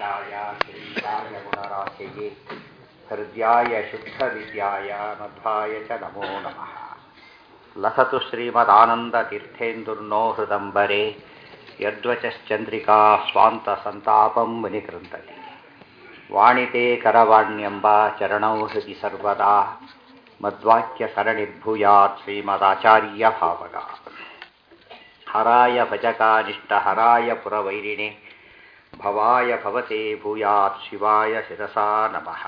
ಶ್ರೀಶಾಯ ಶ್ರೀಶಾಯ ಗುಣರಾಶಿಗೆ ಹೃದ್ಯಾಯ ಶುದ್ಧವಿದ್ಯಾಯ ಮಧ್ವಾಯ ಚ ನಮೋ ನಮಃ ಲಸತು ಶ್ರೀಮದಾನಂದತೀರ್ಥೇಂದುರ್ನೋ ಹೃದಂಬರೆ ಯದ್ವಚಶ್ಚಂದ್ರಿಕಾ ಸ್ವಾಂತ ಸಂತಾಪಂ ಮುನಿಕೃಂತತಿ ವಾಣಿತೆ ಕರವಾಣ್ಯಂಬ ಚರಣೌ ಹೃದಿ ಸರ್ವದಾ ಮದ್ವಾಕ್ಯ ಸರಣಿರ್ಭೂಯಾತ್ ಶ್ರೀಮದಾಚಾರ್ಯ ಭಾವಗ ಹರಾಯ ಭಜಕಾನಿಷ್ಠ ಹರಾಯ ಪುರವೈರಿಣೆ ಭವಾಯ ಭವತೆ ಭೂಯಾತ್ ಶಿವಾಯ ಶಿರಸಾ ನಮಃ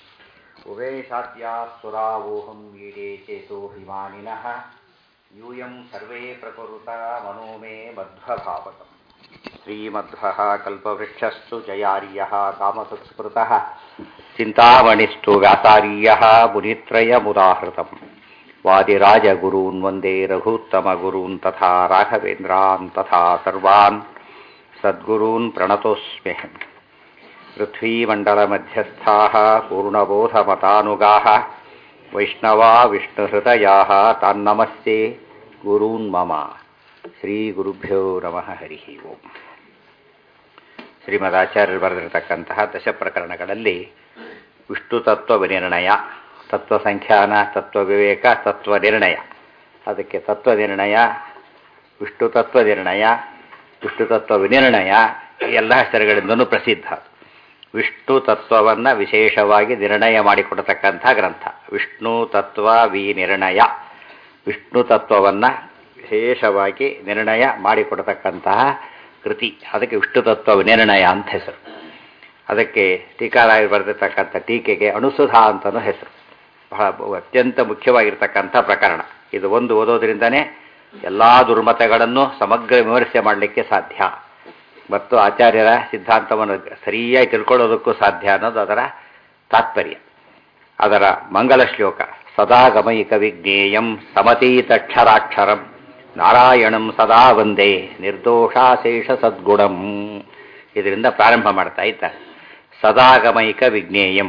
ಉವೇಶಾದ್ಯಾಸುರಾವೋಹಂ ಈಡೇ ಚೇತೋ ಹಿಮಾನಿನಃ ಯೂಯಂ ಸರ್ವೇ ಪ್ರಕುರುತ ಮನೋ ಮೇ ಮಧ್ವಭಾವಕಂ ಶ್ರೀಮಧ್ವಃ ಕಲ್ಪವೃಕ್ಷಸ್ತು ಜಯಾರ್ಯಃ ಕಾಮಸುತ್ಸ್ಮೃತಃ ಚಿಂತಾಮಣಿಸ್ತು ವ್ಯಾಸಾರ್ಯಃ ಮುನಿತ್ರಯमुदाहृतम् वादिराजगुरून् वन्दे रघूत्तमगुरून् तथा राघवेन्द्रान् तथा सर्वान् सद्गुरून् प्रणतोऽस्म्यहम् पृथ्वीमण्डलमध्यस्थाः पूर्णबोधमतानुगाः वैष्णवा विष्णुहृदयाः तान्नमस्ते गुरून् मम ಶ್ರೀಗುರುಭ್ಯೋ ನಮಃ ಹರಿ ಓಂ ಶ್ರೀಮದಾಚಾರ್ಯರು ಬರೆದಿರತಕ್ಕಂತಹ ದಶ ಪ್ರಕರಣಗಳಲ್ಲಿ ವಿಷ್ಣು ತತ್ವ ವಿನಿರ್ಣಯ ತತ್ವ ಸಂಖ್ಯಾನ ತತ್ವ ವಿವೇಕ ತತ್ವ ನಿರ್ಣಯ ಅದಕ್ಕೆ ತತ್ವ ನಿರ್ಣಯ ವಿಷ್ಣು ತತ್ವ ನಿರ್ಣಯ ವಿಷ್ಣು ತತ್ವ ವಿನಿರ್ಣಯ ಎಲ್ಲ ಹೆಸರುಗಳಿಂದಲೂ ಪ್ರಸಿದ್ಧ ವಿಷ್ಣು ತತ್ವವನ್ನು ವಿಶೇಷವಾಗಿ ನಿರ್ಣಯ ಮಾಡಿಕೊಡತಕ್ಕಂಥ ಗ್ರಂಥ ವಿಷ್ಣು ತತ್ವ ವಿನಿರ್ಣಯ ವಿಷ್ಣು ತತ್ವವನ್ನು ವಿಶೇಷವಾಗಿ ನಿರ್ಣಯ ಮಾಡಿಕೊಡತಕ್ಕಂತಹ ಕೃತಿ ಅದಕ್ಕೆ ವಿಷ್ಣು ತತ್ವ ವಿನಿರ್ಣಯ ಅಂತ ಹೆಸರು ಅದಕ್ಕೆ ಟೀಕಾರಾಯರು ಬರೆದಿರ್ತಕ್ಕಂಥ ಟೀಕೆಗೆ ಅಣುಸುಧಾ ಅಂತಲೂ ಹೆಸರು ಬಹಳ ಅತ್ಯಂತ ಮುಖ್ಯವಾಗಿರ್ತಕ್ಕಂಥ ಪ್ರಕರಣ ಇದು ಒಂದು ಓದೋದ್ರಿಂದನೇ ಎಲ್ಲ ದುರ್ಮತಗಳನ್ನು ಸಮಗ್ರ ವಿಮರ್ಶೆ ಮಾಡಲಿಕ್ಕೆ ಸಾಧ್ಯ ಮತ್ತು ಆಚಾರ್ಯರ ಸಿದ್ಧಾಂತವನ್ನು ಸರಿಯಾಗಿ ತಿಳ್ಕೊಳ್ಳೋದಕ್ಕೂ ಸಾಧ್ಯ ಅನ್ನೋದು ಅದರ ತಾತ್ಪರ್ಯ ಅದರ ಮಂಗಲ ಶ್ಲೋಕ ಸದಾ ಗಮಯಿಕ ವಿಜ್ಞೇಯಂ ಸಮತೀತಕ್ಷರಾಕ್ಷರಂ ನಾರಾಯಣಂ ಸದಾ ವಂದೇ ನಿರ್ದೋಷಾಶೇಷ ಸದ್ಗುಣಂ ಇದರಿಂದ ಪ್ರಾರಂಭ ಮಾಡ್ತಾ ಇದ್ದಾರೆ ಸದಾಗಮೈಕ ವಿಜ್ಞೇಯಂ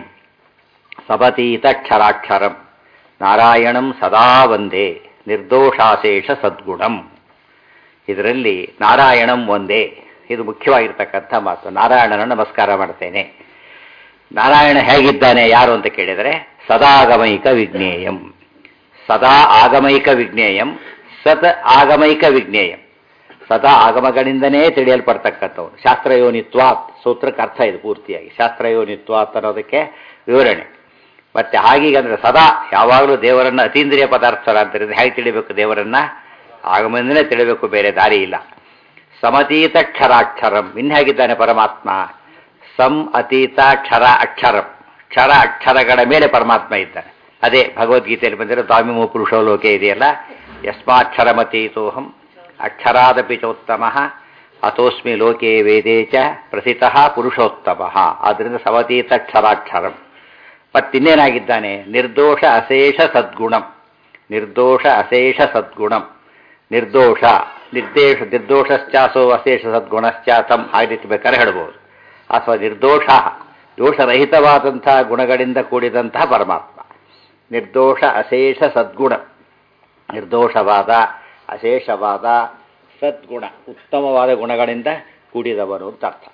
ಸಬತೀತಕ್ಷರಾಕ್ಷರಂ ನಾರಾಯಣಂ ಸದಾ ವಂದೇ ನಿರ್ದೋಷಾಶೇಷ ಸದ್ಗುಣಂ ಇದರಲ್ಲಿ ನಾರಾಯಣಂ ಒಂದೇ ಇದು ಮುಖ್ಯವಾಗಿರ್ತಕ್ಕಂಥ ಮಾತು ನಾರಾಯಣನ ನಮಸ್ಕಾರ ಮಾಡ್ತೇನೆ ನಾರಾಯಣ ಹೇಗಿದ್ದಾನೆ ಯಾರು ಅಂತ ಕೇಳಿದರೆ ಸದಾಗಮೈಕ ವಿಜ್ಞೇಯಂ ಸದಾ ಆಗಮೈಕ ವಿಜ್ಞೇಯಂ ಸತ್ ಆಗಮೈಕ ವಿಜ್ಞೇಯಂ ಸದಾ ಆಗಮಗಳಿಂದನೇ ತಿಳಿಯಲ್ಪಡ್ತಕ್ಕಂಥವ್ರು ಶಾಸ್ತ್ರಯೋನಿತ್ವಾತ್ ಸೂತ್ರಕ್ಕೆ ಅರ್ಥ ಇದು ಪೂರ್ತಿಯಾಗಿ ಶಾಸ್ತ್ರಯೋನಿತ್ವಾತ್ ಅನ್ನೋದಕ್ಕೆ ವಿವರಣೆ ಮತ್ತೆ ಹಾಗೀಗ ಅಂದ್ರೆ ಸದಾ ಯಾವಾಗಲೂ ದೇವರನ್ನ ಅತೀಂದ್ರಿಯ ಪದಾರ್ಥರ ಅಂತ ಹೇಗೆ ತಿಳಿಬೇಕು ದೇವರನ್ನ ಆಗಮದಿಂದಲೇ ತಿಳಿಬೇಕು ಬೇರೆ ದಾರಿ ಇಲ್ಲ ಸಮತೀತ ಕ್ಷರಾಕ್ಷರಂ ಇನ್ನು ಹೇಗಿದ್ದಾನೆ ಪರಮಾತ್ಮ ಸಂ ಅತೀತ ಕ್ಷರ ಅಕ್ಷರಂ ಕ್ಷರ ಅಕ್ಷರಗಳ ಮೇಲೆ ಪರಮಾತ್ಮ ಇದ್ದಾನೆ ಅದೇ ಭಗವದ್ಗೀತೆಯಲ್ಲಿ ಬಂದಿರೋ ದ್ವಾಮಿಮೋ ಪುರುಷೋ ಲೋಕೆ ಇದೆಯಲ್ಲ ಯಸ್ಮಾಕ್ಷರಮತೀತೋಹಂ ಅಕ್ಷರಾದಪಿ ಚೋತ್ತಮ ಅಥೋಸ್ಮಿ ಲೋಕೆ ವೇದೇ ಚ ಪ್ರಸಿತ ಪುರುಷೋತ್ತಮ ಆದ್ದರಿಂದ ಸಮತೀತ ಕ್ಷರಾಕ್ಷರಂ ಮತ್ತಿನ್ನೇನಾಗಿದ್ದಾನೆ ನಿರ್ದೋಷ ಅಶೇಷ ಸದ್ಗುಣಂ ನಿರ್ದೋಷ ಅಶೇಷ ಸದ್ಗುಣಂ ನಿರ್ದೋಷ ನಿರ್ದೇಶ ನಿರ್ದೋಷಶ್ಚಾಸೋ ಅಶೇಷ ಸದ್ಗುಣಶ್ಚ ತಮ್ ಆ ರೀತಿ ಬೇಕಾದ್ರೆ ಹೇಳ್ಬೋದು ಅಥವಾ ನಿರ್ದೋಷ ದೋಷರಹಿತವಾದಂತಹ ಗುಣಗಳಿಂದ ಕೂಡಿದಂತಹ ಪರಮಾತ್ಮ ನಿರ್ದೋಷ ಅಶೇಷ ಸದ್ಗುಣ ನಿರ್ದೋಷವಾದ ಅಶೇಷವಾದ ಸದ್ಗುಣ ಉತ್ತಮವಾದ ಗುಣಗಳಿಂದ ಕೂಡಿದವನು ಅಂತ ಅರ್ಥ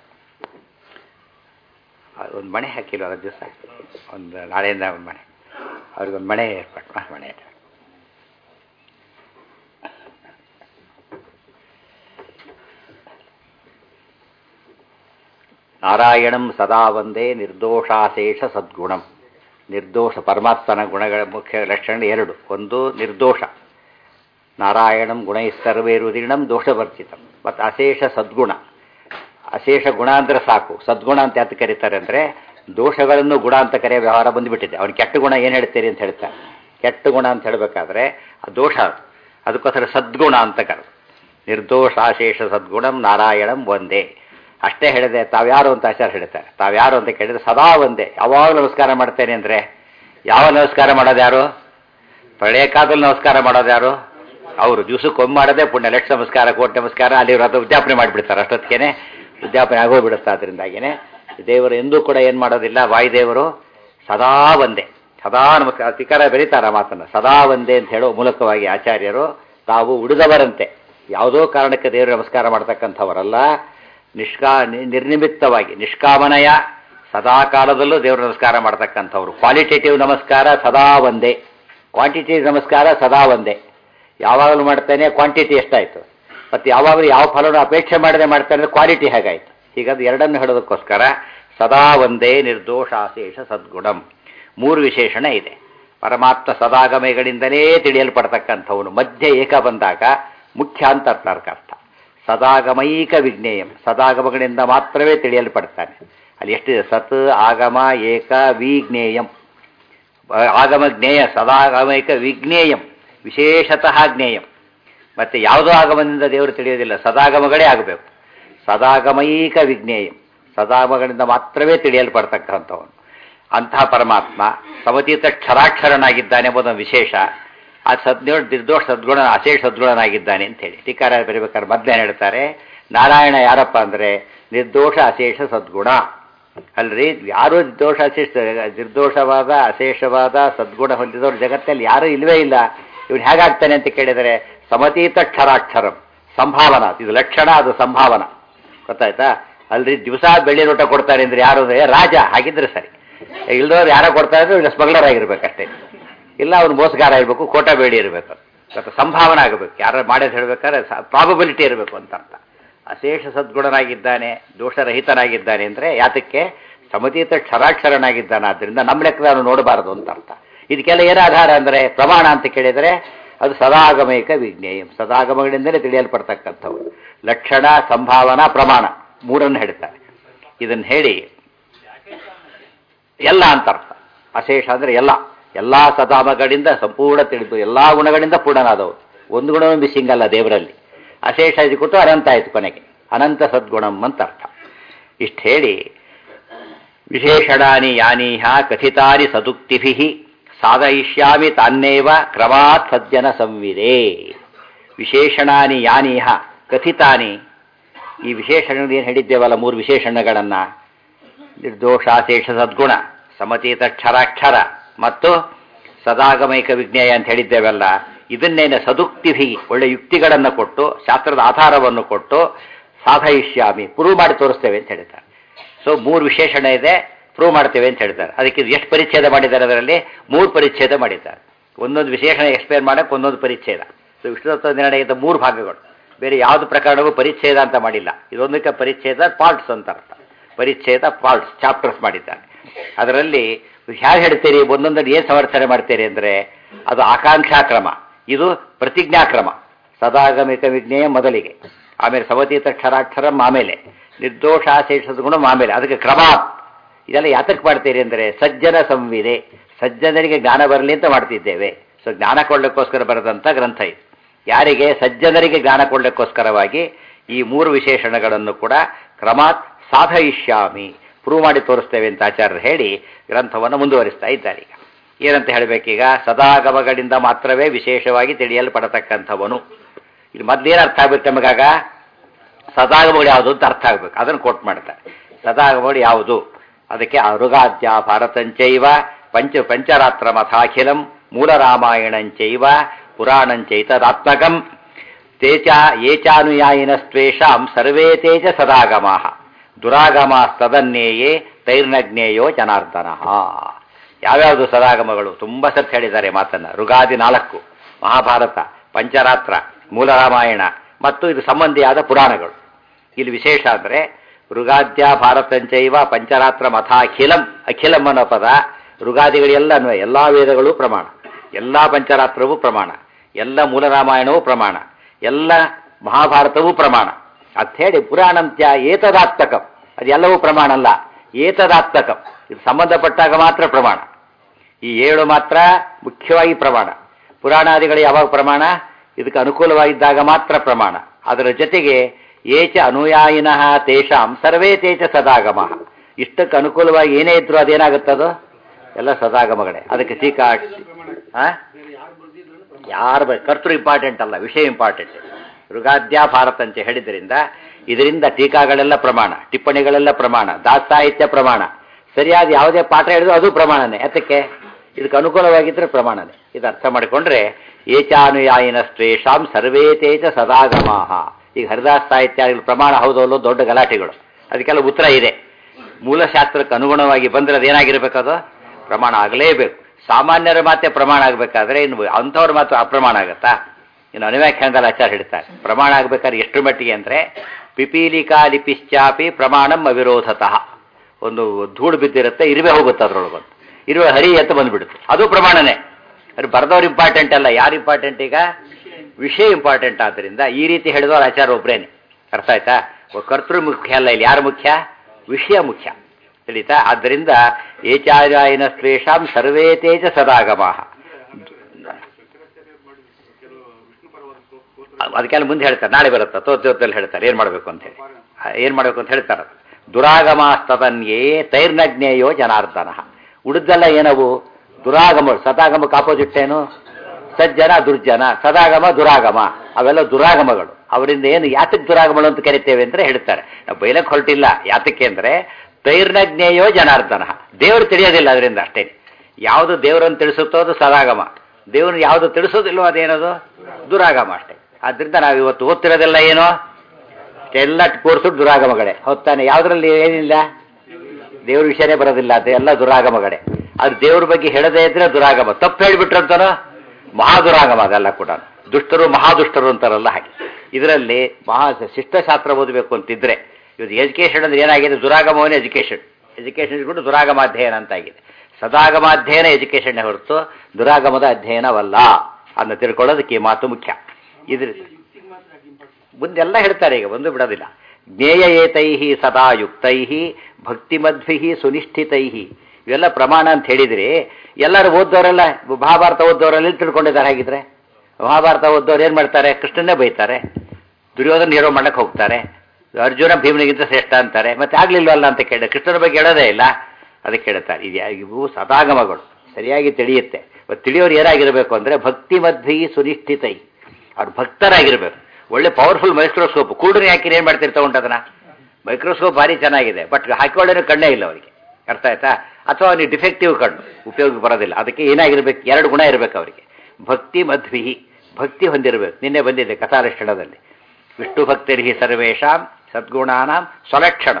ಒಂದು ಮನೆ ಹಾಕಿಲ್ಲ ಅದ್ರ ದಿವಸ ಒಂದು ನಾಳೆಯಿಂದ ಒಂದು ಮನೆ ಅವ್ರಿಗೊಂದು ಮನೆ ಏರ್ಪಾಟ್ ಮನೆ ನಾರಾಯಣಂ ಸದಾ ಒಂದೇ ನಿರ್ದೋಷಾಶೇಷ ಸದ್ಗುಣಂ ನಿರ್ದೋಷ ಪರಮಾತ್ಮನ ಗುಣಗಳ ಮುಖ್ಯ ಲಕ್ಷಣ ಎರಡು ಒಂದು ನಿರ್ದೋಷ ನಾರಾಯಣಂ ಗುಣ ಸರ್ವೇ ರುದಿಣಂ ದೋಷವರ್ಜಿತಂ ಮತ್ತು ಅಶೇಷ ಸದ್ಗುಣ ಅಶೇಷ ಗುಣ ಅಂದರೆ ಸಾಕು ಸದ್ಗುಣ ಅಂತ ಯಾಕೆ ಕರೀತಾರೆ ಅಂದರೆ ದೋಷಗಳನ್ನು ಗುಣ ಅಂತ ಕರೆಯೋ ವ್ಯವಹಾರ ಬಂದುಬಿಟ್ಟಿದೆ ಅವ್ನು ಕೆಟ್ಟ ಗುಣ ಏನು ಹೇಳ್ತೀರಿ ಅಂತ ಹೇಳ್ತಾರೆ ಕೆಟ್ಟ ಗುಣ ಅಂತ ಹೇಳಬೇಕಾದ್ರೆ ಆ ದೋಷ ಅದಕ್ಕೋಸ್ಕರ ಸದ್ಗುಣ ಅಂತ ಕರೆದು ನಿರ್ದೋಷ ಅಶೇಷ ಸದ್ಗುಣಂ ನಾರಾಯಣಂ ಒಂದೇ ಅಷ್ಟೇ ಹೇಳಿದೆ ತಾವ್ಯಾರು ಅಂತ ಆಚಾರ ಹೇಳ್ತಾರೆ ತಾವ್ಯಾರು ಅಂತ ಕೇಳಿದ್ರೆ ಸದಾ ಒಂದೇ ಯಾವಾಗ ನಮಸ್ಕಾರ ಮಾಡ್ತೇನೆ ಅಂದರೆ ಯಾವ ನಮಸ್ಕಾರ ಮಾಡೋದು ಯಾರು ಪ್ರಳಯ ಕಾಲದಲ್ಲಿ ನಮಸ್ಕಾರ ಮಾಡೋದು ಯಾರು ಅವರು ದಿವಸಕ್ಕೊಮ್ಮೆ ಮಾಡೋದೇ ಪುಣ್ಯ ಲಕ್ಷ ನಮಸ್ಕಾರ ಕೋಟಿ ನಮಸ್ಕಾರ ಅಲ್ಲಿ ಅದು ಉದ್ಯಾಪನೆ ಮಾಡಿಬಿಡ್ತಾರೆ ಅಷ್ಟೊತ್ತಿಗೆ ಉದ್ಯಾಪನೆ ಆಗೋಗ್ಬಿಡುತ್ತೆ ಅದರಿಂದಾಗಿನೇ ದೇವರು ಎಂದೂ ಕೂಡ ಏನು ಮಾಡೋದಿಲ್ಲ ವಾಯುದೇವರು ಸದಾ ಒಂದೇ ಸದಾ ನಮಸ್ಕಾರ ತಿಕಾರ ಬೆರೀತಾರ ಮಾತನ್ನು ಸದಾ ಒಂದೇ ಅಂತ ಹೇಳೋ ಮೂಲಕವಾಗಿ ಆಚಾರ್ಯರು ತಾವು ಉಳಿದವರಂತೆ ಯಾವುದೋ ಕಾರಣಕ್ಕೆ ದೇವರು ನಮಸ್ಕಾರ ಮಾಡ್ತಕ್ಕಂಥವರಲ್ಲ ನಿಷ್ಕಾ ನಿ- ನಿರ್ನಿಮಿತ್ತವಾಗಿ ನಿಷ್ಕಾಮನಯ ಸದಾ ಕಾಲದಲ್ಲೂ ದೇವರ ನಮಸ್ಕಾರ ಮಾಡ್ತಕ್ಕಂಥವ್ರು ಕ್ವಾಲಿಟೇಟಿವ್ ನಮಸ್ಕಾರ ಸದಾ ಒಂದೇ ಕ್ವಾಂಟಿಟೇಟಿವ್ ನಮಸ್ಕಾರ ಸದಾ ಒಂದೇ ಯಾವಾಗಲೂ ಮಾಡ್ತಾನೆ ಕ್ವಾಂಟಿಟಿ ಎಷ್ಟಾಯಿತು ಮತ್ತು ಯಾವಾಗಲೂ ಯಾವ ಫಲವನ್ನು ಅಪೇಕ್ಷೆ ಮಾಡದೆ ಮಾಡ್ತಾನೆ ಕ್ವಾಲಿಟಿ ಹೇಗಾಯಿತು ಹೀಗದು ಎರಡನ್ನು ಹೇಳೋದಕ್ಕೋಸ್ಕರ ಸದಾ ಒಂದೇ ನಿರ್ದೋಷಾಶೇಷ ಸದ್ಗುಣಂ ಮೂರು ವಿಶೇಷಣ ಇದೆ ಪರಮಾತ್ಮ ಸದಾಗಮೆಗಳಿಂದಲೇ ತಿಳಿಯಲ್ಪಡ್ತಕ್ಕಂಥವನು ಮಧ್ಯೆ ಏಕ ಬಂದಾಗ ಮುಖ್ಯ ಅಂತ ಅರ್ಥ ಅರ್ಥ ಸದಾಗಮೈಕ ವಿಜ್ಞೇಯಂ ಸದಾಗಮಗಳಿಂದ ಮಾತ್ರವೇ ತಿಳಿಯಲ್ಪಡ್ತಾನೆ ಅಲ್ಲಿ ಎಷ್ಟಿದೆ ಸತ್ ಆಗಮ ಏಕ ವಿಜ್ಞೇಯಂ ಆಗಮ ಜ್ಞೇಯ ಸದಾಗಮೈಕ ವಿಜ್ಞೇಯಂ ವಿಶೇಷತಃ ಜ್ಞೇಯಂ ಮತ್ತೆ ಯಾವುದೋ ಆಗಮದಿಂದ ದೇವರು ತಿಳಿಯೋದಿಲ್ಲ ಸದಾಗಮಗಳೇ ಆಗಬೇಕು ಸದಾಗಮೈಕ ವಿಜ್ಞೇಯಂ ಸದಾಗಮಗಳಿಂದ ಮಾತ್ರವೇ ತಿಳಿಯಲ್ಪಡ್ತಕ್ಕಂಥವನು ಅಂತಹ ಪರಮಾತ್ಮ ಸಮತೀತ ಕ್ಷರಾಕ್ಷರನಾಗಿದ್ದಾನೆ ಎಂಬುದೊಂದು ವಿಶೇಷ ಆ ಸದ್ಗುಣ ನಿರ್ದೋಷ ಸದ್ಗುಣ ಅಶೇಷ ಸದ್ಗುಣನಾಗಿದ್ದಾನೆ ಅಂತೇಳಿ ಟೀಕಾರ ಬರೀಬೇಕಾದ್ರೆ ಮೊದಲೇನು ಹೇಳ್ತಾರೆ ನಾರಾಯಣ ಯಾರಪ್ಪ ಅಂದರೆ ನಿರ್ದೋಷ ಅಶೇಷ ಸದ್ಗುಣ ಅಲ್ರಿ ಯಾರೂ ನಿರ್ದೋಷ ಅಶೇಷ ನಿರ್ದೋಷವಾದ ಅಶೇಷವಾದ ಸದ್ಗುಣ ಹೊಂದಿದವರು ಜಗತ್ತಲ್ಲಿ ಯಾರೂ ಇಲ್ವೇ ಇಲ್ಲ ಇವನು ಹೇಗಾಗ್ತಾನೆ ಅಂತ ಕೇಳಿದರೆ ಸಮತೀತ ಕ್ಷರಾಕ್ಷರಂ ಸಂಭಾವನಾ ಇದು ಲಕ್ಷಣ ಅದು ಸಂಭಾವನಾ ಗೊತ್ತಾಯ್ತಾ ಅಲ್ರಿ ದಿವಸ ಬೆಳ್ಳಿ ಲೋಟ ಕೊಡ್ತಾರೆ ಅಂದ್ರೆ ಯಾರು ಅಂದ್ರೆ ರಾಜ ಹಾಗಿದ್ರೆ ಸರಿ ಇಲ್ದವ್ರು ಯಾರೋ ಕೊಡ್ತಾರೆ ಅಂದ್ರೆ ಇಲ್ಲ ಸ್ಮಗ್ಲರ್ ಆಗಿರ್ಬೇಕಷ್ಟೇ ಇಲ್ಲ ಅವ್ನು ಮೋಸಗಾರ ಇರಬೇಕು ಕೋಟ ಬೇಡಿ ಇರಬೇಕು ಮತ್ತು ಸಂಭಾವನೆ ಆಗಬೇಕು ಯಾರು ಮಾಡೋದು ಹೇಳ್ಬೇಕಾದ್ರೆ ಪ್ರಾಬಬಿಲಿಟಿ ಇರಬೇಕು ಅಂತ ಅರ್ಥ ಅಶೇಷ ಸದ್ಗುಣನಾಗಿದ್ದಾನೆ ದೋಷರಹಿತನಾಗಿದ್ದಾನೆ ಅಂದರೆ ಯಾತಕ್ಕೆ ಸಮತೀತ ಕ್ಷರಾಕ್ಷರನಾಗಿದ್ದಾನೆ ಆದ್ದರಿಂದ ನಮ್ಮ ಲೆಕ್ಕದ ಅವನು ನೋಡಬಾರದು ಅಂತ ಅರ್ಥ ಇದಕ್ಕೆಲ್ಲ ಏನು ಆಧಾರ ಅಂದರೆ ಪ್ರಮಾಣ ಅಂತ ಕೇಳಿದರೆ ಅದು ಸದಾಗಮೈಕ ವಿಜ್ಞೇಯಂ ಸದಾಗಮಗಳಿಂದಲೇ ತಿಳಿಯಲ್ಪಡ್ತಕ್ಕಂಥವು ಲಕ್ಷಣ ಸಂಭಾವನಾ ಪ್ರಮಾಣ ಮೂರನ್ನು ಹೇಳ್ತಾರೆ ಇದನ್ನು ಹೇಳಿ ಎಲ್ಲ ಅಂತ ಅರ್ಥ ಅಶೇಷ ಅಂದರೆ ಎಲ್ಲ ಎಲ್ಲ ಸದಾಮಗಳಿಂದ ಸಂಪೂರ್ಣ ತಿಳಿದು ಎಲ್ಲ ಗುಣಗಳಿಂದ ಪೂರ್ಣನಾದವು ಒಂದು ಗುಣವೂ ಮಿಸ್ಸಿಂಗ್ ಅಲ್ಲ ದೇವರಲ್ಲಿ ಅಶೇಷ ಇದು ಕೊಟ್ಟು ಅನಂತ ಆಯಿತು ಕೊನೆಗೆ ಅನಂತ ಸದ್ಗುಣಂ ಅಂತ ಅರ್ಥ ಇಷ್ಟು ಹೇಳಿ ವಿಶೇಷಣಾನಿ ಯಾನೀಹ ಕಥಿತಾನಿ ಸದುಕ್ತಿಭಿ ಸಾಧಯಿಷ್ಯಾಮಿ ತಾನ್ನೇವ ಕ್ರಮಾತ್ ಸಜ್ಜನ ಸಂವಿದೆ ವಿಶೇಷಣಾನಿ ಯಾನೀಹ ಕಥಿತಾನಿ ಈ ವಿಶೇಷಣಗಳು ಏನು ಹೇಳಿದ್ದೇವಲ್ಲ ಮೂರು ವಿಶೇಷಣಗಳನ್ನು ನಿರ್ದೋಷಾಶೇಷ ಸದ್ಗುಣ ಸಮತೀತ ಕ್ಷರಾಕ್ಷರ ಮತ್ತು ಸದಾಗಮೈಕ ವಿಜ್ಞೇಯ ಅಂತ ಹೇಳಿದ್ದೇವಲ್ಲ ಇದನ್ನೇನೆ ಸದುಕ್ತಿಭಿ ಒಳ್ಳೆ ಯುಕ್ತಿಗಳನ್ನು ಕೊಟ್ಟು ಶಾಸ್ತ್ರದ ಆಧಾರವನ್ನು ಕೊಟ್ಟು ಸಾಧಯಿಷ್ಯಾಮಿ ಪ್ರೂವ್ ಮಾಡಿ ತೋರಿಸ್ತೇವೆ ಅಂತ ಹೇಳ್ತಾರೆ ಸೊ ಮೂರು ವಿಶೇಷಣ ಇದೆ ಪ್ರೂವ್ ಮಾಡ್ತೇವೆ ಅಂತ ಹೇಳ್ತಾರೆ ಅದಕ್ಕೆ ಎಷ್ಟು ಪರಿಚ್ಛೇದ ಮಾಡಿದ್ದಾರೆ ಅದರಲ್ಲಿ ಮೂರು ಪರಿಚ್ಛೇದ ಮಾಡಿದ್ದಾರೆ ಒಂದೊಂದು ವಿಶೇಷಣ ಎಕ್ಸ್ಪ್ಲೇನ್ ಮಾಡೋಕ್ಕೆ ಒಂದೊಂದು ಪರಿಚ್ಛೇದ ಸೊ ವಿಷ್ಣುತತ್ವ ನಿರ್ಣಯದ ಮೂರು ಭಾಗಗಳು ಬೇರೆ ಯಾವುದು ಪ್ರಕರಣವೂ ಪರಿಚ್ಛೇದ ಅಂತ ಮಾಡಿಲ್ಲ ಇದೊಂದಕ್ಕೆ ಪರಿಚ್ಛೇದ ಪಾರ್ಟ್ಸ್ ಅಂತ ಅರ್ಥ ಪರಿಚ್ಛೇದ ಪಾರ್ಟ್ಸ್ ಚಾಪ್ಟರ್ಸ್ ಮಾಡಿದ್ದಾರೆ ಅದರಲ್ಲಿ ಹೇಗೆ ಹೇಳ್ತೀರಿ ಒಂದೊಂದನ್ನು ಏನು ಸಮರ್ಥನೆ ಮಾಡ್ತೀರಿ ಅಂದರೆ ಅದು ಆಕಾಂಕ್ಷಾ ಕ್ರಮ ಇದು ಪ್ರತಿಜ್ಞಾಕ್ರಮ ಸದಾಗಮಿಕ ವಿಜ್ಞೇಯ ಮೊದಲಿಗೆ ಆಮೇಲೆ ಸವತೀತ ಕ್ಷರಾಕ್ಷರಂ ಆಮೇಲೆ ನಿರ್ದೋಷಾಶೇಷದ ಗುಣ ಆಮೇಲೆ ಅದಕ್ಕೆ ಕ್ರಮ ಇದೆಲ್ಲ ಯಾತಕ್ಕೆ ಮಾಡ್ತೀರಿ ಅಂದರೆ ಸಜ್ಜನ ಸಂವಿದೆ ಸಜ್ಜನರಿಗೆ ಜ್ಞಾನ ಬರಲಿ ಅಂತ ಮಾಡ್ತಿದ್ದೇವೆ ಸೊ ಜ್ಞಾನ ಕೊಡಲಿಕ್ಕೋಸ್ಕರ ಬರೆದಂಥ ಗ್ರಂಥ ಇದು ಯಾರಿಗೆ ಸಜ್ಜನರಿಗೆ ಜ್ಞಾನ ಕೊಡಲಿಕ್ಕೋಸ್ಕರವಾಗಿ ಈ ಮೂರು ವಿಶೇಷಣಗಳನ್ನು ಕೂಡ ಕ್ರಮಾತ್ ಸಾಧಯಿಷ್ಯಾಮಿ ಪ್ರೂವ್ ಮಾಡಿ ತೋರಿಸ್ತೇವೆ ಅಂತ ಆಚಾರ್ಯರು ಹೇಳಿ ಗ್ರಂಥವನ್ನು ಮುಂದುವರಿಸ್ತಾ ಇದ್ದಾರೆ ಈಗ ಏನಂತ ಹೇಳಬೇಕೀಗ ಸದಾಗಮಗಳಿಂದ ಮಾತ್ರವೇ ವಿಶೇಷವಾಗಿ ತಿಳಿಯಲ್ಪಡತಕ್ಕಂಥವನು ಇಲ್ಲಿ ಮೊದಲೇನು ಅರ್ಥ ಆಗ್ಬೇಕು ನಮಗಾಗ ಸದಾಗಮಗಳು ಯಾವುದು ಅಂತ ಅರ್ಥ ಆಗ್ಬೇಕು ಅದನ್ನು ಕೋಟ್ ಮಾಡ್ತಾರೆ ಸದಾಗಮಗಳು ಯಾವುದು ಅದಕ್ಕೆ ಅರುಗಾದ್ಯ ಭಾರತಂಚೈವ ಪಂಚ ಪಂಚರಾತ್ರ ಮಥಾಖಿಲಂ ಮೂಲ ರಾಮಾಯಣಂಚೈವ ಪುರಾಣಂಚೈತದಾತ್ಮಕಂ ತೇಚ ಏಚಾನುಯಾಯಿನಸ್ತ್ವೇಷಾಂ ಸರ್ವೇ ತೇಜ ಸದಾಗಮಾ ದುರಾಗಮಸ್ತದನ್ನೇಯೇ ತೈರ್ನಜ್ಞೇಯೋ ಜನಾರ್ದನ ಯಾವ್ಯಾವುದು ಸದಾಗಮಗಳು ತುಂಬ ಸತ್ ಹೇಳಿದ್ದಾರೆ ಮಾತನ್ನ ಋಗಾದಿ ನಾಲ್ಕು ಮಹಾಭಾರತ ಪಂಚರಾತ್ರ ಮೂಲ ರಾಮಾಯಣ ಮತ್ತು ಇದು ಸಂಬಂಧಿಯಾದ ಪುರಾಣಗಳು ಇಲ್ಲಿ ವಿಶೇಷ ಅಂದರೆ ಋಗಾದ್ಯ ಭಾರತಂಚೈವ ಪಂಚರಾತ್ರ ಮಥಾಖಿಲಂ ಅಖಿಲಂ ಅನ್ನೋ ಪದ ಋಗಾದಿಗಳೆಲ್ಲ ಅನ್ವಯ ಎಲ್ಲ ವೇದಗಳು ಪ್ರಮಾಣ ಎಲ್ಲ ಪಂಚರಾತ್ರವೂ ಪ್ರಮಾಣ ಎಲ್ಲ ಮೂಲ ರಾಮಾಯಣವೂ ಪ್ರಮಾಣ ಎಲ್ಲ ಮಹಾಭಾರತವೂ ಪ್ರಮಾಣ ಅಂತ ಹೇಳಿ ಪುರಾಣಂತ್ಯ ಏತದಾತ್ಮಕಂ ಅದೆಲ್ಲವೂ ಪ್ರಮಾಣ ಅಲ್ಲ ಏತದಾತ್ಮಕಂ ಇದು ಸಂಬಂಧಪಟ್ಟಾಗ ಮಾತ್ರ ಪ್ರಮಾಣ ಈ ಏಳು ಮಾತ್ರ ಮುಖ್ಯವಾಗಿ ಪ್ರಮಾಣ ಪುರಾಣಾದಿಗಳು ಯಾವಾಗ ಪ್ರಮಾಣ ಇದಕ್ಕೆ ಅನುಕೂಲವಾಗಿದ್ದಾಗ ಮಾತ್ರ ಪ್ರಮಾಣ ಅದರ ಜೊತೆಗೆ ಏಚ ಅನುಯಾಯಿನಃ ತೇಷಾಂ ಸರ್ವೇ ತೇಚ ಸದಾಗಮ ಇಷ್ಟಕ್ಕೆ ಅನುಕೂಲವಾಗಿ ಏನೇ ಇದ್ರು ಅದೇನಾಗುತ್ತದು ಎಲ್ಲ ಸದಾಗಮಗಳೇ ಅದಕ್ಕೆ ಟೀಕಾ ಯಾರು ಕರ್ತೃ ಇಂಪಾರ್ಟೆಂಟ್ ಅಲ್ಲ ವಿಷಯ ಇಂಪಾರ್ಟೆಂಟ್ ಋಗಾದ್ಯ ಭಾರತ ಅಂತ ಹೇಳಿದ್ರಿಂದ ಇದರಿಂದ ಟೀಕಾಗಳೆಲ್ಲ ಪ್ರಮಾಣ ಟಿಪ್ಪಣಿಗಳೆಲ್ಲ ಪ್ರಮಾಣ ದಾಸ ಸಾಹಿತ್ಯ ಪ್ರಮಾಣ ಸರಿಯಾದ ಯಾವುದೇ ಪಾಠ ಹೇಳಿದ್ರು ಅದು ಪ್ರಮಾಣನೇ ಯಾತಕ್ಕೆ ಇದಕ್ಕೆ ಅನುಕೂಲವಾಗಿದ್ದರೆ ಪ್ರಮಾಣನೇ ಇದು ಅರ್ಥ ಮಾಡಿಕೊಂಡ್ರೆ ಏಚಾನುಯಾಯಿನಸ್ತ್ವೇಷಾಂ ಸರ್ವೇ ತೇಜ ಸದಾಗಮಾಹ ಈಗ ಹರಿದಾಸ ಸಾಹಿತ್ಯ ಆಗ್ಲಿ ಪ್ರಮಾಣ ಹೌದು ಅಲ್ಲೋ ದೊಡ್ಡ ಗಲಾಟೆಗಳು ಅದಕ್ಕೆಲ್ಲ ಉತ್ತರ ಇದೆ ಮೂಲಶಾಸ್ತ್ರಕ್ಕೆ ಅನುಗುಣವಾಗಿ ಬಂದರೆ ಅದೇನಾಗಿರ್ಬೇಕದು ಪ್ರಮಾಣ ಆಗಲೇಬೇಕು ಸಾಮಾನ್ಯರ ಮಾತೆ ಪ್ರಮಾಣ ಆಗಬೇಕಾದ್ರೆ ಇನ್ನು ಅಂಥವ್ರ ಮಾತು ಅಪ್ರಮಾಣ ಆಗತ್ತಾ ಇನ್ನು ಅನುವ್ಯಾಖ್ಯಾನದಲ್ಲಿ ಆಚಾರ ಹೇಳ್ತಾರೆ ಪ್ರಮಾಣ ಆಗಬೇಕಾದ್ರೆ ಎಷ್ಟು ಮಟ್ಟಿಗೆ ಅಂದರೆ ಪಿಪೀಲಿಕಾ ಲಿಪಿಶ್ಚಾಪಿ ಪ್ರಮಾಣಂ ಅವಿರೋಧತಃ ಒಂದು ಧೂಳು ಬಿದ್ದಿರುತ್ತೆ ಇರುವೆ ಹೋಗುತ್ತೆ ಅದ್ರೊಳಗೊಂದು ಇರುವೆ ಹರಿ ಎತ್ತ ಬಂದ್ಬಿಡುತ್ತೆ ಅದು ಪ್ರಮಾಣನೇ ಅದು ಬರೆದವ್ರು ಇಂಪಾರ್ಟೆಂಟ್ ಅಲ್ಲ ಯಾರು ಇಂಪಾರ್ಟೆಂಟ್ ಈಗ ವಿಷಯ ಇಂಪಾರ್ಟೆಂಟ್ ಆದ್ದರಿಂದ ಈ ರೀತಿ ಹೇಳಿದವರು ಆಚಾರ ಒಬ್ಬರೇನೆ ಅರ್ಥ ಆಯ್ತಾ ಕರ್ತೃ ಮುಖ್ಯ ಅಲ್ಲ ಇಲ್ಲಿ ಯಾರು ಮುಖ್ಯ ವಿಷಯ ಮುಖ್ಯ ತಿಳಿತಾ ಆದ್ದರಿಂದ ಏಚಾರ್ಯಾಯನ ಶ್ಲೇಷಾಂ ಸರ್ವೇ ತೇಜ ಸದಾಗಮಾಹ ಅದಕ್ಕೆಲ್ಲ ಮುಂದೆ ಹೇಳ್ತಾರೆ ನಾಳೆ ಬರುತ್ತೆ ತೋತ್ಯೋತ್ತಲ್ಲಿ ಹೇಳ್ತಾರೆ ಏನು ಮಾಡಬೇಕು ಅಂತ ಹೇಳಿ ಏನು ಮಾಡಬೇಕು ಅಂತ ಹೇಳ್ತಾರೆ ದುರಾಗಮಾಸ್ತದನ್ಯೇ ತೈರ್ನಜ್ಞೇಯೋ ಜನಾರ್ದನ ಉಳಿದೆಲ್ಲ ಏನವು ದುರಾಗಮ ಸದಾಗಮಕ್ಕೆ ಆಪೋಸಿಟ್ ಏನು ಸಜ್ಜನ ದುರ್ಜನ ಸದಾಗಮ ದುರಾಗಮ ಅವೆಲ್ಲ ದುರಾಗಮಗಳು ಅವರಿಂದ ಏನು ಯಾತಕ್ಕೆ ದುರಾಗಮಗಳು ಅಂತ ಕರಿತೇವೆ ಅಂತ ಹೇಳ್ತಾರೆ ನಾವು ಬೈಲಕ್ಕೆ ಹೊರಟಿಲ್ಲ ಯಾತಕ್ಕೆ ಅಂದರೆ ತೈರ್ನಜ್ಞೇಯೋ ಜನಾರ್ದನ ದೇವರು ತಿಳಿಯೋದಿಲ್ಲ ಅದರಿಂದ ಅಷ್ಟೇ ಯಾವುದು ದೇವರನ್ನು ತಿಳಿಸುತ್ತೋ ಅದು ಸದಾಗಮ ದೇವ್ರನ್ನ ಯಾವುದು ತಿಳಿಸೋದಿಲ್ಲೋ ಅದೇನದು ದುರಾಗಮ ಅಷ್ಟೇ ಆದ್ದರಿಂದ ನಾವು ಇವತ್ತು ಓದ್ತಿರೋದೆಲ್ಲ ಏನು ಎಲ್ಲ ಕೋರ್ಸು ದುರಾಗಮಗಳೇ ಹೊತ್ತಾನೆ ಯಾವುದರಲ್ಲಿ ಏನಿಲ್ಲ ದೇವ್ರ ವಿಷಯನೇ ಬರೋದಿಲ್ಲ ಅದು ಎಲ್ಲ ದುರಾಗಮಗಳೇ ಅದು ದೇವ್ರ ಬಗ್ಗೆ ಹೇಳದೇ ಇದ್ರೆ ದುರಾಗಮ ತಪ್ಪು ಹೇಳಿಬಿಟ್ರಂತಾನೋ ಮಹಾದುರಾಗಮ ಅದೆಲ್ಲ ಕೂಡ ದುಷ್ಟರು ಮಹಾದುಷ್ಟರು ಅಂತಾರಲ್ಲ ಹಾಗೆ ಇದರಲ್ಲಿ ಮಹಾ ಶಿಷ್ಟಶಾಸ್ತ್ರ ಓದಬೇಕು ಅಂತಿದ್ರೆ ಇವತ್ತು ಎಜುಕೇಷನ್ ಅಂದ್ರೆ ಏನಾಗಿದೆ ದುರಾಗಮವೇ ಎಜುಕೇಷನ್ ಎಜುಕೇಷನ್ ಕೂಡ ದುರಾಗಮ ಅಧ್ಯಯನ ಅಂತ ಆಗಿದೆ ಸದಾಗಮ ಅಧ್ಯಯನ ಎಜುಕೇಷನ್ ಹೊರತು ದುರಾಗಮದ ಅಧ್ಯಯನವಲ್ಲ ಅನ್ನ ತಿಳ್ಕೊಳ್ಳೋದಕ್ಕೆ ಈ ಮಾತು ಮುಖ್ಯ ಇದ್ರ ಮುಂದೆಲ್ಲ ಹೇಳ್ತಾರೆ ಈಗ ಒಂದು ಬಿಡೋದಿಲ್ಲ ಜ್ಞೇಯ ಏತೈಹಿ ಸದಾ ಯುಕ್ತೈಹಿ ಭಕ್ತಿಮದ್ಭಿ ಸುನಿಷ್ಠಿತೈಹಿ ಇವೆಲ್ಲ ಪ್ರಮಾಣ ಅಂತ ಹೇಳಿದ್ರಿ ಎಲ್ಲರೂ ಓದ್ದವರೆಲ್ಲ ಮಹಾಭಾರತ ಓದ್ದವರೆಲ್ಲ ತಿಳ್ಕೊಂಡಿದ್ದಾರೆ ಹಾಗಿದ್ರೆ ಮಹಾಭಾರತ ಓದ್ದವ್ರು ಏನು ಮಾಡ್ತಾರೆ ಕೃಷ್ಣನ್ನೇ ಬೈತಾರೆ ದುರ್ಯೋಧನ ಹೀರೋ ಮಾಡಕ್ಕೆ ಹೋಗ್ತಾರೆ ಅರ್ಜುನ ಭೀಮನಿಗಿಂತ ಶ್ರೇಷ್ಠ ಅಂತಾರೆ ಮತ್ತೆ ಆಗ್ಲಿಲ್ವಲ್ಲ ಅಂತ ಕೇಳಿದ್ರೆ ಕೃಷ್ಣನ ಬಗ್ಗೆ ಹೇಳೋದೇ ಇಲ್ಲ ಅದಕ್ಕೆ ಹೇಳ್ತಾರೆ ಇದು ಇವು ಸದಾಗಮಗಳು ಸರಿಯಾಗಿ ತಿಳಿಯುತ್ತೆ ತಿಳಿಯೋರು ಏನಾಗಿರಬೇಕು ಅಂದರೆ ಭಕ್ತಿ ಮಧ್ವಿ ಸುನಿಷ್ಠಿತೈ ಅವ್ರು ಭಕ್ತರಾಗಿರ್ಬೇಕು ಒಳ್ಳೆ ಪವರ್ಫುಲ್ ಮೈಕ್ರೋಸ್ಕೋಪ್ ಕೂಡನೆ ಹಾಕಿ ಏನು ಮಾಡ್ತಿರ್ತಾ ಉಂಟು ಅದನ್ನ ಮೈಕ್ರೋಸ್ಕೋಪ್ ಭಾರಿ ಚೆನ್ನಾಗಿದೆ ಬಟ್ ಹಾಕೊಳ್ಳೋನು ಕಣ್ಣೇ ಇಲ್ಲ ಅವರಿಗೆ ಅರ್ಥ ಆಯ್ತಾ ಅಥವಾ ನೀವು ಡಿಫೆಕ್ಟಿವ್ ಕಣ್ಣು ಉಪಯೋಗಕ್ಕೆ ಬರೋದಿಲ್ಲ ಅದಕ್ಕೆ ಏನಾಗಿರ್ಬೇಕು ಎರಡು ಗುಣ ಇರಬೇಕು ಅವರಿಗೆ ಭಕ್ತಿ ಮಧ್ವಿಹಿ ಭಕ್ತಿ ಹೊಂದಿರಬೇಕು ನಿನ್ನೆ ಬಂದಿದೆ ಕಥಾಲಕ್ಷಣದಲ್ಲಿ ವಿಷ್ಣು ಭಕ್ತರಿಹಿ ಸರ್ವೇಶಾಂ ಸದ್ಗುಣಾನಾಂ ಸ್ವಲಕ್ಷಣ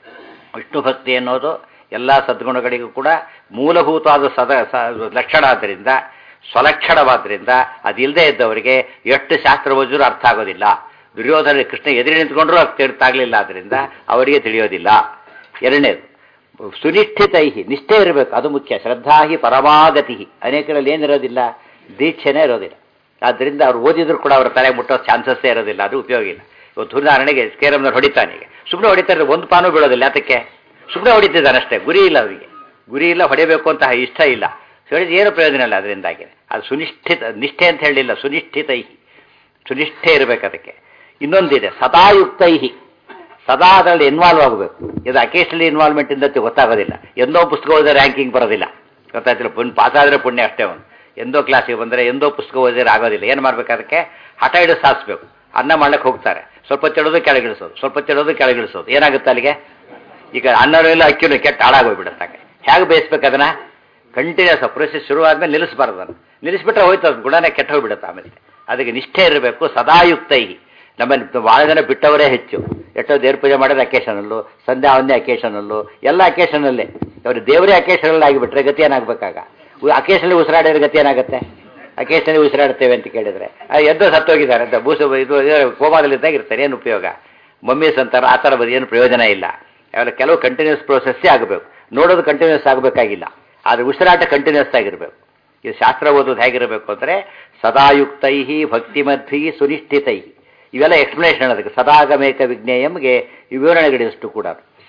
ವಿಷ್ಣು ಭಕ್ತಿ ಅನ್ನೋದು ಎಲ್ಲ ಸದ್ಗುಣಗಳಿಗೂ ಕೂಡ ಮೂಲಭೂತವಾದ ಸದ ಲಕ್ಷಣ ಆದ್ದರಿಂದ ಸ್ವಲಕ್ಷಣವಾದ್ರಿಂದ ಅದಿಲ್ಲದೆ ಇದ್ದವರಿಗೆ ಎಷ್ಟು ಶಾಸ್ತ್ರ ಓದಿದ್ರು ಅರ್ಥ ಆಗೋದಿಲ್ಲ ದುರ್ಯೋಧನ ಕೃಷ್ಣ ಎದುರು ನಿಂತ್ಕೊಂಡ್ರೂ ಅರ್ಥ ಆಗಲಿಲ್ಲ ಆದ್ದರಿಂದ ಅವರಿಗೆ ತಿಳಿಯೋದಿಲ್ಲ ಎರಡನೇದು ಸುನಿಷ್ಠಿತೈಹಿ ನಿಷ್ಠೆ ಇರಬೇಕು ಅದು ಮುಖ್ಯ ಶ್ರದ್ಧಾಹಿ ಪರಮಾಗತಿ ಅನೇಕರಲ್ಲಿ ಏನಿರೋದಿಲ್ಲ ದೀಕ್ಷೆನೇ ಇರೋದಿಲ್ಲ ಆದ್ದರಿಂದ ಅವ್ರು ಓದಿದ್ರು ಕೂಡ ಅವ್ರ ತಲೆ ಮುಟ್ಟೋ ಚಾನ್ಸಸ್ಸೇ ಇರೋದಿಲ್ಲ ಅದು ಉಪಯೋಗ ಇಲ್ಲ ಇವತ್ತು ಉದಾಹರಣೆಗೆ ಸ್ಕೇರಮ್ನವ್ರು ಹೊಡಿತಾನೆ ಈಗ ಸುಮ್ಮನೆ ಹೊಡಿತಾರೆ ಒಂದು ಪಾನು ಬೀಳೋದಿಲ್ಲ ಅದಕ್ಕೆ ಸುಮ್ಮನೆ ಹೊಡಿತಿದ್ದಾನೆ ಅಷ್ಟೇ ಗುರಿ ಇಲ್ಲ ಅವರಿಗೆ ಗುರಿ ಇಲ್ಲ ಹೊಡಿಬೇಕು ಅಂತ ಇಷ್ಟ ಇಲ್ಲ ಹೇಳಿದ ಏನು ಪ್ರಯೋಜನ ಇಲ್ಲ ಅದರಿಂದಾಗಿದೆ ಅದು ಸುನಿಷ್ಠಿತ ನಿಷ್ಠೆ ಅಂತ ಹೇಳಲಿಲ್ಲ ಸುನಿಷ್ಠಿತೈ ಸುನಿಷ್ಠೆ ಇರಬೇಕು ಅದಕ್ಕೆ ಇನ್ನೊಂದಿದೆ ಸದಾಯುಕ್ತೈಹಿ ಸದಾ ಅದರಲ್ಲಿ ಇನ್ವಾಲ್ವ್ ಆಗಬೇಕು ಇದು ಅಕೇಶನಲಿ ಇನ್ವಾಲ್ವ್ಮೆಂಟ್ ಇಂದ ಗೊತ್ತಾಗೋದಿಲ್ಲ ಎಂದೋ ಪುಸ್ತಕ ಓದಿದ್ರೆ ರ್ಯಾಂಕಿಂಗ್ ಬರೋದಿಲ್ಲ ಗೊತ್ತಾಯ್ತಿಲ್ಲ ಪುಣ್ಯ ಪಾಸ್ ಆದರೆ ಪುಣ್ಯ ಅಷ್ಟೇ ಅವನು ಎಂದೋ ಕ್ಲಾಸಿಗೆ ಬಂದರೆ ಎಂದೋ ಪುಸ್ತಕ ಓದಿದ್ರೆ ಆಗೋದಿಲ್ಲ ಏನು ಮಾಡ್ಬೇಕು ಅದಕ್ಕೆ ಹಠ ಹಿಡಿದು ಸಾಧಿಸ್ಬೇಕು ಅನ್ನ ಮಾಡ್ಲಿಕ್ಕೆ ಹೋಗ್ತಾರೆ ಸ್ವಲ್ಪ ತಿಳೋದು ಕೆಳಗಿಳಿಸೋದು ಸ್ವಲ್ಪ ತಿಳೋದು ಕೆಳಗಿಳಿಸೋದು ಏನಾಗುತ್ತೆ ಅಲ್ಲಿಗೆ ಈಗ ಅನ್ನನೂ ಇಲ್ಲ ಅಕ್ಕಿನೂ ಕೆಟ್ಟ ಹಾಳಾಗೋಗ್ಬಿಡುತ್ತೆ ಹೇಗೆ ಬೇಯಿಸ್ಬೇಕು ಅದನ್ನ ಕಂಟಿನ್ಯೂಸ್ ಪ್ರೊಸೆಸ್ ಶುರು ಆದ್ಮೇಲೆ ನಿಲ್ಲಿಸಬಾರ್ದು ಅದನ್ನು ನಿಲ್ಲಿಸ್ಬಿಟ್ರೆ ಹೋಯ್ತು ಅದು ಗುಣನೇ ಕೆಟ್ಟ ಹೋಗ್ಬಿಡುತ್ತೆ ಆಮೇಲೆ ಅದಕ್ಕೆ ನಿಷ್ಠೆ ಇರಬೇಕು ಸದಾಯುಕ್ತೈ ನಮ್ಮಲ್ಲಿ ಭಾಳ ಜನ ಬಿಟ್ಟವರೇ ಹೆಚ್ಚು ಎಷ್ಟೋ ದೇವ್ರ ಪೂಜೆ ಮಾಡೋದು ಅಕೇಶನಲ್ಲು ಸಂಧ್ಯಾ ಒಂದೇ ಅಕೇಶನಲ್ಲು ಎಲ್ಲ ಅಕೇಶನಲ್ಲೇ ಅವರು ದೇವರೇ ಅಕೇಶನಲ್ಲಿ ಆಗಿಬಿಟ್ರೆ ಗತಿ ಏನಾಗಬೇಕಾಗ ಅಕೇಶನಲ್ಲಿ ಉಸಿರಾಡಿದ್ರೆ ಗತಿ ಏನಾಗುತ್ತೆ ಅಕೇಶನಲ್ಲಿ ಉಸಿರಾಡ್ತೇವೆ ಅಂತ ಕೇಳಿದ್ರೆ ಎದ್ದೋ ಸತ್ತೋಗಿದ್ದಾರೆ ಅಂತ ಬೂಸ ಇದು ಕೋಮಾದಲ್ಲಿದ್ದಾಗ ಇರ್ತಾರೆ ಏನು ಉಪಯೋಗ ಮಮ್ಮೀಸ್ ಅಂತಾರೆ ಆ ಥರ ಏನು ಪ್ರಯೋಜನ ಇಲ್ಲ ಅವೆಲ್ಲ ಕೆಲವು ಕಂಟಿನ್ಯೂಸ್ ಪ್ರೋಸೆಸ್ಸೇ ಆಗಬೇಕು ನೋಡೋದು ಕಂಟಿನ್ಯೂಸ್ ಆಗಬೇಕಾಗಿಲ್ಲ ಆದರೆ ಉಸಿರಾಟ ಕಂಟಿನ್ಯೂಸ್ ಆಗಿರಬೇಕು ಇದು ಶಾಸ್ತ್ರ ಓದೋದು ಹೇಗಿರಬೇಕು ಅಂದರೆ ಸದಾಯುಕ್ತೈ ಭಕ್ತಿಮಧ್ವಿ ಸುನಿಷ್ಠಿತೈ ಇವೆಲ್ಲ ಎಕ್ಸ್ಪ್ಲನೇಷನ್ ಅದಕ್ಕೆ ಸದಾಗಮೇಕ ವಿಜ್ಞೇಯಂಗೆ ವಿವರಣೆಗಳಿಷ್ಟು ಕೂಡ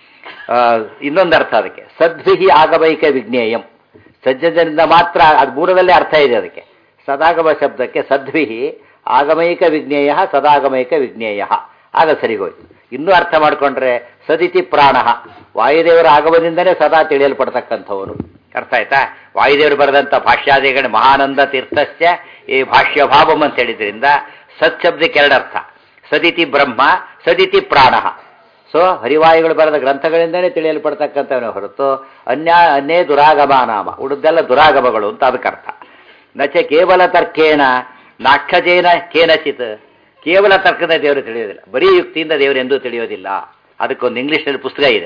ಇನ್ನೊಂದು ಅರ್ಥ ಅದಕ್ಕೆ ಸದ್ವಿಹಿ ಆಗಮೈಕ ವಿಜ್ಞೇಯಂ ಸಜ್ಜನರಿಂದ ಮಾತ್ರ ಅದು ಮೂರದಲ್ಲೇ ಅರ್ಥ ಇದೆ ಅದಕ್ಕೆ ಸದಾಗಮ ಶಬ್ದಕ್ಕೆ ಸದ್ವಿಹಿ ಆಗಮೈಕ ವಿಜ್ಞೇಯ ಸದಾಗಮೈಕ ವಿಜ್ಞೇಯ ಆಗ ಸರಿಗೋಯ್ತು ಇನ್ನೂ ಅರ್ಥ ಮಾಡಿಕೊಂಡ್ರೆ ಸದಿತಿ ಪ್ರಾಣ ವಾಯುದೇವರ ಆಗಮದಿಂದನೇ ಸದಾ ತಿಳಿಯಲ್ಪಡ್ತಕ್ಕಂಥವನು ಅರ್ಥ ಆಯ್ತಾ ವಾಯುದೇವರು ಬರೆದಂಥ ಭಾಷ್ಯಾದಿಗಳ ಮಹಾನಂದ ತೀರ್ಥಸ್ಯ ಈ ಭಾಷ್ಯ ಭಾವಂ ಅಂತ ಹೇಳಿದ್ರಿಂದ ಸತ್ ಶಬ್ದಕ್ಕೆ ಎರಡರ್ಥ ಸದಿತಿ ಬ್ರಹ್ಮ ಸದಿತಿ ಪ್ರಾಣ ಸೊ ಹರಿವಾಯುಗಳು ಬರೆದ ಗ್ರಂಥಗಳಿಂದನೇ ತಿಳಿಯಲ್ಪಡ್ತಕ್ಕಂಥವನೇ ಹೊರತು ಅನ್ಯ ಅನ್ನೇ ದುರಾಗಮ ನಾಮ ಉಳಿದೆಲ್ಲ ದುರಾಗಮಗಳು ಅಂತ ಅದಕ್ಕೆ ಅರ್ಥ ನಚ ಕೇವಲ ತರ್ಕೇಣ ನಾಕ್ಷಜೇನ ಕೇನಚಿತ್ ಕೇವಲ ತರ್ಕದ ದೇವರು ತಿಳಿಯೋದಿಲ್ಲ ಬರೀ ಯುಕ್ತಿಯಿಂದ ದೇವರು ಎಂದೂ ತಿಳಿಯೋದಿಲ್ಲ ಅದಕ್ಕೊಂದು ಇಂಗ್ಲೀಷ್ನಲ್ಲಿ ಪುಸ್ತಕ ಇದೆ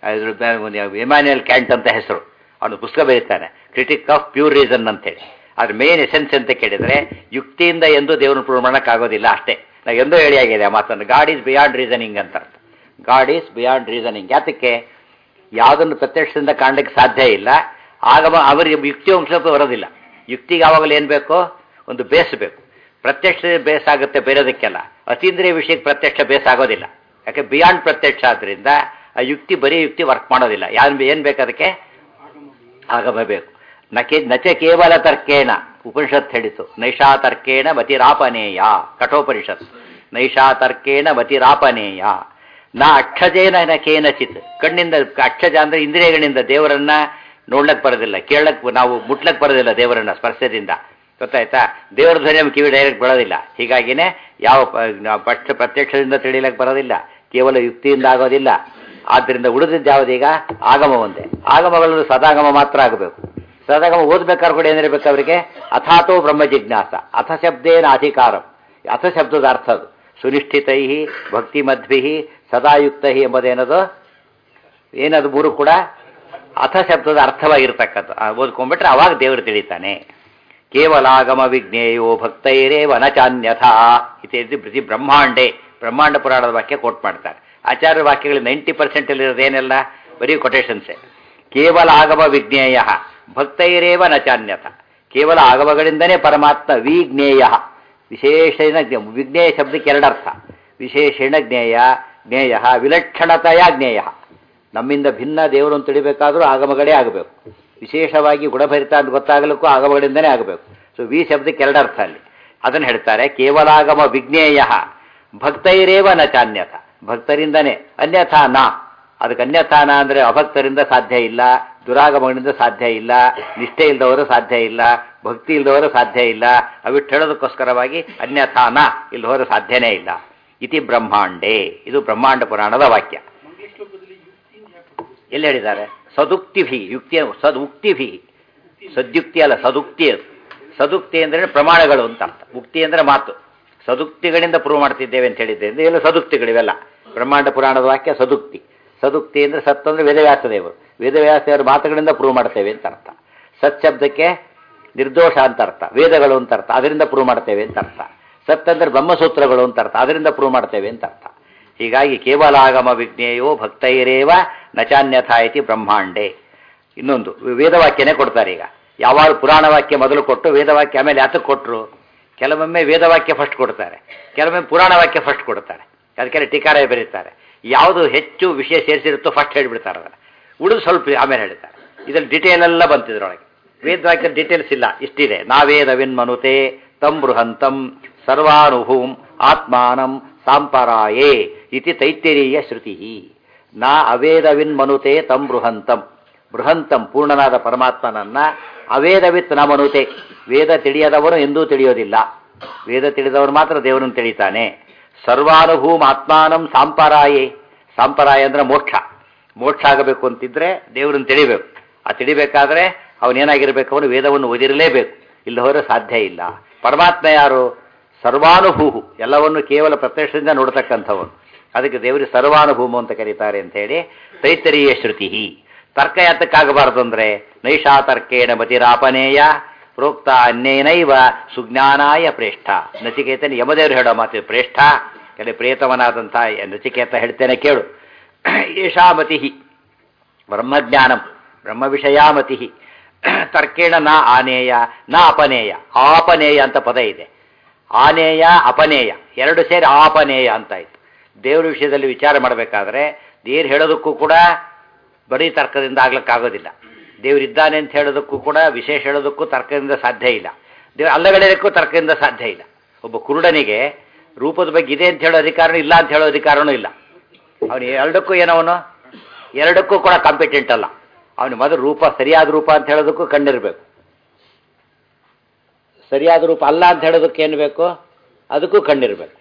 ಇಮಾನ್ಯುಯಲ್ ಕ್ಯಾಂಟ್ ಅಂತ ಹೆಸರು ಅವನು ಪುಸ್ತಕ ಬರೀತಾನೆ ಕ್ರಿಟಿಕ್ ಆಫ್ ಪ್ಯೂರ್ ರೀಸನ್ ಅಂತೇಳಿ ಅದ್ರ ಮೇನ್ ಎಸೆನ್ಸ್ ಅಂತ ಕೇಳಿದರೆ ಯುಕ್ತಿಯಿಂದ ಎಂದು ದೇವರನ್ನು ಪ್ರೂವ್ ಮಾಡೋಕ್ಕಾಗೋದಿಲ್ಲ ಅಷ್ಟೇ ನಾವು ಎಂದೋ ಹೇಳಿ ಆಗಿದೆ ಆ ಮಾತನ್ನು ಗಾಡ್ ಈಸ್ ಬಿಯಾಂಡ್ ರೀಸನಿಂಗ್ ಅಂತ ಅರ್ಥ ಗಾಡ್ ಈಸ್ ಬಿಯಾಂಡ್ ರೀಸನಿಂಗ್ ಯಾತಕ್ಕೆ ಯಾವುದನ್ನು ಪ್ರತ್ಯಕ್ಷದಿಂದ ಕಾಣಲಿಕ್ಕೆ ಸಾಧ್ಯ ಇಲ್ಲ ಆಗ ಅವರಿಗೆ ಯುಕ್ತಿ ಅಂಶ ಬರೋದಿಲ್ಲ ಯುಕ್ತಿಗೆ ಆವಾಗಲೂ ಏನು ಬೇಕು ಒಂದು ಬೇಸ್ ಬೇಕು ಪ್ರತ್ಯಕ್ಷ ಬೇಸ್ ಆಗುತ್ತೆ ಬೇರೆದಕ್ಕೆಲ್ಲ ಅತೀಂದ್ರಿಯ ವಿಷಯಕ್ಕೆ ಪ್ರತ್ಯಕ್ಷ ಬೇಸ್ ಆಗೋದಿಲ್ಲ ಯಾಕೆ ಬಿಯಾಂಡ್ ಪ್ರತ್ಯಕ್ಷ ಆದ್ರಿಂದ ಆ ಯುಕ್ತಿ ಬರೀ ಯುಕ್ತಿ ವರ್ಕ್ ಮಾಡೋದಿಲ್ಲ ಯಾರು ಏನು ಬೇಕು ಅದಕ್ಕೆ ಆಗಮ ಬೇಕು ನಕೆ ನಚ ಕೇವಲ ತರ್ಕೇಣ ಉಪನಿಷತ್ ಹೇಳಿತು ನೈಷಾ ತರ್ಕೇಣ ಮತಿರಾಪನೇಯ ಕಠೋಪನಿಷತ್ ನೈಷಾ ತರ್ಕೇಣ ಮತಿರಾಪನೇಯ ನಾ ಅಕ್ಷಜೇನ ನ ಕೇನಚಿತ್ ಕಣ್ಣಿಂದ ಅಕ್ಷಜ ಅಂದ್ರೆ ಇಂದ್ರಿಯಗಳಿಂದ ದೇವರನ್ನ ನೋಡ್ಲಕ್ ಬರೋದಿಲ್ಲ ಕೇಳಕ್ ನಾವು ಮುಟ್ಲಕ್ ಬರೋದಿಲ್ಲ ದೇವರನ್ನ ಸ್ಪರ್ಶದಿಂದ ಗೊತ್ತಾಯ್ತಾ ದೇವರ ಧ್ವನಿ ನಮ್ಮ ಕಿವಿ ಡೈರೆಕ್ಟ್ ಬರೋದಿಲ್ಲ ಹೀಗಾಗಿನೇ ಯಾವ ಪ- ನಾವು ಪಕ್ಷ ಪ್ರತ್ಯಕ್ಷದಿಂದ ತಿಳಿಯಲಕ್ಕೆ ಬರೋದಿಲ್ಲ ಕೇವಲ ಯುಕ್ತಿಯಿಂದ ಆಗೋದಿಲ್ಲ ಆದ್ದರಿಂದ ಉಳಿದಿದ್ದು ಯಾವುದೀಗ ಆಗಮ ಒಂದೇ ಆಗಮಗಳು ಸದಾಗಮ ಮಾತ್ರ ಆಗಬೇಕು ಸದಾಗಮ ಓದ್ಬೇಕಾದ್ರೆ ಕೂಡ ಏನಿರಬೇಕು ಅವರಿಗೆ ಅಥಾತೋ ಬ್ರಹ್ಮ ಜಿಜ್ಞಾಸ ಅಥ ಶಬ್ದೇನ ಅಧಿಕಾರಂ ಅಥ ಶಬ್ದದ ಅರ್ಥ ಅದು ಸುನಿಷ್ಠಿತೈ ಭಕ್ತಿ ಮಧ್ವಿ ಸದಾಯುಕ್ತ ಎಂಬುದೇನದು ಏನದು ಮೂರು ಕೂಡ ಅಥ ಶಬ್ದದ ಅರ್ಥವಾಗಿರ್ತಕ್ಕಂಥ ಆ ಓದ್ಕೊಂಡ್ಬಿಟ್ರೆ ಅವಾಗ ದೇವರು ತಿಳಿತಾನೆ ಕೇವಲಾಗಮ ವಿಜ್ಞೇಯೋ ಭಕ್ತೈರೇವ ನಚಾನ್ಯಥ ಇತ್ಯಾದಿ ಪ್ರತಿ ಬ್ರಹ್ಮಾಂಡೆ ಬ್ರಹ್ಮಾಂಡ ಪುರಾಣದ ವಾಕ್ಯ ಕೋಟ್ ಮಾಡ್ತಾರೆ ಆಚಾರ್ಯ ವಾಕ್ಯಗಳು ನೈಂಟಿ ಪರ್ಸೆಂಟ್ ಅಲ್ಲಿರೋದೇನೆಲ್ಲ ಬರೀ ಕೊಟೇಶನ್ಸೇ ಕೇವಲ ಆಗಮ ವಿಜ್ಞೇಯ ಭಕ್ತೈರೇವ ನಚಾನ್ಯಥ ಕೇವಲ ಆಗಮಗಳಿಂದನೇ ಪರಮಾತ್ಮ ವಿಜ್ಞೇಯ ವಿಶೇಷಣ ಜ್ಞ- ವಿಜ್ಞೇಯ ಶಬ್ದಕ್ಕೆ ಎರಡರ್ಥ ವಿಶೇಷಣ ಜ್ಞೇಯ ಜ್ಞೇಯ ವಿಲಕ್ಷಣತೆಯ ಜ್ಞೇಯ ನಮ್ಮಿಂದ ಭಿನ್ನ ದೇವರನ್ನು ತಿಳಿಬೇಕಾದ್ರೂ ಆಗಮಗಳೇ ಆಗಬೇಕು ವಿಶೇಷವಾಗಿ ಗುಣಭರಿತ ಅಂತ ಗೊತ್ತಾಗಲಿಕ್ಕೂ ಆಗಮಗಳಿಂದನೇ ಆಗಬೇಕು ಸೊ ವಿ ಶಬ್ದಕ್ಕೆ ಎರಡರ್ಥ ಅಲ್ಲಿ ಅದನ್ನು ಹೇಳ್ತಾರೆ ಕೇವಲಾಗಮ ವಿಜ್ಞೇಯ ಭಕ್ತೈರೇವ ನ ಚಾನ್ಯಥ ಭಕ್ತರಿಂದನೇ ಅನ್ಯಥಾ ನಾ ಅದಕ್ಕೆ ಅನ್ಯಥಾ ನಾ ಅಂದರೆ ಅಭಕ್ತರಿಂದ ಸಾಧ್ಯ ಇಲ್ಲ ದುರಾಗಮಗಳಿಂದ ಸಾಧ್ಯ ಇಲ್ಲ ನಿಷ್ಠೆ ಇಲ್ಲದವರು ಸಾಧ್ಯ ಇಲ್ಲ ಭಕ್ತಿ ಇಲ್ಲದವರು ಸಾಧ್ಯ ಇಲ್ಲ ಅವಿಟ್ಟು ಹೇಳೋದಕ್ಕೋಸ್ಕರವಾಗಿ ಅನ್ಯಥಾ ನಾ ಇಲ್ಲದವರು ಸಾಧ್ಯನೇ ಇಲ್ಲ ಇತಿ ಬ್ರಹ್ಮಾಂಡೇ ಇದು ಬ್ರಹ್ಮಾಂಡ ಪುರಾಣದ ವಾಕ್ಯ ಎಲ್ಲಿ ಹೇಳಿದ್ದಾರೆ ಸದುಕ್ತಿಭಿ ಯುಕ್ತಿ ಸದುಕ್ತಿಭಿ ಸದ್ಯುಕ್ತಿ ಅಲ್ಲ ಸದುಕ್ತಿ ಅದು ಸದುಕ್ತಿ ಅಂದ್ರೆ ಪ್ರಮಾಣಗಳು ಅಂತ ಅರ್ಥ ಉಕ್ತಿ ಅಂದ್ರೆ ಮಾತು ಸದುಕ್ತಿಗಳಿಂದ ಪ್ರೂವ್ ಮಾಡ್ತಿದ್ದೇವೆ ಅಂತ ಹೇಳಿದ್ದೆ ಅಂದ್ರೆ ಎಲ್ಲ ಸದುಕ್ತಿಗಳಿವೆಲ್ಲ ಬ್ರಹ್ಮಾಂಡ ಪುರಾಣದ ವಾಕ್ಯ ಸದುಕ್ತಿ ಸದುಕ್ತಿ ಅಂದ್ರೆ ಸತ್ ಅಂದ್ರೆ ವೇದವ್ಯಾಸ ದೇವರು ವೇದವ್ಯಾಸ ದೇವರ ಮಾತುಗಳಿಂದ ಪ್ರೂವ್ ಮಾಡ್ತೇವೆ ಅಂತ ಅರ್ಥ ಸತ್ ಶಬ್ದಕ್ಕೆ ನಿರ್ದೋಷ ಅಂತ ಅರ್ಥ ವೇದಗಳು ಅಂತ ಅರ್ಥ ಅದರಿಂದ ಪ್ರೂವ್ ಮಾಡ್ತೇವೆ ಅಂತ ಅರ್ಥ ಸತ್ ಅಂದ್ರೆ ಬ್ರಹ್ಮಸೂತ್ರಗಳು ಅಂತ ಅರ್ಥ ಅದರಿಂದ ಪ್ರೂವ್ ಮಾಡ್ತೇವೆ ಅಂತ ಅರ್ಥ ಹೀಗಾಗಿ ಕೇವಲಾಗಮ ವಿಜ್ಞೇಯೋ ಭಕ್ತೈರೇವ ನಚಾನ್ಯಥ ಇತಿ ಬ್ರಹ್ಮಾಂಡೆ ಇನ್ನೊಂದು ವೇದವಾಕ್ಯನೇ ಕೊಡ್ತಾರೆ ಈಗ ಯಾವಾಗ ಪುರಾಣ ವಾಕ್ಯ ಮೊದಲು ಕೊಟ್ಟು ವೇದವಾಕ್ಯ ಆಮೇಲೆ ಯಾತಕ್ಕೆ ಕೊಟ್ಟರು ಕೆಲವೊಮ್ಮೆ ವೇದವಾಕ್ಯ ಫಸ್ಟ್ ಕೊಡ್ತಾರೆ ಕೆಲವೊಮ್ಮೆ ಪುರಾಣ ವಾಕ್ಯ ಫಸ್ಟ್ ಕೊಡ್ತಾರೆ ಅದಕ್ಕೆಲ್ಲ ಟೀಕಾರ ಬರೀತಾರೆ ಯಾವುದು ಹೆಚ್ಚು ವಿಷಯ ಸೇರಿಸಿರುತ್ತೋ ಫಸ್ಟ್ ಹೇಳಿಬಿಡ್ತಾರೆ ಅದನ್ನು ಉಳಿದು ಸ್ವಲ್ಪ ಆಮೇಲೆ ಹೇಳ್ತಾರೆ ಇದ್ರಲ್ಲಿ ಡಿಟೇಲ್ ಎಲ್ಲ ಬಂತಿದ್ರೊಳಗೆ ವೇದವಾಕ್ಯ ಡೀಟೇಲ್ಸ್ ಇಲ್ಲ ಇಷ್ಟಿದೆ ನಾವೇದವಿನ್ ಮನುತೆ ತಂ ಬೃಹಂತಂ ಸರ್ವಾನುಭೂಂ ಆತ್ಮಾನಂ ಸಾಂಪರಾಯೇ ಇತಿ ತೈತ್ತೆರೀಯ ಶ್ರುತಿ ನಾ ಅವೇದವಿನ್ ಮನುತೆ ತಂ ಬೃಹಂತಂ ಬೃಹಂತಂ ಪೂರ್ಣನಾದ ಪರಮಾತ್ಮನನ್ನ ಅವೇದವಿತ್ ನ ಮನುತೆ ವೇದ ತಿಳಿಯದವನು ಎಂದೂ ತಿಳಿಯೋದಿಲ್ಲ ವೇದ ತಿಳಿದವನು ಮಾತ್ರ ದೇವರನ್ನು ತಿಳಿತಾನೆ ಸರ್ವಾನುಭೂಮ್ ಆತ್ಮಾನಂ ಸಾಂಪರಾಯೇ ಸಾಂಪರಾಯ ಅಂದ್ರೆ ಮೋಕ್ಷ ಮೋಕ್ಷ ಆಗಬೇಕು ಅಂತಿದ್ರೆ ದೇವರನ್ನು ತಿಳಿಬೇಕು ಆ ತಿಳಿಬೇಕಾದ್ರೆ ಅವನೇನಾಗಿರ್ಬೇಕು ಅವನು ವೇದವನ್ನು ಓದಿರಲೇಬೇಕು ಇಲ್ಲ ಹೋದ್ರೆ ಸಾಧ್ಯ ಇಲ್ಲ ಪರಮಾತ್ಮ ಯಾರು ಸರ್ವಾನುಭೂಹು ಎಲ್ಲವನ್ನು ಕೇವಲ ಪ್ರತ್ಯಕ್ಷದಿಂದ ನೋಡ್ತಕ್ಕಂಥವನು ಅದಕ್ಕೆ ದೇವರಿಗೆ ಸರ್ವಾನುಭೂಮು ಅಂತ ಕರೀತಾರೆ ಅಂತ ಹೇಳಿ ತೈತರೀಯ ಶ್ರುತಿ ತರ್ಕ ಯಾತಕ್ಕಾಗಬಾರದು ಅಂದ್ರೆ ನೈಷಾ ತರ್ಕೇಣ ಮತಿರಾಪನೇಯ ಪ್ರೋಕ್ತ ಅನ್ಯೇನೈವ ಸುಜ್ಞಾನಾಯ ಪ್ರೇಷ್ಠ ನಚಿಕೇತನ ಯಮದೇವರು ಹೇಳೋ ಮಾತು ಪ್ರೇಷ್ಠ ಕೆಲ ಪ್ರೇತವನಾದಂಥ ನಚಿಕೇತ ಹೇಳ್ತೇನೆ ಕೇಳು ಏಷಾ ಮತಿ ಬ್ರಹ್ಮಜ್ಞಾನಂ ಬ್ರಹ್ಮ ವಿಷಯಾಮತಿ ತರ್ಕೇಣ ನ ಆನೇಯ ನ ಅಪನೇಯ ಆಪನೇಯ ಅಂತ ಪದ ಇದೆ ಆನೇಯ ಅಪನೇಯ ಎರಡು ಸೇರಿ ಆಪನೇಯ ಅಂತ ಆಯ್ತು ದೇವರ ವಿಷಯದಲ್ಲಿ ವಿಚಾರ ಮಾಡಬೇಕಾದ್ರೆ ದೇವ್ರು ಹೇಳೋದಕ್ಕೂ ಕೂಡ ಬರೀ ತರ್ಕದಿಂದ ಆಗ್ಲಿಕ್ಕಾಗೋದಿಲ್ಲ ದೇವರಿದ್ದಾನೆ ಅಂತ ಹೇಳೋದಕ್ಕೂ ಕೂಡ ವಿಶೇಷ ಹೇಳೋದಕ್ಕೂ ತರ್ಕದಿಂದ ಸಾಧ್ಯ ಇಲ್ಲ ದೇವ್ರ ಅಲ್ಲಗಳೆಯೋದಕ್ಕೂ ತರ್ಕದಿಂದ ಸಾಧ್ಯ ಇಲ್ಲ ಒಬ್ಬ ಕುರುಡನಿಗೆ ರೂಪದ ಬಗ್ಗೆ ಇದೆ ಅಂತ ಹೇಳೋ ಅಧಿಕಾರನೂ ಇಲ್ಲ ಅಂತ ಹೇಳೋ ಅಧಿಕಾರನೂ ಇಲ್ಲ ಅವನು ಎರಡಕ್ಕೂ ಏನವನು ಎರಡಕ್ಕೂ ಕೂಡ ಕಾಂಪಿಟೆಂಟ್ ಅಲ್ಲ ಅವನು ಮೊದಲು ರೂಪ ಸರಿಯಾದ ರೂಪ ಅಂತ ಹೇಳೋದಕ್ಕೂ ಕಣ್ಣಿರ್ಬೇಕು ಸರಿಯಾದ ರೂಪ ಅಲ್ಲ ಅಂತ ಹೇಳೋದಕ್ಕೆ ಏನು ಬೇಕು ಅದಕ್ಕೂ ಕಣ್ಣಿರ್ಬೇಕು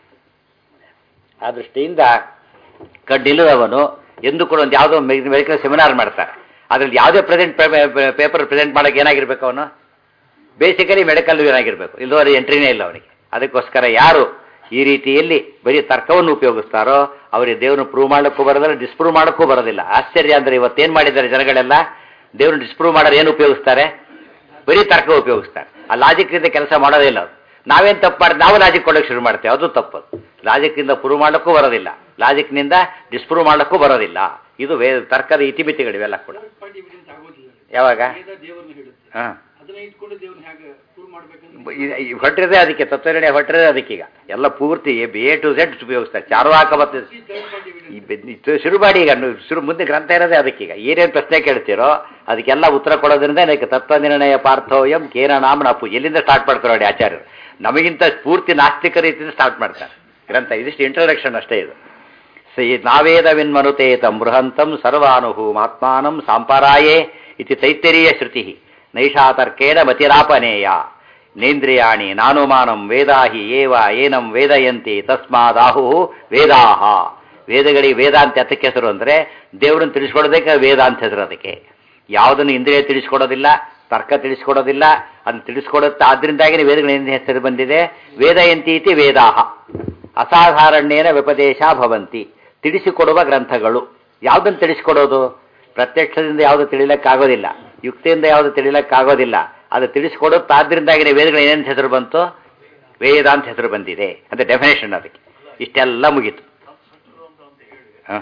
ಆ ದೃಷ್ಟಿಯಿಂದ ಕಣ್ಣಿಲ್ಲದವನು ಎಂದು ಕೂಡ ಒಂದು ಯಾವುದೋ ಮೆಡಿಕಲ್ ಸೆಮಿನಾರ್ ಮಾಡ್ತಾರೆ ಅದ್ರಲ್ಲಿ ಯಾವುದೇ ಪ್ರೆಸೆಂಟ್ ಪೇಪರ್ ಪ್ರೆಸೆಂಟ್ ಮಾಡೋಕೆ ಏನಾಗಿರ್ಬೇಕು ಅವನು ಬೇಸಿಕಲಿ ಮೆಡಿಕಲ್ ಏನಾಗಿರ್ಬೇಕು ಇಲ್ಲದವರೆ ಎಂಟ್ರಿನೇ ಇಲ್ಲ ಅವನಿಗೆ ಅದಕ್ಕೋಸ್ಕರ ಯಾರು ಈ ರೀತಿಯಲ್ಲಿ ಬರೀ ತರ್ಕವನ್ನು ಉಪಯೋಗಿಸ್ತಾರೋ ಅವರಿಗೆ ದೇವ್ರನ್ನ ಪ್ರೂವ್ ಮಾಡಕ್ಕೂ ಬರೋದಿಲ್ಲ ಡಿಸ್ಪ್ರೂವ್ ಮಾಡೋಕ್ಕೂ ಬರೋದಿಲ್ಲ ಆಶ್ಚರ್ಯ ಅಂದರೆ ಇವತ್ತೇನು ಮಾಡಿದ್ದಾರೆ ಜನಗಳೆಲ್ಲ ದೇವ್ರನ್ನ ಡಿಸ್ಪ್ರೂವ್ ಮಾಡೋರು ಏನು ಉಪಯೋಗಿಸ್ತಾರೆ ಬರೀ ತರ್ಕ ಉಪಯೋಗಿಸ್ತಾರೆ ಆ ಲಾಜಿಕ್ಕಿಂದ ಕೆಲಸ ಮಾಡೋದಿಲ್ಲ ಅದು ನಾವೇನು ತಪ್ಪು ಮಾಡಿ ನಾವು ಲಾಜಿಕ್ ಕೊಡೋಕೆ ಶುರು ಮಾಡ್ತೇವೆ ಅದು ತಪ್ಪು ಲಾಜಿಕ್ನಿಂದ ಪ್ರೂವ್ ಮಾಡೋಕ್ಕೂ ಬರೋದಿಲ್ಲ ಲಾಜಿಕ್ನಿಂದ ಡಿಸ್ಪ್ರೂವ್ ಮಾಡೋಕ್ಕೂ ಬರೋದಿಲ್ಲ ಇದು ವೇ ತರ್ಕದ ಇತಿಮಿತಿಗಳಿವೆಲ್ಲ ಕೂಡ ಪಾರ್ಟಿ ಎವಿಡೆನ್ಸ್ ಆಗೋದಿಲ್ಲ ಯಾವಾಗ ವೇದ ದೇವರನ್ನ ಹೇಳುತ್ತೆ ಹಾಂ ಅದನ್ನ ಇಟ್ಕೊಂಡು ದೇವ್ರನ್ನ ಹೇಗೆ ಪ್ರೂವ್ ಮಾಡ್ಬೇಕಂದ್ರೆ ಹೊಟ್ಟಿರದೆ ಅದಕ್ಕೆ ತತ್ವನಿರ್ಣಯ ಹೊಟ್ಟಿರದೆ ಅದಕ್ಕೀಗ ಎಲ್ಲ ಪೂರ್ತಿ ಎ ಟು ಝೆಡ್ ಉಪಯೋಗಿಸ್ತಾರೆ ಚಾರುವಾಕ ಮತ್ತು ಥರ್ಡ್ ಪಾರ್ಟಿ ಎವಿಡೆನ್ಸ್ ಈ ಬೆ- ಇದು ಶುರು ಮಾಡಿ ಈಗ ನೀವು ಶುರು ಮುಂದೆ ಗ್ರಂಥ ಇರೋದೇ ಅದಕ್ಕೀಗ ಏನೇನು ಪ್ರಶ್ನೆ ಕೇಳ್ತೀರೋ ಅದಕ್ಕೆಲ್ಲ ಉತ್ತರ ಕೊಡೋದ್ರಿಂದ ಅದಕ್ಕೆ ತತ್ವನಿರ್ಣಯ ಪಾರ್ಥೋಯಂ ಕೇನ ನಾಮ ನಪು ಎಲ್ಲಿಂದ ಸ್ಟಾರ್ಟ್ ಮಾಡ್ತಾರೆ ನೋಡಿ ಆಚಾರ್ಯರು ನಮಗಿಂತ ಪೂರ್ತಿ ನಾಸ್ತಿಕ ರೀತಿಯಿಂದ ಸ್ಟಾರ್ಟ್ ಮಾಡ್ತಾರೆ ಗ್ರಂಥ ಇದಿಷ್ಟು ಇಂಟ್ರೊಡಕ್ಷನ್ ಅಷ್ಟೇ ಇದು ಸ ಈ ನಾವೇದವಿನ್ಮನುತೇತಂ ಬೃಹಂತಂ ಸರ್ವಾನುಭೂಮಾತ್ಮಾನಂ ಸಾಂಪರಾಯೇ ಇತಿ ತೈತ್ತರೀಯ ಶ್ರುತಿ ನೈಷಾತರ್ಕೇಣ ಮತಿರಾಪನೇಯ ನೇಂದ್ರಿಯಾಣಿ ನಾನುಮಾನಂ ವೇದಾಹಿ ಏವ ಏನಂ ವೇದಯಂತಿ ತಸ್ಮಾದಾಹು ವೇದಾಹ ವೇದಗಳಿಗೆ ವೇದ ಅಂತ ಎತ್ತಕ್ಕೆ ಹೆಸರು ಅಂದರೆ ದೇವರನ್ನು ತಿಳಿಸ್ಕೊಡೋದಕ್ಕೆ ವೇದ ಅಂತ ಹೆಸರು ಅದಕ್ಕೆ ಯಾವುದನ್ನು ಇಂದ್ರಿಯ ತಿಳಿಸ್ಕೊಡೋದಿಲ್ಲ ತರ್ಕ ತಿಳಿಸ್ಕೊಡೋದಿಲ್ಲ ಅದನ್ನು ತಿಳಿಸ್ಕೊಡುತ್ತೆ ಆದ್ರಿಂದಾಗಿ ವೇದಗಳ ಏನು ಹೆಸರು ಬಂದಿದೆ ವೇದಯಂತಿ ಇತಿ ವೇದಾಹ ಅಸಾಧಾರಣ್ಯೇನ ವ್ಯಪದೇಶ ಭವಂತಿ ತಿಳಿಸಿಕೊಡುವ ಗ್ರಂಥಗಳು ಯಾವುದನ್ನು ತಿಳಿಸ್ಕೊಡೋದು ಪ್ರತ್ಯಕ್ಷದಿಂದ ಯಾವುದು ತಿಳಿಲಕ್ಕಾಗೋದಿಲ್ಲ ಯುಕ್ತಿಯಿಂದ ಯಾವುದು ತಿಳಿಲಕ್ಕಾಗೋದಿಲ್ಲ ಅದು ತಿಳಿಸ್ಕೊಡುತ್ತೆ ಆದ್ರಿಂದಾಗಿ ವೇದಗಳ ಏನೇನು ಹೆಸರು ಬಂತು ವೇದ ಅಂತ ಹೆಸರು ಬಂದಿದೆ ಅಂತ ಡೆಫಿನೇಷನ್ ಅದಕ್ಕೆ ಇಷ್ಟೆಲ್ಲ ಮುಗೀತು ಹಾಂ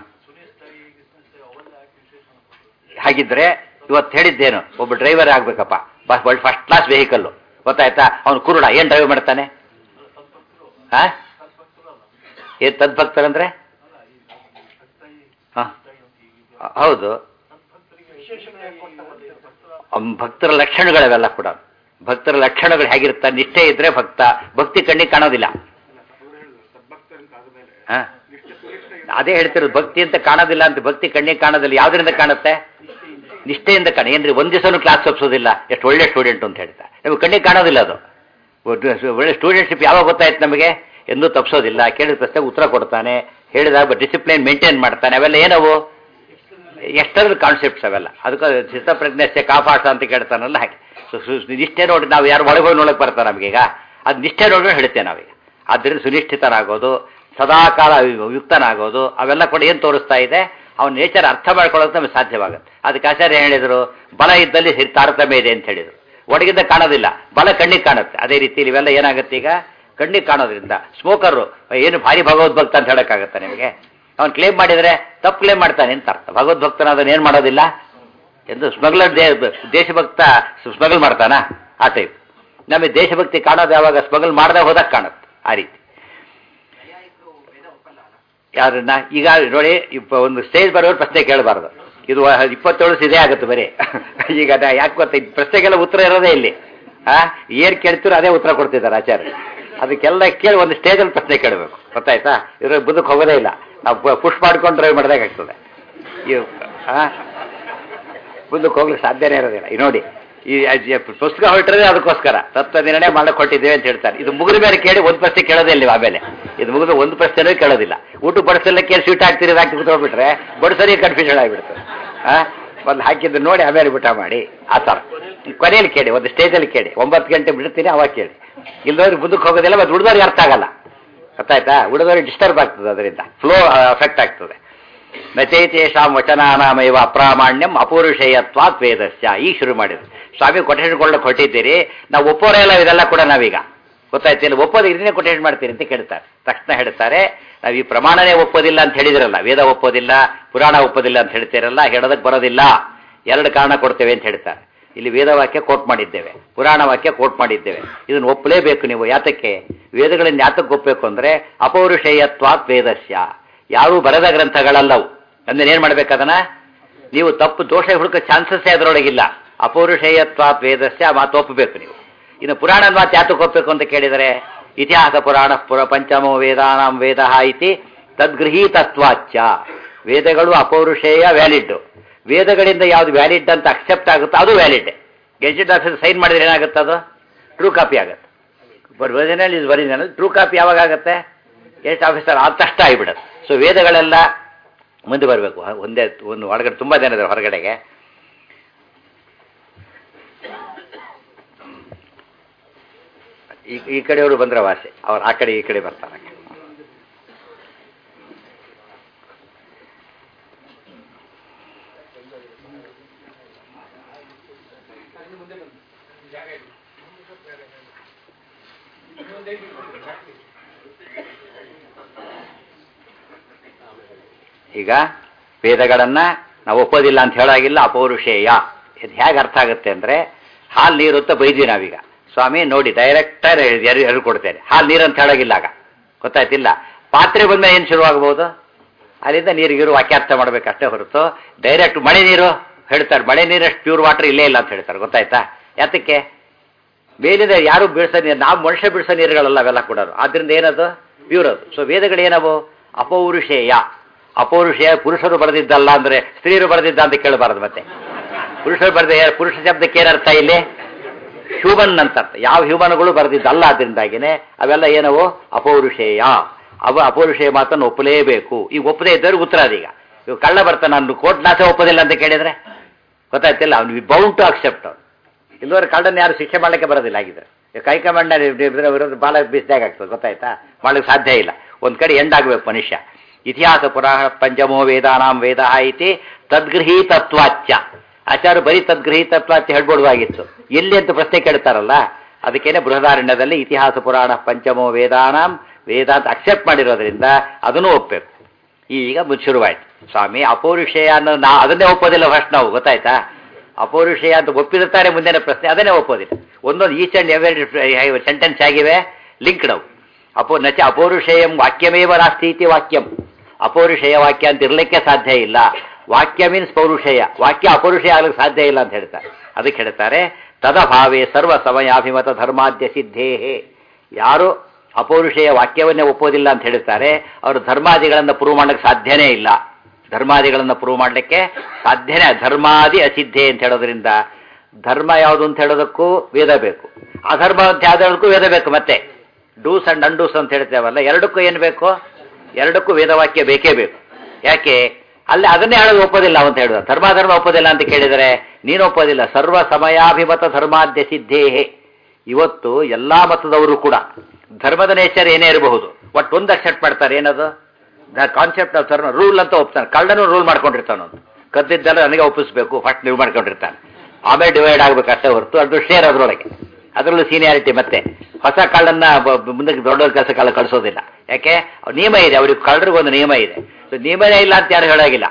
ಹಾಗಿದ್ರೆ ಇವತ್ತು ಹೇಳಿದ್ದೇನು ಒಬ್ಬ ಡ್ರೈವರ್ ಆಗ್ಬೇಕಪ್ಪ bus world first class vehicle ಗೊತ್ತಾಯ್ತಾ ಅವನು ಕುರುಡ ಏನು ಡ್ರೈವ್ ಮಾಡ್ತಾನೆ ಹಾ ಏನು ತದ್ಭಕ್ತರಂದ್ರೆ ಹಾಂ ಹೌದು ಅವ್ನ್ ಭಕ್ತರ ಲಕ್ಷಣಗಳವೆಲ್ಲ ಕೂಡ ಭಕ್ತರ ಲಕ್ಷಣಗಳು ಹೇಗಿರ್ತಾರೆ ನಿಷ್ಠೆ ಇದ್ರೆ ಭಕ್ತ ಭಕ್ತಿ ಕಣ್ಣಿಗೆ ಕಾಣೋದಿಲ್ಲ ಸದ್ಭಕ್ತರಂತ ಆದ್ಮೇಲೆ ಹಾ ನಿಷ್ಠೆ ಸುನಿಷ್ಠೆ ಅದೇ ಹೇಳ್ತಿರೋದು ಭಕ್ತಿ ಅಂತ ಕಾಣೋದಿಲ್ಲ ಅಂತ ಭಕ್ತಿ ಕಣ್ಣಿಗೆ ಕಾಣೋದಿಲ್ಲ ಯಾವ್ದ್ರಿಂದ ಕಾಣುತ್ತೆ ನಿಷ್ಠೆಯಿಂದ ಕಾಣ ಏನ್ರಿ ಒಂದ್ ದಿವಸನೂ ಕ್ಲಾಸ್ ತಪ್ಪಿಸೋದಿಲ್ಲ ಎಷ್ಟು ಒಳ್ಳೆ ಸ್ಟೂಡೆಂಟ್ ಅಂತ ಹೇಳ್ತಾರೆ ನಮಗೆ ಕಣ್ಣಿಗೆ ಕಾಣೋದಿಲ್ಲ ಅದು ಒಟ್ಟು ಒಳ್ಳೆ ಸ್ಟೂಡೆಂಟ್ಶಿಪ್ ಯಾವಾಗ ಗೊತ್ತಾಯ್ತು ನಮಗೆ ಎಂದೂ ತಪ್ಪಿಸೋದಿಲ್ಲ ಕೇಳಿದ ಪ್ರಶ್ನೆಗೆ ಉತ್ತರ ಕೊಡ್ತಾನೆ ಹೇಳಿದಾಗ ಡಿಸಿಪ್ಲಿನ್ ಮೇಂಟೈನ್ ಮಾಡ್ತಾನೆ ಅವೆಲ್ಲ ಏನವು ಎಷ್ಟರ ಕಾನ್ಸೆಪ್ಟ್ಸ್ ಅವೆಲ್ಲ ಅದಕ್ಕೆ ಚಿತ್ತಪ್ರಜ್ಞೆ ಕಾಪಾಟ ಅಂತ ಕೇಳ್ತಾನಲ್ಲ ಹಾಗೆ ಸೊ ನಿಷ್ಠೆ ನೋಡಿ ನಾವು ಯಾರು ಒಳಗೆ ನೋಡಕ್ಕೆ ಬರ್ತಾರೆ ನಮಗೀಗ ಅದು ನಿಷ್ಠೆ ನೋಡಿ ಹೇಳ್ತೇವೆ ನಾವೀಗ ಆದ್ದರಿಂದ ಸುನಿಶ್ಚಿತನಾಗೋದು ಸದಾಕಾಲ ಯುಕ್ತನಾಗೋದು ಅವೆಲ್ಲ ಕೂಡ ಏನು ತೋರಿಸ್ತಾ ಇದೆ ಅವನ ನೇಚರ್ ಅರ್ಥ ಮಾಡ್ಕೊಳ್ಳೋಕೆ ನಮಗೆ ಸಾಧ್ಯವಾಗುತ್ತೆ ಅದಕ್ಕೆ ಆಚಾರ್ಯ ಹೇಳಿದರು ಬಲ ಇದ್ದಲ್ಲಿ ಹಿರ್- ತಾರತಮ್ಯ ಇದೆ ಅಂತ ಹೇಳಿದರು ಒಳಗಿಂದ ಕಾಣೋದಿಲ್ಲ ಬಲ ಕಣ್ಣಿಗೆ ಕಾಣುತ್ತೆ ಅದೇ ರೀತಿ ಇವೆಲ್ಲ ಏನಾಗುತ್ತೆ ಈಗ ಕಣ್ಣಿಗೆ ಕಾಣೋದ್ರಿಂದ ಸ್ಮೋಕರು ಏನು ಭಾರಿ ಭಗವದ್ಭಕ್ತ ಅಂತ ಹೇಳೋಕ್ಕಾಗತ್ತೆ ನಿಮಗೆ ಅವನು ಕ್ಲೇಮ್ ಮಾಡಿದರೆ ತಪ್ಪು ಕ್ಲೇಮ್ ಮಾಡ್ತಾನೆ ಅಂತ ಅರ್ಥ ಭಗವದ್ಭಕ್ತನಾದವನು ಏನು ಮಾಡೋದಿಲ್ಲ ಎಂದು ಸ್ಮಗ್ಲರ್ ದೇ ದೇಶಭಕ್ತ ಸ್ಮಗಲ್ ಮಾಡ್ತಾನ ಆ ಟೈಪ್ ನಮಗೆ ದೇಶಭಕ್ತಿ ಕಾಣೋದು ಯಾವಾಗ ಸ್ಮಗಲ್ ಮಾಡದೆ ಹೋದಾಗ ಕಾಣುತ್ತೆ ಆ ರೀತಿ ಯಾರನ್ನ ಈಗ ನೋಡಿ ಇಪ್ಪ ಒಂದು ಸ್ಟೇಜ್ ಬರೋರು ಪ್ರಶ್ನೆ ಕೇಳಬಾರ್ದು ಇದು ವ- ಇಪ್ಪತ್ತೇಳು ಇದೇ ಆಗುತ್ತೆ ಬರೀ ಈಗ ನಾ ಯಾಕೆ ಗೊತ್ತ ಈ ಪ್ರಶ್ನೆಗೆಲ್ಲ ಉತ್ತರ ಇರೋದೇ ಇಲ್ಲಿ ಆ ಏನ್ ಕೇಳ್ತೀರೋ ಅದೇ ಉತ್ತರ ಕೊಡ್ತಿದ್ದಾರೆ ಆಚಾರ್ಯ ಅದಕ್ಕೆಲ್ಲ ಕೇಳಿ ಒಂದು ಸ್ಟೇಜಲ್ಲಿ ಪ್ರಶ್ನೆ ಕೇಳಬೇಕು ಗೊತ್ತಾಯ್ತಾ ಇದ್ರ ಬದುಕು ಹೋಗೋದೇ ಇಲ್ಲ ನಾವು ಪುಷ್ ಮಾಡ್ಕೊಂಡು ಡ್ರೈವ್ ಮಾಡಿದಾಗ ಆಗ್ತದೆ ಈ ಆ ಮುಂದಕ್ಕೆ ಹೋಗ್ಲಿಕ್ಕೆ ಸಾಧ್ಯನೇ ಇರೋದಿಲ್ಲ ಈ ನೋಡಿ ಈ ಅಜ್ಜಿ- ಪುಸ್ತಕ ಹೊರಟಿರೋದೇ ಅದಕ್ಕೋಸ್ಕರ ತತ್ವ ನಿರ್ಣಯ ಮಾಡಕ್ಕೆ ಹೊಟ್ಟಿದ್ದೇವೆ ಅಂತ ಹೇಳ್ತಾರೆ ಇದು ಮುಗಿದ ಮೇಲೆ ಕೇಳಿ ಒಂದು ಪ್ರಶ್ನೆ ಕೇಳೋದೇ ಇಲ್ಲ ಆಮೇಲೆ ಇದು ಮುಗಿದ ಒಂದು ಪ್ರಶ್ನೆನೂ ಕೇಳೋದಿಲ್ಲ ಊಟ ಬಡಿಸಲ್ಲ ಕೇಳಿ ಸ್ವೀಟ್ ಹಾಕ್ತೀರಿ ಹಾಕಿ ಕೂತ್ಕೊಂಡ್ಬಿಟ್ರೆ ಬಡಿಸೋರಿ ಕನ್ಫ್ಯೂಷನ್ ಆಗಿಬಿಡುತ್ತೆ ಆ ಒಂದು ಹಾಕಿದ್ದು ನೋಡಿ ಆಮೇಲೆ ಊಟ ಮಾಡಿ ಆ ಥರ ಕೊನೆಯಲ್ಲಿ ಕೇಳಿ ಒಂದು ಸ್ಟೇಜಲ್ಲಿ ಕೇಳಿ ಒಂಬತ್ತು ಗಂಟೆ ಬಿಡ್ತೀನಿ ಅವಾಗ ಕೇಳಿ ಇಲ್ಲದವ್ರಿಗೆ ಮುಂದಕ್ಕೆ ಹೋಗೋದಿಲ್ಲ ಮತ್ತು ಉಳಿದವ್ರಿಗೆ ಅರ್ಥ ಆಗಲ್ಲ ಗೊತ್ತಾಯ್ತಾ ಉಳಿದವ್ರಿಗೆ ಡಿಸ್ಟರ್ಬ್ ಆಗ್ತದೆ ಅದರಿಂದ ಫ್ಲೋ ಅಫೆಕ್ಟ್ ಆಗ್ತದೆ ನಚೈತೇಷಾಂ ವಚನಾನಾಮೇವ ಅಪ್ರಾಮಾಣ್ಯಂ ಅಪೌರುಷೇಯತ್ವಾತ್ ವೇದಸ್ಯ ಈಗ ಶುರು ಮಾಡಿದ್ರು ಸ್ವಾಮಿ ಕೊಟೇಶನ್ ಕೊಡಕ್ಕೆ ಹೊಟ್ಟಿದ್ದೀರಿ ನಾವು ಒಪ್ಪೋರೇ ಇಲ್ಲ ಇದೆಲ್ಲ ಕೂಡ ನಾವೀಗ ಗೊತ್ತಾಯ್ತಿಲ್ಲ ಒಪ್ಪೋದು ಇದನ್ನೇ ಕೊಟೇಶನ್ ಮಾಡ್ತೀರಿ ಅಂತ ಕೇಳ್ತಾರೆ ತಕ್ಷಣ ಹೇಳ್ತಾರೆ ನಾವು ಈ ಪ್ರಮಾಣನೇ ಒಪ್ಪೋದಿಲ್ಲ ಅಂತ ಹೇಳಿದಿರಲ್ಲ ವೇದ ಒಪ್ಪೋದಿಲ್ಲ ಪುರಾಣ ಒಪ್ಪೋದಿಲ್ಲ ಅಂತ ಹೇಳ್ತೀರಲ್ಲ ಹೇಳೋದಕ್ಕೆ ಬರೋದಿಲ್ಲ ಎರಡು ಕಾರಣ ಕೊಡ್ತೇವೆ ಅಂತ ಹೇಳ್ತಾರೆ ಇಲ್ಲಿ ವೇದ ವಾಕ್ಯ ಕೋಟ್ ಮಾಡಿದ್ದೇವೆ ಪುರಾಣ ವಾಕ್ಯ ಕೋಟ್ ಮಾಡಿದ್ದೇವೆ ಇದನ್ನು ಒಪ್ಪಲೇಬೇಕು ನೀವು ಯಾತಕ್ಕೆ ವೇದಗಳನ್ನು ಯಾತಕ್ಕೆ ಒಪ್ಪಬೇಕು ಅಂದರೆ ಅಪೌರುಷೇಯತ್ವಾತ್ ವೇದಸ್ಯ ಯಾರೂ ಬರೆದ ಗ್ರಂಥಗಳಲ್ಲವು ಅಂದ್ರೆ ಏನು ಮಾಡ್ಬೇಕದನ್ನ ನೀವು ತಪ್ಪು ದೋಷ ಹುಡುಕೋ ಚಾನ್ಸಸ್ಸೇ ಅದರೊಳಗಿಲ್ಲ ಅಪೌರುಷೇಯತ್ವಾತ್ ವೇದಸ್ಯ ಆ ಮಾತು ಒಪ್ಪಬೇಕು ನೀವು ಇನ್ನು ಪುರಾಣದ ಮಾತು ಯಾತಕ್ಕೆ ಒಪ್ಪಬೇಕು ಅಂತ ಕೇಳಿದರೆ ಇತಿಹಾಸ ಪುರಾಣ ಪುರ ಪಂಚಮೋ ವೇದಾನಾಂ ವೇದ ಇತಿ ತದ್ಗೃಹೀತತ್ವಾಚ್ಯ ವೇದಗಳು ಅಪೌರುಷೇಯ ವ್ಯಾಲಿಡ್ ವೇದಗಳಿಂದ ಯಾವುದು ವ್ಯಾಲಿಡ್ ಅಂತ ಅಕ್ಸೆಪ್ಟ್ ಆಗುತ್ತೋ ಅದು ವ್ಯಾಲಿಡ್ ಗೆಜೆಟ್ ಆಫೀಸ್ ಸೈನ್ ಮಾಡಿದ್ರೆ ಏನಾಗುತ್ತೆ ಅದು ಟ್ರೂ ಕಾಪಿ ಆಗುತ್ತೆ original is original true copy ಯಾವಾಗ ಆಗುತ್ತೆ ಗೆಸ್ಟ್ ಆಫೀಸರ್ ಆದ ತಕ್ಷಣ ಆಗಿಬಿಡುತ್ತೆ ಸೊ ವೇದಗಳೆಲ್ಲ ಮುಂದೆ ಬರಬೇಕು ಒಂದೇ ಒಂದು ಹೊರಗಡೆ ತುಂಬ ಜನ ಇದ್ದಾರೆ ಹೊರಗಡೆಗೆ ಈ ಈ ಕಡೆಯವರು ಬಂದ್ರೆ ವಾಸಿ ಅವ್ರು ಆ ಕಡೆ ಈ ಕಡೆ ಬರ್ತಾರೆ ಈಗ ವೇದಗಳನ್ನ ನಾವು ಒಪ್ಪೋದಿಲ್ಲ ಅಂತ ಹೇಳಾಗಿಲ್ಲ ಅಪೌರುಷೇಯ ಇದು ಹೇಗೆ ಅರ್ಥ ಆಗುತ್ತೆ ಅಂದ್ರೆ ಹಾಲು ನೀರು ಅಂತ ಬೈದ್ವಿ ನಾವೀಗ ಸ್ವಾಮಿ ನೋಡಿ ಡೈರೆಕ್ಟರ್ ಎರಡು ಕೊಡ್ತೇನೆ ಹಾಲು ನೀರು ಅಂತ ಹೇಳಾಗಿಲ್ಲ ಆಗ ಗೊತ್ತಾಯ್ತಿಲ್ಲ ಪಾತ್ರೆ ಬಂದ ಏನು ಶುರುವಾಗಬಹುದು ಅಲ್ಲಿಂದ ನೀರಿಗಿರು ವಾಕ್ಯಾರ್ಥ ಮಾಡ್ಬೇಕು ಅಷ್ಟೇ ಹೊರತು ಡೈರೆಕ್ಟ್ ಮಳೆ ನೀರು ಹೇಳ್ತಾರೆ ಮಳೆ ನೀರಷ್ಟು ಪ್ಯೂರ್ ವಾಟರ್ ಇಲ್ಲೇ ಇಲ್ಲ ಅಂತ ಹೇಳ್ತಾರೆ ಗೊತ್ತಾಯ್ತಾ ಯಾತಕ್ಕೆ ಮೇಲಿಂದ ಯಾರು ಬೀಳ್ಸೋ ನೀರು ನಾವು ಮನುಷ್ಯ ಬೀಳ್ಸೋ ನೀರುಗಳಲ್ಲ ಅವೆಲ್ಲ ಕೂಡ ಆದ್ರಿಂದ ಏನದು ಪ್ಯೂರ್ ಅದು ಸೊ ವೇದಗಳು ಏನವು ಅಪೌರುಷೇಯ ಅಪೌರುಷೇಯ ಪುರುಷರು ಬರೆದಿದ್ದಲ್ಲ ಅಂದ್ರೆ ಸ್ತ್ರೀಯರು ಬರೆದಿದ್ದ ಅಂತ ಕೇಳಬಾರದು ಮತ್ತೆ ಪುರುಷರು ಬರೆದ ಪುರುಷ ಶಬ್ದಕ್ಕೆ ಏನರ್ಥ ಇಲ್ಲಿ ಹ್ಯೂಮನ್ ಅಂತ ಅರ್ಥ ಯಾವ ಹ್ಯೂಮನ್ಗಳು ಬರೆದಿದ್ದಲ್ಲ ಅದರಿಂದಾಗಿನೇ ಅವೆಲ್ಲ ಏನವು ಅಪೌರುಷೇಯ ಅವ ಅಪೌರುಷೇಯ ಮಾತನ್ನು ಒಪ್ಪಲೇಬೇಕು ಈಗ ಒಪ್ಪದೇ ಇದ್ದವ್ರಿಗೆ ಉತ್ತರ ಅದೀಗ ಇವಾಗ ಕಳ್ಳ ಬರ್ತಾನೆ ನಾನು ಕೋರ್ಟ್ ನಾಶ ಒಪ್ಪೋದಿಲ್ಲ ಅಂತ ಕೇಳಿದ್ರೆ ಗೊತ್ತಾಯ್ತಿಲ್ಲ ಅವ್ನು ಬೌಂಡ್ ಟು ಅಕ್ಸೆಪ್ಟ್ ಅವ್ನು ಇಲ್ಲವರೆ ಕಳ್ಳನ ಯಾರು ಶಿಕ್ಷೆ ಮಾಡಲಿಕ್ಕೆ ಬರೋದಿಲ್ಲ ಆಗಿದ್ರೆ ಕೈಕಮಾಂಡ ವಿರೋಧ ಬಾಲ ಬೀಸ್ದಾಗ ಆಗ್ತದೆ ಗೊತ್ತಾಯ್ತಾ ಮಾಡ್ಲಿಕ್ಕೆ ಸಾಧ್ಯ ಇಲ್ಲ ಒಂದ್ ಕಡೆ ಎಂಡ್ ಆಗ್ಬೇಕು ಮನುಷ್ಯ ಇತಿಹಾಸ ಪುರಾಣ ಪಂಚಮೋ ವೇದಾನಾಂ ವೇದ ಐತಿ ತದ್ಗೃಹೀತತ್ವಾಚ್ಯ ಆಚಾರ್ಯ ಬರೀ ತದ್ಗೃಹೀತತ್ವಾಚ್ಯ ಹೇಳ್ಬೋದಾಗಿತ್ತು ಎಲ್ಲಿ ಅಂತ ಪ್ರಶ್ನೆ ಕೇಳ್ತಾರಲ್ಲ ಅದಕ್ಕೇನೆ ಬೃಹದಾರಣ್ಯದಲ್ಲಿ ಇತಿಹಾಸ ಪುರಾಣ ಪಂಚಮೋ ವೇದಾನಾಂ ವೇದ ಅಂತ ಅಕ್ಸೆಪ್ಟ್ ಮಾಡಿರೋದ್ರಿಂದ ಅದನ್ನು ಒಪ್ಪಬೇಕು ಈಗ ಮುಂಚೆ ಶುರುವಾಯ್ತು ಸ್ವಾಮಿ ಅಪೌರುಷೇಯ ಅನ್ನೋ ನಾ ಅದನ್ನೇ ಒಪ್ಪೋದಿಲ್ಲ ಫಸ್ಟ್ ನಾವು ಗೊತ್ತಾಯ್ತಾ ಅಪೌರುಷೇಯ ಅಂತ ಒಪ್ಪಿರುತ್ತಾರೆ ಮುಂದಿನ ಪ್ರಶ್ನೆ ಅದನ್ನೇ ಒಪ್ಪೋದಿಲ್ಲ ಒಂದೊಂದು ಈಚ್ ಅಂಡ್ ಎವರಿ ಸೆಂಟೆನ್ಸ್ ಆಗಿವೆ ಲಿಂಕ್ಡ್ ಅವು ಅಪೋ ನಚ ಅಪೌರುಷೇಯಂ ವಾಕ್ಯಮೇವ ನಾಸ್ತಿ ಇತಿ ವಾಕ್ಯಂ ಅಪೌರುಷೇಯ ವಾಕ್ಯ ಅಂತ ಇರಲಿಕ್ಕೆ ಸಾಧ್ಯ ಇಲ್ಲ ವಾಕ್ಯ ಮೀನ್ಸ್ ಪೌರುಷೇಯ ವಾಕ್ಯ ಅಪೌರುಷೇಯ ಆಗ್ಲಿಕ್ಕೆ ಸಾಧ್ಯ ಇಲ್ಲ ಅಂತ ಹೇಳ್ತಾರೆ ಅದಕ್ಕೆ ಹೇಳ್ತಾರೆ ತದಭಾವೇ ಸರ್ವ ಸಮಯಾಭಿಮತ ಧರ್ಮಾದ್ಯ ಸಿದ್ಧೇಹೇ ಯಾರು ಅಪೌರುಷೇಯ ವಾಕ್ಯವನ್ನೇ ಒಪ್ಪೋದಿಲ್ಲ ಅಂತ ಹೇಳ್ತಾರೆ ಅವರು ಧರ್ಮಾದಿಗಳನ್ನು ಪ್ರೂವ್ ಮಾಡಲಿಕ್ಕೆ ಸಾಧ್ಯನೇ ಇಲ್ಲ ಧರ್ಮಾದಿಗಳನ್ನು ಪ್ರೂವ್ ಮಾಡಲಿಕ್ಕೆ ಸಾಧ್ಯನೇ ಧರ್ಮಾದಿ ಅಸಿದ್ಧೆ ಅಂತ ಹೇಳೋದ್ರಿಂದ ಧರ್ಮ ಯಾವುದು ಅಂತ ಹೇಳೋದಕ್ಕೂ ವೇದ ಬೇಕು ಅಧರ್ಮ ಅಂತ ಯಾವ್ದಕ್ಕೂ ವೇದ ಬೇಕು ಮತ್ತೆ ಡೂಸ್ ಅಂಡ್ ಅಂಡೂಸ್ ಅಂತ ಹೇಳ್ತೇವಲ್ಲ ಎರಡಕ್ಕೂ ಏನು ಬೇಕು ಎರಡಕ್ಕೂ ವೇದವಾಕ್ಯ ಬೇಕೇ ಬೇಕು ಯಾಕೆ ಅಲ್ಲಿ ಅದನ್ನೇ ಹೇಳೋದು ಒಪ್ಪೋದಿಲ್ಲ ಅಂತ ಹೇಳಿದ ಧರ್ಮಾಧರ್ಮ ಒಪ್ಪೋದಿಲ್ಲ ಅಂತ ಕೇಳಿದರೆ ನೀನು ಒಪ್ಪೋದಿಲ್ಲ ಸರ್ವ ಸಮಯಾಭಿಮತ ಧರ್ಮಾದ್ಯ ಸಿದ್ಧೇಹೇ ಇವತ್ತು ಎಲ್ಲಾ ಮತದವರು ಕೂಡ ಧರ್ಮದ ನೇಚರ್ ಏನೇ ಇರಬಹುದು ಒಟ್ಟು ಒಂದು ಅಕ್ಸೆಪ್ಟ್ ಮಾಡ್ತಾರೆ ಏನದು the concept of dharma rule ಅಂತ ಒಪ್ತಾನೆ ಕಳ್ಳನು ರೂಲ್ ಮಾಡ್ಕೊಂಡಿರ್ತಾನೆ ಅವನು ಕದ್ದಿದ್ದೆಲ್ಲ ನನಗೆ ಒಪ್ಪಿಸ್ಬೇಕು ಫಸ್ಟ್ ನೀವು ಮಾಡ್ಕೊಂಡಿರ್ತಾನೆ ಆಮೇಲೆ ಡಿವೈಡ್ ಆಗ್ಬೇಕು ಅಷ್ಟೇ ಹೊರತು ಅದು ಶೇರ್ ಅದರೊಳಗೆ ಅದರಲ್ಲೂ ಸೀನಿಯಾರಿಟಿ ಮತ್ತೆ ಹೊಸ ಕಳ್ಳನ್ನ ಬ- ಬ- ಮುಂದಕ್ಕೆ ದೊಡ್ಡ ಕೆಲಸ ಕಳ್ಳ ಕಳಿಸೋದಿಲ್ಲ ಯಾಕೆ ಅವ್ರ ನಿಯಮ ಇದೆ ಅವ್ರಿಗೆ ಕಳ್ಳರಿಗೂ ಒಂದು ನಿಯಮ ಇದೆ ಸೊ ನಿಯಮನೇ ಇಲ್ಲ ಅಂತ ಯಾರು ಹೇಳಾಗಿಲ್ಲ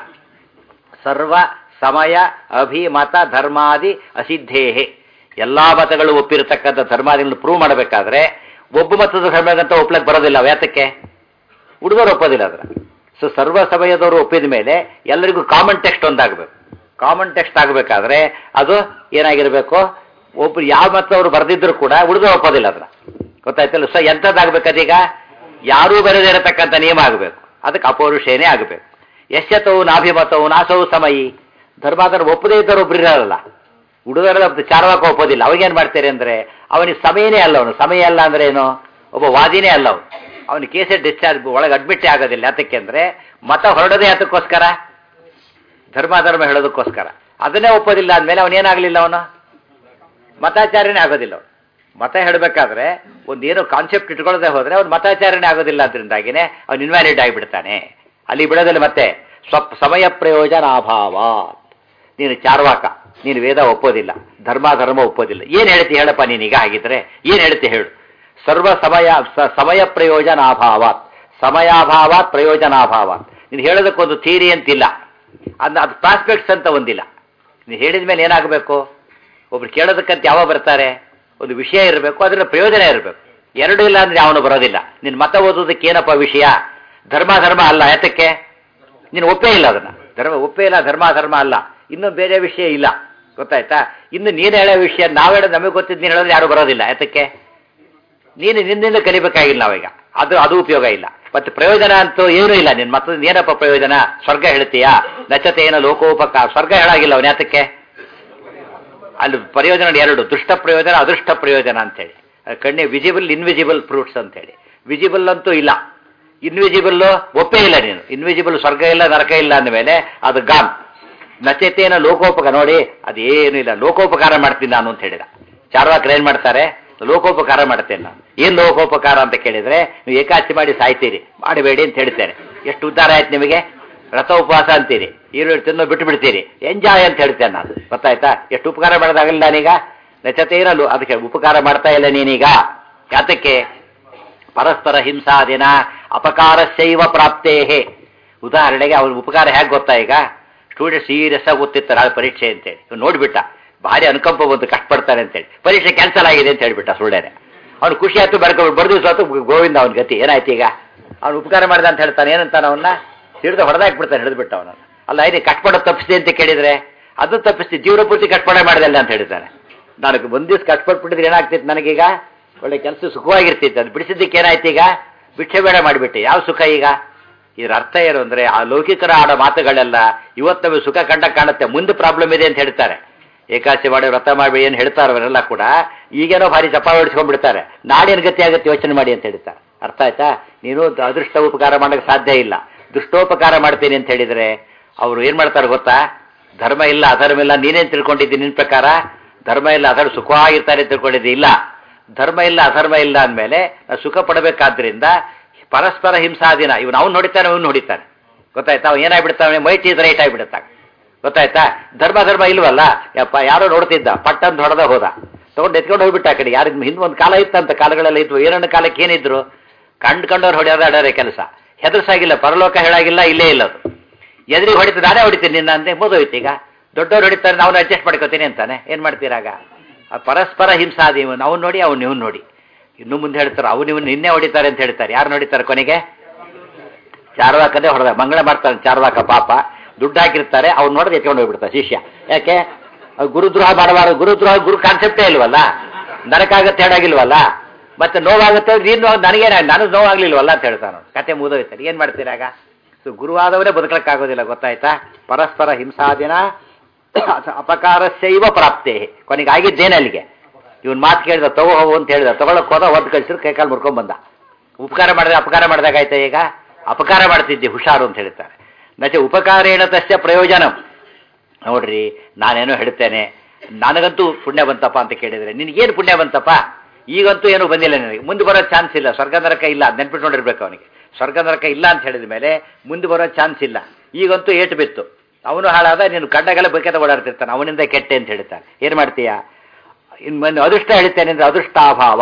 ಸರ್ವ ಸಮಯ ಅಭಿಮತ ಧರ್ಮಾದಿ ಅಸಿದ್ಧೇಹೆ ಎಲ್ಲಾ ಮತಗಳು ಒಪ್ಪಿರತಕ್ಕಂಥ ಧರ್ಮಾದಿಗಳನ್ನು ಪ್ರೂವ್ ಮಾಡಬೇಕಾದ್ರೆ ಒಬ್ಬ ಮತದ ಧರ್ಮಗಂತ ಒಪ್ಲಕ್ಕೆ ಬರೋದಿಲ್ಲ ಯಾತಕ್ಕೆ ಹುಡುಗರು ಒಪ್ಪೋದಿಲ್ಲ ಅದರ ಸೊ ಸರ್ವ ಸಮಯದವರು ಒಪ್ಪಿದ ಮೇಲೆ ಎಲ್ಲರಿಗೂ ಕಾಮನ್ ಟೆಕ್ಸ್ಟ್ ಒಂದಾಗಬೇಕು ಕಾಮನ್ ಟೆಕ್ಸ್ಟ್ ಆಗಬೇಕಾದ್ರೆ ಅದು ಏನಾಗಿರಬೇಕು ಒಬ್ರು ಯಾವ ಮತದವರು ಬರೆದಿದ್ರು ಕೂಡ ಹುಡುಗರು ಒಪ್ಪೋದಿಲ್ಲ ಅದನ್ನ ಗೊತ್ತಾಯ್ತಲ್ಲ ಸೊ ಎಂಥದ್ದಾಗಬೇಕು ಅದೀಗ ಯಾರೂ ಬರದೇ ಇರತಕ್ಕಂಥ ನಿಯಮ ಆಗಬೇಕು ಅದಕ್ಕೆ ಅಪೌರುಷೇನೇ ಆಗಬೇಕು ಎಷ್ಟತವು ನಾಭಿಮತವು ನಾಸವು ಸಮಯಿ ಧರ್ಮಾಧರ್ಮ ಒಪ್ಪದೇ ಇದ್ದವರು ಒಬ್ರು ಇರಲ್ಲ ಹುಡುಗರೆಲ್ಲ ಚಾರವಾಕ ಒಪ್ಪೋದಿಲ್ಲ ಅವಾಗೇನು ಮಾಡ್ತಾರೆ ಅಂದ್ರೆ ಅವನಿಗೆ ಸಮಯನೇ ಅಲ್ಲ ಅವನು ಸಮಯ ಅಲ್ಲ ಅಂದ್ರೆ ಏನು ಒಬ್ಬ ವಾದಿನೇ ಅಲ್ಲ ಅವನು ಅವನಿಗೆ ಕೇಸೇ ಡಿಸ್ಚಾರ್ಜ್ ಒಳಗೆ ಅಡ್ಮಿಟ್ಟೇ ಆಗೋದಿಲ್ಲ ಯಾತಕ್ಕೆ ಅಂದ್ರೆ ಮತ ಹೊರಡೋದೇ ಯಾತಕ್ಕೋಸ್ಕರ ಧರ್ಮಾಧರ್ಮ ಹೇಳೋದಕ್ಕೋಸ್ಕರ ಅದನ್ನೇ ಒಪ್ಪೋದಿಲ್ಲ ಅಂದಮೇಲೆ ಅವನೇನಾಗಲಿಲ್ಲ ಅವನು ಮತಾಚಾರ್ಯನೇ ಆಗೋದಿಲ್ಲ ಅವನು ಮತ ಹೇಳಬೇಕಾದ್ರೆ ಒಂದೇನೋ ಕಾನ್ಸೆಪ್ಟ್ ಇಟ್ಕೊಳ್ಳದೆ ಹೋದ್ರೆ ಅವ್ನು ಮತಾಚಾರ್ಯನೇ ಆಗೋದಿಲ್ಲ ಅದರಿಂದಾಗಿನೇ ಅವ್ನು ಇನ್ವ್ಯಾಲಿಡ್ ಆಗಿಬಿಡ್ತಾನೆ ಅಲ್ಲಿ ಬಿಡೋದಿಲ್ಲ ಮತ್ತೆ ಸ್ವಪ್ ಸಮಯ ಪ್ರಯೋಜನ ಅಭಾವ ನೀನು ಚಾರ್ವಾಕ ನೀನು ವೇದ ಒಪ್ಪೋದಿಲ್ಲ ಧರ್ಮ ಧರ್ಮ ಒಪ್ಪೋದಿಲ್ಲ ಏನು ಹೇಳ್ತಿ ಹೇಳಪ್ಪ ನೀನೀಗ ಆಗಿದ್ರೆ ಏನು ಹೇಳ್ತಿ ಹೇಳು ಸರ್ವ ಸಮಯ ಸ- ಸಮಯ ಪ್ರಯೋಜನ ಅಭಾವಾತ್ ಸಮಯಾಭಾವಾತ್ ಪ್ರಯೋಜನಾಭಾವಾತ್ ನೀನು ಹೇಳೋದಕ್ಕೊಂದು ಥಿಯರಿ ಅಂತಿಲ್ಲ ಅದು ಅದು ಪ್ರಾಸ್ಪೆಕ್ಟ್ಸ್ ಅಂತ ಒಂದಿಲ್ಲ ನೀನು ಹೇಳಿದ ಮೇಲೆ ಏನಾಗಬೇಕು ಒಬ್ರು ಕೇಳೋದಕ್ಕಂತ ಯಾವ ಬರ್ತಾರೆ ಒಂದು ವಿಷಯ ಇರಬೇಕು ಅದರ ಪ್ರಯೋಜನ ಇರಬೇಕು ಎರಡು ಇಲ್ಲ ಅಂದ್ರೆ ಅವನು ಬರೋದಿಲ್ಲ ನಿನ್ನ ಮತ ಓದೋದಕ್ಕೆ ಏನಪ್ಪ ವಿಷಯ ಧರ್ಮ ಧರ್ಮ ಅಲ್ಲ ಯಾತಕ್ಕೆ ನೀನು ಒಪ್ಪೇ ಇಲ್ಲ ಅದನ್ನ ಧರ್ಮ ಒಪ್ಪೇ ಇಲ್ಲ ಧರ್ಮ ಧರ್ಮ ಅಲ್ಲ ಇನ್ನು ಬೇರೆ ವಿಷಯ ಇಲ್ಲ ಗೊತ್ತಾಯ್ತಾ ಇನ್ನು ನೀನು ಹೇಳೋ ವಿಷಯ ನಾವು ಹೇಳೋದು ನಮಗೆ ಗೊತ್ತಿದ್ದು ನೀನು ಹೇಳೋದು ಯಾರು ಬರೋದಿಲ್ಲ ಯಾತಕ್ಕೆ ನೀನು ನಿನ್ನಿಂದ ಕಲಿಬೇಕಾಗಿಲ್ಲ ನಾವೀಗ ಅದು ಅದು ಉಪಯೋಗ ಇಲ್ಲ ಮತ್ತೆ ಪ್ರಯೋಜನ ಅಂತೂ ಏನೂ ಇಲ್ಲ ನಿನ್ನ ಮತ್ತೊಂದು ಏನಪ್ಪ ಪ್ರಯೋಜನ ಸ್ವರ್ಗ ಹೇಳ್ತೀಯಾ ನಚತೆ ಏನೋ ಲೋಕೋಪಕಾರ ಸ್ವರ್ಗ ಹೇಳಾಗಿಲ್ಲ ಅವನು ಯಾತಕ್ಕೆ ಅಲ್ಲಿ ಪ್ರಯೋಜನ ಎರಡು ದುಷ್ಟ ಪ್ರಯೋಜನ ಅದೃಷ್ಟ ಪ್ರಯೋಜನ ಅಂತೇಳಿ ಅದು ಕಣ್ಣೆ ವಿಜಿಬಲ್ ಇನ್ವಿಜಿಬಲ್ ಫ್ರೂಟ್ಸ್ ಅಂತೇಳಿ ವಿಜಿಬಲ್ ಅಂತೂ ಇಲ್ಲ ಇನ್ವಿಜಿಬಲ್ ಒಪ್ಪೇ ಇಲ್ಲ ನೀನು ಇನ್ವಿಜಿಬಲ್ ಸ್ವರ್ಗ ಇಲ್ಲ ನರಕ ಇಲ್ಲ ಅಂದಮೇಲೆ ಅದು ಗಾನ್ ನಚೇತೇನ ಲೋಕೋಪಕಾರ ನೋಡಿ ಅದೇನು ಇಲ್ಲ ಲೋಕೋಪಕಾರ ಮಾಡ್ತೀನಿ ನಾನು ಅಂತ ಹೇಳಿದ ಚಾರ್ವಾಕರು ಏನ್ ಮಾಡ್ತಾರೆ ಲೋಕೋಪಕಾರ ಮಾಡ್ತೇನೆ ನಾನು ಏನ್ ಲೋಕೋಪಕಾರ ಅಂತ ಕೇಳಿದ್ರೆ ನೀವು ಏಕಾಚಿ ಮಾಡಿ ಸಾಯ್ತೀರಿ ಮಾಡಬೇಡಿ ಅಂತ ಹೇಳ್ತೇನೆ ಎಷ್ಟು ಉದ್ಧಾರ ಆಯ್ತು ನಿಮಗೆ ವ್ರತ ಉಪವಾಸ ಅಂತೀರಿ ಈರುಳ್ಳಿ ತಿನ್ನೋ ಬಿಟ್ಟು ಬಿಡ್ತೀರಿ ಎಂಜಾಯ್ ಅಂತ ಹೇಳ್ತೇನೆ ನಾನು ಗೊತ್ತಾಯ್ತಾ ಎಷ್ಟು ಉಪಕಾರ ಮಾಡೋದಾಗಲ್ಲ ನಾನೀಗ ನಚತೆ ಇರಲು ಅದಕ್ಕೆ ಉಪಕಾರ ಮಾಡ್ತಾ ಇಲ್ಲ ನೀನೀಗ ಯಾತಕ್ಕೆ ಪರಸ್ಪರ ಹಿಂಸಾದಿನ ಅಪಕಾರಸ್ಯೈವ ಪ್ರಾಪ್ತೇಹೇ ಉದಾಹರಣೆಗೆ ಅವ್ರ ಉಪಕಾರ ಹೇಗೆ ಗೊತ್ತಾ ಈಗ ಸ್ಟೂಡೆಂಟ್ ಸೀರಿಯಸ್ ಆಗಿ ಓದ್ತಿರ್ತಾರೆ ನಾಳೆ ಪರೀಕ್ಷೆ ಅಂತೇಳಿ ಇವ್ನು ನೋಡ್ಬಿಟ್ಟ ಭಾರಿ ಅನುಕಂಪ ಬಂತು ಕಷ್ಟಪಡ್ತಾನೆ ಅಂತೇಳಿ ಪರೀಕ್ಷೆ ಕ್ಯಾನ್ಸಲ್ ಆಗಿದೆ ಅಂತ ಹೇಳ್ಬಿಟ್ಟ ಸುಳ್ಳೇನೆ ಅವ್ನು ಖುಷಿ ಆಯ್ತು ಬರ್ಕೊಂಡು ಬರ್ದು ಸೋತು ಗೋವಿಂದ ಅವನ ಗತಿ ಏನಾಯ್ತು ಈಗ ಅವ್ನು ಉಪಕಾರ ಮಾಡಿದ ಅಂತ ಹೇಳ್ತಾನೆ ಏನಂತಾನೆ ಅವನ್ನ ಹಿಡಿದು ಹೊಡೆದಾಕ್ಬಿಡ್ತಾನೆ ಹಿಡಿದ್ಬಿಟ್ಟ ಅವನನ್ನು ಅಲ್ಲ ಇದು ಕಷ್ಟಪಡೋ ತಪ್ಪಿಸಿದೆ ಅಂತ ಕೇಳಿದ್ರೆ ಅದು ತಪ್ಪಿಸ್ತಿ ಜೀವನ ಪೂರ್ತಿ ಕಷ್ಟಪಡ ಮಾಡಿದಲ್ಲ ಅಂತ ಹೇಳ್ತಾನೆ ನಾನು ಒಂದ್ ದಿವ್ಸ ಕಷ್ಟಪಟ್ಬಿಟ್ಟಿದ್ರೆ ಏನಾಗ್ತಿತ್ತು ನನಗೀಗ ಒಳ್ಳೆ ಕೆಲಸ ಸುಖವಾಗಿರ್ತಿತ್ತು ಅದು ಬಿಡಿಸಿದ್ದಕ್ಕೆ ಏನಾಯ್ತು ಈಗ ಭಿಕ್ಷೆ ಬೇಡ ಮಾಡಿಬಿಟ್ಟೆ ಯಾವ ಸುಖ ಈಗ ಇದರ ಅರ್ಥ ಏನು ಅಂದ್ರೆ ಆ ಲೌಕಿಕರ ಆಡೋ ಮಾತುಗಳೆಲ್ಲ ಇವತ್ತು ನಮಗೆ ಸುಖ ಕಂಡ ಕಾಣುತ್ತೆ ಮುಂದೆ ಪ್ರಾಬ್ಲಮ್ ಇದೆ ಅಂತ ಹೇಳ್ತಾರೆ ಏಕಾಸಿ ಮಾಡಿ ವ್ರತ ಮಾಡಿ ಏನು ಹೇಳ್ತಾರೆ ಅವರೆಲ್ಲ ಕೂಡ ಈಗೇನೋ ಭಾರಿ ಚಪ್ಪ ಹೊಡಿಸ್ಕೊಂಡ್ಬಿಡ್ತಾರೆ ನಾಡೇನು ಗತಿ ಆಗುತ್ತೆ ಯೋಚನೆ ಮಾಡಿ ಅಂತ ಹೇಳ್ತಾರೆ ಅರ್ಥ ಆಯ್ತಾ ನೀನು ಅದೃಷ್ಟ ಉಪಕಾರ ಮಾಡೋಕ್ಕೆ ಸಾಧ್ಯ ಇಲ್ಲ ದುಷ್ಟೋಪಕಾರ ಮಾಡ್ತೀನಿ ಅಂತ ಹೇಳಿದ್ರೆ ಅವರು ಏನ್ ಮಾಡ್ತಾರೆ ಗೊತ್ತಾ ಧರ್ಮ ಇಲ್ಲ ಅಧರ್ಮ ಇಲ್ಲ ನೀನೇನ್ ತಿಳ್ಕೊಂಡಿದ್ದೀನಿ ನಿನ್ ಪ್ರಕಾರ ಧರ್ಮ ಇಲ್ಲ ಅಧರ್ಮ ಸುಖವಾಗಿರ್ತಾರೆ ಅಂತ ತಿಳ್ಕೊಂಡಿದ್ದಿ ಇಲ್ಲ ಧರ್ಮ ಇಲ್ಲ ಅಧರ್ಮ ಇಲ್ಲ ಅಂದಮೇಲೆ ನಾವು ಸುಖ ಪಡಬೇಕಾದ್ರಿಂದ ಪರಸ್ಪರ ಹಿಂಸಾದಿನ ಇವನು ಅವ್ನು ಹೊಡಿತಾನೆ ಅವ್ನು ಹೊಡಿತಾನೆ ಗೊತ್ತಾಯ್ತಾ ಅವ್ನು ಏನಾಗ್ಬಿಡ್ತಾನೆ ಮೈಟ್ ಇಸ್ ರೈಟ್ ಆಗಿಬಿಡುತ್ತಾ ಗೊತ್ತಾಯ್ತಾ ಧರ್ಮ ಧರ್ಮ ಇಲ್ವಲ್ಲ ಯಪ್ಪ ಯಾರೋ ನೋಡ್ತಿದ್ದ ಪಟ್ಟಂತ ಹೊಡೆದ ಹೋದ ತಗೊಂಡು ಎತ್ಕೊಂಡು ಹೋಗ್ಬಿಟ್ಟ ಆ ಕಡೆ ಯಾರು ಹಿಂದೆ ಒಂದು ಕಾಲ ಇತ್ತಂತ ಕಾಲಗಳೆಲ್ಲ ಇದ್ವು ಏನನ್ನ ಕಾಲಕ್ಕೆ ಏನಿದ್ರು ಕಂಡು ಕಂಡವ್ರು ಹೊಡೆಯೋದು ಅಡರೆ ಕೆಲಸ ಹೆದರ್ಸಾಗಿಲ್ಲ ಪರಲೋಕ ಹೇಳಾಗಿಲ್ಲ ಇಲ್ಲೇ ಇಲ್ಲ ಅದು ಎದುರಿಗೆ ಹೊಡಿತು ನಾನೇ ಹೊಡಿತೀನಿ ನಿನ್ನ ಅಂದೆ ಮುಗಿದೋಯ್ತು ಈಗ ದೊಡ್ಡವ್ರು ಹೊಡಿತಾರೆ ನಾವು ಅಡ್ಜಸ್ಟ್ ಮಾಡ್ಕೋತೀನಿ ಅಂತಾನೆ ಏನು ಮಾಡ್ತೀರಾಗ ಆ ಪರಸ್ಪರ ಹಿಂಸಾದಿ ಇವನು ಅವ್ನು ನೋಡಿ ಅವ್ನು ನೀವು ನೋಡಿ ಇನ್ನು ಮುಂದೆ ಹೇಳ್ತಾರೆ ಅವ್ನು ನೀವು ನಿನ್ನೆ ಹೊಡಿತಾರೆ ಅಂತ ಹೇಳ್ತಾರೆ ಯಾರು ನೋಡಿತಾರೆ ಕೊನೆಗೆ ಚಾರ್ವಾಕದೇ ಹೊಡೆದ ಮಂಗಳ ಮಾಡ್ತಾನೆ ಚಾರ್ವಾಕ ಪಾಪ ದುಡ್ಡು ಹಾಕಿರ್ತಾರೆ ಅವ್ನು ನೋಡಿದ್ರೆ ಎತ್ಕೊಂಡು ಹೋಗ್ಬಿಡ್ತಾರೆ ಶಿಷ್ಯ ಯಾಕೆ ಅವ್ರು ಗುರುದ್ರೋಹ ಮಾಡಬಾರ್ದು ಗುರುದ್ರೋಹ ಗುರು ಕಾನ್ಸೆಪ್ಟೇ ಇಲ್ವಲ್ಲ ನರಕಾಗತ್ತೆ ಹೇಳಾಗಿಲ್ವಲ್ಲ ಮತ್ತೆ ನೋವಾಗುತ್ತೆ ಅಂದ್ರೆ ನೀನು ನನಗೇನ ನನಗೆ ನೋವಾಗ್ಲಿಲ್ವಲ್ಲ ಅಂತ ಹೇಳ್ತಾನೆ ಅವ್ನು. ಕತೆ ಮುಗಿದೋಯ್ತಾರೆ ಏನು ಮಾಡ್ತೀರಾಗ ಸೊ ಗುರುವಾದವರೇ ಬದುಕಕ್ಕಾಗೋದಿಲ್ಲ ಗೊತ್ತಾಯ್ತಾ ಪರಸ್ಪರ ಹಿಂಸಾದಿನ ಅಪಕಾರಸ್ಯೈವ ಪ್ರಾಪ್ತೇ ಕೊನೆಗೆ ಆಗಿದ್ದೇನೆ ಅಲ್ಲಿಗೆ ಇವನ್ ಮಾತು ಕೇಳಿದ ತಗೋ ಹೋಗು ಅಂತ ಹೇಳಿದ ತಗೊಳಕ್ ಹೋದ ಒದ್ದು ಕಳಿಸಿದ್ರೆ ಕೈಕಾಲು ಮುರ್ಕೊಂಡ್ ಬಂದ ಉಪಕಾರ ಮಾಡಿದ್ರೆ ಅಪಕಾರ ಮಾಡಿದಾಗಾಯ್ತಾ ಈಗ ಅಪಕಾರ ಮಾಡ್ತಿದ್ದೆ ಹುಷಾರು ಅಂತ ಹೇಳ್ತಾರೆ ನಚೆ ಉಪಕಾರೇಣ ತಸ್ಯ ಪ್ರಯೋಜನ ನೋಡ್ರಿ ನಾನೇನೋ ಹೇಳ್ತೇನೆ ನನಗಂತೂ ಪುಣ್ಯ ಬಂತಪ್ಪ ಅಂತ ಕೇಳಿದ್ರೆ ನಿನಗೇನು ಪುಣ್ಯ ಬಂತಪ್ಪ ಈಗಂತೂ ಏನೂ ಬಂದಿಲ್ಲ ನನಗೆ ಮುಂದೆ ಬರೋ ಚಾನ್ಸ್ ಇಲ್ಲ ಸ್ವರ್ಗ ನರಕ ಇಲ್ಲ ಅದ್ ನೆನ್ಪಿಟ್ಕೊಂಡಿರ್ಬೇಕು ಅವನಿಗೆ ಸ್ವರ್ಗ ನರಕ ಇಲ್ಲ ಅಂತ ಹೇಳಿದ ಮೇಲೆ ಮುಂದೆ ಬರೋ ಚಾನ್ಸ್ ಇಲ್ಲ ಈಗಂತೂ ಏಟು ಬಿತ್ತು ಅವನು ಹಾಳಾದ ನೀನು ಕಂಡಾಗೆಲ್ಲ ಬೇಕಾದ ಓಡಾಡ್ತಿರ್ತಾನೆ ಅವನಿಂದ ಕೆಟ್ಟೆ ಅಂತ ಹೇಳ್ತಾನೆ ಏನು ಮಾಡ್ತೀಯಾ ಇನ್ನು ಮೊನ್ನೆ ಅದೃಷ್ಟ ಹೇಳ್ತೇನೆ ಅಂದ್ರೆ ಅದೃಷ್ಟಾಭಾವ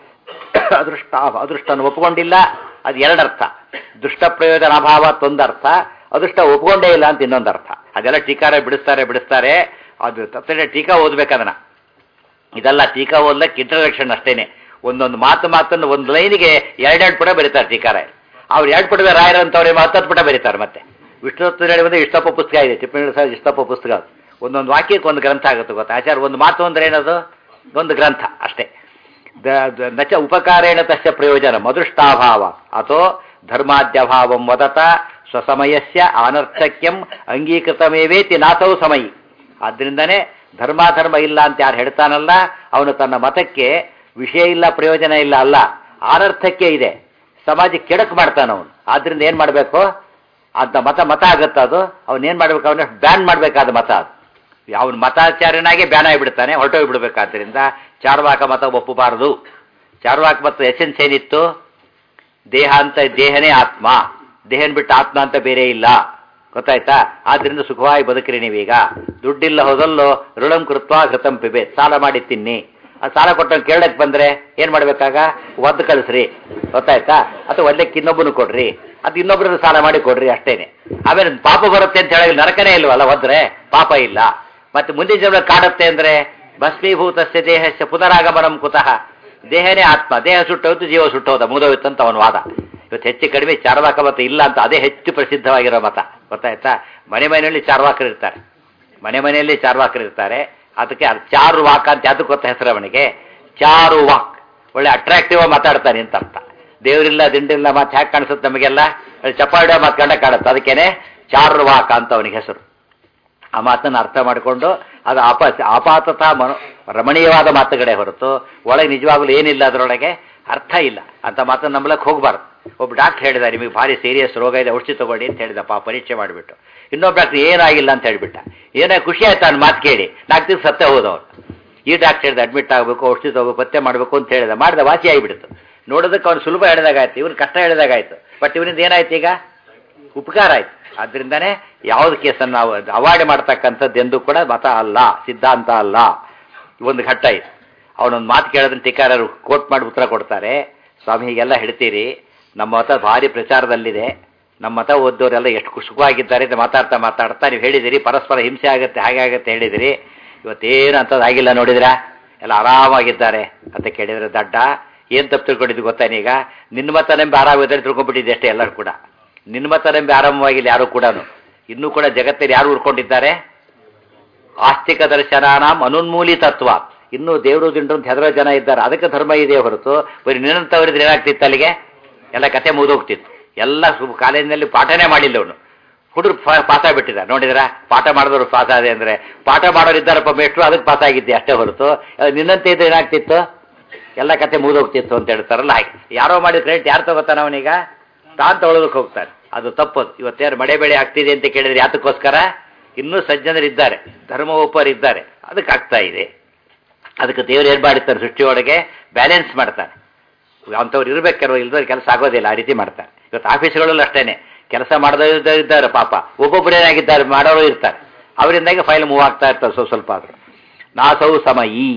ಅದೃಷ್ಟಾಭ ಅದೃಷ್ಟನ ಒಪ್ಕೊಂಡಿಲ್ಲ ಅದು ಎರಡರ್ಥ ದುಷ್ಟ ಪ್ರಯೋಜನ ಅಭಾವ ಒಂದರ್ಥ ಅದೃಷ್ಟ ಒಪ್ಕೊಂಡೇ ಇಲ್ಲ ಅಂತ ಇನ್ನೊಂದು ಅರ್ಥ ಅದೆಲ್ಲ ಟೀಕಾರ ಬಿಡಿಸ್ತಾರೆ ಬಿಡಿಸ್ತಾರೆ ಅದು ತಪ್ಪದೆ ಟೀಕಾ ಓದ್ಬೇಕದನ್ನ ಇದೆಲ್ಲ ಟೀಕಾ ಓದ್ಲಕ್ಕೆ ಇಂಟ್ರಡಕ್ಷನ್ ಅಷ್ಟೇನೆ ಒಂದೊಂದು ಮಾತು ಮಾತನ್ನು ಒಂದು ಲೈನಿಗೆ ಎರಡೆರಡು ಪುಟ ಬರೀತಾರೆ ಟೀಕಾರ ಅವ್ರು ಎರಡು ಪುಟದ ರಾಯರ್ ಅಂತವ್ರೆ ಹತ್ತತ್ತು ಪುಟ ಬರೀತಾರೆ ಮತ್ತೆ ವಿಷ್ಣುತ್ವ ಹೇಳಿ ಬಂದ್ರೆ ಇಷ್ಟಪ್ಪ ಪುಸ್ತಕ ಇದೆ ಟಿಪ್ಪಣಿ ಸಹ ಇಷ್ಟಪ್ಪ ಪುಸ್ತಕ ಅದು. ಒಂದೊಂದು ವಾಕ್ಯಕ್ಕೆ ಒಂದು ಗ್ರಂಥ ಆಗುತ್ತೆ ಗೊತ್ತಾ ಆಚಾರ ಒಂದು ಮಾತು ಅಂದ್ರೆ ಏನದು ಒಂದು ಗ್ರಂಥ ಅಷ್ಟೇ ದ- ದ- ನಚ ಉಪಕಾರೇಣ ತಸ್ಯ ಪ್ರಯೋಜನ ಮದೃಷ್ಟಾಭಾವ ಅಥೋ ಧರ್ಮಾದ್ಯಭಾವಂ ವದತ ಸ್ವಸಮಯಸ್ಯ ಅನರ್ಥಕ್ಯಂ ಅಂಗೀಕೃತಮೇವೇತಿ ನಾಥೌ ಸಮಯಿ ಆದ್ರಿಂದನೇ ಧರ್ಮಾಧರ್ಮ ಇಲ್ಲ ಅಂತ ಯಾರು ಹೇಳ್ತಾನಲ್ಲ ಅವನು ತನ್ನ ಮತಕ್ಕೆ ವಿಷಯ ಇಲ್ಲ ಪ್ರಯೋಜನ ಇಲ್ಲ ಅಲ್ಲ ಅನರ್ಥಕ್ಕೆ ಇದೆ ಸಮಾಜಕ್ಕೆ ಕೆಡಕ್ ಮಾಡ್ತಾನ ಅವನು ಆದ್ರಿಂದ ಏನ್ ಮಾಡಬೇಕು ಅಂತ ಮತ ಮತ ಆಗುತ್ತೆ ಅದು ಅವನೇನ್ ಮಾಡ್ಬೇಕು ಅವನ ಬ್ಯಾನ್ ಮಾಡ್ಬೇಕಾದ ಮತ ಅದು ಅವನ ಮತಾಚಾರ್ಯನಾಗೆ ಬ್ಯಾನ್ ಆಗಿಬಿಡ್ತಾನೆ ಹೊರಟೋಗಿ ಬಿಡ್ಬೇಕಾದ್ರಿಂದ ಚಾರ್ವಾಕ ಮತ ಒಪ್ಪಬಾರದು ಚಾರ್ವಾಕ ಮತ ಎಸೆನ್ಸ್ ಏನಿತ್ತು ದೇಹ ಅಂತ ದೇಹನೇ ಆತ್ಮ ದೇಹನ್ ಬಿಟ್ಟು ಆತ್ಮ ಅಂತ ಬೇರೆ ಇಲ್ಲ ಗೊತ್ತಾಯ್ತಾ ಆದ್ರಿಂದ ಸುಖವಾಗಿ ಬದುಕ್ರಿ ನೀವೀಗ ದುಡ್ಡಿಲ್ಲ ಹೋದಲ್ಲೋ ಋಣಂ ಕೃತ್ವ ಘೃತಂ ಪಿಬೆ ಸಾಲ ಮಾಡಿ ತಿನ್ನಿ ಆ ಸಾಲ ಕೊಟ್ಟ ಕೇಳಕ್ ಬಂದ್ರೆ ಏನ್ ಮಾಡ್ಬೇಕಾಗ ಒದ್ದು ಕಳಿಸ್ರಿ ಗೊತ್ತಾಯ್ತಾ ಅಥವಾ ಒಳ್ಳೆಕ್ ಇನ್ನೊಬ್ಬನು ಕೊಡ್ರಿ ಅದು ಇನ್ನೊಬ್ಬರನ್ನು ಸಾಲ ಮಾಡಿ ಕೊಡ್ರಿ ಅಷ್ಟೇನೆ ಆಮೇಲೆ ಪಾಪ ಬರುತ್ತೆ ಅಂತ ಹೇಳಿ ನರಕನೇ ಇಲ್ವಲ್ಲ ಒದ್ರೆ ಪಾಪ ಇಲ್ಲ ಮತ್ತೆ ಮುಂದಿನ ಜನ್ಮ ಕಾಡುತ್ತೆ ಅಂದ್ರೆ ಭಸ್ಮೀಭೂತಸ್ಯ ದೇಹಸ್ಯ ಪುನರಾಗಮನಂ ಕುತಃ ದೇಹನೇ ಆತ್ಮ ದೇಹ ಸುಟ್ಟೋಯ್ತು ಜೀವ ಸುಟ್ಟೋದ ಮುಗಿದೋಯ್ತು ಅಂತ ಅವನ ವಾದ ಇವತ್ತು ಹೆಚ್ಚು ಕಡಿಮೆ ಚಾರ್ವಾಕ ಮತ ಇಲ್ಲ ಅಂತ ಅದೇ ಹೆಚ್ಚು ಪ್ರಸಿದ್ಧವಾಗಿರೋ ಮತ ಗೊತ್ತಾಯ್ತಾ ಮನೆ ಮನೆಯಲ್ಲಿ ಚಾರ್ವಾಕರು ಇರ್ತಾರೆ ಮನೆ ಮನೆಯಲ್ಲಿ ಚಾರ್ವಾಕರು ಇರ್ತಾರೆ ಅದಕ್ಕೆ ಅದು ಚಾರು ವಾಕ್ ಅಂತ ಅದಕ್ಕೆ ಗೊತ್ತ ಹೆಸರು ಅವನಿಗೆ ಚಾರು ವಾಕ್ ಒಳ್ಳೆ ಅಟ್ರಾಕ್ಟಿವ್ ಆಗಿ ಮಾತಾಡ್ತಾನೆ ಅಂತ ಅರ್ಥ ದೇವರಿಲ್ಲ ದಿಂಡಿಲ್ಲ ಮಾತು ಹ್ಯಾಕ್ ಕಾಣಿಸುತ್ತೆ ನಮಗೆಲ್ಲ ಚಪ್ಪಾಡಿಯೋ ಮಾತು ಕಂಡ ಕಾಣುತ್ತೆ ಅದಕ್ಕೇನೆ ಚಾರು ವಾಕ್ ಅಂತ ಅವನಿಗೆ ಹೆಸರು ಆ ಮಾತನ್ನು ಅರ್ಥ ಮಾಡಿಕೊಂಡು ಅದು ಅಪ ಅಪಾತತ ಮನೋ ರಮಣೀಯವಾದ ಮಾತುಗಳೇ ಹೊರತು ಒಳಗೆ ನಿಜವಾಗ್ಲೂ ಏನಿಲ್ಲ ಅದರೊಳಗೆ ಅರ್ಥ ಇಲ್ಲ ಅಂತ ಮಾತನ್ನು ನಂಬಲಕ್ಕೆ ಹೋಗ್ಬಾರ್ದು ಒಬ್ಬ ಡಾಕ್ಟರ್ ಹೇಳಿದ ನಿಮಗೆ ಭಾರಿ ಸೀರಿಯಸ್ ರೋಗ ಇದೆ ಔಷಧಿ ತಗೊಳ್ಳಿ ಅಂತ ಹೇಳಿದಪ್ಪ ಪರೀಕ್ಷೆ ಮಾಡಿಬಿಟ್ಟು ಇನ್ನೊಬ್ಬ ಡಾಕ್ಟರ್ ಏನಾಗಿಲ್ಲ ಅಂತ ಹೇಳ್ಬಿಟ್ಟ ಏನೋ ಖುಷಿ ಆಯ್ತು ಅವ್ನು ಮಾತು ಕೇಳಿ ನಾಲ್ಕು ದಿವಸ ಸತ್ತೇ ಹೋದವನು ಈ ಡಾಕ್ಟರ್ ಹೇಳಿದ ಅಡ್ಮಿಟ್ ಆಗಬೇಕು ಔಷಧಿ ತಗೋಬೇಕು ಪತ್ತೆ ಮಾಡಬೇಕು ಅಂತ ಹೇಳಿದ ಮಾಡಿದ ವಾಸಿ ಆಗಿಬಿಡ್ತು ನೋಡೋದಕ್ಕೆ ಅವ್ನು ಸುಲಭ ಹೇಳಿದಾಗಾಯ್ತು ಇವ್ನು ಕಷ್ಟ ಹೇಳಿದಾಗಾಯ್ತು ಬಟ್ ಇವನಿಂದ ಏನಾಯ್ತು ಈಗ ಉಪಕಾರ ಆಯ್ತು ಆದ್ರಿಂದಾನೇ ಯಾವ್ದು ಕೇಸನ್ನು ನಾವು ಅವಾಯ್ಡ್ ಮಾಡ್ತಕ್ಕಂಥದ್ದು ಎಂದು ಕೂಡ ಮತ ಅಲ್ಲ ಸಿದ್ಧಾಂತ ಅಲ್ಲ ಒಂದು ಘಟ್ಟ ಇದೆ ಅವನೊಂದು ಮಾತು ಕೇಳೋದನ್ನ ಟೀಕಾರರು ಕೋಟ್ ಮಾಡಿ ಉತ್ತರ ಕೊಡ್ತಾರೆ ಸ್ವಾಮಿ ಹೀಗೆಲ್ಲ ಹೇಳ್ತೀರಿ ನಮ್ಮ ಮತ ಭಾರಿ ಪ್ರಚಾರದಲ್ಲಿದೆ ನಮ್ಮ ಮತ ಓದೋರೆಲ್ಲ ಎಷ್ಟು ಸುಖವಾಗಿದ್ದಾರೆ ಅಂತ ಮಾತಾಡ್ತಾ ಮಾತಾಡ್ತಾ ನೀವು ಹೇಳಿದಿರಿ ಪರಸ್ಪರ ಹಿಂಸೆ ಆಗುತ್ತೆ ಹಾಗೆ ಆಗುತ್ತೆ ಹೇಳಿದಿರಿ ಇವತ್ತೇನು ಅಂಥದ್ದು ಆಗಿಲ್ಲ ನೋಡಿದ್ರಾ ಎಲ್ಲ ಆರಾಮಾಗಿದ್ದಾರೆ ಅಂತ ಕೇಳಿದ್ರೆ ದಡ್ಡ ಏನು ತಪ್ಪು ತಿಳ್ಕೊಂಡಿದ್ದು ಗೊತ್ತಾನೀಗ ನಿನ್ನ ಮತ ನಂಬಿ ಆರಾಮಿದ್ದಾರೆ ತಿಳ್ಕೊಂಡ್ಬಿಟ್ಟಿದ್ದೆ ಅಷ್ಟೇ ಎಲ್ಲರೂ ಕೂಡ ನಿನ್ನ ಮತ ನಂಬಿ ಆರಾಮವಾಗಿಲ್ಲ ಯಾರು ಕೂಡ ಇನ್ನೂ ಕೂಡ ಜಗತ್ತಲ್ಲಿ ಯಾರು ಉಳ್ಕೊಂಡಿದ್ದಾರೆ ಆಸ್ತಿಕ ದರ್ಶನಾನಾಂ ಅನುನ್ಮೂಲಿ ತತ್ವ ಇನ್ನೂ ದೇವರು ದಿಂಡು ಅಂತ ಹೆದರೋ ಜನ ಇದ್ದಾರೆ ಅದಕ್ಕೆ ಧರ್ಮ ಇದೆ ಹೊರತು ಬರೀ ನಿನ್ನಂತವರಿದ್ರೆ ಏನಾಗ್ತಿತ್ತು ಅಲ್ಲಿಗೆ ಎಲ್ಲ ಕತೆ ಮುಗಿದೋಗ್ತಿತ್ತು ಎಲ್ಲ ಸು ಕಾಲೇಜಿನಲ್ಲಿ ಪಾಠನೇ ಮಾಡಿಲ್ಲ ಅವನು ಹುಡುಗರು ಪಾಸ್ ಆಗಿಬಿಟ್ಟಿದ್ದಾರೆ ನೋಡಿದ್ರ ಪಾಠ ಮಾಡಿದವರು ಪಾಸ್ ಆದೆ ಅಂದ್ರೆ ಪಾಠ ಮಾಡೋರು ಇದ್ದಾರಪ್ಪ ಮೇಷ್ಟ್ರು ಅದಕ್ಕೆ ಪಾಸ್ ಆಗಿದ್ದೆ ಅಷ್ಟೇ ಹೊರತು ಅದು ನಿನ್ನಂತೆ ಇದ್ರೆ ಏನಾಗ್ತಿತ್ತು ಎಲ್ಲ ಕತೆ ಮುಗಿದೋಗ್ತಿತ್ತು ಅಂತ ಹೇಳ್ತಾರಲ್ಲ ಹಾಗೆ ಯಾರೋ ಮಾಡಿದ ಕ್ರೆಡಿಟ್ ಯಾರು ತಗೋತಾನ ಅವನೀಗ ತಾನು ತಗೊಳ್ಳೋದಕ್ಕೆ ಹೋಗ್ತಾನೆ ಅದು ತಪ್ಪದು ಇವತ್ತೇನು ಮಳೆ ಬೆಳೆ ಆಗ್ತಿದೆ ಅಂತ ಕೇಳಿದ್ರೆ ಯಾತಕ್ಕೋಸ್ಕರ ಇನ್ನೂ ಸಜ್ಜನರು ಇದ್ದಾರೆ ಧರ್ಮ ಒಪ್ಪರು ಇದ್ದಾರೆ ಅದಕ್ಕೆ ಆಗ್ತಾ ಇದೆ ಅದಕ್ಕೆ ದೇವರು ಏನು ಮಾಡಿರ್ತಾರೆ ಸೃಷ್ಟಿಯೊಳಗೆ ಬ್ಯಾಲೆನ್ಸ್ ಮಾಡ್ತಾನೆ ಅಂಥವ್ರು ಇರ್ಬೇಕಾರೋ ಇಲ್ದವ್ರು ಕೆಲಸ ಆಗೋದಿಲ್ಲ ಆ ರೀತಿ ಮಾಡ್ತಾರೆ ಇವತ್ತು ಆಫೀಸ್ಗಳಲ್ಲೂ ಅಷ್ಟೇನೆ ಕೆಲಸ ಮಾಡದೇ ಇದ್ದಾರೆ ಪಾಪ ಒಬ್ಬೊಬ್ಬರೇನಾಗಿದ್ದಾರೆ ಮಾಡೋರು ಇರ್ತಾರೆ ಅವರಿಂದಾಗಿ ಫೈಲ್ ಮೂವ್ ಆಗ್ತಾ ಇರ್ತಾರೆ ಸ್ವಲ್ಪ ಸ್ವಲ್ಪ ಆದರೂ ನಾಸೌ ಸಮ ಈ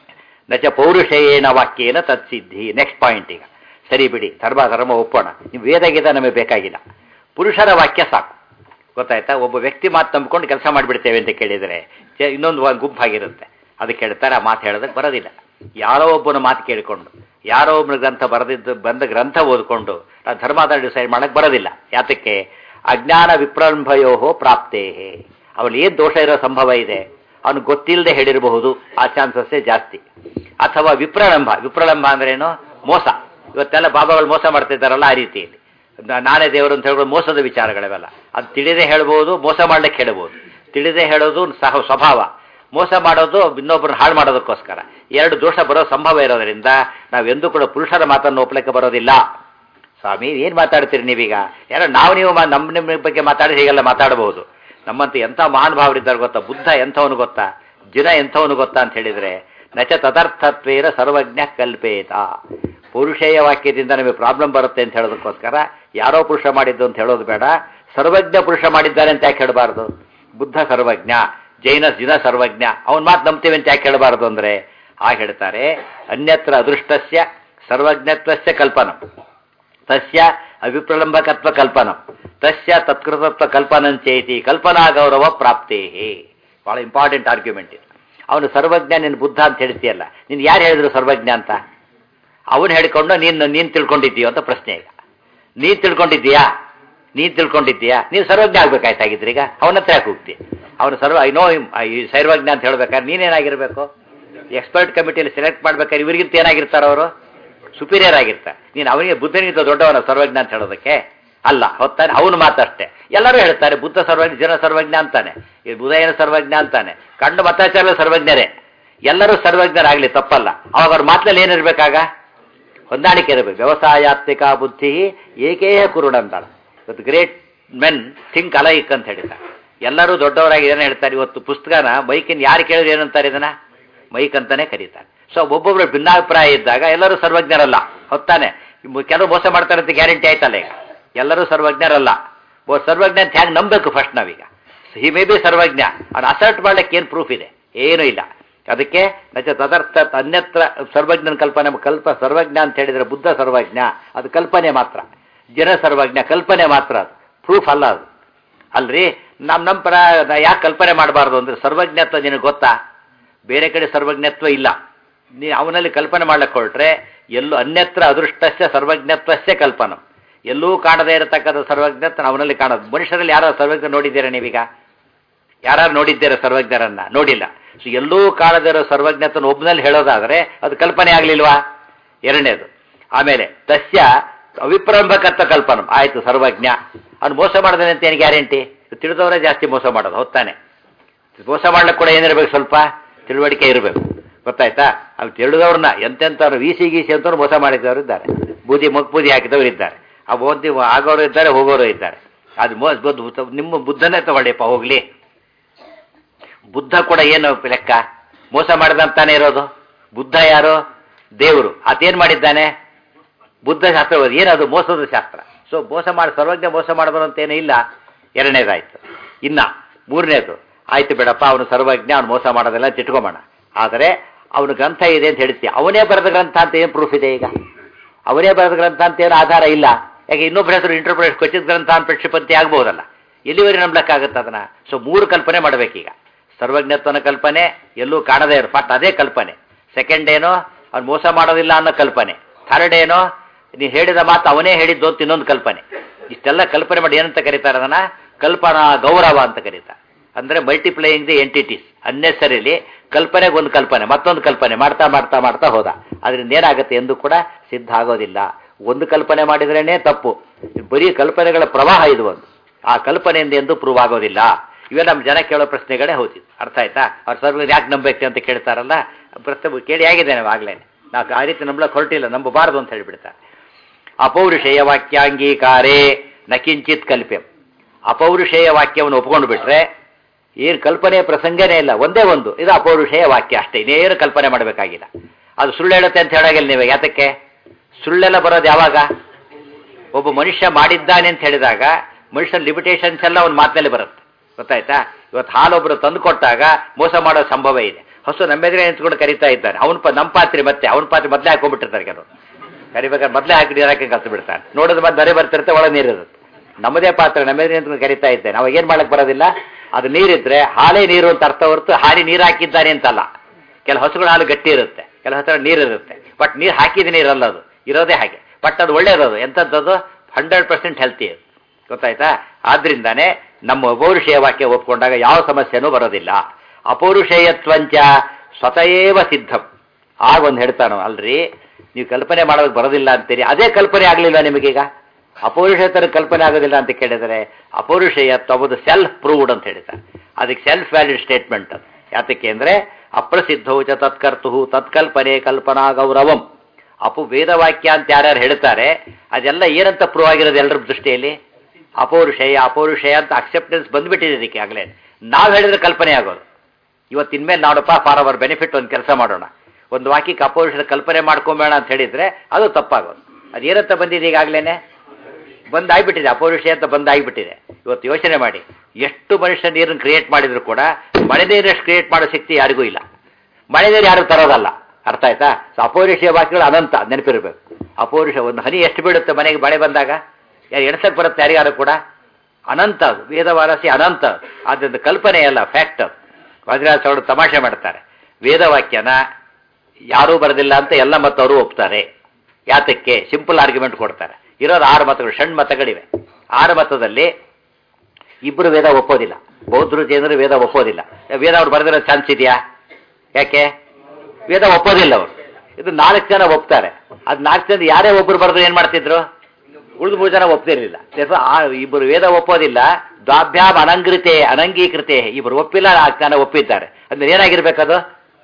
ನಚ ಪೌರುಷೇನ ವಾಕ್ಯೇನ ತತ್ಸಿದ್ಧಿ ನೆಕ್ಸ್ಟ್ ಪಾಯಿಂಟ್ ಈಗ ಸರಿ ಬಿಡಿ ಧರ್ಮ ಧರ್ಮ ಒಪ್ಪೋಣ ನೀವು ವೇದಗೀತ ನಮಗೆ ಬೇಕಾಗಿಲ್ಲ ಪುರುಷರ ವಾಕ್ಯ ಸಾಕು ಗೊತ್ತಾಯ್ತಾ ಒಬ್ಬ ವ್ಯಕ್ತಿ ಮಾತು ನಂಬ್ಕೊಂಡು ಕೆಲಸ ಮಾಡಿಬಿಡ್ತೇವೆ ಅಂತ ಕೇಳಿದರೆ ಚೆ- ಇನ್ನೊಂದು ಒಂದು ಗುಂಪಾಗಿರುತ್ತೆ ಅದಕ್ಕೆ ಹೇಳ್ತಾರೆ ಆ ಮಾತು ಹೇಳೋದಕ್ಕೆ ಬರೋದಿಲ್ಲ ಯಾರೋ ಒಬ್ಬನ ಮಾತು ಕೇಳಿಕೊಂಡು ಯಾರೋ ಒಬ್ಬನ ಗ್ರಂಥ ಬರೆದಿದ್ದು ಬಂದ ಗ್ರಂಥ ಓದ್ಕೊಂಡು ಆ ಧರ್ಮಾದ ಡಿಸೈಡ್ ಮಾಡಕ್ಕೆ ಬರೋದಿಲ್ಲ ಯಾತಕ್ಕೆ ಅಜ್ಞಾನ ವಿಪ್ರಂಭಯೋ ಪ್ರಾಪ್ತೇ ಅವಳು ಏನು ದೋಷ ಇರೋ ಸಂಭವ ಇದೆ ಅವನು ಗೊತ್ತಿಲ್ಲದೆ ಹೇಳಿರಬಹುದು ಆ ಚಾನ್ಸಸ್ಸೇ ಜಾಸ್ತಿ ಅಥವಾ ವಿಪ್ರಳಂಬ ವಿಪ್ರಳಂಬ ಅಂದ್ರೇನು ಮೋಸ ಇವತ್ತೆಲ್ಲ ಬಾಬಾಗಳು ಮೋಸ ಮಾಡ್ತಿದ್ದಾರಲ್ಲ ಆ ರೀತಿಯಲ್ಲಿ ನಾ- ನಾನೇ ದೇವರು ಅಂತ ಹೇಳ್ಬೋದು ಮೋಸದ ವಿಚಾರಗಳಿವೆಲ್ಲ ಅದು ತಿಳಿದೇ ಹೇಳ್ಬೋದು ಮೋಸ ಮಾಡ್ಲಿಕ್ಕೆ ಹೇಳ್ಬೋದು ತಿಳಿದೇ ಹೇಳೋದು ಸಹ ಸ್ವಭಾವ ಮೋಸ ಮಾಡೋದು ಇನ್ನೊಬ್ಬರನ್ನ ಹಾಳು ಮಾಡೋದಕ್ಕೋಸ್ಕರ ಎರಡು ದೋಷ ಬರೋ ಸಂಭವ ಇರೋದ್ರಿಂದ ನಾವೆಂದೂ ಕೂಡ ಪುರುಷರ ಮಾತನ್ನು ಒಪ್ಪಲಿಕ್ಕೆ ಬರೋದಿಲ್ಲ ಸ್ವಾಮಿ ಏನು ಮಾತಾಡ್ತೀರಿ ನೀವೀಗ ಯಾರೋ ನಾವು ನೀವು ಮಾ- ನಮ್ಮ ನಿಮ್ಮ ಬಗ್ಗೆ ಮಾತಾಡಿ ಹೀಗೆಲ್ಲ ಮಾತಾಡಬಹುದು ನಮ್ಮಂತ ಎಂಥ ಮಹಾನುಭಾವರಿದ್ದಾರೆ ಗೊತ್ತಾ ಬುದ್ಧ ಎಂಥವನು ಗೊತ್ತಾ ಜಿನ ಎಂಥವನು ಗೊತ್ತಾ ಅಂತ ಹೇಳಿದ್ರೆ ನಚ ತದರ್ಥತ್ವೇನ ಸರ್ವಜ್ಞ ಕಲ್ಪೇತ ಪುರುಷೇಯ ವಾಕ್ಯದಿಂದ ನಮಗೆ ಪ್ರಾಬ್ಲಮ್ ಬರುತ್ತೆ ಅಂತ ಹೇಳೋದಕ್ಕೋಸ್ಕರ ಯಾರೋ ಪುರುಷ ಮಾಡಿದ್ದು ಅಂತ ಹೇಳೋದು ಬೇಡ ಸರ್ವಜ್ಞ ಪುರುಷ ಮಾಡಿದ್ದಾರೆ ಅಂತ ಯಾಕೆ ಹೇಳಬಾರ್ದು ಬುದ್ಧ ಸರ್ವಜ್ಞ ಜೈನ ಜಿನ ಸರ್ವಜ್ಞ ಅವನ ಮಾತು ನಂಬ್ತೀವಿ ಅಂತ ಯಾಕೆ ಹೇಳಬಾರ್ದು ಅಂದ್ರೆ ಹಾಗೆ ಹೇಳ್ತಾರೆ ಅನ್ಯತ್ರ ಅದೃಷ್ಟಸ್ಯ ಸರ್ವಜ್ಞತ್ವಸ್ಯ ಕಲ್ಪನ ತಸ್ಯ ಅವಿಪ್ರಲಂಬಕತ್ವ ಕಲ್ಪನ ತಸ್ಯ ತತ್ಕೃತತ್ವ ಕಲ್ಪನಂಚೇತಿ ಕಲ್ಪನಾ ಗೌರವ ಪ್ರಾಪ್ತೇ ಬಹಳ ಇಂಪಾರ್ಟೆಂಟ್ ಆರ್ಗ್ಯುಮೆಂಟ್ ಇದು ಅವನು ಸರ್ವಜ್ಞ ನಿನ್ನ ಬುದ್ಧ ಅಂತ ಹೇಳ್ತೀಯಲ್ಲ ನೀನು ಯಾರು ಹೇಳಿದ್ರು ಸರ್ವಜ್ಞ ಅಂತ ಅವನು ಹೇಳಿಕೊಂಡು ನೀನು ನೀನು ತಿಳ್ಕೊಂಡಿದ್ದೀಯೋ ಅಂತ ಪ್ರಶ್ನೆ ಈಗ ನೀನು ತಿಳ್ಕೊಂಡಿದ್ದೀಯಾ ನೀನು ತಿಳ್ಕೊಂಡಿದ್ದೀಯಾ ನೀವು ಸರ್ವಜ್ಞ ಆಗ್ಬೇಕಾಯ್ತಾಗಿದ್ರಿ ಈಗ ಅವನ ಹತ್ರ ಯಾಕೆ ಹೋಗ್ತಿ ಅವನು ಸರ್ವ ಐ ನೋ ಈ ಸರ್ವಜ್ಞ ಅಂತ ಹೇಳ್ಬೇಕಾದ್ರೆ ನೀನೇನಾಗಿರ್ಬೇಕು ಎಕ್ಸ್ಪರ್ಟ್ ಕಮಿಟಿಯಲ್ಲಿ ಸೆಲೆಕ್ಟ್ ಮಾಡ್ಬೇಕಾದ್ರೆ ಇವರಿಗಿಂತ ಏನಾಗಿರ್ತಾರೆ ಅವರು ಸುಪೀರಿಯರ್ ಆಗಿರ್ತಾರೆ ನೀನು ಅವನಿಗೆ ಬುದ್ಧನಿಗಿಂತ ದೊಡ್ಡವನ ಸರ್ವಜ್ಞ ಅಂತ ಹೇಳೋದಕ್ಕೆ ಅಲ್ಲ ಹೊತ್ತಾನೆ ಅವನು ಮಾತಷ್ಟೇ ಎಲ್ಲರೂ ಹೇಳ್ತಾರೆ ಬುದ್ಧ ಸರ್ವಜ್ಞ ಜನ ಸರ್ವಜ್ಞ ಅಂತಾನೆ ಈ ಬುಧ ಏನು ಸರ್ವಜ್ಞ ಅಂತಾನೆ ಕಂಡು ಮತಾಚಾರ್ಯ ಸರ್ವಜ್ಞರೇ ಎಲ್ಲರೂ ಸರ್ವಜ್ಞರಾಗಲಿ ತಪ್ಪಲ್ಲ ಅವಾಗ ಅವ್ರ ಮಾತಲ್ಲಿ ಏನಿರ್ಬೇಕಾಗ ಹೊಂದಾಣಿಕೆ ಇರಬೇಕು ವ್ಯವಸಾಯಾತ್ಮಿಕ ಬುದ್ಧಿ ಏಕೇಹ ಕುರುಡಂತಾಳೆ ಇವತ್ತು ಗ್ರೇಟ್ ಮೆನ್ ಥಿಂಕ್ ಅಲೈಕ್ ಅಂತ ಹೇಳಿದ್ದಾರೆ ಎಲ್ಲರೂ ದೊಡ್ಡವರಾಗಿ ಏನು ಹೇಳ್ತಾರೆ ಇವತ್ತು ಪುಸ್ತಕನ ಮೈಕಿನ ಯಾರು ಕೇಳಿದ್ರೆ ಏನಂತಾರೆ ಇದನ್ನ ಮೈಕ್ ಅಂತಾನೆ ಕರೀತಾರೆ ಸೊ ಒಬ್ಬೊಬ್ಬರು ಭಿನ್ನಾಭಿಪ್ರಾಯ ಇದ್ದಾಗ ಎಲ್ಲರೂ ಸರ್ವಜ್ಞರಲ್ಲ ಹೊತ್ತಾನೆ ಕೆಲವು ಮೋಸ ಮಾಡ್ತಾರೆ ಅಂತ ಗ್ಯಾರಂಟಿ ಆಯ್ತಲ್ಲ ಈಗ ಎಲ್ಲರೂ ಸರ್ವಜ್ಞರಲ್ಲ ಓ ಸರ್ವಜ್ಞ ಅಂತ ಹ್ಯಾಂಗೆ ನಂಬಬೇಕು ಫಸ್ಟ್ ನಾವೀಗ ಹಿ ಮೇ ಬಿ ಸರ್ವಜ್ಞ ಅವ್ನು ಅಸರ್ಟ್ ಮಾಡ್ಲಿಕ್ಕೆ ಏನು ಪ್ರೂಫ್ ಇದೆ ಏನೂ ಇಲ್ಲ ಅದಕ್ಕೆ ನಚ ತದರ್ಥ ಅನ್ಯತ್ರ ಸರ್ವಜ್ಞನ ಕಲ್ಪನೆ ಕಲ್ಪ ಸರ್ವಜ್ಞ ಅಂತ ಹೇಳಿದ್ರೆ ಬುದ್ಧ ಸರ್ವಜ್ಞ ಅದು ಕಲ್ಪನೆ ಮಾತ್ರ ಜನ ಸರ್ವಜ್ಞ ಕಲ್ಪನೆ ಮಾತ್ರ ಅದು ಪ್ರೂಫ್ ಅಲ್ಲ ಅದು ಅಲ್ರಿ ನಮ್ಮ ನಮ್ಮ ಪರ ಯಾಕೆ ಕಲ್ಪನೆ ಮಾಡಬಾರ್ದು ಅಂದ್ರೆ ಸರ್ವಜ್ಞತ್ವ ನಿನಗೆ ಗೊತ್ತಾ ಬೇರೆ ಕಡೆ ಸರ್ವಜ್ಞತ್ವ ಇಲ್ಲ ನೀ ಅವನಲ್ಲಿ ಕಲ್ಪನೆ ಮಾಡ್ಲಿಕ್ಕೆ ಹೊರಟ್ರೆ ಎಲ್ಲೂ ಅನ್ಯತ್ರ ಅದೃಷ್ಟಸ್ಯ ಸರ್ವಜ್ಞತ್ವಸ್ಯ ಕಲ್ಪನ ಎಲ್ಲೂ ಕಾಣದೇ ಇರತಕ್ಕಂಥ ಸರ್ವಜ್ಞತ್ವ ಅವನಲ್ಲಿ ಕಾಣೋದು ಮನುಷ್ಯರಲ್ಲಿ ಯಾರೋ ಸರ್ವಜ್ಞ ನೋಡಿದ್ದೀರಾ ನೀವೀಗ ಯಾರು ನೋಡಿದ್ದೀರಾ ಸರ್ವಜ್ಞರನ್ನ ನೋಡಿಲ್ಲ ಸೊ ಎಲ್ಲೂ ಕಾಣದೇ ಇರೋ ಸರ್ವಜ್ಞತನ ಒಬ್ಬನಲ್ಲಿ ಹೇಳೋದಾದ್ರೆ ಅದು ಕಲ್ಪನೆ ಆಗ್ಲಿಲ್ವಾ ಎರಡನೇದು ಆಮೇಲೆ ತಸ್ಯ ಅವಿಪ್ರಂಭಕತ್ವ ಕಲ್ಪನ ಆಯ್ತು ಸರ್ವಜ್ಞ ಅವ್ನು ಮೋಸ ಮಾಡಿದಾನೆ ಅಂತ ಏನು ಗ್ಯಾರಂಟಿ ತಿಳಿದವರೇ ಜಾಸ್ತಿ ಮೋಸ ಮಾಡೋದು ಹೊತ್ತಾನೆ ಮೋಸ ಮಾಡ್ಲಿಕ್ಕೆ ಕೂಡ ಏನಿರ್ಬೇಕು ಸ್ವಲ್ಪ ತಿಳುವಳಿಕೆ ಇರಬೇಕು ಗೊತ್ತಾಯ್ತಾ ಅವ್ರು ತಿಳಿದವ್ರನ್ನ ಎಂತೆಂಥವ್ರು ವೀಸಿ ಗೀಸಿ ಅಂತವ್ರು ಮೋಸ ಮಾಡಿದವರು ಇದ್ದಾರೆ ಬೂದಿ ಮಗ್ ಬೂದಿ ಹಾಕಿದವರು ಇದ್ದಾರೆ ಆ ಓದಿ ಆಗೋರು ಇದ್ದಾರೆ ಹೋಗೋರು ಇದ್ದಾರೆ ಅದು ಮೋಸ ಬುದ್ಧ ನಿಮ್ಮ ಬುದ್ಧನೇ ತಗೊಳ್ಳಿಪ್ಪ ಹೋಗ್ಲಿ ಬುದ್ಧ ಕೂಡ ಏನು ಲೆಕ್ಕ ಮೋಸ ಮಾಡಿದಂತಾನೆ ಇರೋದು ಬುದ್ಧ ಯಾರು ದೇವರು ಆತೇನು ಮಾಡಿದ್ದಾನೆ ಬುದ್ಧ ಶಾಸ್ತ್ರ ಓದಿ ಏನದು ಮೋಸದ ಶಾಸ್ತ್ರ ಸೊ ಮೋಸ ಮಾಡಿ ಸರ್ವಜ್ಞ ಮೋಸ ಮಾಡಬಾರ್ದು ಅಂತ ಏನೂ ಇಲ್ಲ ಎರಡನೇದಾಯ್ತು ಇನ್ನ ಮೂರನೇದು ಆಯ್ತು ಬೇಡಪ್ಪ ಅವನು ಸರ್ವಜ್ಞ ಅವನು ಮೋಸ ಮಾಡೋದೆಲ್ಲ ತಿಟ್ಕೊಂಬೋಣ ಆದರೆ ಅವನ ಗ್ರಂಥ ಇದೆ ಅಂತ ಹೇಳ್ತೀಯ ಅವನೇ ಬರೆದ ಗ್ರಂಥ ಅಂತ ಏನು ಪ್ರೂಫ್ ಇದೆ ಈಗ ಅವನೇ ಬರೆದ ಗ್ರಂಥ ಅಂತ ಏನು ಆಧಾರ ಇಲ್ಲ ಯಾಕೆ ಇನ್ನೊಬ್ಬರ ಹೆಸರು ಇಂಟರ್ಪ್ರಿಟೇಷನ್ ಕ್ವಚಿತ್ ಗ್ರಂಥ ಅಂತ ಪ್ರಕ್ಷಿಪಂತಿ ಆಗ್ಬೋದಲ್ಲ ಎಲ್ಲಿವರೆಗೆ ನಂಬಲಕ್ಕಾಗತ್ತೆ ಅದನ್ನ ಸೊ ಮೂರು ಕಲ್ಪನೆ ಮಾಡಬೇಕೀಗ ಸರ್ವಜ್ಞತ್ವನ ಕಲ್ಪನೆ ಎಲ್ಲೂ ಕಾಣದೇ ಇರೋ ಫಟ್ ಅದೇ ಕಲ್ಪನೆ ಸೆಕೆಂಡ್ ಏನೋ ಅವ್ನು ಮೋಸ ಮಾಡೋದಿಲ್ಲ ಅನ್ನೋ ಕಲ್ಪನೆ ಥರ್ಡ್ ಏನೋ ನೀನು ಹೇಳಿದ ಮಾತು ಅವನೇ ಹೇಳಿದ್ದು ಅಂತ ಇನ್ನೊಂದು ಕಲ್ಪನೆ ಇಷ್ಟೆಲ್ಲ ಕಲ್ಪನೆ ಮಾಡಿ ಏನಂತ ಕರೀತಾರೆ ಅದನ್ನ ಕಲ್ಪನಾ ಗೌರವ ಅಂತ ಕರೀತಾರೆ ಅಂದ್ರೆ ಮಲ್ಟಿಪ್ಲೈಯಿಂಗ್ ದಿ ಎಂಟಿಟೀಸ್ ಅನ್ನೆಸರಿಲಿ ಕಲ್ಪನೆಗೆ ಒಂದು ಕಲ್ಪನೆ ಮತ್ತೊಂದು ಕಲ್ಪನೆ ಮಾಡ್ತಾ ಮಾಡ್ತಾ ಮಾಡ್ತಾ ಹೋದ ಅದರಿಂದ ಏನಾಗುತ್ತೆ ಎಂದು ಕೂಡ ಸಿದ್ಧ ಆಗೋದಿಲ್ಲ ಒಂದು ಕಲ್ಪನೆ ಮಾಡಿದ್ರೇನೆ ತಪ್ಪು ಬರೀ ಕಲ್ಪನೆಗಳ ಪ್ರವಾಹ ಇದು ಒಂದು ಆ ಕಲ್ಪನೆಯಿಂದ ಎಂದು ಪ್ರೂವ್ ಆಗೋದಿಲ್ಲ ಇವೇ ನಮ್ಮ ಜನ ಕೇಳೋ ಪ್ರಶ್ನೆಗಳೇ ಹೋಗ್ತಿದ್ದು ಅರ್ಥ ಆಯ್ತಾ ಅವ್ರು ಸರ್ವ ಯಾಕೆ ನಂಬೇಕು ಅಂತ ಕೇಳ್ತಾರಲ್ಲ ಪ್ರಶ್ನೆ ಕೇಳಿ ಆಗಿದೆ ನಾವು ಆಗ್ಲೇ ನಾವು ಆ ರೀತಿ ನಂಬಲಕ್ಕೆ ಹೊರಟಿಲ್ಲ ನಂಬಬಾರದು ಅಂತ ಹೇಳಿಬಿಡ್ತಾರೆ ಅಪೌರುಷೇಯ ವಾಕ್ಯಾಂಗೀಕಾರೇ ನ ಕಿಂಚಿತ್ ಕಲ್ಪ್ಯಂ ಅಪೌರುಷೇಯ ವಾಕ್ಯವನ್ನು ಒಪ್ಕೊಂಡು ಬಿಟ್ರೆ ಏನು ಕಲ್ಪನೆಯ ಪ್ರಸಂಗನೇ ಇಲ್ಲ ಒಂದೇ ಒಂದು ಇದು ಅಪೌರುಷೇಯ ವಾಕ್ಯ ಅಷ್ಟೇ ಇನ್ನೇನು ಕಲ್ಪನೆ ಮಾಡಬೇಕಾಗಿಲ್ಲ ಅದು ಸುಳ್ಳು ಹೇಳುತ್ತೆ ಅಂತ ಹೇಳಾಗಿಲ್ಲ ನೀವು ಯಾತಕ್ಕೆ ಸುಳ್ಳೆಲ್ಲ ಬರೋದು ಯಾವಾಗ ಒಬ್ಬ ಮನುಷ್ಯ ಮಾಡಿದ್ದಾನೆ ಅಂತ ಹೇಳಿದಾಗ ಮನುಷ್ಯನ ಲಿಮಿಟೇಷನ್ಸ್ ಎಲ್ಲ ಒಂದು ಮಾತಿನಲ್ಲಿ ಬರುತ್ತೆ ಗೊತ್ತಾಯ್ತಾ ಇವತ್ತು ಹಾಲೊಬ್ಬರು ತಂದು ಕೊಟ್ಟಾಗ ಮೋಸ ಮಾಡೋ ಸಂಭವ ಇದೆ ಹಸು ನಮ್ಮೆದುರೇ ನಿಂತ್ಕೊಂಡು ಕರಿತಾ ಇದ್ದಾನೆ ಅವನ ಪ ನಮ್ಮ ಪಾತ್ರೆ ಮತ್ತೆ ಅವನ ಪಾತ್ರೆ ಮೊದಲೇ ಹಾಕೊಂಡ್ಬಿಟ್ಟಿರ್ತಾರೆ ಕೆಲವರು ಕರಿಬೇಕಾದ್ರೆ ಮೊದಲೇ ಹಾಕಿ ನೀರು ಹಾಕಿ ಕಲ್ತು ಬಿಡ್ತಾನೆ ನೋಡಿದ ಮತ್ತೆ ಬರೆ ಬರ್ತಿರುತ್ತೆ ಒಳ ನೀರಿರುತ್ತೆ ನಮ್ಮದೇ ಪಾತ್ರೆ ನಮ್ಮೆದುರೇ ನಿಂತ್ಕೊಂಡು ಕರಿತಾ ಇದ್ದೇನೆ ಅವಾಗ ಏನು ಮಾಡಕ್ಕೆ ಬರೋದಿಲ್ಲ ಅದು ನೀರಿದ್ರೆ ಹಾಲೇ ನೀರು ಅಂತ ಅರ್ಥ ಹೊರತು ಹಾಲಿ ನೀರು ಹಾಕಿದ್ದಾನೆ ಅಂತಲ್ಲ ಕೆಲ ಹಸುಗಳ ಹಾಲು ಗಟ್ಟಿ ಇರುತ್ತೆ ಕೆಲ ಹಸುಗಳ ನೀರು ಇರುತ್ತೆ ಬಟ್ ನೀರು ಹಾಕಿದ ನೀರಲ್ಲ ಅದು ಇರೋದೇ ಹಾಗೆ ಬಟ್ ಅದು ಒಳ್ಳೇದದು ಎಂಥದ್ದದು ಹಂಡ್ರೆಡ್ ಪರ್ಸೆಂಟ್ ಹೆಲ್ತಿ ಅದು ಗೊತ್ತಾಯ್ತಾ ಆದ್ರಿಂದಾನೇ ನಮ್ಮ ಅಪೌರುಷೇಯ ವಾಕ್ಯ ಒಪ್ಕೊಂಡಾಗ ಯಾವ ಸಮಸ್ಯೆನೂ ಬರೋದಿಲ್ಲ ಅಪೌರುಷೇಯತ್ವಂಚ ಸ್ವತಯೇವ ಸಿದ್ಧಂ ಆಗ ಒಂದು ಹೇಳ್ತಾನೋ ಅಲ್ರಿ ನೀವು ಕಲ್ಪನೆ ಮಾಡೋದಕ್ಕೆ ಬರೋದಿಲ್ಲ ಅಂತೀರಿ ಅದೇ ಕಲ್ಪನೆ ಆಗಲಿಲ್ಲ ನಿಮಗೀಗ ಅಪೌರುಷೇತರ ಕಲ್ಪನೆ ಆಗೋದಿಲ್ಲ ಅಂತ ಕೇಳಿದರೆ ಅಪೌರುಷೇಯತ್ವ ಅದು ಸೆಲ್ಫ್ ಪ್ರೂವ್ಡ್ ಅಂತ ಹೇಳ್ತಾರೆ ಅದಕ್ಕೆ ಸೆಲ್ಫ್ ವ್ಯಾಲಿಡ್ ಸ್ಟೇಟ್ಮೆಂಟ್ ಅದು ಯಾತಕ್ಕೆ ಅಂದರೆ ಅಪ್ರಸಿದ್ಧವು ಚ ತತ್ಕರ್ತು ತತ್ಕಲ್ಪನೆ ಕಲ್ಪನಾ ಗೌರವಂ ಅಪು ವೇದವಾಕ್ಯ ಅಂತ ಯಾರ್ಯಾರು ಹೇಳ್ತಾರೆ ಅದೆಲ್ಲ ಏನಂತ ಪ್ರೂವ್ ಆಗಿರೋದು ಎಲ್ಲರ ದೃಷ್ಟಿಯಲ್ಲಿ ಅಪೌರುಷೇಯ ಅಪೌರುಷೇಯ ಅಂತ ಅಕ್ಸೆಪ್ಟೆನ್ಸ್ ಬಂದ್ಬಿಟ್ಟಿದೆ ಇದಕ್ಕೆ ಆಗಲೇ ನಾವು ಹೇಳಿದ್ರೆ ಕಲ್ಪನೆ ಆಗೋದು ಇವತ್ತಿನ್ಮೇಲೆ ನೋಡಪ್ಪ ಫಾರ್ ಅವರ್ ಬೆನಿಫಿಟ್ ಒಂದು ಕೆಲಸ ಮಾಡೋಣ ಒಂದು ವಾಕ್ಯಕ್ಕೆ ಅಪೌರುಷದ ಕಲ್ಪನೆ ಮಾಡ್ಕೊಂಬೇಡ ಅಂತ ಹೇಳಿದ್ರೆ ಅದು ತಪ್ಪಾಗೋದು ಅದೇನಂತ ಬಂದಿದೆ ಈಗಾಗಲೇ ಬಂದಾಗ್ಬಿಟ್ಟಿದೆ ಅಪೌರುಷೆ ಅಂತ ಬಂದಾಗ್ಬಿಟ್ಟಿದೆ ಇವತ್ತು ಯೋಚನೆ ಮಾಡಿ ಎಷ್ಟು ಮನುಷ್ಯ ನೀರನ್ನು ಕ್ರಿಯೇಟ್ ಮಾಡಿದ್ರು ಕೂಡ ಮಳೆ ನೀರಷ್ಟು ಕ್ರಿಯೇಟ್ ಮಾಡೋ ಶಕ್ತಿ ಯಾರಿಗೂ ಇಲ್ಲ ಮಳೆ ನೀರು ಯಾರು ತರೋದಲ್ಲ ಅರ್ಥ ಆಯ್ತಾ ಸೊ ಅಪೌರುಷೀಯ ವಾಕ್ಯಗಳು ಅನಂತ ನೆನಪಿರಬೇಕು ಅಪೌರುಷ ಒಂದು ಹನಿ ಎಷ್ಟು ಬೀಳುತ್ತೆ ಮನೆಗೆ ಮಳೆ ಬಂದಾಗ ಯಾರು ಎಣಸಕ್ಕೆ ಬರುತ್ತೆ ಯಾರಿಗಾರು ಕೂಡ ಅನಂತ ಅದು ವೇದವಾರಸಿ ಅನಂತ ಆದ್ದರಿಂದ ಕಲ್ಪನೆ ಅಲ್ಲ ಫ್ಯಾಕ್ಟ್ ಅದು ವಜ್ರಾಜ ಅವರು ತಮಾಷೆ ಮಾಡ್ತಾರೆ ವೇದವಾಕ್ಯನ ಯಾರೂ ಬರೋದಿಲ್ಲ ಅಂತ ಎಲ್ಲ ಮತ್ತವರು ಒಪ್ತಾರೆ ಯಾತಕ್ಕೆ ಸಿಂಪಲ್ ಆರ್ಗ್ಯುಮೆಂಟ್ ಕೊಡ್ತಾರೆ ಇರೋದು ಆರು ಮತಗಳು ಷಣ್ ಮತಗಳಿವೆ ಆರು ಮತದಲ್ಲಿ ಇಬ್ಬರು ವೇದ ಒಪ್ಪೋದಿಲ್ಲ ಬೌದ್ಧರು ಜೈನರು ವೇದ ಒಪ್ಪೋದಿಲ್ಲ ವೇದ ಅವ್ರು ಬರೆದಿರೋ ಚಾನ್ಸ್ ಇದೆಯಾ ಯಾಕೆ ವೇದ ಒಪ್ಪೋದಿಲ್ಲ ಅವರು ಇದು ನಾಲ್ಕು ಜನ ಒಪ್ತಾರೆ ಅದು ನಾಲ್ಕು ಜನ ಯಾರೇ ಒಬ್ಬರು ಬರೆದ್ರು ಏನು ಮಾಡ್ತಿದ್ರು ಉಳಿದು ಮೂರು ಜನ ಒಪ್ತಿರ್ಲಿಲ್ಲ Therefore, ಆ ಇಬ್ಬರು ವೇದ ಒಪ್ಪೋದಿಲ್ಲ ದ್ವಾಭ್ಯಾಮ್ ಅನಂಗೃತೆ ಅನಂಗೀಕೃತೆ ಇಬ್ಬರು ಒಪ್ಪಿಲ್ಲ ನಾಲ್ಕು ಜನ ಒಪ್ಪಿದ್ದಾರೆ ಅಂದ್ರೆ ಏನಾಗಿರ್ಬೇಕದು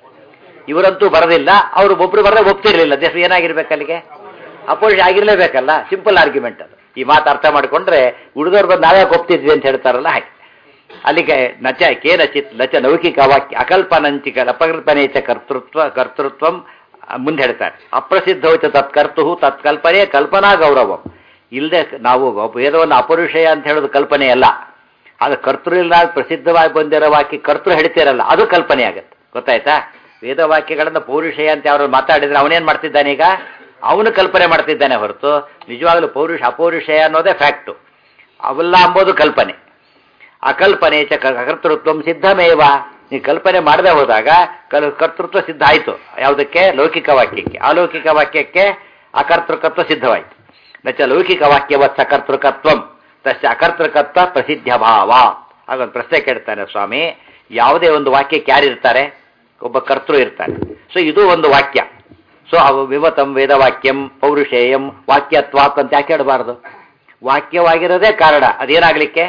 ಇವರಂತೂ ಬರೋದಿಲ್ಲ ಅವರು ಒಬ್ರು ಬರದೆ ಒಪ್ತಿರ್ಲಿಲ್ಲ ದೇಶ ಏನಾಗಿರ್ಬೇಕು ಅಲ್ಲಿಗೆ ಅಪೋಸಿಟ್ ಆಗಿರ್ಲೇಬೇಕಲ್ಲ ಸಿಂಪಲ್ ಆರ್ಗ್ಯುಮೆಂಟ್ ಅದು ಈ ಮಾತು ಅರ್ಥ ಮಾಡ್ಕೊಂಡ್ರೆ ಉಳಿದವ್ರು ಬಂದು ನಾವೇ ಒಪ್ತಿದ್ವಿ ಅಂತ ಹೇಳ್ತಾರಲ್ಲ ಹಾಗೆ ಅಲ್ಲಿಗೆ ನಚ ಕೇನಚಿತ್ ನಚ ಲೌಕಿಕ ವಾಕ್ಯ ಅಕಲ್ಪನಂಚಿಕ ಅಪಕಲ್ಪನೇಚ ಕರ್ತೃತ್ವ ಕರ್ತೃತ್ವಂ ಮುಂದೆ ಹೇಳ್ತಾರೆ ಅಪ್ರಸಿದ್ಧವಚ ತತ್ಕರ್ತು ತತ್ಕಲ್ಪನೆ ಕಲ್ಪನಾ ಗೌರವಂ ಇಲ್ಲದೆ ನಾವು ವೇದವನ್ನು ಅಪರುಷಯ ಅಂತ ಹೇಳೋದು ಕಲ್ಪನೆ ಅಲ್ಲ ಅದು ಕರ್ತೃ ಇಲ್ಲ ಪ್ರಸಿದ್ಧವಾಗಿ ಬಂದಿರೋ ವಾಕ್ಯ ಕರ್ತೃ ಹೇಳ್ತಿರಲ್ಲ ಅದು ಕಲ್ಪನೆ ಆಗುತ್ತೆ ಗೊತ್ತಾಯ್ತಾ ವೇದವಾಕ್ಯಗಳನ್ನು ಪೌರುಷಯ ಅಂತ ಯಾರು ಮಾತಾಡಿದ್ರೆ ಅವನೇನ್ ಮಾಡ್ತಿದ್ದಾನೆ ಈಗ ಅವನು ಕಲ್ಪನೆ ಮಾಡ್ತಿದ್ದಾನೆ ಹೊರತು ನಿಜವಾಗ್ಲೂ ಪೌರುಷ ಅಪೌರುಷಯ ಅನ್ನೋದೇ ಫ್ಯಾಕ್ಟು ಅವೆಲ್ಲ ಅಂಬೋದು ಕಲ್ಪನೆ ಅಕಲ್ಪನೆ ಚ ಕರ್ತೃತ್ವ ಸಿದ್ಧಮೇವ ನೀವು ಕಲ್ಪನೆ ಮಾಡದೆ ಹೋದಾಗ ಕಲ್ ಕರ್ತೃತ್ವ ಸಿದ್ಧ ಆಯಿತು ಯಾವುದಕ್ಕೆ ಲೌಕಿಕ ವಾಕ್ಯಕ್ಕೆ ಅಲೌಕಿಕ ವಾಕ್ಯಕ್ಕೆ ಅಕರ್ತೃಕತ್ವ ಸಿದ್ಧವಾಯಿತು ನಚ ಲೌಕಿಕ ವಾಕ್ಯವತ್ ಸಕರ್ತೃಕತ್ವಂ ತಸ್ಯ ಅಕರ್ತೃಕತ್ವ ಪ್ರಸಿದ್ಧ ಭಾವ ಹಾಗೊಂದು ಪ್ರಶ್ನೆ ಕೇಳ್ತಾನೆ ಸ್ವಾಮಿ ಯಾವುದೇ ಒಂದು ವಾಕ್ಯಕ್ಕೆ ಯಾರಿರ್ತಾರೆ ಒಬ್ಬ ಕರ್ತೃ ಇರ್ತಾನೆ ಸೊ ಇದು ಒಂದು ವಾಕ್ಯ ಸೊ ಅವು ವಿವತಂ ವೇದವಾಕ್ಯಂ ಪೌರುಷೇಯಂ ವಾಕ್ಯತ್ವಾತ್ ಅಂತ ಯಾಕೆ ಹೇಳಬಾರ್ದು ವಾಕ್ಯವಾಗಿರೋದೇ ಕಾರಣ ಅದೇನಾಗ್ಲಿಕ್ಕೆ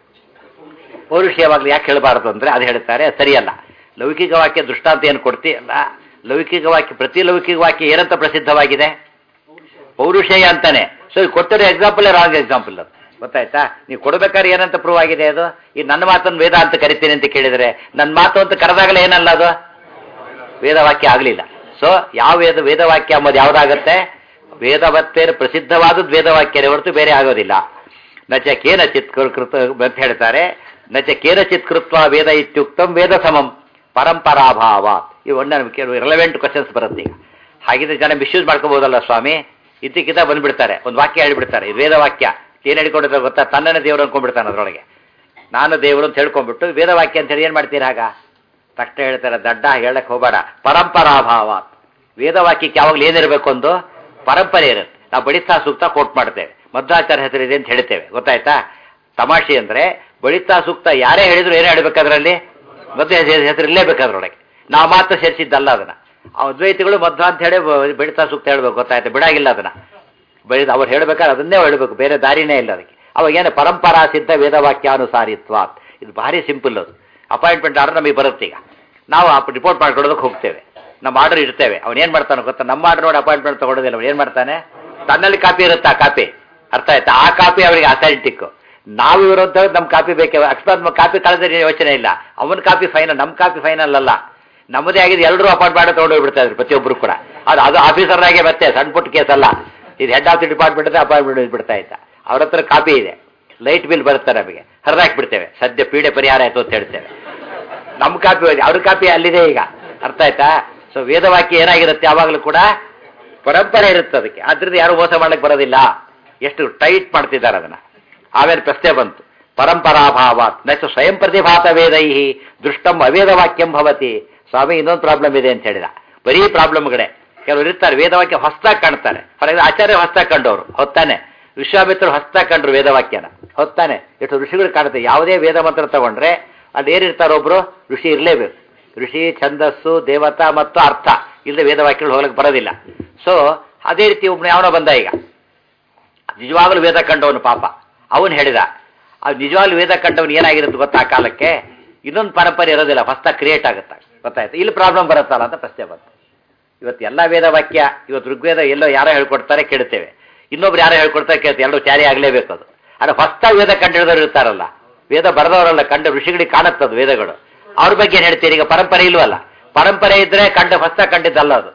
ಪೌರುಷೇಯವಾಗ್ಲಿ ಯಾಕೆ ಹೇಳಬಾರದು ಅಂದ್ರೆ ಅದು ಹೇಳ್ತಾರೆ ಸರಿಯಲ್ಲ ಲೌಕಿಕ ವಾಕ್ಯ ದೃಷ್ಟಾಂತ ಏನು ಕೊಡ್ತೀಯಲ್ಲ ಲೌಕಿಕ ವಾಕ್ಯ ಪ್ರತಿ ಲೌಕಿಕ ವಾಕ್ಯ ಏನಂತ ಪ್ರಸಿದ್ಧವಾಗಿದೆ ಪೌರುಷೇಯ ಅಂತಾನೆ ಸೊ ಕೊಟ್ಟಿರೋ ಎಕ್ಸಾಂಪಲ್ ರಾಂಗ್ ಎಕ್ಸಾಂಪಲ್ ಅದು ಗೊತ್ತಾಯ್ತಾ ನೀವು ಕೊಡ್ಬೇಕಾದ್ರೆ ಏನಂತ ಪ್ರೂವ್ ಆಗಿದೆ ಅದು ಈ ನನ್ನ ಮಾತನ್ನು ವೇದ ಅಂತ ಕರಿತೀನಿ ಅಂತ ಕೇಳಿದರೆ ನನ್ನ ಮಾತು ಅಂತ ಕರೆದಾಗಲೇ ಏನಲ್ಲ ಅದು ವೇದವಾಕ್ಯ ಆಗಲಿಲ್ಲ ಸೊ ಯಾವ ವೇದ ವೇದವಾಕ್ಯ ಅಂಬೋದು ಯಾವುದಾಗತ್ತೆ ವೇದವತ್ತೇನು ಪ್ರಸಿದ್ಧವಾದದ್ದು ವೇದವಾಕ್ಯನೇ ಹೊರತು ಬೇರೆ ಆಗೋದಿಲ್ಲ ನಚ ಕೇನಚಿತ್ ಕೃ- ಕೃತ ಅಂತ ಹೇಳ್ತಾರೆ ನಚ ಕೇನಚಿತ್ ಕೃತ್ವ ವೇದ ಇತ್ಯುಕ್ತಂ ವೇದ ಸಮಂ ಪರಂಪರಾಭಾವ ಇವು ಒಳ್ಳೆ ನಮ್ಗೆ ಕೆಲವು ರಿಲೆವೆಂಟ್ ಕ್ವಶನ್ಸ್ ಬರುತ್ತೆ ಈಗ ಹಾಗಿದ್ರೆ ಜನ ಮಿಸ್ಯೂಸ್ ಮಾಡ್ಕೋಬಹುದಲ್ಲ ಸ್ವಾಮಿ ಇದ್ದಕ್ಕಿದ್ದ ಬಂದ್ಬಿಡ್ತಾರೆ ಒಂದು ವಾಕ್ಯ ಹೇಳ್ಬಿಡ್ತಾರೆ ಇದು ವೇದ ವಾಕ್ಯ ಏನ್ ಹೇಳ್ಕೊಂಡಿದ್ರೆ ಗೊತ್ತಾ ತನ್ನನ್ನೇ ದೇವರು ಅನ್ಕೊಂಡ್ಬಿಡ್ತಾನೆ ಅದರೊಳಗೆ ನಾನು ದೇವರು ಅಂತ ಹೇಳ್ಕೊಂಡ್ಬಿಟ್ಟು ವೇದ ವಾಕ್ಯ ಅಂತ ಹೇಳಿ ಏನ್ ಮಾಡ್ತೀರಾ ಆಗ ತಕ್ಷಣ ಹೇಳ್ತಾರೆ ದಡ್ಡ ಹೇಳಕ್ ಹೋಗಬೇಡ ಪರಂಪರಾಭಾವ ವೇದವಾಕ್ಯಕ್ಕೆ ಯಾವಾಗಲೂ ಏನಿರಬೇಕು ಒಂದು ಪರಂಪರೆ ಇರುತ್ತೆ ನಾವು ಬಳಿತಾ ಸೂಕ್ತ ಕೋಟ್ ಮಾಡ್ತೇವೆ ಮಧ್ವಾಚಾರ್ಯ ಹೆಸರಿದೆ ಅಂತ ಹೇಳ್ತೇವೆ ಗೊತ್ತಾಯ್ತಾ ತಮಾಷೆ ಅಂದ್ರೆ ಬಳಿತಾ ಸೂಕ್ತ ಯಾರೇ ಹೇಳಿದ್ರು ಏನೇ ಹೇಳ್ಬೇಕು ಅದರಲ್ಲಿ ಮಧ್ವ ಹೆಸರು ಇರಲೇಬೇಕು ಅದ್ರೊಳಗೆ ನಾವು ಮಾತ್ರ ಸೇರಿಸಿದ್ದಲ್ಲ ಅದನ್ನ ಆ ಅದ್ವೈತಿಗಳು ಮಧ್ವ ಅಂತ ಹೇಳಿ ಬ- ಬಳಿತಾ ಸೂಕ್ತ ಹೇಳ್ಬೇಕು ಗೊತ್ತಾಯ್ತು ಬಿಡಾಗಿಲ್ಲ ಅದನ್ನ ಬಳಿ ಅವ್ರು ಹೇಳ್ಬೇಕಾದ್ರೆ ಅದನ್ನೇ ಹೇಳ್ಬೇಕು ಬೇರೆ ದಾರಿನೇ ಇಲ್ಲ ಅದಕ್ಕೆ ಅವಾಗ ಏನು ಪರಂಪರಾ ಸಿದ್ಧ ವೇದವಾಕ್ಯಾನುಸಾರಿತ್ವ ಇದು ಭಾರಿ ಸಿಂಪಲ್ ಅದು ಅಪಾಯಿಂಟ್ಮೆಂಟ್ ಆರ್ಡರ್ ನಮಗೆ ಬರುತ್ತೆ ಈಗ ನಾವು ರಿಪೋರ್ಟ್ ಮಾಡ್ಕೊಡೋದಕ್ಕೆ ಹೋಗ್ತೇವೆ ನಮ್ಮ ಆರ್ಡರ್ ಇರ್ತೇವೆ ಅವ್ನು ಏನು ಮಾಡ್ತಾನೆ ಗೊತ್ತಾ ನಮ್ಮ ಆರ್ಡರ್ ನೋಡಿ ಅಪಾಯಿಂಟ್ಮೆಂಟ್ ತಗೊಳ್ಳೋದಿಲ್ಲ ಅವ್ನು ಏನು ಮಾಡ್ತಾನೆ ತನ್ನಲ್ಲಿ ಕಾಪಿ ಇರುತ್ತೆ ಆ ಕಾಪಿ ಅರ್ಥ ಆಯ್ತಾ ಆ ಕಾಪಿ ಅವರಿಗೆ ಅಥೆಂಟಿಕ್ ನಾವು ಇರೋಂಥ ನಮ್ಮ ಕಾಪಿ ಬೇಕೇ ಅಕಸ್ಮಾತ್ ನಮ್ಮ ಕಾಪಿ ಕಳೆದ್ರೆ ಯೋಚನೆ ಇಲ್ಲ ಅವನ ಕಾಪಿ ಫೈನಲ್ ನಮ್ಮ ಕಾಪಿ ಫೈನಲ್ ಅಲ್ಲ ನಮ್ಮದೇ ಆಗಿದೆ ಎಲ್ಲರೂ ಅಪಾಯಿಂಟ್ ಮಾಡಿ ತೊಗೊಂಡೋಗ್ಬಿಡ್ತಾ ಇದ್ರು ಪ್ರತಿಯೊಬ್ಬರು ಕೂಡ ಅದು ಅದು ಆಫೀಸರ್ನಾಗೆ ಮತ್ತೆ ಸಣ್ಣ ಪುಟ್ಟ ಕೇಸ್ ಅಲ್ಲ ಇದು head of the department appointment ಬಿಡ್ತಾ ಇದ್ದ ಅವ್ರ ಹತ್ರ ಕಾಪಿ ಇದೆ ಲೈಟ್ ಬಿಲ್ ಬರುತ್ತೆ ನಮಗೆ ಹರಿದಾಕ್ಬಿಡ್ತೇವೆ ಸದ್ಯ ಪೀಡೆ ಪರಿಹಾರ ಆಯ್ತು ಅಂತ ಹೇಳ್ತೇವೆ ನಮ್ಮ ಕಾಪಿ ಹೋಗಿ ಅವ್ರ ಕಾಪಿ ಅಲ್ಲಿದೆ ಈಗ ಅರ್ಥ ಆಯ್ತಾ ಸೊ ವೇದವಾಕ್ಯ ಏನಾಗಿರುತ್ತೆ ಯಾವಾಗಲೂ ಕೂಡ ಪರಂಪರೆ ಇರುತ್ತೆ ಅದಕ್ಕೆ ಆದ್ರಿಂದ ಯಾರು ಮೋಸ ಮಾಡ್ಲಿಕ್ಕೆ ಬರೋದಿಲ್ಲ ಎಷ್ಟು ಟೈಟ್ ಮಾಡ್ತಿದ್ದಾರೆ ಅದನ್ನ ಆಮೇಲೆ ಪ್ರಶ್ನೆ ಬಂತು ಪರಂಪರಾಭಾವ ನೆಕ್ಸ್ಟ್ ಸ್ವಯಂ ಪ್ರತಿಭಾತ ವೇದೈ ದೃಷ್ಟಂ ಅವೇದ ವಾಕ್ಯಂ ಭವತಿ ಸ್ವಾಮಿ ಇನ್ನೊಂದು ಪ್ರಾಬ್ಲಮ್ ಇದೆ ಅಂತ ಹೇಳಿದ ಬರೀ ಪ್ರಾಬ್ಲಮ್ಗಳೇ ಕೆಲವರು ಇರ್ತಾರೆ ವೇದವಾಕ್ಯ ಹೊಸ್ದಾಗಿ ಕಾಣ್ತಾರೆ ಫಾರ್ ಎಕ್ಸಾಂಪಲ್ ಆಚಾರ್ಯ ಹೊಸ್ದಾಗಿ ಕಂಡವರು ಹೊತ್ತಾನೆ ವಿಶ್ವಾಮಿತ್ರರು ಹೊಸ್ದಾಗಿ ಕಂಡ್ರು ವೇದವಾಕ್ಯನ ಹೊತ್ತಾನೆ ಎಷ್ಟು ಋಷಿಗಳು ಕಾಣುತ್ತೆ ಯಾವುದೇ ವೇದ ಮಂತ್ರ ತಗೊಂಡ್ರೆ ಅಲ್ಲಿ ಏನಿರ್ತಾರೆ ಒಬ್ರು ಋಷಿ ಇರಲೇಬೇಕು ಋಷಿ ಛಂದಸ್ಸು ದೇವತಾ ಮತ್ತು ಅರ್ಥ ಇಲ್ಲದೆ ವೇದವಾಕ್ಯಗಳು ಹೋಗ್ಲಿಕ್ಕೆ ಬರೋದಿಲ್ಲ ಸೊ ಅದೇ ರೀತಿ ಒಬ್ಬನು ಯಾವನೋ ಬಂದ ಈಗ ನಿಜವಾಗ್ಲೂ ವೇದ ಕಂಡವನು ಪಾಪ ಅವನು ಹೇಳಿದ ಆ ನಿಜವಾಗ್ಲೂ ವೇದ ಕಂಡವನು ಏನಾಗಿರುತ್ತೆ ಗೊತ್ತಾ ಆ ಕಾಲಕ್ಕೆ ಇನ್ನೊಂದು ಪರಂಪರೆ ಇರೋದಿಲ್ಲ ಫಸ್ಟ್ ಕ್ರಿಯೇಟ್ ಆಗುತ್ತೆ ಗೊತ್ತಾಯ್ತು ಇಲ್ಲಿ ಪ್ರಾಬ್ಲಮ್ ಬರುತ್ತಲ್ಲ ಅಂತ ಪ್ರಶ್ನೆ ಬಂತು ಇವತ್ತು ಎಲ್ಲ ವೇದ ವಾಕ್ಯ ಇವತ್ತು ಋಗ್ವೇದ ಎಲ್ಲೋ ಯಾರೋ ಹೇಳ್ಕೊಡ್ತಾರೆ ಕೇಳ್ತೇವೆ ಇನ್ನೊಬ್ರು ಯಾರೋ ಹೇಳ್ಕೊಡ್ತಾರೆ ಕೇಳ್ತೇವೆ ಎಲ್ಲರೂ ಚಾರಿ ಆಗಲೇಬೇಕು ಅದು ಆದರೆ ಫಸ್ಟಾಗಿ ವೇದ ಕಂಡಿಡಿದವರು ಇರ್ತಾರಲ್ಲ ವೇದ ಬರೆದವರಲ್ಲ ಕಂಡ ಋಷಿಗಳಿಗೆ ಕಾಣುತ್ತದು ವೇದಗಳು ಅವ್ರ ಬಗ್ಗೆ ಏನು ಹೇಳ್ತೀರಿ ಈಗ ಪರಂಪರೆ ಇಲ್ವಲ್ಲ ಪರಂಪರೆ ಇದ್ರೆ ಕಂಡ ಹೊಸ್ತಾಗಿ ಕಂಡಿದ್ದಲ್ಲ ಅದು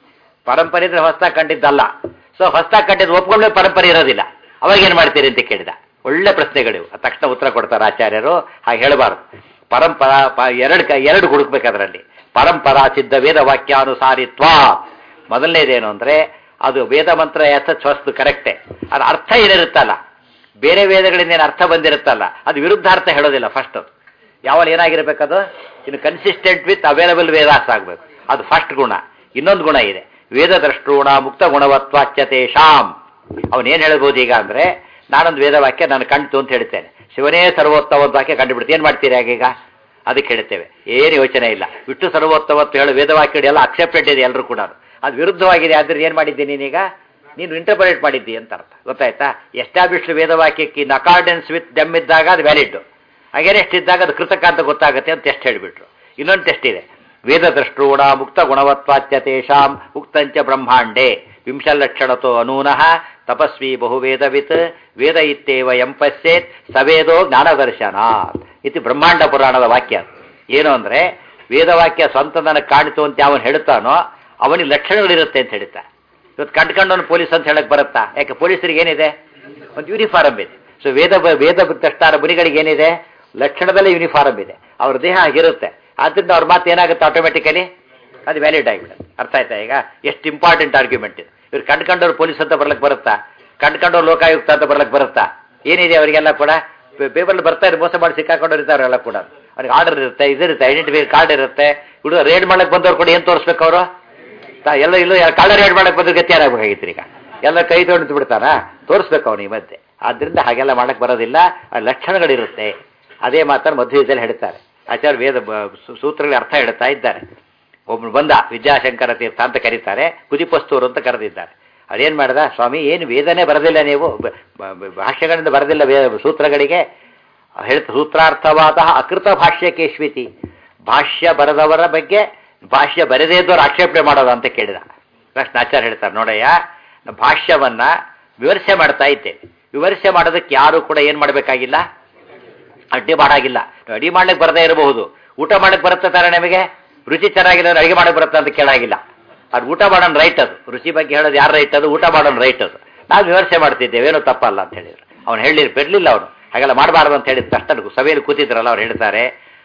ಪರಂಪರೆ ಇದ್ರೆ ಹೊಸ್ತಾಗಿ ಕಂಡಿದ್ದಲ್ಲ ಸೊ ಹೊಸ್ತಾಗಿ ಕಂಡಿದ್ದು ಒಪ್ಕೊಂಡ್ರೆ ಪರಂಪರೆ ಇರೋದಿಲ್ಲ ಅವಾಗ ಏನು ಮಾಡ್ತೀರಿ ಅಂತ ಕೇಳಿದ ಒಳ್ಳೆ ಪ್ರಶ್ನೆಗಳಿವು ಅದ್ ತಕ್ಷಣ ಉತ್ತರ ಕೊಡ್ತಾರೆ ಆಚಾರ್ಯರು ಹಾಗೆ ಹೇಳಬಾರ್ದು ಪರಂಪರಾ ಪ- ಎರಡು ಕ- ಎರಡು ಹುಡುಕ್ಬೇಕು ಅದರಲ್ಲಿ ಪರಂಪರಾ ಸಿದ್ಧ ವೇದ ವಾಕ್ಯಾನುಸಾರಿತ್ವ ಮೊದಲನೇದೇನು ಅಂದ್ರೆ ಅದು ವೇದ ಮಂತ್ರ ಎಸ್ ವಸ್ತು ಕರೆಕ್ಟೇ ಅದ್ರ ಅರ್ಥ ಏನಿರುತ್ತಲ್ಲ ಬೇರೆ ವೇದಗಳಿಂದ ಏನು ಅರ್ಥ ಬಂದಿರುತ್ತಲ್ಲ ಅದು ವಿರುದ್ಧಾರ್ಥ ಹೇಳೋದಿಲ್ಲ ಫಸ್ಟ್ ಯಾವಾಗ ಏನಾಗಿರ್ಬೇಕದು ಇನ್ನು ಕನ್ಸಿಸ್ಟೆಂಟ್ ವಿತ್ ಅವೈಲಬಲ್ ವೇದಾಸ್ ಆಗಬೇಕು ಅದು ಫಸ್ಟ್ ಗುಣ ಇನ್ನೊಂದು ಗುಣ ಇದೆ ವೇದ ದ್ರಷ್ಟೂಣ ಮುಕ್ತ ಗುಣವತ್ವಾಚ್ಯತೇಷಾಂ ಅವನು ಏನು ಹೇಳ್ಬೋದು ಈಗ ಅಂದ್ರೆ ನಾನೊಂದು ವೇದವಾಕ್ಯ ನಾನು ಕಂಡ್ತು ಅಂತ ಹೇಳ್ತೇನೆ ಶಿವನೇ ಸರ್ವೋತ್ತಮ ಒಂದು ವಾಕ್ಯ ಕಂಡುಬಿಡ್ತು ಏನು ಮಾಡ್ತೀರಿ ಆಗೀಗ ಅದಕ್ಕೆ ಹೇಳ್ತೇವೆ ಏನು ಯೋಚನೆ ಇಲ್ಲ ವಿಷ್ಣು ಸರ್ವೋತ್ತಮತ್ತು ಹೇಳೋ ವೇದವಾಕ್ಯಗಳು ಎಲ್ಲ ಅಕ್ಸೆಪ್ಟೆಡ್ ಇದೆ ಎಲ್ಲರೂ ಕೂಡ ಅದು ವಿರುದ್ಧವಾಗಿದೆ ಆದ್ರೆ ಏನು ಮಾಡಿದ್ದೀನಿ ನೀನೀಗ ನೀನು ಇಂಟರ್ಪ್ರೇಟ್ ಮಾಡಿದ್ದಿ ಅಂತ ಅರ್ಥ ಗೊತ್ತಾಯ್ತಾ ಎಸ್ಟಾಬ್ಲಿಷ್ಡ್ ವೇದವಾಕ್ಯಕ್ಕೆ ಇನ್ ಅಕಾರ್ಡೆನ್ಸ್ ವಿತ್ ದೆಮ್ ಇದ್ದಾಗ ಅದು ವ್ಯಾಲಿಡ್ ಅಗೇನೆಸ್ಟ್ ಇದ್ದಾಗ ಅದು ಕೃತಕ ಅಂತ ಗೊತ್ತಾಗುತ್ತೆ ಅಂತ ಟೆಸ್ಟ್ ಹೇಳಿಬಿಟ್ರು ಇನ್ನೊಂದು ಟೆಸ್ಟ್ ಇದೆ ವೇದ ದೃಷ್ಟೂಣ ಮುಕ್ತ ಗುಣವತ್ವಾಚ್ಯ ತೇಷಾಂ ಉಕ್ತಂಚ ಬ್ರಹ್ಮಾಂಡೇ ವಿಂಶಲಕ್ಷಣತೋ ಅನೂನಃ ತಪಸ್ವಿ ಬಹುವೇದವಿತ್ ವೇದ ಇತ್ತೇವ ಎಂ ಪಶ್ಯೇತ್ ಸವೇದೋ ಜ್ಞಾನದರ್ಶನಾತ್ ಇದು ಬ್ರಹ್ಮಾಂಡ ಪುರಾಣದ ವಾಕ್ಯ ಏನು ಅಂದ್ರೆ ವೇದವಾಕ್ಯ ಸ್ವಂತ ನನಗೆ ಕಾಣಿತು ಅಂತ ಅವನು ಹೇಳ್ತಾನೋ ಅವನಿಗೆ ಲಕ್ಷಣಗಳಿರುತ್ತೆ ಅಂತ ಹೇಳ್ತಾರೆ ಇವತ್ತು ಕಂಡ್ಕೊಂಡವನು ಪೊಲೀಸ್ ಅಂತ ಹೇಳಕ್ ಬರುತ್ತಾ ಯಾಕೆ ಪೊಲೀಸರಿಗೆ ಏನಿದೆ ಒಂದು ಯೂನಿಫಾರ್ಮ್ ಇದೆ ಸೊ ವೇದ ವೇದ ತಷ್ಟಾರ ಮುನಿಗಳಿಗೆ ಏನಿದೆ ಲಕ್ಷಣದಲ್ಲೇ ಯೂನಿಫಾರ್ಮ್ ಇದೆ ಅವ್ರ ದೇಹ ಆಗಿರುತ್ತೆ ಆದ್ರಿಂದ ಅವ್ರ ಮಾತು ಏನಾಗುತ್ತೆ ಆಟೋಮೆಟಿಕಲಿ ಅದು ವ್ಯಾಲಿಡ್ ಆಗಿಬಿಡುತ್ತೆ ಅರ್ಥ ಆಯ್ತಾ ಈಗ ಎಷ್ಟು ಇಂಪಾರ್ಟೆಂಟ್ ಆರ್ಗ್ಯುಮೆಂಟ್ ಇದು ಇವ್ರು ಕಂಡ್ಕೊಂಡವ್ರು ಪೊಲೀಸ್ ಅಂತ ಬರ್ಲಕ್ಕೆ ಬರುತ್ತಾ ಕಂಡ್ಕೊಂಡವ್ರು ಲೋಕಾಯುಕ್ತ ಅಂತ ಬರ್ಲಕ್ಕೆ ಬರುತ್ತಾ ಏನಿದೆ ಅವರಿಗೆಲ್ಲ ಕೂಡ ಪೇಪರ್ ಬರ್ತಾ ಇರೋ ಮೋಸ ಮಾಡಿ ಸಿಕ್ಕಾಕೊಂಡು ಇರ್ತಾರೆ ಎಲ್ಲ ಕೂಡ ಅವ್ರಿಗೆ ಆರ್ಡರ್ ಇರುತ್ತೆ ಇದಿರುತ್ತೆ ಐಡೆಂಟಿಫೈ ಕಾರ್ಡ್ ಇರುತ್ತೆ ಹುಡುಗ ರೇಡ್ ಮಾಡಕ್ಕೆ ಬಂದವ್ರು ಕೂಡ ಏನು ತೋರಿಸ್ಬೇಕು ಅವರು ತಾ- ಎಲ್ಲ ಇಲ್ಲ ಕಾಲರ್ ರೇಡ್ ಮಾಡಕ್ಕೆ ಬಂದ್ರೆ ಗತಿ ಯಾರಾಗಬೇಕಾಗಿತ್ತು ಈಗ ಎಲ್ಲ ಕೈ ತೊಗೊಂಡು ಬಿಡ್ತಾನ ತೋರಿಸ್ಬೇಕು ಅವನು ಈ ಮಧ್ಯೆ ಆದ್ರಿಂದ ಹಾಗೆಲ್ಲ ಮಾಡಕ್ಕೆ ಬರೋದಿಲ್ಲ ಆ ಲಕ್ಷಣಗಳಿರುತ್ತೆ ಅದೇ ಮಾತನ್ನು ಮಧ್ವದಲ್ಲಿ ಹೇಳ್ತಾರೆ ಆಚಾರ್ಯ ವೇದ ಬ- ಸೂ- ಸೂತ್ರಗಳ ಅರ್ಥ ಹೇಳ್ತಾ ಇದ್ದಾರೆ ಒಬ್ಬನು ಬಂದ ವಿದ್ಯಾಶಂಕರ ತೀರ್ಥ ಅಂತ ಕರೀತಾರೆ ಕುದಿಪಸ್ತೂರು ಅಂತ ಕರೆದಿದ್ದಾರೆ ಅದೇನು ಮಾಡ್ದ ಸ್ವಾಮಿ ಏನು ವೇದನೆ ಬರದಿಲ್ಲ ನೀವು ಬ- ಬ- ಬ- ಭಾಷ್ಯಗಳಿಂದ ಬರದಿಲ್ಲ ವೇ ಸೂತ್ರಗಳಿಗೆ ಹೇಳ್ತ ಸೂತ್ರಾರ್ಥವಾದ ಅಕೃತ ಭಾಷ್ಯಕೇಶ್ವಿತಿ ಭಾಷ್ಯ ಬರೆದವರ ಬಗ್ಗೆ ಭಾಷ್ಯ ಬರೆದೇ ಇದ್ದವ್ರು ಆಕ್ಷೇಪಣೆ ಮಾಡೋದು ಅಂತ ಕೇಳಿದ ಕೃಷ್ಣ ಆಚಾರ್ಯ ಹೇಳ್ತಾರೆ ನೋಡಯ್ಯ ನಾವು ಭಾಷ್ಯವನ್ನ ವಿಮರ್ಶೆ ಮಾಡ್ತಾ ಇದ್ದೇವೆ ವಿಮರ್ಶೆ ಮಾಡೋದಕ್ಕೆ ಯಾರು ಕೂಡ ಏನು ಮಾಡಬೇಕಾಗಿಲ್ಲ ಅಡ್ಡಿ ಮಾಡಾಗಿಲ್ಲ ನೀವು ಅಡಿ ಮಾಡ್ಲಿಕ್ಕೆ ಬರದೇ ಇರಬಹುದು ಊಟ ಮಾಡಕ್ಕೆ ಬರುತ್ತೆ ತಾನೆ ನಮಗೆ ರುಚಿ ಚೆನ್ನಾಗಿಲ್ಲ ಅಂದ್ರೆ ಅಡಿಗೆ ಮಾಡಕ್ಕೆ ಬರುತ್ತೆ ಅಂತ ಕೇಳಾಗಿಲ್ಲ ಅದು ಊಟ ಮಾಡೋಣ ರೈಟ್ ಅದು ರುಚಿ ಬಗ್ಗೆ ಹೇಳೋದು ಯಾರು ರೈಟ್ ಅದು ಊಟ ಮಾಡೋಣ ರೈಟ್ ಅದು ನಾವು ವಿಮರ್ಶೆ ಮಾಡ್ತಿದ್ದೇವೆ ಏನೋ ತಪ್ಪಲ್ಲ ಅಂತ ಹೇಳಿದ್ರು ಅವ್ನು ಹೇಳಿ ಬಿಡಲಿಲ್ಲ ಅವನು ಹಾಗೆಲ್ಲ ಮಾಡಬಾರ್ದು ಅಂತ ಹೇಳಿದ ತಕ್ಷಣ ಸಭೆಯಲ್ಲಿ ಕೂತಿದ್ರಲ್ಲ ಅವ್ರು ಹೇಳ್ತಾರೆ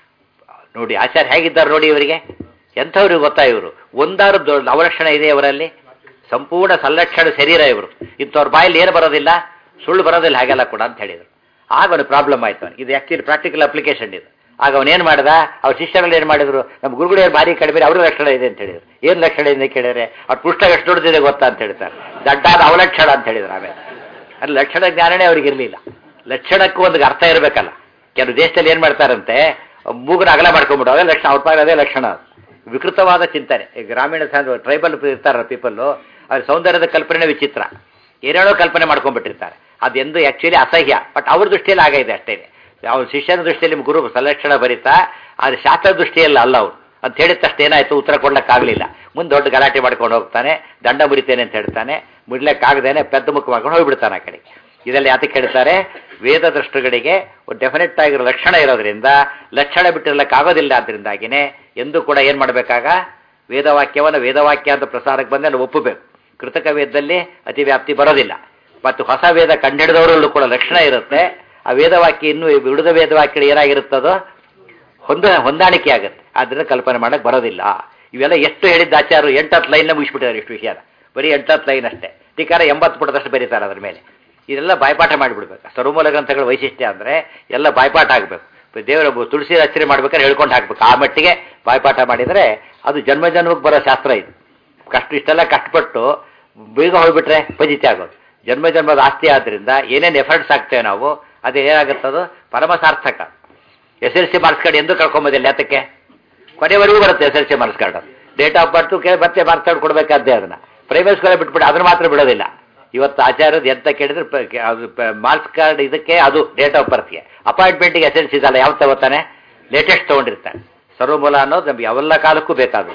ನೋಡಿ ಆಚಾರ್ಯ ಹೇಗಿದ್ದಾರೆ ನೋಡಿ ಇವರಿಗೆ ಎಂಥವ್ರಿಗೆ ಗೊತ್ತಾ ಇವರು ಒಂದಾರು ದೊಡ್ಡ ಅವಲಕ್ಷಣ ಇದೆ ಅವರಲ್ಲಿ ಸಂಪೂರ್ಣ ಸಂಲಕ್ಷಣ ಶರೀರ ಇವರು ಇಂಥವ್ರ ಬಾಯಲ್ಲಿ ಏನು ಬರೋದಿಲ್ಲ ಸುಳ್ಳು ಬರೋದಿಲ್ಲ ಹಾಗೆಲ್ಲ ಕೂಡ ಅಂತ ಹೇಳಿದರು ಆಗ ಅವನು ಪ್ರಾಬ್ಲಮ್ ಆಯ್ತು ಅವನಿಗೆ ಇದು ಆ್ಯಕ್ಚುಲಿ ಪ್ರಾಕ್ಟಿಕಲ್ ಅಪ್ಲಿಕೇಶನ್ ಇದು ಆಗ ಅವನೇನು ಮಾಡ್ದ ಅವ್ರ ಶಿಷ್ಯರಲ್ಲಿ ಏನು ಮಾಡಿದ್ರು ನಮ್ಮ ಗುರುಗಳೇನು ಭಾರಿ ಕಡಿಮೆ ಅವ್ರ ಲಕ್ಷಣ ಇದೆ ಅಂತ ಹೇಳಿದ್ರು ಏನು ಲಕ್ಷಣ ಇದೆ ಅಂತ ಕೇಳಿದ್ರೆ ಅವ್ರ ಪುಸ್ತಕ ಎಷ್ಟು ದೊಡ್ಡದಿದೆ ಗೊತ್ತಾ ಅಂತ ಹೇಳ್ತಾರೆ ದಡ್ಡಾದ ಅವಲಕ್ಷಣ ಅಂತ ಹೇಳಿದ್ರು ಆಮೇಲೆ ಅಲ್ಲಿ ಲಕ್ಷಣ ಜ್ಞಾನನೇ ಅವ್ರಿಗೆ ಇರಲಿಲ್ಲ ಲಕ್ಷಣಕ್ಕೂ ಒಂದು ಅರ್ಥ ಇರಬೇಕಲ್ಲ ಕೆಲವು ದೇಶದಲ್ಲಿ ಏನು ಮಾಡ್ತಾರಂತೆ ಮೂಗನ ಅಗಲ ಮಾಡ್ಕೊಂಡ್ಬಿಟ್ಟು ಅದೇ ಲಕ್ಷಣ ಅವ್ರ ಪಾಗ ಅದೇ ಲಕ್ಷಣ ಅದು. ವಿಕೃತವಾದ ಚಿಂತನೆ ಈ ಗ್ರಾಮೀಣ ಟ್ರೈಬಲ್ ಇರ್ತಾರ ಪೀಪಲ್ಲು ಅವ್ರ ಸೌಂದರ್ಯದ ಕಲ್ಪನೆ ವಿಚಿತ್ರ ಏನೇನೋ ಕಲ್ಪನೆ ಮಾಡ್ಕೊಂಡ್ಬಿಟ್ಟಿರ್ತಾರೆ ಅದೆಂದು ಆ್ಯಕ್ಚುಲಿ ಅಸಹ್ಯ ಬಟ್ ಅವ್ರ ದೃಷ್ಟಿಯಲ್ಲಿ ಆಗೈತೆ ಅಷ್ಟೇ ಅವ್ರ ಶಿಷ್ಯನ ದೃಷ್ಟಿಯಲ್ಲಿ ನಿಮ್ಮ ಗುರು ಸಲಕ್ಷಣ ಬರೀತಾ ಅದು ಶಾಸ್ತ್ರ ದೃಷ್ಟಿಯಲ್ಲ ಅಲ್ಲ ಅವ್ರು ಅಂತ ಹೇಳಿದ ತಕ್ಷಣ ಏನಾಯ್ತು ಉತ್ತರ ಕೊಡ್ಲಿಕ್ಕಾಗಲಿಲ್ಲ ಮುಂದೆ ದೊಡ್ಡ ಗಲಾಟೆ ಮಾಡ್ಕೊಂಡು ಹೋಗ್ತಾನೆ ದಂಡ ಮುರಿತೇನೆ ಅಂತ ಹೇಳ್ತಾನೆ ಮುಡ್ಲಿಕ್ಕಾಗದೇನೆ ಪೆದ್ದ ಮುಖ ಮಾಡ್ಕೊಂಡು ಹೋಗ್ಬಿಡ್ತಾನೆ ಆ ಕಡೆ ಇದೆಲ್ಲ ಯಾತಕ್ಕೆ ಹೇಳ್ತಾರೆ ವೇದ ದೃಷ್ಟಗಳಿಗೆ ಡೆಫಿನೆಟ್ ಆಗಿರೋ ಲಕ್ಷಣ ಇರೋದ್ರಿಂದ ಲಕ್ಷಣ ಬಿಟ್ಟಿರ್ಲಿಕ್ಕಾಗೋದಿಲ್ಲ ಅದರಿಂದಾಗಿನೇ ಎಂದೂ ಕೂಡ ಏನು ಮಾಡಬೇಕಾಗ ವೇದವಾಕ್ಯವನ್ನು ವೇದವಾಕ್ಯ ಅಂತ ಪ್ರಸಾರಕ್ಕೆ ಬಂದರೆ ಅಲ್ಲಿ ಒಪ್ಪಬೇಕು ಕೃತಕ ವೇದದಲ್ಲಿ ಅತಿ ವ್ಯಾಪ್ತಿ ಬರೋದಿಲ್ಲ ಮತ್ತು ಹೊಸ ವೇದ ಕಂಡಿಡಿದವರಲ್ಲೂ ಕೂಡ ಲಕ್ಷಣ ಇರುತ್ತೆ ಆ ವೇದವಾಕ್ಯ ಇನ್ನೂ ಉಳಿದ ವೇದವಾಕ್ಯ ಏನಾಗಿರುತ್ತದೋ ಹೊಂದ ಹೊಂದಾಣಿಕೆ ಆಗುತ್ತೆ ಆದ್ದರಿಂದ ಕಲ್ಪನೆ ಮಾಡಕ್ಕೆ ಬರೋದಿಲ್ಲ ಇವೆಲ್ಲ ಎಷ್ಟು ಹೇಳಿದ್ದ ಆಚಾರ್ಯರು ಎಂಟತ್ತು ಲೈನ್ನ ಮುಗಿಸ್ಬಿಟ್ಟಿದ್ದಾರೆ ಇಷ್ಟು ವಿಷಯನ ಬರೀ ಎಂಟತ್ತು ಲೈನ್ ಅಷ್ಟೇ ಟೀಕಾರ ಎಂಬತ್ತು ಪುಟದಷ್ಟು ಬರೀತಾರೆ ಅದ್ರ ಮೇಲೆ ಇದೆಲ್ಲ ಬಾಯ್ಪಾಠ ಮಾಡಿಬಿಡ್ಬೇಕು ಸರ್ವಮೂಲ ಗ್ರಂಥಗಳ ವೈಶಿಷ್ಟ್ಯ ಅಂದರೆ ಎಲ್ಲ ಬಾಯ್ಪಾಠ ಆಗಬೇಕು ದೇವರ ತುಳಸಿ ರಚನೆ ಮಾಡ್ಬೇಕಾದ್ರೆ ಹೇಳ್ಕೊಂಡು ಹಾಕ್ಬೇಕು ಆ ಮಟ್ಟಿಗೆ ಬಾಯ್ಪಾಠ ಮಾಡಿದರೆ ಅದು ಜನ್ಮ ಜನ್ಮಕ್ಕೆ ಬರೋ ಶಾಸ್ತ್ರ ಇದು ಕಷ್ಟ ಇಷ್ಟೆಲ್ಲ ಕಷ್ಟಪಟ್ಟು ಬೇಗ ಹೋಗ್ಬಿಟ್ರೆ ಫಜಿತಿ ಆಗೋದು ಜನ್ಮ ಜನ್ಮದ ಆಸ್ತಿ ಆದ್ದರಿಂದ ಏನೇನು ಎಫರ್ಟ್ಸ್ ಆಗ್ತೇವೆ ನಾವು ಅದು ಏನಾಗುತ್ತದು ಪರಮ ಸಾರ್ಥಕ S L C marks card ಎಂದು ಕಳ್ಕೊಂಬೋದಿಲ್ಲ ಯಾತಕ್ಕೆ ಕೊನೆವರೆಗೂ ಬರುತ್ತೆ S L C marks card date of birth ಕೆ ಮತ್ತೆ ಮಾರ್ಕ್ಸ್ ಕಾರ್ಡ್ ಕೊಡಬೇಕಾದ್ದೇ ಅದನ್ನ ಪ್ರೈವೇಟ್ ಸ್ಕೂಲೇ ಬಿಟ್ಬಿಟ್ಟು ಅದನ್ನ ಮಾತ್ರ ಬಿಡೋದಿಲ್ಲ ಇವತ್ತು ಆಚಾರ್ಯದ ಎಂತ ಕೇಳಿದ್ರೆ ಪ- ಕೆ- ಅದು ಮಾರ್ಕ್ಸ್ ಕಾರ್ಡ್ ಇದಕ್ಕೆ ಅದು ಡೇಟ್ ಆಫ್ ಬರ್ತ್ಗೆ ಅಪಾಯಿಂಟ್ಮೆಂಟ್ಗೆ ಎಸ್ ಎಲ್ ಸಿ ಇದಲ್ಲ ಯಾವ ತಗೋತಾನೆ ಲೇಟೆಸ್ಟ್ ತೊಗೊಂಡಿರ್ತಾನೆ ಸರ್ವಮೂಲ ಅನ್ನೋದು ನಮ್ಗೆ ಯಾವೆಲ್ಲ ಕಾಲಕ್ಕೂ ಬೇಕಾದ್ರು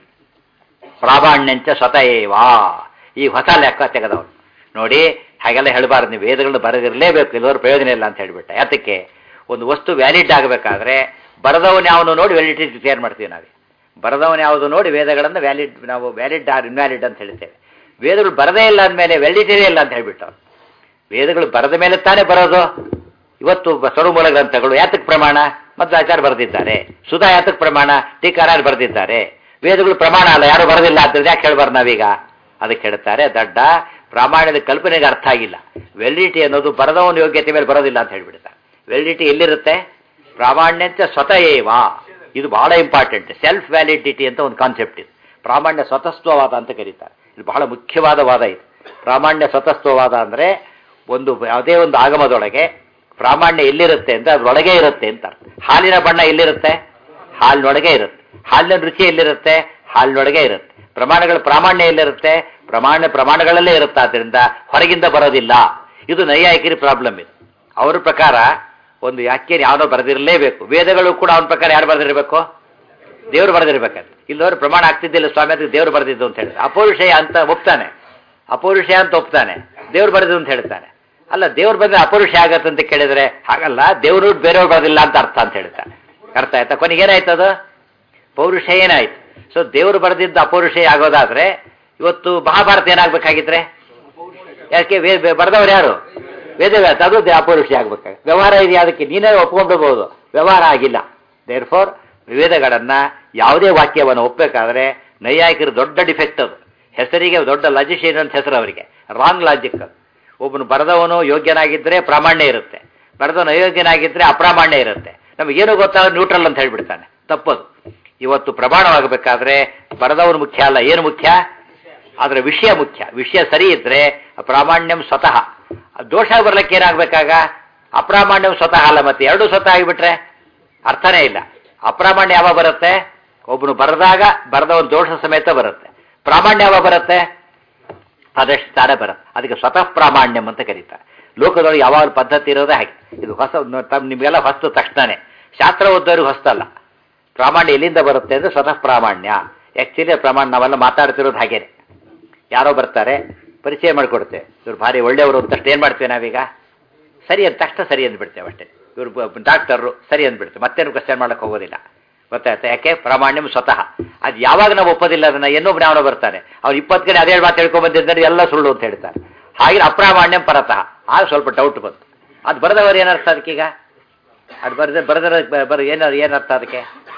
ಪ್ರಾಮಾಣ್ಯಂಚ ಸ್ವತಃ ಏವಾ ಈ ಹೊಸ ಲೆಕ್ಕ ತೆಗೆದವನು ನೋಡಿ ಹಾಗೆಲ್ಲ ಹೇಳಬಾರ್ದು ನೀವು ವೇದಗಳನ್ನ ಬರೆದಿರಲೇಬೇಕು ಇಲ್ಲವರು ಪ್ರಯೋಜನ ಇಲ್ಲ ಅಂತ ಹೇಳಿಬಿಟ್ಟ ಯಾತಕ್ಕೆ ಒಂದು ವಸ್ತು ವ್ಯಾಲಿಡ್ ಆಗಬೇಕಾದ್ರೆ ಬರೆದವನು ಯಾವನು ನೋಡಿ ವ್ಯಾಲಿಡಿಟಿ ಕ್ಲಿಯರ್ ಮಾಡ್ತೀವಿ ನಾವು ಬರೆದವನು ಯಾವುದು ನೋಡಿ ವೇದಗಳನ್ನು ವ್ಯಾಲಿಡ್ ನಾವು ವ್ಯಾಲಿಡ್ ಆರ್ ಇನ್ವ್ಯಾಲಿಡ್ ಅಂತ ಹೇಳ್ತೇವೆ ವೇದಗಳು ಬರದೇ ಇಲ್ಲ ಅಂದಮೇಲೆ ವ್ಯಾಲಿಡಿಟಿನೇ ಇಲ್ಲ ಅಂತ ಹೇಳ್ಬಿಟ್ಟು ಅವ್ನು. ವೇದಗಳು ಬರದ ಮೇಲೆ ತಾನೇ ಬರೋದು ಇವತ್ತು ಬ- ಸರ್ವಮೂಲ ಗ್ರಂಥಗಳು ಯಾತಕ್ ಪ್ರಮಾಣ ಮತ್ತು ಆಚಾರ ಬರೆದಿದ್ದಾರೆ ಸುಧಾ ಯಾತಕ್ ಪ್ರಮಾಣ ಟೀಕಾರ ಬರೆದಿದ್ದಾರೆ ವೇದಗಳು ಪ್ರಮಾಣ ಅಲ್ಲ ಯಾರು ಬರೆದಿಲ್ಲ ಅಂತ ಯಾಕೆ ಹೇಳ್ಬಾರ್ದು ನಾವೀಗ ಅದಕ್ಕೆ ಹೇಳ್ತಾರೆ ದಡ್ಡ ಪ್ರಾಮಾಣ್ಯದ ಕಲ್ಪನೆಗೆ ಅರ್ಥ ಆಗಿಲ್ಲ ವೆಲಿಡಿಟಿ ಅನ್ನೋದು ಬರದವನ ಯೋಗ್ಯತೆ ಮೇಲೆ ಬರೋದಿಲ್ಲ ಅಂತ ಹೇಳ್ಬಿಡ್ತಾರೆ ವೆಲಿಡಿಟಿ ಎಲ್ಲಿರುತ್ತೆ ಪ್ರಾಮಾಣ್ಯಂತ ಸ್ವತಃ ಏವಾ ಇದು ಬಹಳ ಇಂಪಾರ್ಟೆಂಟ್ ಸೆಲ್ಫ್ ವ್ಯಾಲಿಡಿಟಿ ಅಂತ ಒಂದು ಕಾನ್ಸೆಪ್ಟ್ ಇದು ಪ್ರಾಮಾಣ್ಯ ಸ್ವತಸ್ತ್ವವಾದ ಅಂತ ಕರೀತಾರೆ ಇದು ಬಹಳ ಮುಖ್ಯವಾದ ವಾದ ಇದು ಪ್ರಾಮಾಣ್ಯ ಸ್ವತಸ್ತ್ವವಾದ ಅಂದರೆ ಒಂದು ಯಾವುದೇ ಒಂದು ಆಗಮದೊಳಗೆ ಪ್ರಾಮಾಣ್ಯ ಎಲ್ಲಿರುತ್ತೆ ಅಂದರೆ ಅದ್ರೊಳಗೆ ಇರುತ್ತೆ ಅಂತ ಅರ್ಥ. ಹಾಲಿನ ಬಣ್ಣ ಎಲ್ಲಿರುತ್ತೆ ಹಾಲಿನೊಳಗೆ ಇರುತ್ತೆ ಹಾಲಿನ ರುಚಿ ಎಲ್ಲಿರುತ್ತೆ ಹಾಲಿನೊಳಗೆ ಇರುತ್ತೆ ಪ್ರಮಾಣಗಳ ಪ್ರಾಮಾಣ್ಯ ಎಲ್ಲಿರುತ್ತೆ ಪ್ರಮಾಣ ಪ್ರಮಾಣಗಳಲ್ಲೇ ಇರುತ್ತೆ ಆದ್ದರಿಂದ ಹೊರಗಿಂದ ಬರೋದಿಲ್ಲ ಇದು ನೈಯಾಯಿಕರಿ ಪ್ರಾಬ್ಲಮ್ ಇದು ಅವ್ರ ಪ್ರಕಾರ ಒಂದು ಯಾಕೆ ಯಾವನೋ ಬರೆದಿರಲೇಬೇಕು ವೇದಗಳು ಕೂಡ ಅವನ ಪ್ರಕಾರ ಯಾರು ಬರೆದಿರಬೇಕು ದೇವರು ಬರೆದಿರ್ಬೇಕಂತ ಇಲ್ಲವರು ಪ್ರಮಾಣ ಆಗ್ತಿದ್ದಿಲ್ಲ ಸ್ವಾಮಿ ಅದಕ್ಕೆ ದೇವರು ಬರೆದಿದ್ದು ಅಂತ ಹೇಳಿದ್ರೆ ಅಪೌರುಷಯ ಅಂತ ಒಪ್ತಾನೆ ಅಪೌರುಷಯ ಅಂತ ಒಪ್ತಾನೆ ದೇವ್ರು ಬರೆದು ಅಂತ ಹೇಳ್ತಾನೆ ಅಲ್ಲ ದೇವ್ರು ಬಂದ್ರೆ ಅಪೌರುಷ ಆಗತ್ತೆ ಅಂತ ಕೇಳಿದ್ರೆ ಹಾಗಲ್ಲ ದೇವರು ಬೇರೆಯವ್ರು ಬರೆದಿಲ್ಲ ಅಂತ ಅರ್ಥ ಅಂತ ಹೇಳ್ತಾನೆ ಅರ್ಥ ಆಯ್ತಾ ಕೊನೆಗೆ ಏನಾಯ್ತು ಅದು ಪೌರುಷ ಏನಾಯ್ತು ಸೊ ದೇವರು ಬರೆದಿದ್ದು ಅಪೌರುಷಯ ಆಗೋದಾದ್ರೆ ಇವತ್ತು ಮಹಾಭಾರತ ಏನಾಗ್ಬೇಕಾಗಿದ್ರೆ ಯಾಕೆ ವೇ ವೇ- ಬರೆದವ್ರು ಯಾರು ವೇದವ್ಯಾಸ ಅದು ದೇ- ಅಪೌರುಷ ಆಗ್ಬೇಕಾಗ ವ್ಯವಹಾರ ಇದೆಯಾ ಅದಕ್ಕೆ ನೀನೇ ಒಪ್ಕೊಂಡ್ಬಿಡ್ಬೋದು ವ್ಯವಹಾರ ಆಗಿಲ್ಲ ದೇರ್ ಫೋರ್ ವೇದಗಳನ್ನ ಯಾವುದೇ ವಾಕ್ಯವನ್ನು ಒಪ್ಪಬೇಕಾದ್ರೆ ನೈಯಾಯಿಕರು ದೊಡ್ಡ ಡಿಫೆಕ್ಟ್ ಅದು ಹೆಸರಿಗೆ ದೊಡ್ಡ ಲಾಜಿಷಿಯನ್ ಅಂತ ಹೆಸರು ಅವರಿಗೆ ರಾಂಗ್ ಲಾಜಿಕ್ ಅದು ಒಬ್ಬನು ಬರೆದವನು ಯೋಗ್ಯನಾಗಿದ್ದರೆ ಪ್ರಾಮಾಣ್ಯ ಇರುತ್ತೆ ಬರೆದವನು ಅಯೋಗ್ಯನಾಗಿದ್ದರೆ ಅಪ್ರಾಮಾಣ್ಯ ಇರುತ್ತೆ ನಮಗೇನು ಗೊತ್ತಾಗ ನ್ಯೂಟ್ರಲ್ ಅಂತ ಹೇಳ್ಬಿಡ್ತಾನೆ ತಪ್ಪದು ಇವತ್ತು ಪ್ರಮಾಣವಾಗಬೇಕಾದ್ರೆ ಬರೆದವನು ಮುಖ್ಯ ಅಲ್ಲ ಏನು ಮುಖ್ಯ ಅದರ ವಿಷಯ ಮುಖ್ಯ ವಿಷಯ ಸರಿ ಇದ್ರೆ ಪ್ರಾಮಾಣ್ಯಂ ಸ್ವತಃ ದೋಷ ಬರ್ಲಿಕ್ಕೆ ಏನಾಗಬೇಕಾಗ ಅಪ್ರಾಮಾಣ್ಯಂ ಸ್ವತಃ ಅಲ್ಲ ಮತ್ತೆ ಎರಡು ಸ್ವತಃ ಆಗಿಬಿಟ್ರೆ ಅರ್ಥನೇ ಇಲ್ಲ ಅಪ್ರಾಮಾಣ್ಯ ಯಾವಾಗ ಬರುತ್ತೆ ಒಬ್ಬನು ಬರೆದಾಗ ಬರೆದವನು ದೋಷ ಸಮೇತ ಬರುತ್ತೆ ಪ್ರಾಮಾಣ್ಯ ಯಾವಾಗ ಬರುತ್ತೆ ಅದಷ್ಟು ತಾನೇ ಬರುತ್ತೆ ಅದಕ್ಕೆ ಸ್ವತಃ ಪ್ರಾಮಾಣ್ಯಂ ಅಂತ ಕರೀತಾರೆ ಲೋಕದೊಳಗೆ ಯಾವಾಗ ಪದ್ಧತಿ ಇರೋದೇ ಹಾಗೆ ಇದು ಹೊಸ ತಮ್ಮ ನಿಮಗೆಲ್ಲ ಹೊಸ್ತು ತಕ್ಷಣನೇ ಶಾಸ್ತ್ರ ಓದೋರಿಗೆ ಹೊಸ್ತಲ್ಲ ಪ್ರಾಮಾಣ್ಯ ಎಲ್ಲಿಂದ ಬರುತ್ತೆ ಅಂದರೆ ಸ್ವತಃ ಪ್ರಾಮಾಣ್ಯ ಆ್ಯಕ್ಚುಲಿ ಪ್ರಾಮಾಣ್ಯ ನಾವೆಲ್ಲ ಮಾತಾಡ್ತಿರೋದು ಹಾಗೇನೆ ಯಾರೋ ಬರ್ತಾರೆ ಪರಿಚಯ ಮಾಡಿಕೊಡ್ತೇವೆ ಇವ್ರು ಭಾರಿ ಒಳ್ಳೆಯವರು ಅಂತ ತಕ್ಷಣ ಏನು ಮಾಡ್ತೇವೆ ನಾವೀಗ ಸರಿ ಅಂತ ತಕ್ಷಣ ಸರಿ ಅಂದ್ಬಿಡ್ತೇವೆ ಅಷ್ಟೇ ಇವರು ಡಾಕ್ಟರು ಸರಿ ಅಂದ್ಬಿಡ್ತೇವೆ ಮತ್ತೇನು ಕ್ವಶನ್ ಮಾಡಕ್ಕೆ ಹೋಗೋದಿಲ್ಲ ಗೊತ್ತಾಯ್ತಾ ಯಾಕೆ ಪ್ರಾಮಾಣ್ಯಂ ಸ್ವತಃ ಅದು ಯಾವಾಗ ನಾವು ಒಪ್ಪೋದಿಲ್ಲ ಅದನ್ನ ಇನ್ನೊಬ್ಬ ಯಾವನೋ ಬರ್ತಾನೆ ಅವ್ರು ಇಪ್ಪತ್ತು ಕಡೆ ಅದೇ ಮಾತು ಹೇಳ್ಕೊಂಡ್ ಬಂದಿದ್ದಾರೆ ಎಲ್ಲ ಸುಳ್ಳು ಅಂತ ಹೇಳ್ತಾರೆ ಹಾಗೆ ಅಪ್ರಾಮಾಣ್ಯಂ ಪರತಃ ಆಗ ಸ್ವಲ್ಪ ಡೌಟ್ ಬಂತು ಅದು ಬರೆದವರು ಏನರ್ಥ ಅದಕ್ಕೀಗ ಅದು ಬರೆದ ಬರೆದರ ಬರ ಏನು ಏನರ್ಥ ಅದಕ್ಕೆ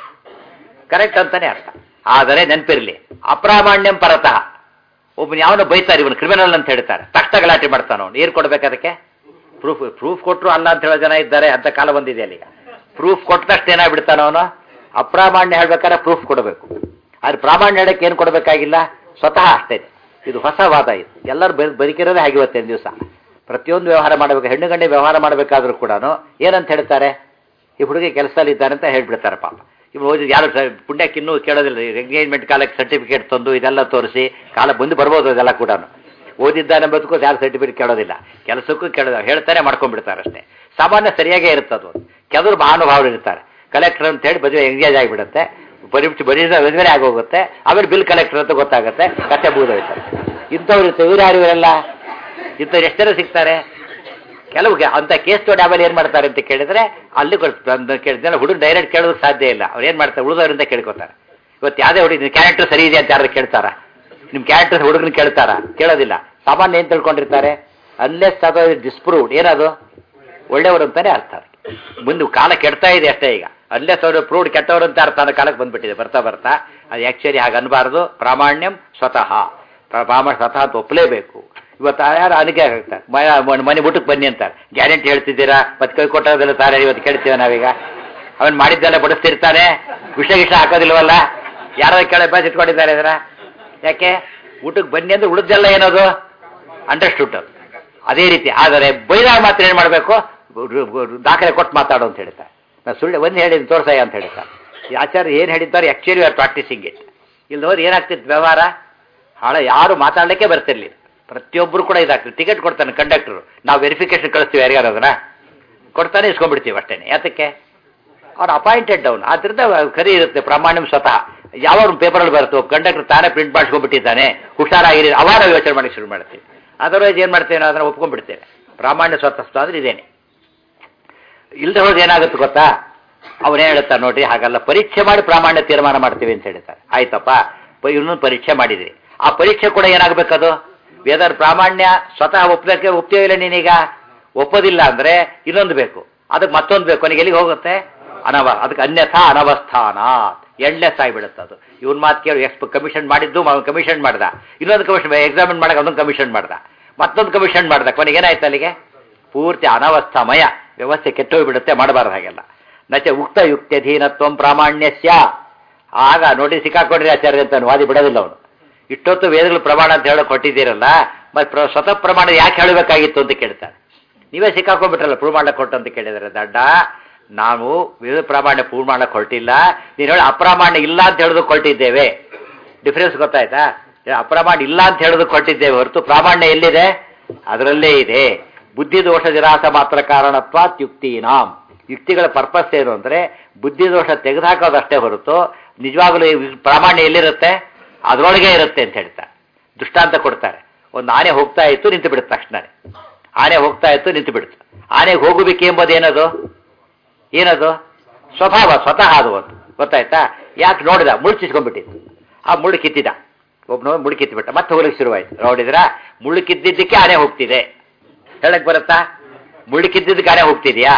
ಕರೆಕ್ಟ್ ಅಂತಾನೆ ಅರ್ಥ ಆದರೆ ನೆನಪಿರಲಿ ಅಪ್ರಾಮಾಣ್ಯಂ ಪರತಃ ಒಬ್ಬನು ಯಾವನೋ ಬೈತಾರೆ ಇವನು ಕ್ರಿಮಿನಲ್ ಅಂತ ಹೇಳ್ತಾರೆ ತಕ್ಷಣ ಗಲಾಟೆ ಮಾಡ್ತಾನ ಅವನು ಏನು ಕೊಡ್ಬೇಕು ಅದಕ್ಕೆ ಪ್ರೂಫ್ ಪ್ರೂಫ್ ಕೊಟ್ಟರು ಅಲ್ಲ ಅಂತ ಹೇಳೋ ಜನ ಇದ್ದಾರೆ ಅಂತ ಕಾಲ ಬಂದಿದೆ ಅಲ್ಲಿಗ ಪ್ರೂಫ್ ಕೊಟ್ಟ ತಕ್ಷಣ ಏನಾಗ್ಬಿಡ್ತಾನ ಅವನು ಅಪ್ರಾಮಾಣ್ಯ ಹೇಳ್ಬೇಕಾದ್ರೆ ಪ್ರೂಫ್ ಕೊಡಬೇಕು ಆದ್ರೆ ಪ್ರಾಮಾಣ್ಯ ಹೇಳಕ್ಕೆ ಏನು ಕೊಡಬೇಕಾಗಿಲ್ಲ ಸ್ವತಃ ಅಷ್ಟೇ ಇದು ಹೊಸ ವಾದ ಇದು ಎಲ್ಲರೂ ಬ ಬದುಕಿರೋದೇ ಹಾಗೆ ಇವತ್ತೇನು ದಿವಸ ಪ್ರತಿಯೊಂದು ವ್ಯವಹಾರ ಮಾಡಬೇಕು ಹೆಣ್ಣು ಗಂಡೆ ವ್ಯವಹಾರ ಮಾಡಬೇಕಾದ್ರೂ ಕೂಡ ಏನಂತ ಹೇಳ್ತಾರೆ ಈ ಹುಡುಗಿ ಕೆಲಸದಲ್ಲಿ ಇದ್ದಾರೆ ಅಂತ ಹೇಳ್ಬಿಡ್ತಾರೆ ಪಾಪ ಇವ್ರು ಓದಿದ್ದು ಯಾರು ಸ- ಪುಣ್ಯಕ್ಕೆ ಇನ್ನೂ ಕೇಳೋದಿಲ್ಲ ಎಂಗೇಜ್ಮೆಂಟ್ ಕಾಲಕ್ಕೆ ಸರ್ಟಿಫಿಕೇಟ್ ತಂದು ಇದೆಲ್ಲ ತೋರಿಸಿ ಕಾಲ ಬಂದು ಬರ್ಬೋದು ಅದೆಲ್ಲ ಕೂಡ ಓದಿದ್ದಾನೆ ಬದುಕು ಯಾರು ಸರ್ಟಿಫಿಕೇಟ್ ಕೇಳೋದಿಲ್ಲ ಕೆಲಸಕ್ಕೂ ಕೇಳೋದಿಲ್ಲ ಹೇಳ್ತಾರೆ ಮಾಡ್ಕೊಂಡ್ಬಿಡ್ತಾರೆ ಅಷ್ಟೇ ಸಾಮಾನ್ಯ ಸರಿಯಾಗೇ ಇರುತ್ತೆ ಅದು ಕೆಲವರು ಮಹಾನುಭಾವರು ಇರ್ತಾರೆ ಕಲೆಕ್ಟರ್ ಅಂತ ಹೇಳಿ ಮದುವೆ ಎಂಗೇಜ್ ಆಗಿಬಿಡುತ್ತೆ ಬರೀ ಬರೀ ಮದುವೆ ಆಗೋಗುತ್ತೆ ಆಮೇಲೆ ಬಿಲ್ ಕಲೆಕ್ಟರ್ ಅಂತ ಗೊತ್ತಾಗುತ್ತೆ ಕತೆ ಮುಗಿದೋಯ್ತಾರೆ ಇಂಥವ್ರು ಇರ್ತಾರೆ ಇವ್ರು ಯಾರು ಇವರೆಲ್ಲ ಇಂಥವ್ರು ಎಷ್ಟು ಜನ ಸಿಗ್ತಾರೆ ಕೆಲವು ಗೆ- ಅಂತ ಕೇಸ್ ತೊಗೊಂಡು ಆಮೇಲೆ ಏನು ಮಾಡ್ತಾರೆ ಅಂತ ಕೇಳಿದ್ರೆ ಅಲ್ಲಿ ಕೇಳಿದ್ರೆ ಹುಡುಗ ಡೈರೆಕ್ಟ್ ಕೇಳೋದಕ್ಕೆ ಸಾಧ್ಯ ಇಲ್ಲ ಅವ್ರು ಏನು ಮಾಡ್ತಾರೆ ಉಳಿದವರಿಂದ ಕೇಳ್ಕೊತಾರೆ ಇವತ್ತು ಯಾವುದೇ ಹುಡುಗ ನಿಮ್ಮ ಕ್ಯಾರೆಕ್ಟರ್ ಸರಿ ಇದೆ ಅಂತ ಯಾರು ಕೇಳ್ತಾರ ನಿಮ್ಮ ಕ್ಯಾರೆಕ್ಟರ್ ಹುಡುಗನ ಕೇಳ್ತಾರ ಕೇಳೋದಿಲ್ಲ ಸಾಮಾನ್ಯ ಏನು ತಿಳ್ಕೊಂಡಿರ್ತಾರೆ ಅನ್ಲೆಸ್ ಅದು ಡಿಸ್ಪ್ರೂವ್ಡ್ ಏನದು ಒಳ್ಳೆಯವರು ಅಂತಾನೆ ಅರ್ಥ ಅದಕ್ಕೆ. ಮುಂದೆ ಕಾಲ ಕೆಡ್ತಾ ಇದೆ ಅಷ್ಟೇ ಈಗ ಅನ್ಲೆಸ್ ಅವರು ಪ್ರೂವ್ಡ್ ಕೆಟ್ಟವರು ಅಂತ ಅರ್ಥ ಅನ್ನೋ ಕಾಲಕ್ಕೆ ಬಂದ್ಬಿಟ್ಟಿದೆ ಬರ್ತಾ ಬರ್ತಾ ಅದು ಆ್ಯಕ್ಚುಲಿ ಹಾಗೆ ಅನ್ಬಾರ್ದು ಪ್ರಾಮಾಣ್ಯಂ ಸ್ವತಃ ಪ್ರ- ಪ್ರಾಮಾಣ್ಯ ಸ್ವತಃ ಅಂತ ಒಪ್ಪಲೇಬೇಕು ಇವತ್ತು ಯಾರು ಅನಿಕೆ ಆಗ್ತಾರೆ ಮನೆ ಮನೆ ಊಟಕ್ಕೆ ಬನ್ನಿ ಅಂತಾರೆ ಗ್ಯಾರಂಟಿ ಹೇಳ್ತಿದ್ದೀರಾ ಮತ್ತೆ ಕೈ ಕೊಟ್ಟೋದೆಲ್ಲ ತಾರೆ ಇವತ್ತು ಕೇಳ್ತೀವಿ ನಾವೀಗ ಅವನ್ ಮಾಡಿದ್ದೆಲ್ಲ ಬಡಿಸ್ತಿರ್ತಾನೆ ವಿಷ ಗಿಷ ಹಾಕೋದಿಲ್ವಲ್ಲ ಯಾರೋ ಕೇಳಿ ಬಸ್ ಇಟ್ಕೊಂಡಿದ್ದಾರೆ ಇದರ ಯಾಕೆ ಊಟಕ್ಕೆ ಬನ್ನಿ ಅಂದ್ರೆ ಉಳಿದೆಲ್ಲ ಏನದು ಅಂಡರ್ಸ್ಟುಡ್ ಅದು ಅದೇ ರೀತಿ ಆದರೆ ಬೈದಾಗ ಮಾತ್ರ ಏನು ಮಾಡಬೇಕು ದಾಖಲೆ ಕೊಟ್ಟು ಮಾತಾಡು ಅಂತ ಹೇಳ್ತಾರೆ ನಾನು ಸುಳ್ಳು ಒಂದು ಹೇಳಿದ್ದು ತೋರ್ಸಯ್ಯ ಅಂತ ಹೇಳ್ತಾರೆ ಈ ಆಚಾರ್ಯ ಏನು ಹೇಳಿದ್ದಾರೆ ಆ್ಯಕ್ಚುಲಿ ಆರ್ ಪ್ರಾಕ್ಟೀಸಿಂಗ್ ಇಟ್ ಇಲ್ಲಿ ಹೋದ್ರೆ ಏನಾಗ್ತಿತ್ತು ವ್ಯವಹಾರ ಹಾಳ ಯಾರು ಮಾತಾಡಲಿಕ್ಕೆ ಬರ್ತಿರ್ಲಿಲ್ಲ ಪ್ರತಿಯೊಬ್ಬರು ಕೂಡ ಇದಾಗ್ತದೆ ಟಿಕೆಟ್ ಕೊಡ್ತಾನೆ ಕಂಡಕ್ಟರ್ ನಾವು ವೆರಿಫಿಕೇಶನ್ ಕಳಿಸ್ತೀವಿ ಯಾರಿಗಾರು ಅದನ್ನ ಕೊಡ್ತಾನೆ ಇಸ್ಕೊಂಡ್ಬಿಡ್ತೀವಿ ಅಷ್ಟೇ ಯಾತಕ್ಕೆ ಅವ್ರು ಅಪಾಯಿಂಟೆಡ್ ಅವನು ಆದ್ರಿಂದ ಕರಿ ಇರುತ್ತೆ ಪ್ರಾಮಾಣ್ಯಂ ಸ್ವತಃ ಯಾವ ಪೇಪರಲ್ಲಿ ಬರುತ್ತೋ ಕಂಡಕ್ಟರ್ ತಾನೇ ಪ್ರಿಂಟ್ ಮಾಡಿಸ್ಕೊಂಡ್ಬಿಟ್ಟಿದ್ದಾನೆ ಹುಷಾರಾಗಿರಿ ಅವಾಗ ನಾವು ಯೋಚನೆ ಮಾಡಿ ಶುರು ಮಾಡ್ತೀವಿ ಅದರ್ವೈಸ್ ಏನು ಮಾಡ್ತೇವೆ ನಾವು ಅದನ್ನು ಒಪ್ಕೊಂಡ್ಬಿಡ್ತೇವೆ ಪ್ರಾಮಾಣ್ಯ ಸ್ವತಃ ಅಂದ್ರೆ ಇದೇನೆ ಇಲ್ಲದೆ ಹೋದ್ರೆ ಏನಾಗುತ್ತೆ ಗೊತ್ತಾ ಅವನೇ ಹೇಳ್ತಾನೆ ನೋಡ್ರಿ ಹಾಗಲ್ಲ ಪರೀಕ್ಷೆ ಮಾಡಿ ಪ್ರಾಮಾಣ್ಯ ತೀರ್ಮಾನ ಮಾಡ್ತೀವಿ ಅಂತ ಹೇಳ್ತಾರೆ ಆಯ್ತಪ್ಪ ಪ- ಇನ್ನೊಂದು ಪರೀಕ್ಷೆ ಮಾಡಿದ್ರಿ ಆ ಪರೀಕ್ಷೆ ಕೂಡ ಏನಾಗಬೇಕದು ವೇದರ್ ಪ್ರಾಮಾಣ್ಯ ಸ್ವತಃ ಒಪ್ಪದಕ್ಕೆ ಒಪ್ತೀವಿ ಇಲ್ಲ ನೀನೀಗ ಒಪ್ಪೋದಿಲ್ಲ ಅಂದ್ರೆ ಇನ್ನೊಂದು ಬೇಕು ಅದಕ್ಕೆ ಮತ್ತೊಂದು ಬೇಕು ನನಗೆ ಎಲ್ಲಿಗೆ ಹೋಗುತ್ತೆ ಅನವ ಅದಕ್ಕೆ ಅನ್ಯಥಾ ಅನವಸ್ಥಾನ ಎಂಡ್ಲೆಸ್ ಆಗಿಬಿಡುತ್ತೆ ಅದು ಇವನ್ ಮಾತು ಕೇಳಿ ಎಕ್ಸ್ ಕಮಿಷನ್ ಮಾಡಿದ್ದು ಕಮಿಷನ್ ಮಾಡ್ದ ಇನ್ನೊಂದು ಕಮಿಷನ್ ಎಕ್ಸಾಮಿನ್ ಮಾಡಕ್ಕೆ ಅದೊಂದು ಕಮಿಷನ್ ಮಾಡ್ದ ಮತ್ತೊಂದು ಕಮಿಷನ್ ಮಾಡ್ದ ಕೊನೆಗೆ ಏನಾಯ್ತು ಅಲ್ಲಿಗೆ ಪೂರ್ತಿ ಅನವಸ್ಥಾಮಯ ವ್ಯವಸ್ಥೆ ಕೆಟ್ಟೋಗ್ಬಿಡುತ್ತೆ ಮಾಡಬಾರ್ದು ಹಾಗೆಲ್ಲ ನಚ ಉಕ್ತ ಯುಕ್ತ್ಯಧೀನತ್ವಂ ಪ್ರಾಮಾಣ್ಯಸ್ಯ ಆಗ ನೋಡಿ ಸಿಕ್ಕಾಕೊಂಡ್ರಿ ಆಚಾರ್ಯ ಅಂತ ವಾದಿ ಬಿಡೋದಿಲ್ಲ ಅವನು ಇಷ್ಟೊತ್ತು ವೇದಗಳು ಪ್ರಮಾಣ ಅಂತ ಹೇಳೋ ಕೊಟ್ಟಿದ್ದೀರಲ್ಲ ಮತ್ತೆ ಪ್ರ- ಸ್ವತಃ ಪ್ರಮಾಣ ಯಾಕೆ ಹೇಳಬೇಕಾಗಿತ್ತು ಅಂತ ಕೇಳ್ತಾರೆ ನೀವೇ ಸಿಕ್ಕಾಕೊಂಡ್ಬಿಟ್ರಲ್ಲ ಪ್ರೂವ್ ಮಾಡಕ್ಕೆ ಕೊಟ್ಟು ಅಂತ ಕೇಳಿದರೆ ದಡ್ಡ ನಾವು ವೇದ ಪ್ರಾಮಾಣ್ಯ ಪ್ರೂವ್ ಮಾಡಕ್ಕೆ ಹೊರಟಿಲ್ಲ ನೀನು ಹೇಳಿ ಅಪ್ರಾಮಾಣ್ಯ ಇಲ್ಲ ಅಂತ ಹೇಳೋದಕ್ಕೆ ಹೊರಟಿದ್ದೇವೆ ಡಿಫ್ರೆನ್ಸ್ ಗೊತ್ತಾಯ್ತಾ ಏ, ಅಪ್ರಾಮಾಣ್ಯ ಇಲ್ಲ ಅಂತ ಹೇಳೋದಕ್ಕೆ ಹೊರಟಿದ್ದೇವೆ ಹೊರತು ಪ್ರಾಮಾಣ್ಯ ಎಲ್ಲಿದೆ ಅದರಲ್ಲೇ ಇದೆ ಬುದ್ಧಿ ದೋಷ ನಿರಾಸ ಮಾತ್ರ ಕಾರಣತ್ವಾತ್ ಯುಕ್ತಿನಾಂ ಯುಕ್ತಿಗಳ ಪರ್ಪಸ್ ಏನು ಅಂದರೆ ಬುದ್ಧಿ ದೋಷ ತೆಗೆದುಹಾಕೋದಷ್ಟೇ ಹೊರತು ನಿಜವಾಗಲೂ ಈ ಪ್ರಾಮಾಣ್ಯ ಎಲ್ಲಿರುತ್ತೆ ಅದರೊಳಗೆ ಇರುತ್ತೆ ಅಂತ ಹೇಳ್ತಾರೆ ದೃಷ್ಟಾಂತ ಕೊಡ್ತಾರೆ ಒಂದು ಆನೆ ಹೋಗ್ತಾ ಇತ್ತು ನಿಂತು ಬಿಡುತ್ತೆ ತಕ್ಷಣನೇ ಆನೆ ಹೋಗ್ತಾ ಇತ್ತು ನಿಂತು ಬಿಡುತ್ತೆ ಆನೆಗೆ ಹೋಗಬೇಕು ಎಂಬುದು ಏನದು ಏನದು ಸ್ವಭಾವ ಸ್ವತಃ ಅದು ಒಂದು ಗೊತ್ತಾಯ್ತಾ ಯಾಕೆ ನೋಡಿದ ಮುಳ್ಳು ಚಿಚ್ಕೊಂಡ್ಬಿಟ್ಟಿತ್ತು ಆ ಮುಳ್ಳು ಕಿತ್ತಿದ ಒಬ್ಬನು ಮುಳ್ಳು ಕಿತ್ತಿಬಿಟ್ಟ ಮತ್ತೆ ಹೋಗ್ಲಿಕ್ಕೆ ಶುರುವಾಯ್ತು ನೋಡಿದ್ರ ಮುಳ್ಳು ಕಿದ್ದಿದ್ದಕ್ಕೆ ಆನೆ ಹೋಗ್ತಿದೆ ಹೇಳಕ್ ಬರುತ್ತಾ ಮುಳ್ಳು ಕಿದ್ದಿದ್ದಕ್ಕೆ ಆನೆ ಹೋಗ್ತಿದ್ಯಾ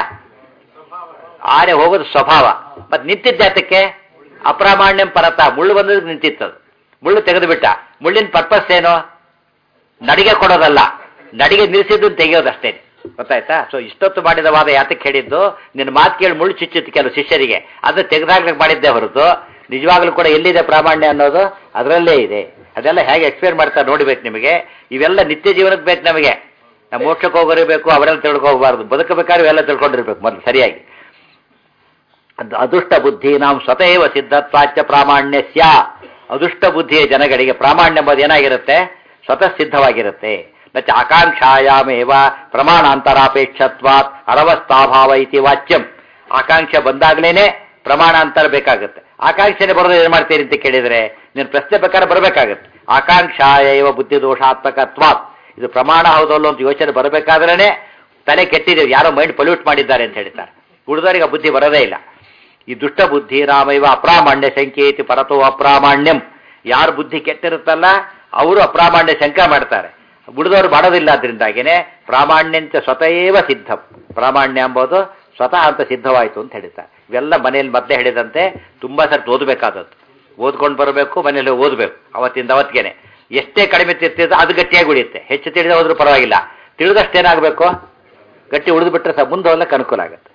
ಆನೆ ಹೋಗೋದು ಸ್ವಭಾವ ಮತ್ತೆ ನಿಂತಿದ್ದ ಯಾತಕ್ಕೆ ಅಪ್ರಾಮಾಣ್ಯಂ ಪರತ ಮುಳ್ಳು ಬಂದದಕ್ಕೆ ನಿಂತಿತ್ತದು ಮುಳ್ಳು ತೆಗೆದು ಬಿಟ್ಟ ಮುಳ್ಳಿನ ಪರ್ಪಸ್ ಏನು ನಡಿಗೆ ಕೊಡೋದಲ್ಲ ನಡಿಗೆ ನಿಲ್ಲಿಸಿದ್ದು ತೆಗೆಯೋದಷ್ಟೇ ಗೊತ್ತಾಯ್ತಾ ಸೊ ಇಷ್ಟೊತ್ತು ಮಾಡಿದ ವಾದ ಯಾತಕ್ಕೆ ಹೇಳಿದ್ದು ನಿನ್ನ ಮಾತು ಕೇಳಿ ಮುಳ್ಳು ಚುಚ್ಚಿತ್ತು ಕೆಲವು ಶಿಷ್ಯರಿಗೆ ಅದನ್ನ ತೆಗೆದಾಗ್ಲಿಕ್ಕೆ ಮಾಡಿದ್ದೆ ಹೊರತು ನಿಜವಾಗ್ಲೂ ಕೂಡ ಎಲ್ಲಿದೆ ಪ್ರಾಮಾಣ್ಯ ಅನ್ನೋದು ಅದರಲ್ಲೇ ಇದೆ ಅದೆಲ್ಲ ಹೇಗೆ ಎಕ್ಸ್ಪ್ಲೇನ್ ಮಾಡ್ತಾರೆ ನೋಡಿಬೇಕು ನಿಮಗೆ ಇವೆಲ್ಲ ನಿತ್ಯ ಜೀವನಕ್ಕೆ ಬೇಕು ನಮಗೆ ನಾವು ಮೋಕ್ಷಕ್ಕೆ ಹೋಗೋರು ಬೇಕು ಅವರೆಲ್ಲ ತಿಳ್ಕೋಬಾರ್ದು ಬದುಕಬೇಕಾದ್ರೆ ಇವೆಲ್ಲ ತಿಳ್ಕೊಂಡಿರ್ಬೇಕು ಮೊದಲು ಸರಿಯಾಗಿ ಅದು ಅದೃಷ್ಟ ಬುದ್ಧಿ ನಾವು ಸ್ವತಃವ ಸಿದ್ಧತ್ವಾಚ್ಯ ಪ್ರಾಮಾಣ್ಯಸ್ಯ ಅದೃಷ್ಟ ಬುದ್ಧಿಯ ಜನಗಳಿಗೆ ಪ್ರಾಮಾಣ್ಯ ಎಂಬುದು ಏನಾಗಿರುತ್ತೆ ಸ್ವತಃ ಸಿದ್ಧವಾಗಿರುತ್ತೆ ಮತ್ತೆ ಆಕಾಂಕ್ಷಾಯಾಮೇವ ಪ್ರಮಾಣಾಂತರಾಪೇಕ್ಷತ್ವಾತ್ ಅರವಸ್ಥಾಭಾವ ಇತಿ ವಾಚ್ಯಂ ಆಕಾಂಕ್ಷೆ ಬಂದಾಗ್ಲೇನೆ ಪ್ರಮಾಣಾಂತರ ಬೇಕಾಗುತ್ತೆ ಆಕಾಂಕ್ಷೆನೆ ಬರೋದು ಏನು ಮಾಡ್ತೀರಿ ಅಂತ ಕೇಳಿದ್ರೆ ನೀನು ಪ್ರಶ್ನೆ ಪ್ರಕಾರ ಬರಬೇಕಾಗುತ್ತೆ ಆಕಾಂಕ್ಷಾಯವ ಬುದ್ಧಿ ದೋಷಾತ್ಮಕತ್ವಾತ್ ಇದು ಪ್ರಮಾಣ ಹೌದಲ್ಲೋ ಅಂತ ಯೋಚನೆ ಬರಬೇಕಾದ್ರೇನೆ ತಲೆ ಕೆಟ್ಟಿದೆ ಯಾರೋ ಮೈಂಡ್ ಪೊಲ್ಯೂಟ್ ಮಾಡಿದ್ದಾರೆ ಅಂತ ಹೇಳ್ತಾರೆ ಉಳಿದವರಿಗೆ ಆ ಬುದ್ಧಿ ಬರೋದೇ ಇಲ್ಲ ಈ ದುಷ್ಟ ಬುದ್ಧಿ ರಾಮೈವ ಅಪ್ರಾಮಾಣ್ಯ ಸಂಕೇತಿ ಪರತೋ ಅಪ್ರಾಮಾಣ್ಯಂ ಯಾರ ಬುದ್ಧಿ ಕೆಟ್ಟಿರುತ್ತಲ್ಲ ಅವರು ಅಪ್ರಾಮಾಣ್ಯ ಶಂಕ ಮಾಡ್ತಾರೆ ಉಳಿದವರು ಮಾಡೋದಿಲ್ಲ ಅದರಿಂದಾಗಿನೇ ಪ್ರಾಮಾಣ್ಯಂಚ ಸ್ವತಃವ ಸಿದ್ಧ ಪ್ರಾಮಾಣ್ಯ ಎಂಬುದು ಸ್ವತಃ ಅಂತ ಸಿದ್ಧವಾಯಿತು ಅಂತ ಹೇಳ್ತಾರೆ ಇವೆಲ್ಲ ಮನೆಯಲ್ಲಿ ಮತ್ತೆ ಹೇಳಿದಂತೆ ತುಂಬಾ ಸರ್ತಿ ಓದಬೇಕಾದದ್ದು ಓದ್ಕೊಂಡು ಬರಬೇಕು ಮನೆಯಲ್ಲಿ ಓದಬೇಕು ಅವತ್ತಿಂದ ಅವತ್ತಿಗೆನೆ ಎಷ್ಟೇ ಕಡಿಮೆ ತಿರ್ತಿದ್ರೆ ಅದು ಗಟ್ಟಿಯಾಗಿ ಉಳಿಯುತ್ತೆ ಹೆಚ್ಚು ತಿಳಿದ ಹೋದ್ರೂ ಪರವಾಗಿಲ್ಲ ತಿಳಿದಷ್ಟೇನಾಗಬೇಕು ಗಟ್ಟಿ ಉಳಿದು ಬಿಟ್ರೆ ಸಹ ಮುಂದೆ ಹೋಗ್ಲಿಕ್ಕೆ ಅನುಕೂಲ ಆಗುತ್ತೆ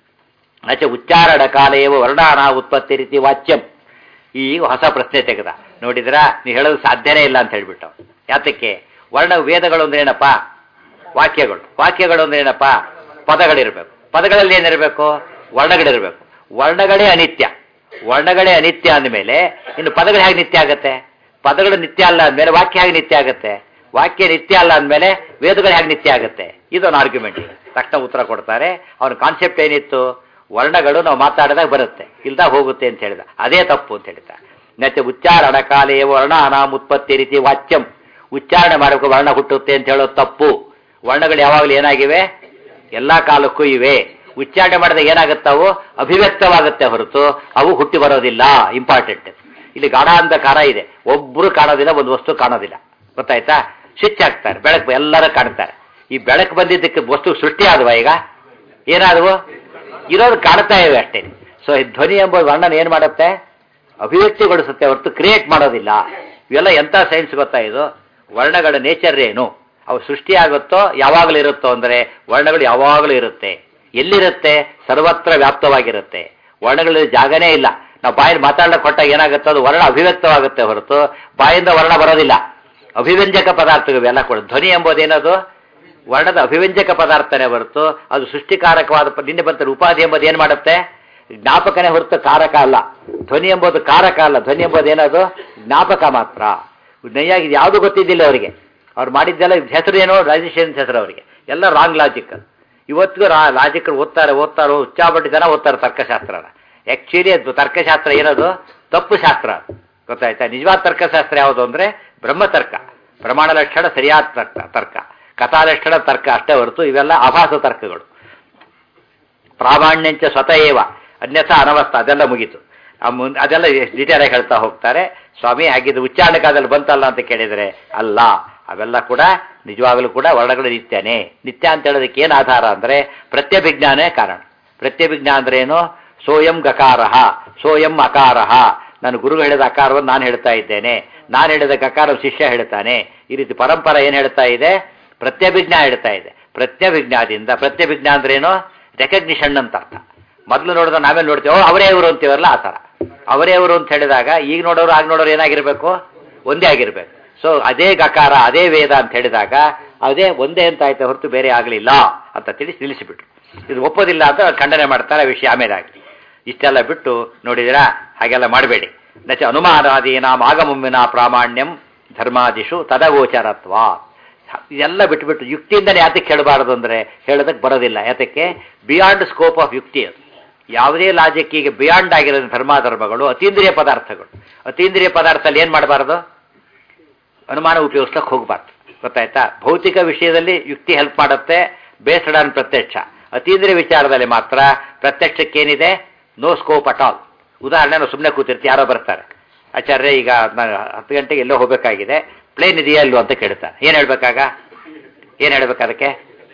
ಆಚೆ ಉಚ್ಚಾರಣ ಕಾಲೇವ ವರ್ಣಾನ ಉತ್ಪತ್ತಿ ರೀತಿ ವಾಚ್ಯಂ ಈಗ ಹೊಸ ಪ್ರಶ್ನೆ ತೆಗೆದ ನೋಡಿದ್ರ ನೀವು ಹೇಳೋದು ಸಾಧ್ಯನೇ ಇಲ್ಲ ಅಂತ ಹೇಳ್ಬಿಟ್ಟು ಯಾತಕ್ಕೆ ವರ್ಣ ವೇದಗಳು ಅಂದ್ರೆ ಏನಪ್ಪ ವಾಕ್ಯಗಳು ವಾಕ್ಯಗಳು ಅಂದ್ರೆ ಏನಪ್ಪ ಪದಗಳಿರ್ಬೇಕು ಪದಗಳಲ್ಲಿ ಏನಿರಬೇಕು ವರ್ಣಗಳಿರ್ಬೇಕು ವರ್ಣಗಳೇ ಅನಿತ್ಯ ವರ್ಣಗಳೇ ಅನಿತ್ಯ ಅಂದಮೇಲೆ ಇನ್ನು ಪದಗಳು ಹೇಗೆ ನಿತ್ಯ ಆಗತ್ತೆ ಪದಗಳು ನಿತ್ಯ ಅಲ್ಲ ಅಂದಮೇಲೆ ವಾಕ್ಯ ಹೇಗೆ ನಿತ್ಯ ಆಗತ್ತೆ ವಾಕ್ಯ ನಿತ್ಯ ಅಲ್ಲ ಅಂದಮೇಲೆ ವೇದಗಳು ಹೇಗೆ ನಿತ್ಯ ಆಗುತ್ತೆ ಇದೊಂದು ಆರ್ಗ್ಯುಮೆಂಟ್ ತಕ್ಷಣ ಉತ್ತರ ಕೊಡ್ತಾರೆ ಅವನ ಕಾನ್ಸೆಪ್ಟ್ ಏನಿತ್ತು ವರ್ಣಗಳು ನಾವು ಮಾತಾಡಿದಾಗ ಬರುತ್ತೆ ಇಲ್ದಾಗ ಹೋಗುತ್ತೆ ಅಂತ ಹೇಳಿದ ಅದೇ ತಪ್ಪು ಅಂತ ಹೇಳಿದ ಮತ್ತೆ ಉಚ್ಚಾರಣ ಕಾಲೇ ವರ್ಣ ಅನಾಮ ಉತ್ಪತ್ತಿ ರೀತಿ ವಾಚ್ಯಂ ಉಚ್ಚಾರಣೆ ಮಾಡಬೇಕು ವರ್ಣ ಹುಟ್ಟುತ್ತೆ ಅಂತ ಹೇಳೋದು ತಪ್ಪು ವರ್ಣಗಳು ಯಾವಾಗಲೂ ಏನಾಗಿವೆ ಎಲ್ಲಾ ಕಾಲಕ್ಕೂ ಇವೆ ಉಚ್ಚಾರಣೆ ಮಾಡಿದಾಗ ಏನಾಗುತ್ತವು ಅಭಿವ್ಯಕ್ತವಾಗುತ್ತೆ ಹೊರತು ಅವು ಹುಟ್ಟಿ ಬರೋದಿಲ್ಲ ಇಂಪಾರ್ಟೆಂಟ್ ಇಲ್ಲಿ ಗಾಢಾಂಧಕಾರ ಇದೆ ಒಬ್ರು ಕಾಣೋದಿಲ್ಲ ಒಂದು ವಸ್ತು ಕಾಣೋದಿಲ್ಲ ಗೊತ್ತಾಯ್ತಾ ಸ್ವಿಚ್ ಹಾಕ್ತಾರೆ ಬೆಳಕು ಎಲ್ಲರೂ ಕಾಣ್ತಾರೆ ಈ ಬೆಳಕು ಬಂದಿದ್ದಕ್ಕೆ ವಸ್ತು ಸೃಷ್ಟಿ ಆದವ ಈಗ ಏನಾದವು ಇರೋದು ಕಾಣ್ತಾ ಇವೆ ಅಷ್ಟೇ ಸೊ ಈ ಧ್ವನಿ ಎಂಬ ವರ್ಣನ ಏನ್ ಮಾಡುತ್ತೆ ಅಭಿವ್ಯಕ್ತಿಗೊಳಿಸುತ್ತೆ ಹೊರತು ಕ್ರಿಯೇಟ್ ಮಾಡೋದಿಲ್ಲ ಇವೆಲ್ಲ ಎಂಥ ಸೈನ್ಸ್ ಗೊತ್ತಾ ಇದು ವರ್ಣಗಳ ನೇಚರ್ ಏನು ಅವು ಸೃಷ್ಟಿಯಾಗುತ್ತೋ ಯಾವಾಗಲೂ ಇರುತ್ತೋ ಅಂದರೆ ವರ್ಣಗಳು ಯಾವಾಗಲೂ ಇರುತ್ತೆ ಎಲ್ಲಿರುತ್ತೆ ಸರ್ವತ್ರ ವ್ಯಾಪ್ತವಾಗಿರುತ್ತೆ ವರ್ಣಗಳಲ್ಲಿ ಜಾಗನೇ ಇಲ್ಲ ನಾವು ಬಾಯಲ್ಲಿ ಮಾತಾಡಲಿಕ್ಕೆ ಕೊಟ್ಟಾಗ ಏನಾಗುತ್ತೆ ಅದು ವರ್ಣ ಅಭಿವ್ಯಕ್ತವಾಗುತ್ತೆ ಹೊರತು ಬಾಯಿಂದ ವರ್ಣ ಬರೋದಿಲ್ಲ ಅಭಿವ್ಯಂಜಕ ಪದಾರ್ಥಗಳು ಎಲ್ಲ ಕೂಡ ಧ್ವನಿ ಎಂಬುದೇನದು ವರ್ಣದ ಅಭಿವ್ಯಂಜಕ ಪದಾರ್ಥನೇ ಹೊರತು ಅದು ಸೃಷ್ಟಿಕಾರಕವಾದ ಪ- ನಿನ್ನೆ ಬಂತ ಉಪಾಧಿ ಎಂಬುದು ಏನು ಮಾಡುತ್ತೆ ಜ್ಞಾಪಕನೇ ಹೊರತು ಕಾರಕ ಅಲ್ಲ ಧ್ವನಿ ಎಂಬುದು ಕಾರಕ ಅಲ್ಲ ಧ್ವನಿ ಎಂಬುದು ಏನದು ಜ್ಞಾಪಕ ಮಾತ್ರ ನೈಯಾಗಿ ಇದು ಯಾವುದು ಗೊತ್ತಿದ್ದಿಲ್ಲ ಅವರಿಗೆ ಅವ್ರು ಮಾಡಿದ್ದೆಲ್ಲ ಹೆಸರು ಏನೋ ರಾಜೇಶನ್ ಹೆಸರು ಅವರಿಗೆ ಎಲ್ಲ ರಾಂಗ್ ಲಾಜಿಕ್ ಇವತ್ತಿಗೂ ರಾ ಲಾಜಿಕ್ ಓದ್ತಾರೆ ಓದ್ತಾರೋ ಉಚ್ಚಾಪಟ್ಟಿ ಜನ ಓದ್ತಾರೆ ತರ್ಕಶಾಸ್ತ್ರನ ಆ್ಯಕ್ಚುಲಿ ಅದು ತರ್ಕಶಾಸ್ತ್ರ ಏನದು ತಪ್ಪು ಶಾಸ್ತ್ರ ಅದು. ಗೊತ್ತಾಯ್ತಾ ನಿಜವಾದ ತರ್ಕಶಾಸ್ತ್ರ ಯಾವುದು ಅಂದರೆ ಬ್ರಹ್ಮತರ್ಕ ಪ್ರಮಾಣ ಲಕ್ಷಣ ಸರಿಯಾದ ತರ್ಕ ತರ್ಕ ಕಥಾಲಕ್ಷಣ ತರ್ಕ ಅಷ್ಟೇ ಹೊರತು ಇವೆಲ್ಲ ಆಭಾಸ ತರ್ಕಗಳು ಪ್ರಾಮಾಣ್ಯಂಚ ಸ್ವತಃ ಏವ ಅನ್ಯಥಾ ಅನವಸ್ಥ ಅದೆಲ್ಲ ಮುಗೀತು ಆ ಮುನ್ ಅದೆಲ್ಲ ಡೀಟೇಲ್ ಆಗಿ ಹೇಳ್ತಾ ಹೋಗ್ತಾರೆ ಸ್ವಾಮಿ ಹಾಗಿದ್ದು ಉಚ್ಚಾರಣೆಗಾದಲ್ಲಿ ಬಂತಲ್ಲ ಅಂತ ಕೇಳಿದರೆ ಅಲ್ಲ ಅವೆಲ್ಲ ಕೂಡ ನಿಜವಾಗಲೂ ಕೂಡ ವರ್ಣಗಳು ನಿತ್ಯನೇ ನಿತ್ಯ ಅಂತ ಹೇಳೋದಕ್ಕೆ ಏನು ಆಧಾರ ಅಂದರೆ ಪ್ರತ್ಯಭಿಜ್ಞಾನೇ ಕಾರಣ ಪ್ರತ್ಯಭಿಜ್ಞಾ ಅಂದ್ರೆ ಏನು ಸೋಯಂ ಗಕಾರಃ ಸೋಯಂ ಅಕಾರಃ ನಾನು ಗುರು ಹೇಳಿದ ಅಕಾರವನ್ನು ನಾನು ಹೇಳ್ತಾ ಇದ್ದೇನೆ ನಾನು ಹೇಳಿದ ಗಕಾರ ಶಿಷ್ಯ ಹೇಳ್ತಾನೆ ಈ ರೀತಿ ಪರಂಪರೆ ಏನು ಹೇಳ್ತಾ ಇದೆ ಪ್ರತ್ಯಭಿಜ್ಞಾ ಹೇಳ್ತಾ ಇದೆ ಪ್ರತ್ಯಭಿಜ್ಞಾದಿಂದ ಪ್ರತ್ಯಭಿಜ್ಞಾ ಅಂದ್ರೆ ಏನು ರೆಕಗ್ನಿಷನ್ ಅಂತ ಅರ್ಥ ಮೊದಲು ನೋಡಿದ ನಾವೇ ನೋಡ್ತೀವಿ ಓ ಅವರೇ ಇವರು ಅಂತೀವಲ್ಲ ಆ ಥರ ಅವರೇ ಇವರು ಅಂತ ಹೇಳಿದಾಗ ಈಗ ನೋಡೋರು ಆಗ ನೋಡೋರು ಏನಾಗಿರ್ಬೇಕು ಒಂದೇ ಆಗಿರ್ಬೇಕು ಸೊ ಅದೇ ಗಕಾರ ಅದೇ ವೇದ ಅಂತ ಹೇಳಿದಾಗ ಅದೇ ಒಂದೇ ಅಂತ ಆಯ್ತು ಹೊರತು ಬೇರೆ ಆಗಲಿಲ್ಲ ಅಂತ ತಿಳಿಸಿ ನಿಲ್ಲಿಸಿಬಿಟ್ರು ಇದು ಒಪ್ಪೋದಿಲ್ಲ ಅಂತ ಖಂಡನೆ ಮಾಡ್ತಾರೆ ಆ ವಿಷಯ ಆಮೇಲೆ ಆಗಲಿ ಇಷ್ಟೆಲ್ಲ ಬಿಟ್ಟು ನೋಡಿದಿರಾ ಹಾಗೆಲ್ಲ ಮಾಡಬೇಡಿ ನಚ ಅನುಮಾನಾದೀನಾಂ ಆಗಮುಮ್ಮಿನ ಪ್ರಾಮಾಣ್ಯಂ ಧರ್ಮಾದಿಷು ತದಗೋಚರತ್ವ ಇದೆಲ್ಲ ಬಿಟ್ಬಿಟ್ಟು ಯುಕ್ತಿಯಿಂದಲೇ ಯಾತಕ್ಕೆ ಹೇಳಬಾರದು ಅಂದರೆ ಹೇಳೋದಕ್ಕೆ ಬರೋದಿಲ್ಲ ಯಾತಕ್ಕೆ ಬಿಯಾಂಡ್ ಸ್ಕೋಪ್ ಆಫ್ ಯುಕ್ತಿ ಅದು ಯಾವುದೇ ಲಾಜಿಕ್ಕಿಗೆ ಬಿಯಾಂಡ್ ಆಗಿರೋದು ಧರ್ಮಾಧರ್ಮಗಳು ಅತೀಂದ್ರಿಯ ಪದಾರ್ಥಗಳು ಅತೀಂದ್ರಿಯ ಪದಾರ್ಥದಲ್ಲಿ ಏನು ಮಾಡಬಾರದು ಅನುಮಾನ ಉಪಯೋಗಿಸ್ಲಿಕ್ಕೆ ಹೋಗಬಾರ್ದು ಗೊತ್ತಾಯ್ತಾ ಭೌತಿಕ ವಿಷಯದಲ್ಲಿ ಯುಕ್ತಿ ಹೆಲ್ಪ್ ಮಾಡುತ್ತೆ ಬೇಸ್ಡ್ ಆನ್ ಪ್ರತ್ಯಕ್ಷ ಅತೀಂದ್ರಿಯ ವಿಚಾರದಲ್ಲಿ ಮಾತ್ರ ಪ್ರತ್ಯಕ್ಷಕ್ಕೇನಿದೆ ನೋ ಸ್ಕೋಪ್ ಅಟ್ ಆಲ್ ಉದಾಹರಣೆ ನಾವು ಸುಮ್ಮನೆ ಕೂತಿರ್ತೀವಿ ಯಾರೋ ಬರ್ತಾರೆ ಆಚಾರ್ಯ ಈಗ ನಾನು ಹತ್ತು ಗಂಟೆಗೆ ಎಲ್ಲೋ ಹೋಗಬೇಕಾಗಿದೆ ಪ್ಲೇನ್ ಇದೆಯಾ ಇಲ್ವೋ ಅಂತ ಕೇಳ್ತಾನೆ ಏನು ಹೇಳ್ಬೇಕಾಗ ಏನು ಹೇಳ್ಬೇಕು ಅದಕ್ಕೆ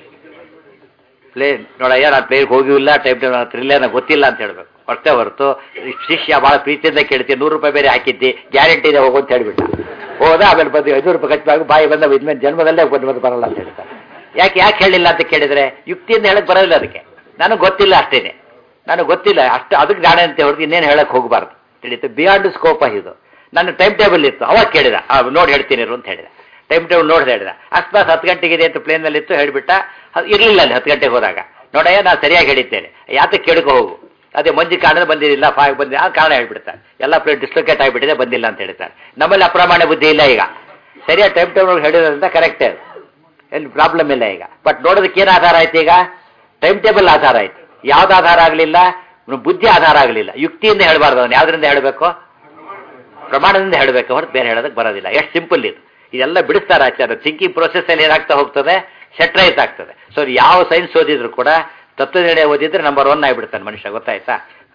ಪ್ಲೇನ್ ನೋಡಯ್ಯ ನಾನು ಪ್ಲೇನ್ಗೆ ಹೋಗಿಲ್ಲ ಟೈಮ್ ಟೈಮ್ ಹತ್ರ ಇಲ್ಲ ನನಗೆ ಗೊತ್ತಿಲ್ಲ ಅಂತ ಹೇಳ್ಬೇಕು ಹೊರತೇ ಹೊರತು ಈ ಶಿಷ್ಯ ಭಾಳ ಪ್ರೀತಿಯಿಂದ ಕೇಳ್ತೀನಿ ನೂರು ರೂಪಾಯಿ ಬೇರೆ ಹಾಕಿದ್ದಿ ಗ್ಯಾರಂಟಿ ಇದೆ ಹೋಗು ಅಂತ ಹೇಳ್ಬಿಟ್ಟ ಹೋದ ಆಮೇಲೆ ಬಂದು ಐನೂರು ರೂಪಾಯಿ ಖರ್ಚಾಗ ಬಾಯಿ ಬಂದ ಇದ್ಮೇಲೆ ಜನ್ಮದಲ್ಲೇ ಬಂದು ಬಂದು ಬರಲ್ಲ ಅಂತ ಹೇಳ್ತಾರೆ ಯಾಕೆ ಯಾಕೆ ಹೇಳಿಲ್ಲ ಅಂತ ಕೇಳಿದ್ರೆ ಯುಕ್ತಿಯಿಂದ ಹೇಳಕ್ ಬರೋದಿಲ್ಲ ಅದಕ್ಕೆ ನನಗೆ ಗೊತ್ತಿಲ್ಲ ಅಷ್ಟೇನೆ ನನಗೆ ಗೊತ್ತಿಲ್ಲ ಅಷ್ಟು ಅದಕ್ಕೆ ಗಾಣ ಅಂತ ಹೊರತು ಇನ್ನೇನು ಹೇಳಕ್ ಹೋಗಬಾರ್ದು ತಿಳಿತು ಬಿಯಾಂಡ್ ಸ್ಕೋಪ್ ಇದು ನನ್ನ ಟೈಮ್ ಟೇಬಲ್ ಇತ್ತು ಅವಾಗ ಕೇಳಿದ ಆ, ನೋಡಿ ಹೇಳ್ತೀನಿ ಇರು ಅಂತ ಹೇಳಿದ ಟೈಮ್ ಟೇಬಲ್ ನೋಡಿ ಹೇಳಿದ ಅಕಸ್ಮಾತ್ ಹತ್ತು ಗಂಟೆಗೆ ಇದೆ ಅಂತ ಪ್ಲೇನಲ್ಲಿ ಇತ್ತು ಹೇಳ್ಬಿಟ್ಟ ಅದು ಇರಲಿಲ್ಲ ಅಲ್ಲಿ ಹತ್ತು ಗಂಟೆಗೆ ಹೋದಾಗ ನೋಡಯ್ಯ ನಾನು ಸರಿಯಾಗಿ ಹೇಳಿದ್ದೇನೆ ಯಾತಕ್ಕೆ ಕೇಳ್ಕೊ ಹೋಗು ಅದೇ ಮಂಜು ಕಾರಣ ಬಂದಿರಲಿಲ್ಲ ಫಾಗ್ ಬಂದಿಲ್ಲ ಆ ಕಾರಣ ಹೇಳ್ಬಿಡ್ತಾರೆ ಎಲ್ಲ ಪ್ಲೇಟ್ ಡಿಸ್ಲೊಕೇಟ್ ಆಗಿಬಿಟ್ಟಿದೆ ಬಂದಿಲ್ಲ ಅಂತ ಹೇಳ್ತಾರೆ ನಮ್ಮಲ್ಲಿ ಅಪ್ರಮಾಣ ಬುದ್ಧಿ ಇಲ್ಲ ಈಗ ಸರಿಯಾಗಿ ಟೈಮ್ ಟೇಬಲ್ ಹೇಳಿರೋದ್ರಿಂದ ಕರೆಕ್ಟೇ ಅದು ಎಲ್ಲಿ ಪ್ರಾಬ್ಲಮ್ ಇಲ್ಲ ಈಗ ಬಟ್ ನೋಡೋದಕ್ಕೆ ಏನು ಆಧಾರ ಆಯ್ತು ಈಗ ಟೈಮ್ ಟೇಬಲ್ ಆಧಾರ ಆಯ್ತು ಯಾವ್ದು ಆಧಾರ ಆಗಲಿಲ್ಲ ಬುದ್ಧಿ ಆಧಾರ ಆಗಲಿಲ್ಲ ಯುಕ್ತಿಯಿಂದ ಹೇಳಬಾರ್ದು ಅವನು ಯಾವ್ದ್ರಿಂದ ಹೇಳಬೇಕು ಪ್ರಮಾಣದಿಂದ ಹೇಳಬೇಕು ಹೊರತು ಬೇರೆ ಹೇಳೋದಕ್ಕೆ ಬರೋದಿಲ್ಲ ಎಷ್ಟು ಸಿಂಪಲ್ ಇದು ಇದೆಲ್ಲ ಬಿಡಿಸ್ತಾರೆ ಆಚಾರ್ಯ ಥಿಂಕಿಂಗ್ ಪ್ರೊಸೆಸ್ ಅಲ್ಲಿ ಏನಾಗ್ತಾ ಹೋಗ್ತದೆ ಸೆಟ್ರೈಸ್ ಆಗ್ತದೆ ಸೊ ಯಾವ ಸೈನ್ಸ್ ಓದಿದ್ರು ಕೂಡ ತತ್ವನಿರ್ಣಯ ಓದಿದ್ರೆ ನಂಬರ್ ಒನ್ ಆಗಿಬಿಡ್ತಾನೆ ಮನುಷ್ಯ ಗೊತ್ತಾಯ್ತಾ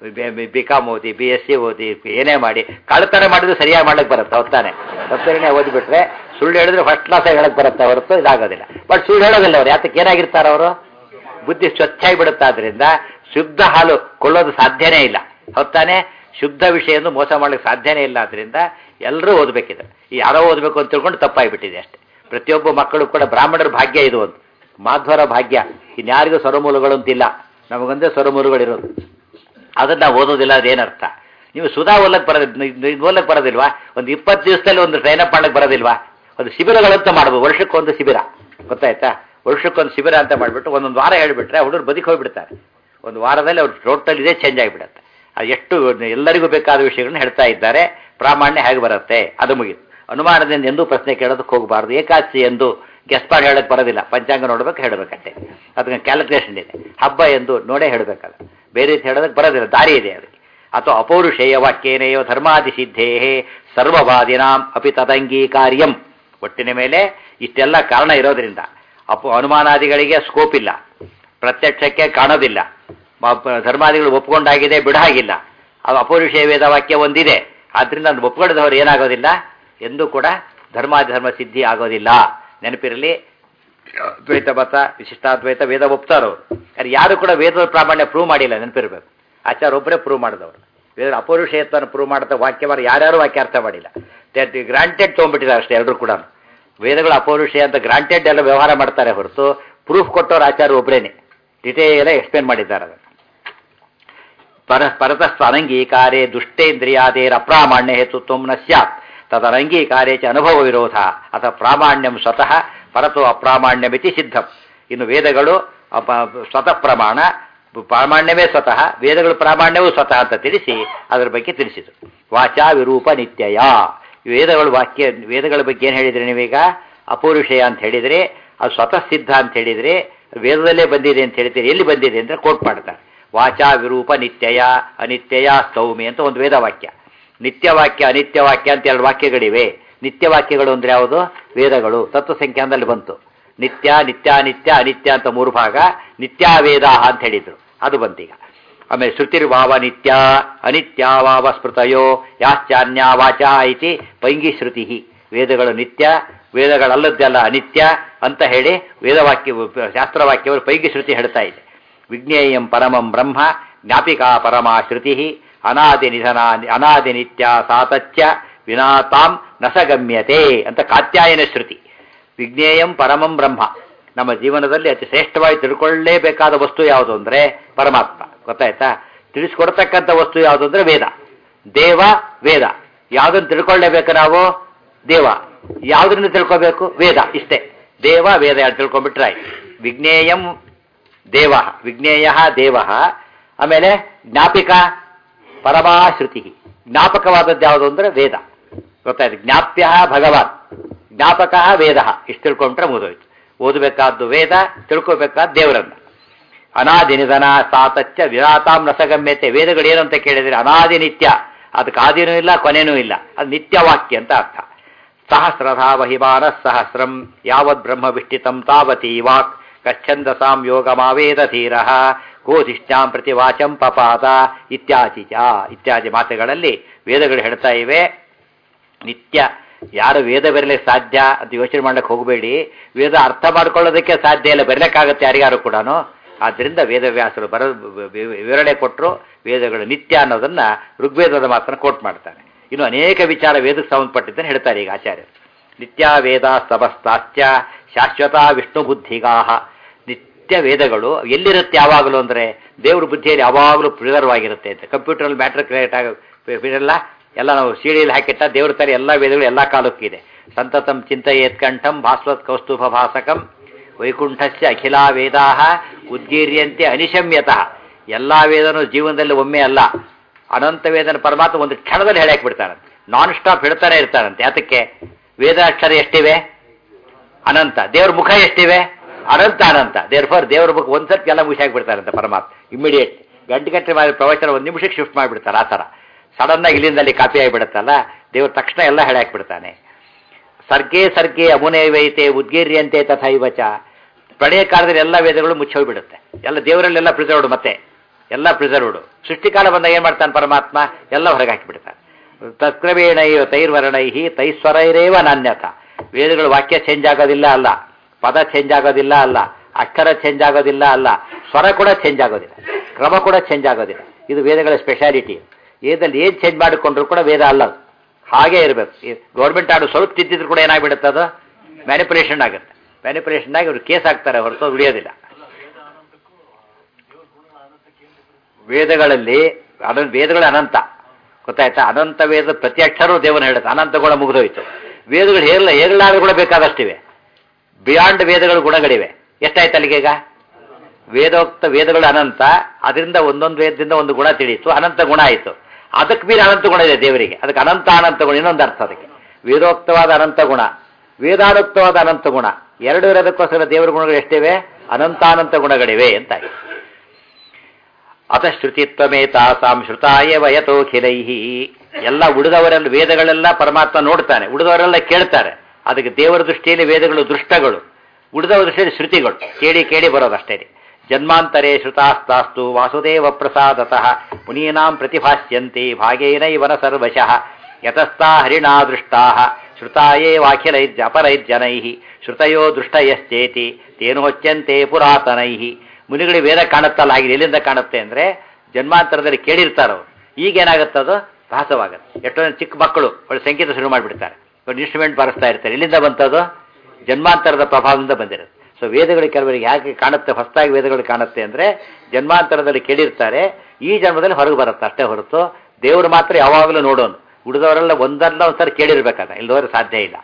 ಬಿ ಕಾಮ್ ಓದಿ ಬಿ ಎಸ್ ಸಿ ಓದಿ ಏನೇ ಮಾಡಿ ಕಳ್ತನ ಮಾಡಿದ್ರು ಸರಿಯಾಗಿ ಮಾಡ್ಲಿಕ್ಕೆ ಬರುತ್ತೆ ಹೊತ್ತಾನೆ ತಪ್ಪೇನೆ ಓದಿಬಿಟ್ರೆ ಸುಳ್ಳು ಹೇಳಿದ್ರೆ ಫಸ್ಟ್ ಕ್ಲಾಸ್ ಹೇಳಕ್ ಬರುತ್ತೆ ಹೊರತು ಇದಾಗೋದಿಲ್ಲ ಬಟ್ ಸುಳ್ಳು ಹೇಳೋದಿಲ್ಲ ಅವ್ರು ಯಾತಕ್ಕೆ ಏನಾಗಿರ್ತಾರ ಅವರು ಬುದ್ಧಿ ಸ್ವಚ್ಛಾಗಿ ಬಿಡುತ್ತಾದ್ರಿಂದ ಶುದ್ಧ ಹಾಲು ಕೊಳ್ಳೋದು ಸಾಧ್ಯನೇ ಇಲ್ಲ ಹೊತ್ತಾನೆ ಶುದ್ಧ ವಿಷಯನ್ನು ಮೋಸ ಮಾಡ್ಲಿಕ್ಕೆ ಸಾಧ್ಯನೇ ಇಲ್ಲ ಆದ್ರಿಂದ ಎಲ್ಲರೂ ಓದಬೇಕಿದೆ ಈ ಯಾರೋ ಓದಬೇಕು ಅಂತ ತಿಳ್ಕೊಂಡು ತಪ್ಪಾಗಿಬಿಟ್ಟಿದೆ ಅಷ್ಟೇ ಪ್ರತಿಯೊಬ್ಬ ಮಕ್ಕಳು ಕೂಡ ಬ್ರಾಹ್ಮಣರ ಭಾಗ್ಯ ಇದು ಒಂದು ಮಾಧ್ವರ ಭಾಗ್ಯ ಇನ್ಯಾರಿಗೂ ಸ್ವರಮೂಲಗಳು ಅಂತಿಲ್ಲ ನಮಗೊಂದೇ ಸ್ವರಮೂಲಗಳಿರೋದು ಅದನ್ನ ನಾವು ಓದೋದಿಲ್ಲ ಅದೇನರ್ಥ ನೀವು ಸುಧಾ ಓದಕ್ಕೆ ಬರೋದಿಲ್ಲ ಓದಕ್ಕೆ ಬರೋದಿಲ್ವಾ ಒಂದು ಇಪ್ಪತ್ತು ದಿವಸದಲ್ಲಿ ಒಂದು ಟ್ರೈನ್ ಅಪ್ ಮಾಡಕ್ಕೆ ಬರೋದಿಲ್ವಾ ಒಂದು ಶಿಬಿರಗಳಂತ ಮಾಡ್ಬೋದು ವರ್ಷಕ್ಕೊಂದು ಶಿಬಿರ ಗೊತ್ತಾಯ್ತಾ ವರ್ಷಕ್ಕೊಂದು ಶಿಬಿರ ಅಂತ ಮಾಡಿಬಿಟ್ಟು ಒಂದೊಂದು ವಾರ ಹೇಳಿಬಿಟ್ರೆ ಹುಡುಗರು ಬದುಕಿ ಹೋಗ್ಬಿಡ್ತಾರೆ ಒಂದು ವಾರದಲ್ಲಿ ಅವ್ರು ಟೋಟಲ್ ಇದೇ ಚೇಂಜ್ ಆಗಿಬಿಡುತ್ತೆ ಅದು ಎಷ್ಟು ಎಲ್ಲರಿಗೂ ಬೇಕಾದ ವಿಷಯಗಳನ್ನ ಹೇಳ್ತಾ ಇದ್ದಾರೆ ಪ್ರಾಮಾಣ್ಯ ಹೇಗೆ ಬರುತ್ತೆ ಅದು ಮುಗಿತು ಅನುಮಾನದಿಂದ ಎಂದೂ ಪ್ರಶ್ನೆ ಕೇಳೋದಕ್ಕೆ ಹೋಗಬಾರ್ದು ಏಕಾದಶಿ ಎಂದು ಗೆಸ್ ಮಾಡಿ ಹೇಳಕ್ ಬರೋದಿಲ್ಲ ಪಂಚಾಂಗ ನೋಡ್ಬೇಕು ಹೇಳಬೇಕಷ್ಟೇ ಅದಕ್ಕೆ ಕ್ಯಾಲ್ಕುಲೇಷನ್ ಇದೆ ಹಬ್ಬ ಎಂದು ನೋಡೇ ಹೇಳಬೇಕಲ್ಲ ಬೇರೆ ರೀತಿ ಹೇಳೋದಕ್ಕೆ ಬರೋದಿಲ್ಲ ದಾರಿ ಇದೆ ಅದಕ್ಕೆ ಅಥವಾ ಅಪೌರುಷೇಯ ವಾಕ್ಯೇನೆಯೋ ಧರ್ಮಾದಿ ಸಿದ್ಧೇ ಸರ್ವವಾದಿನಾಂ ಅಪಿ ತದಂಗೀಕಾರ್ಯಂ ಒಟ್ಟಿನ ಮೇಲೆ ಇಷ್ಟೆಲ್ಲ ಕಾರಣ ಇರೋದ್ರಿಂದ ಅಪ ಅನುಮಾನಾದಿಗಳಿಗೆ ಸ್ಕೋಪ್ ಇಲ್ಲ ಪ್ರತ್ಯಕ್ಷಕ್ಕೆ ಕಾಣೋದಿಲ್ಲ ಮ- ಪ- ಧರ್ಮಾದಿಗಳು ಒಪ್ಕೊಂಡಾಗಿದೆ ಬಿಡಾಗಿಲ್ಲ ಅದು ಅಪೌರುಷೇಯ ವೇದ ವಾಕ್ಯ ಒಂದಿದೆ ಆದ್ರಿಂದ ಅದು ಒಪ್ಕೊಳ್ಳದವ್ರು ಏನಾಗೋದಿಲ್ಲ ಎಂದೂ ಕೂಡ ಧರ್ಮಾದಿ ಧರ್ಮ ಸಿದ್ಧಿ ಆಗೋದಿಲ್ಲ ನೆನಪಿರಲಿ ದ್ವೈತ ಮತ ವಿಶಿಷ್ಟಾದ್ವೈತ ವೇದ ಒಪ್ತಾರವ್ರು ಯಾರು ಯಾರು ಕೂಡ ವೇದದ ಪ್ರಾಮಾಣ್ಯ ಪ್ರೂವ್ ಮಾಡಿಲ್ಲ ನೆನಪಿರ್ಬೇಕು ಆಚಾರ ಒಬ್ಬರೇ ಪ್ರೂವ್ ಮಾಡಿದವರು ವೇದ ಅಪೌರುಷೇಯತ್ವವನ್ನು ಪ್ರೂವ್ ಮಾಡಿದ ವಾಕ್ಯವಾರ ಯಾರ್ಯಾರು ವಾಕ್ಯ ಅರ್ಥ ಮಾಡಿಲ್ಲ ಗ್ರಾಂಟೆಡ್ ತೊಗೊಂಡ್ಬಿಟ್ಟಿದ್ದಾರೆ ಅಷ್ಟೇ ಎಲ್ಲರೂ ಕೂಡ ವೇದಗಳು ಅಪೌರುಷೇಯ ಅಂತ ಗ್ರಾಂಟೆಡ್ ಎಲ್ಲ ವ್ಯವಹಾರ ಮಾಡ್ತಾರೆ ಹೊರತು ಪ್ರೂಫ್ ಕೊಟ್ಟವ್ರು ಆಚಾರ ಒಬ್ಬರೇನೆ ಡಿಟೇಲ್ ಎಕ್ಸ್ಪ್ಲೇನ್ ಮಾಡಿದ್ದಾರೆ ಅದನ್ನು ಪರ ಪರತಸ್ವನಂಗೀಕಾರೇ ದುಷ್ಟೇಂದ್ರಿಯಾದೇರ ಅಪ್ರಾಮಾಣ್ಯ ಹೇತುತ್ವ ನ ಸ್ಯಾತ್ ತದನಂಗೀಕಾರೇ ಚ ಅನುಭವ ವಿರೋಧ ಅಥ ಪ್ರಾಮಾಣ್ಯಂ ಸ್ವತಃ ಪರತೋ ಅಪ್ರಾಮಾಣ್ಯಮಿತಿ ಸಿದ್ಧಂ ಇನ್ನು ವೇದಗಳು ಅಪ ಸ್ವತಃ ಪ್ರಮಾಣ ಪ್ರಾಮಾಣ್ಯವೇ ಸ್ವತಃ ವೇದಗಳು ಪ್ರಾಮಾಣ್ಯವೂ ಸ್ವತಃ ಅಂತ ತಿಳಿಸಿ ಅದರ ಬಗ್ಗೆ ತಿಳಿಸಿದರು ವಾಚಾ ವಿರೂಪ ನಿತ್ಯಯ ವೇದಗಳು ವಾಕ್ಯ ವೇದಗಳ ಬಗ್ಗೆ ಏನು ಹೇಳಿದ್ರಿ ನೀವೀಗ ಅಪೌರುಷೇಯ ಅಂತ ಹೇಳಿದ್ರೆ ಅದು ಸ್ವತಃ ಸಿದ್ಧ ಅಂತ ಹೇಳಿದ್ರೆ ವೇದದಲ್ಲೇ ಬಂದಿದೆ ಅಂತ ಹೇಳ್ತೀರಿ ಎಲ್ಲಿ ಬಂದಿದೆ ಅಂತ ಕೋಟ್ ಮಾಡ್ತಾರೆ ವಾಚಾ ವಿರೂಪ ನಿತ್ಯಯ ಅನಿತ್ಯಯ ಸೌಮಿ ಅಂತ ಒಂದು ವೇದವಾಕ್ಯ ನಿತ್ಯವಾಕ್ಯ ಅನಿತ್ಯವಾಕ್ಯ ಅಂತ ಎರಡು ವಾಕ್ಯಗಳಿವೆ ನಿತ್ಯವಾಕ್ಯಗಳು ಅಂದ್ರೆ ಯಾವುದು ವೇದಗಳು ತತ್ವ ಸಂಖ್ಯಾನದಲ್ಲಿ ಬಂತು ನಿತ್ಯ ನಿತ್ಯಾನಿತ್ಯ ಅನಿತ್ಯ ಅಂತ ಮೂರು ಭಾಗ ನಿತ್ಯಾವೇದ ಅಂತ ಹೇಳಿದ್ರು ಅದು ಬಂತೀಗ ಆಮೇಲೆ ಶ್ರುತಿರ್ವಾವ ನಿತ್ಯ ಅನಿತ್ಯಾವಾವ ಸ್ಮೃತಯೋ ಯಾಶ್ಚಾನ್ಯ ವಾಚ ಇತಿ ಪೈಂಗಿ ಶ್ರುತಿ ವೇದಗಳು ನಿತ್ಯ ವೇದಗಳಲ್ಲದ್ದೆಲ್ಲ ಅನಿತ್ಯ ಅಂತ ಹೇಳಿ ವೇದವಾಕ್ಯ ಶಾಸ್ತ್ರವಾಕ್ಯವರು ಪೈಂಗಿ ಶ್ರುತಿ ಹೇಳ್ತಾ ಇದೆ ವಿಜ್ಞೇಯಂ ಪರಮಂ ಬ್ರಹ್ಮ ಜ್ಞಾಪಿಕಾ ಪರಮಾ ಶ್ರುತಿ ಅನಾದಿ ನಿಧನ ಅನಾದಿ ನಿತ್ಯ ಸಾತಚ್ಯ ವಿನಾತಾಂ ನಸಗಮ್ಯತೆ ಅಂತ ಕಾತ್ಯಾಯನ ಶ್ರುತಿ ವಿಜ್ಞೇಯಂ ಪರಮಂ ಬ್ರಹ್ಮ ನಮ್ಮ ಜೀವನದಲ್ಲಿ ಅತಿ ಶ್ರೇಷ್ಠವಾಗಿ ತಿಳ್ಕೊಳ್ಳೇಬೇಕಾದ ವಸ್ತು ಯಾವುದು ಅಂದ್ರೆ ಪರಮಾತ್ಮ ಗೊತ್ತಾಯ್ತಾ ತಿಳಿಸ್ಕೊಡ್ತಕ್ಕಂಥ ವಸ್ತು ಯಾವುದು ಅಂದ್ರೆ ವೇದ ದೇವ ವೇದ ಯಾವುದನ್ನು ತಿಳ್ಕೊಳ್ಳೇಬೇಕು ನಾವು ದೇವ ಯಾವುದರಿಂದ ತಿಳ್ಕೋಬೇಕು ವೇದ ಇಷ್ಟೇ ದೇವ ವೇದ ಎರಡು ತಿಳ್ಕೊಂಡ್ಬಿಟ್ರೆ ಆಯ್ತು ವಿಜ್ಞೇಯಂ ದೇವ ವಿಜ್ಞೇಯ ದೇವ ಆಮೇಲೆ ಜ್ಞಾಪಿಕ ಪರಮಾ ಶ್ರುತಿ ಜ್ಞಾಪಕವಾದದ್ದು ಯಾವುದು ಅಂದ್ರೆ ವೇದ ಗೊತ್ತಾಯ್ತು ಜ್ಞಾಪ್ಯ ಭಗವಾನ್ ಜ್ಞಾಪಕ ವೇದ ಇಷ್ಟು ತಿಳ್ಕೊಂಡ್ರೆ ಮುಗಿದೋಯ್ತು ಓದಬೇಕಾದ್ದು ವೇದ ತಿಳ್ಕೋಬೇಕಾದ ದೇವರನ್ನ ಅನಾದಿ ನಿಧನ ಸಾತಚ್ಚ ವಿರಾತಾಂ ರಸಗಮ್ಯತೆ ವೇದಗಳು ಏನು ಅಂತ ಕೇಳಿದ್ರೆ ಅನಾದಿ ನಿತ್ಯ ಅದಕ್ಕೆ ಆದಿನೂ ಇಲ್ಲ ಕೊನೆನೂ ಇಲ್ಲ ಅದು ನಿತ್ಯವಾಕ್ಯ ಅಂತ ಅರ್ಥ ಸಹಸ್ರಧಾ ವಹಿಮಾನ ಸಹಸ್ರಂ ಯಾವದ್ ಬ್ರಹ್ಮ ವಿಷ್ಟಿತಂ ತಾವತಿ ವಾಕ್ ಕಚ್ಛಂದಸಾಂ ಯೋಗಮಾವೇದ ಧೀರ ಗೋಧಿಷ್ಠಾಂ ಪ್ರತಿ ವಾಚಂ ಪಪಾತ ಇತ್ಯಾದಿ ಚ ಇತ್ಯಾದಿ ಮಾತುಗಳಲ್ಲಿ ವೇದಗಳು ಹೇಳ್ತಾ ಇವೆ ನಿತ್ಯ ಯಾರು ವೇದ ಬರಲಿಕ್ಕೆ ಸಾಧ್ಯ ಅಂತ ಯೋಚನೆ ಮಾಡಕ್ಕೆ ಹೋಗಬೇಡಿ ವೇದ ಅರ್ಥ ಮಾಡ್ಕೊಳ್ಳೋದಕ್ಕೆ ಸಾಧ್ಯ ಇಲ್ಲ ಬರಲಿಕ್ಕಾಗತ್ತೆ ಯಾರಿಗಾರು ಕೂಡ ಆದ್ದರಿಂದ ವೇದವ್ಯಾಸರು ಬರ ವಿವರಣೆ ಕೊಟ್ಟರು ವೇದಗಳು ನಿತ್ಯ ಅನ್ನೋದನ್ನ ಋಗ್ವೇದದ ಮಾತನ್ನು ಕೋಟ್ ಮಾಡ್ತಾರೆ ಇನ್ನು ಅನೇಕ ವಿಚಾರ ವೇದಕ್ಕೆ ಸಂಬಂಧಪಟ್ಟಿದ್ದನ್ನು ಹೇಳ್ತಾರೆ ಈಗ ಆಚಾರ್ಯರು ನಿತ್ಯ ವೇದ ಸ್ತವಸ್ತಾಶ್ಚ ಶಾಶ್ವತ ವಿಷ್ಣು ಬುದ್ಧಿಗಾಹ ನಿತ್ಯ ವೇದಗಳು ಎಲ್ಲಿರುತ್ತೆ ಯಾವಾಗಲೂ ಅಂದರೆ ದೇವ್ರ ಬುದ್ಧಿಯಲ್ಲಿ ಯಾವಾಗಲೂ ಪ್ರಿಸರ್ವ್ ಆಗಿರುತ್ತೆ ಅಂತ ಕಂಪ್ಯೂಟರಲ್ಲಿ ಮ್ಯಾಟ್ರ್ ಕ್ರಿಯೇಟ್ ಆಗ ಇರಲ್ಲ ಎಲ್ಲ ನಾವು ಸೀಡಿಯಲ್ಲಿ ಹಾಕಿಟ್ಟ ದೇವ್ರ ತರ ಎಲ್ಲ ವೇದಗಳು ಎಲ್ಲ ಕಾಲಕ್ಕಿದೆ ಸಂತತಂ ಚಿಂತೆಯೇತ್ ಕಂಠಂ ಭಾಸ್ವತ್ ಕೌಸ್ತುಭ ಭಾಸಕಂ ವೈಕುಂಠಸ್ಯ ಅಖಿಲಾ ವೇದಾ ಉದ್ಗೀರ್ಯಂತೆ ಅನಿಶಮ್ಯತಃ ಎಲ್ಲ ವೇದನೂ ಜೀವನದಲ್ಲಿ ಒಮ್ಮೆ ಅಲ್ಲ ಅನಂತ ವೇದನ ಪರಮಾತ್ಮ ಒಂದು ಕ್ಷಣದಲ್ಲಿ ಹೇಳಕ್ ಬಿಡ್ತಾರಂತೆ ನಾನ್ ಸ್ಟಾಪ್ ಹೇಳ್ತಾನೆ ಇರ್ತಾರಂತೆ ಯಾತಕ್ಕೆ ವೇದಾಕ್ಷರ ಎಷ್ಟಿವೆ ಅನಂತ ದೇವ್ರ ಮುಖ ಎಷ್ಟಿವೆ ಅನಂತ ಅನಂತ ದೇವ್ರ ಫರ್ ದೇವ್ರ ಮುಖ ಒಂದ್ಸರ್ತಿ ಎಲ್ಲ ಮುಗಿಸಾಕ್ ಬಿಡ್ತಾರಂತೆ ಪರಮಾತ್ಮ ಇಮಿಡಿಯೇಟ್ ಗಂಟೆ ಗಂಟೆ ಮಾಡಿ ಪ್ರವಚನ ಒಂದು ನಿಮಿಷಕ್ಕೆ ಶಿಫ್ಟ್ ಮಾಡಿಬಿಡ್ತಾರೆ ಆ ಥರ ಸಡನ್ ಆಗಿ ಇಲ್ಲಿಂದ ಅಲ್ಲಿ ಕಾಪಿ ಆಗಿಬಿಡುತ್ತಲ್ಲ ದೇವ್ರ ತಕ್ಷಣ ಎಲ್ಲ ಹೇಳಾಕ್ ಬಿಡ್ತಾನೆ ಸರ್ಗೆ ಸರ್ಗೆ ಅಮುನೇವೈತೆ ಉದ್ಗೀರ್ಯಂತೆ ತಥೈವಚ ಪ್ರಳಯ ಕಾಲದಲ್ಲಿ ಎಲ್ಲ ವೇದಗಳು ಮುಚ್ಚೋಗ್ಬಿಡುತ್ತೆ ಎಲ್ಲ ದೇವರಲ್ಲೆಲ್ಲ ಪ್ರಿಸರ್ವ್ಡ್ ಮತ್ತೆ ಎಲ್ಲ ಪ್ರಿಸರ್ವ್ಡ್ ಸೃಷ್ಟಿಕಾಲ ಬಂದಾಗ ಏನು ಮಾಡ್ತಾನೆ ಪರಮಾತ್ಮ ಎಲ್ಲ ಹೊರಗೆ ಹಾಕಿಬಿಡ್ತಾನೆ ತತ್ಕ್ರಮೇಣೈವ ತೈರ್ವರ್ಣೈಹಿ ತೈಸ್ವರೈರೇವ ನಾಣ್ಯತ ವೇದಗಳ ವಾಕ್ಯ ಚೇಂಜ್ ಆಗೋದಿಲ್ಲ ಅಲ್ಲ ಪದ ಚೇಂಜ್ ಆಗೋದಿಲ್ಲ ಅಲ್ಲ ಅಕ್ಷರ ಚೇಂಜ್ ಆಗೋದಿಲ್ಲ ಅಲ್ಲ ಸ್ವರ ಕೂಡ ಚೇಂಜ್ ಆಗೋದಿಲ್ಲ ಕ್ರಮ ಕೂಡ ಚೇಂಜ್ ಆಗೋದಿಲ್ಲ ಇದು ವೇದಗಳ ಸ್ಪೆಷಾಲಿಟಿ ವೇದದಲ್ಲಿ ಏನು ಚೇಂಜ್ ಮಾಡಿಕೊಂಡ್ರು ಕೂಡ ವೇದ ಅಲ್ಲ ಅದು. ಹಾಗೇ ಇರಬೇಕು ಗೌರ್ಮೆಂಟ್ ಆಡು ಸ್ವಲ್ಪ ತಿದ್ದಿದ್ರು ಕೂಡ ಏನಾಗ್ಬಿಡುತ್ತೆ ಅದು ಮ್ಯಾನಿಪುಲೇಷನ್ ಆಗುತ್ತೆ ಮ್ಯಾನಿಪುಲೇಷನ್ ಆಗಿ ಇವ್ರು ಕೇಸ್ ಹಾಕ್ತಾರೆ ಹೊರತು ಅದು ಉಳಿಯೋದಿಲ್ಲ ವೇದಗಳಲ್ಲಿ ಅನಂತ ವೇದಗಳು ಅನಂತ ಗೊತ್ತಾಯ್ತಾ ಅನಂತ ವೇದ ಪ್ರತಿ ಅಕ್ಷರವೂ ದೇವನ ಹೇಳುತ್ತೆ ಅನಂತ ಗುಣ ಮುಗಿದೋಯ್ತು ವೇದಗಳು ಹೇರಲ್ಲ ಹೇರಲಾದ ಕೂಡ ಬೇಕಾದಷ್ಟಿವೆ ಬಿಯಾಂಡ್ ವೇದಗಳ ಗುಣಗಳಿವೆ ಎಷ್ಟಾಯ್ತು ಅಲ್ಲಿಗೆ ಈಗ ವೇದೋಕ್ತ ವೇದಗಳು ಅನಂತ ಅದರಿಂದ ಒಂದೊಂದು ವೇದದಿಂದ ಒಂದು ಗುಣ ತಿಳಿಯಿತು ಅನಂತ ಗುಣ ಆಯಿತು ಅದಕ್ಕೆ ಮೀರಿ ಅನಂತ ಗುಣ ಇದೆ ದೇವರಿಗೆ ಅದಕ್ಕೆ ಅನಂತ ಅನಂತ ಗುಣ ಇನ್ನೊಂದು ಅರ್ಥ ಅದಕ್ಕೆ ವೇದೋಕ್ತವಾದ ಅನಂತ ಗುಣ ವೇದಾನುಕ್ತವಾದ ಅನಂತ ಗುಣ ಎರಡು ಇರೋದಕ್ಕೋಸ್ಕರ ದೇವರ ಗುಣಗಳು ಎಷ್ಟಿವೆ ಅನಂತಾನಂತ ಗುಣಗಳಿವೆ ಅಂತ ಆಯ್ತು ಅತ ಶ್ರುತಿತ್ವಮೇತಾಸಾಂ ಶ್ರುತಾಯ ವಯತೋಖಿಲೈ ಎಲ್ಲ ಉಳಿದವರೆಲ್ಲ ವೇದಗಳೆಲ್ಲ ಪರಮಾತ್ಮ ನೋಡ್ತಾನೆ ಉಳಿದವರೆಲ್ಲ ಕೇಳ್ತಾರೆ ಅದಕ್ಕೆ ದೇವರ ದೃಷ್ಟಿಯಲ್ಲಿ ವೇದಗಳು ದೃಷ್ಟಗಳು ಉಳಿದವರ ದೃಷ್ಟಿಯಲ್ಲಿ ಶ್ರುತಿಗಳು ಕೇಳಿ ಕೇಳಿ ಬರೋದಷ್ಟೇ ಜನ್ಮಾಂತರೇ ಶ್ರುತಾಸ್ತಾಸ್ತು ವಾಸುದೇವ ಪ್ರಸಾದತಃ ಮುನೀನಾಂ ಪ್ರತಿಭಾಸ್ಯಂತಿ ಭಾಗೇನೈವನ ಸರ್ವಶಃ ಯತಸ್ಥಾ ಹರಿಣಾ ದೃಷ್ಟಾ ಶ್ರುತಾಯೇ ವಾಖಿಲೈರ್ಜ ಅಪರೈರ್ಜನೈ ಶ್ರುತಯೋ ದೃಷ್ಟಯಶ್ಚೇತಿ ತೇನೋಚ್ಯಂತೆ ಪುರಾತನೈ ಮುನಿಗಳಿಗೆ ವೇದ ಕಾಣುತ್ತಲ್ಲ ಆಗಿದೆ ಎಲ್ಲಿಂದ ಕಾಣುತ್ತೆ ಅಂದ್ರೆ ಜನ್ಮಾಂತರದಲ್ಲಿ ಕೇಳಿರ್ತಾರವ್ರು ಈಗೇನಾಗುತ್ತದು ಭಾಸವಾಗುತ್ತೆ ಎಷ್ಟೊಂದು ಚಿಕ್ಕ ಮಕ್ಕಳು ಒಳ್ಳೆ ಸಂಗೀತ ಶುರು ಮಾಡಿಬಿಡ್ತಾರೆ ಒಂದು ಇನ್ಸ್ಟ್ರೂಮೆಂಟ್ ಬಾರಿಸ್ತಾ ಇರ್ತಾರೆ ಎಲ್ಲಿಂದ ಬಂತದು ಜನ್ಮಾಂತರದ ಪ್ರಭಾವದಿಂದ ಬಂದಿರುತ್ತೆ ಸೊ ವೇದಗಳು ಕೆಲವರಿಗೆ ಯಾಕೆ ಕಾಣುತ್ತೆ ಹೊಸದಾಗಿ ವೇದಗಳು ಕಾಣುತ್ತೆ ಅಂದ್ರೆ ಜನ್ಮಾಂತರದಲ್ಲಿ ಕೇಳಿರ್ತಾರೆ ಈ ಜನ್ಮದಲ್ಲಿ ಹೊರಗೆ ಬರುತ್ತೆ ಅಷ್ಟೇ ಹೊರತು ದೇವರು ಮಾತ್ರ ಯಾವಾಗಲೂ ನೋಡೋನು ಉಳಿದವರೆಲ್ಲ ಒಂದಲ್ಲ ಒಂದ್ಸರಿ ಕೇಳಿರ್ಬೇಕಾದ ಇಲ್ಲದವರೆ ಸಾಧ್ಯ ಇಲ್ಲ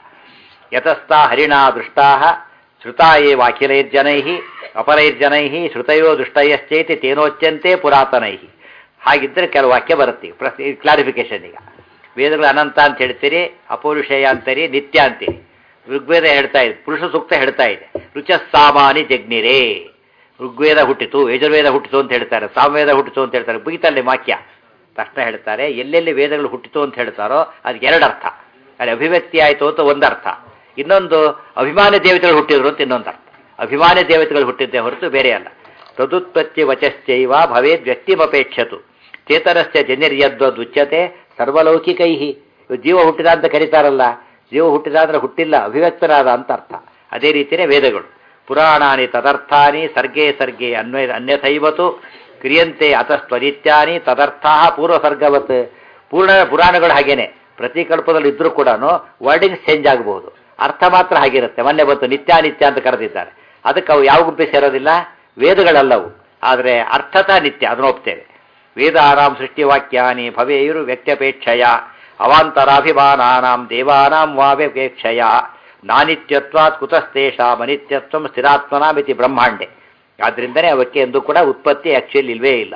ಯತಸ್ಥ ಹರಿಣಾ ದೃಷ್ಟಾ ಶ್ರುತಾಯೇ ವಾಖಿಲೈರ್ಜನೈ ಅಪರೈರ್ಜನೈ ಶ್ರುತಯೋ ದೃಷ್ಟಯಶ್ಚೈತಿ ತೇನೋಚ್ಯಂತೆ ಪುರಾತನೈ ಹಾಗಿದ್ದರೆ ಕೆಲವು ವಾಕ್ಯ ಬರುತ್ತೆ ಕ್ಲಾರಿಫಿಕೇಶನ್ ಈಗ ವೇದಗಳು ಅನಂತ ಅಂತ ಹೇಳ್ತೀರಿ ಅಪೌರುಷೇಯ ಅಂತೀರಿ ನಿತ್ಯ ಅಂತೀರಿ ಋಗ್ವೇದ ಹೇಳ್ತಾ ಇದೆ ಪುರುಷ ಸೂಕ್ತ ಹೇಳ್ತಾ ಇದೆ ರುಚ ಸಾಮಾನಿ ಜಗ್ನಿರೇ ಋಗ್ವೇದ ಹುಟ್ಟಿತು ಯಜುರ್ವೇದ ಹುಟ್ಟಿತು ಅಂತ ಹೇಳ್ತಾರೆ ಸಾಮವೇದ ಹುಟ್ಟಿತು ಅಂತ ಹೇಳ್ತಾರೆ ಮುಗಿತಲ್ಲಿ ವಾಕ್ಯ ತಕ್ಷಣ ಹೇಳ್ತಾರೆ ಎಲ್ಲೆಲ್ಲಿ ವೇದಗಳು ಹುಟ್ಟಿತು ಅಂತ ಹೇಳ್ತಾರೋ ಅದಕ್ಕೆ ಎರಡು ಅರ್ಥ ಅಲ್ಲಿ ಅಭಿವ್ಯಕ್ತಿ ಆಯಿತು ಅಂತ ಒಂದು ಅರ್ಥ ಇನ್ನೊಂದು ಅಭಿಮಾನಿ ದೇವತೆಗಳು ಹುಟ್ಟಿದ್ರು ಅಂತ ಇನ್ನೊಂದು ಅರ್ಥ ಅಭಿಮಾನಿ ದೇವತೆಗಳು ಹುಟ್ಟಿದ್ದೇ ಹೊರತು ಬೇರೆ ಅಲ್ಲ ತದುತ್ಪತ್ತಿ ವಚಶ್ಚೈವ ಭವೇದ್ ವ್ಯಕ್ತಿಮಪೇಕ್ಷತು ಚೇತನಸ್ಯ ಜನರ್ಯದ್ವದುಚ್ಯತೆ ಸರ್ವಲೌಕಿಕೈ ಜೀವ ಹುಟ್ಟಿದ ಅಂತ ಕರೀತಾರಲ್ಲ ಜೀವ ಹುಟ್ಟಿದ ಅಂದ್ರೆ ಹುಟ್ಟಿಲ್ಲ ಅಭಿವ್ಯಕ್ತರಾದ ಅಂತ ಅರ್ಥ ಅದೇ ರೀತಿಯೇ ವೇದಗಳು ಪುರಾಣಾನಿ ತದರ್ಥಾನಿ ಸರ್ಗೇ ಸರ್ಗೇ ಅನ್ವಯ ಅನ್ಯಥೈವತು ಕ್ರಿಯಂತೆ ಅತಸ್ತ್ವನಿತ್ಯಾನಿ ತದರ್ಥಾ ಪೂರ್ವಸರ್ಗವತ್ ಪೂರ್ಣ ಪುರಾಣಗಳು ಹಾಗೇನೆ ಪ್ರತಿ ಕಲ್ಪದಲ್ಲಿ ಇದ್ರೂ ಕೂಡ ವರ್ಡಿಂಗ್ಸ್ ಚೇಂಜ್ ಆಗಬಹುದು ಅರ್ಥ ಮಾತ್ರ ಹಾಗಿರುತ್ತೆ ಮೊನ್ನೆ ಬಂತು ನಿತ್ಯಾನಿತ್ಯ ಅಂತ ಕರೆದಿದ್ದಾರೆ ಅದಕ್ಕೆ ಅವು ಯಾವ ಗುಂಪಿ ಸೇರೋದಿಲ್ಲ ವೇದಗಳಲ್ಲವು ಆದರೆ ಅರ್ಥತಃ ನಿತ್ಯ ಅದನ್ನು ಒಪ್ತೇವೆ ವೇದಾನಾಂ ಸೃಷ್ಟಿವಾಕ್ಯಾನಿ ಭವೇಯುರು ವ್ಯಕ್ತ್ಯಪೇಕ್ಷಯ ಅವಾಂತರಾಭಿಮಾನಾನಾಂ ದೇವಾನಾಂ ವಾವ್ಯಪೇಕ್ಷಯ ನಾನಿತ್ಯತ್ವಾತ್ ಕುತಸ್ತೇಷಾಂ ಅನಿತ್ಯತ್ವಂ ಸ್ಥಿರಾತ್ಮನಾಮಿತಿ ಬ್ರಹ್ಮಾಂಡೆ ಆದ್ರಿಂದನೇ ಅವಕ್ಕೆ ಎಂದು ಕೂಡ ಉತ್ಪತ್ತಿ ಆಕ್ಚುಲಿ ಇಲ್ವೇ ಇಲ್ಲ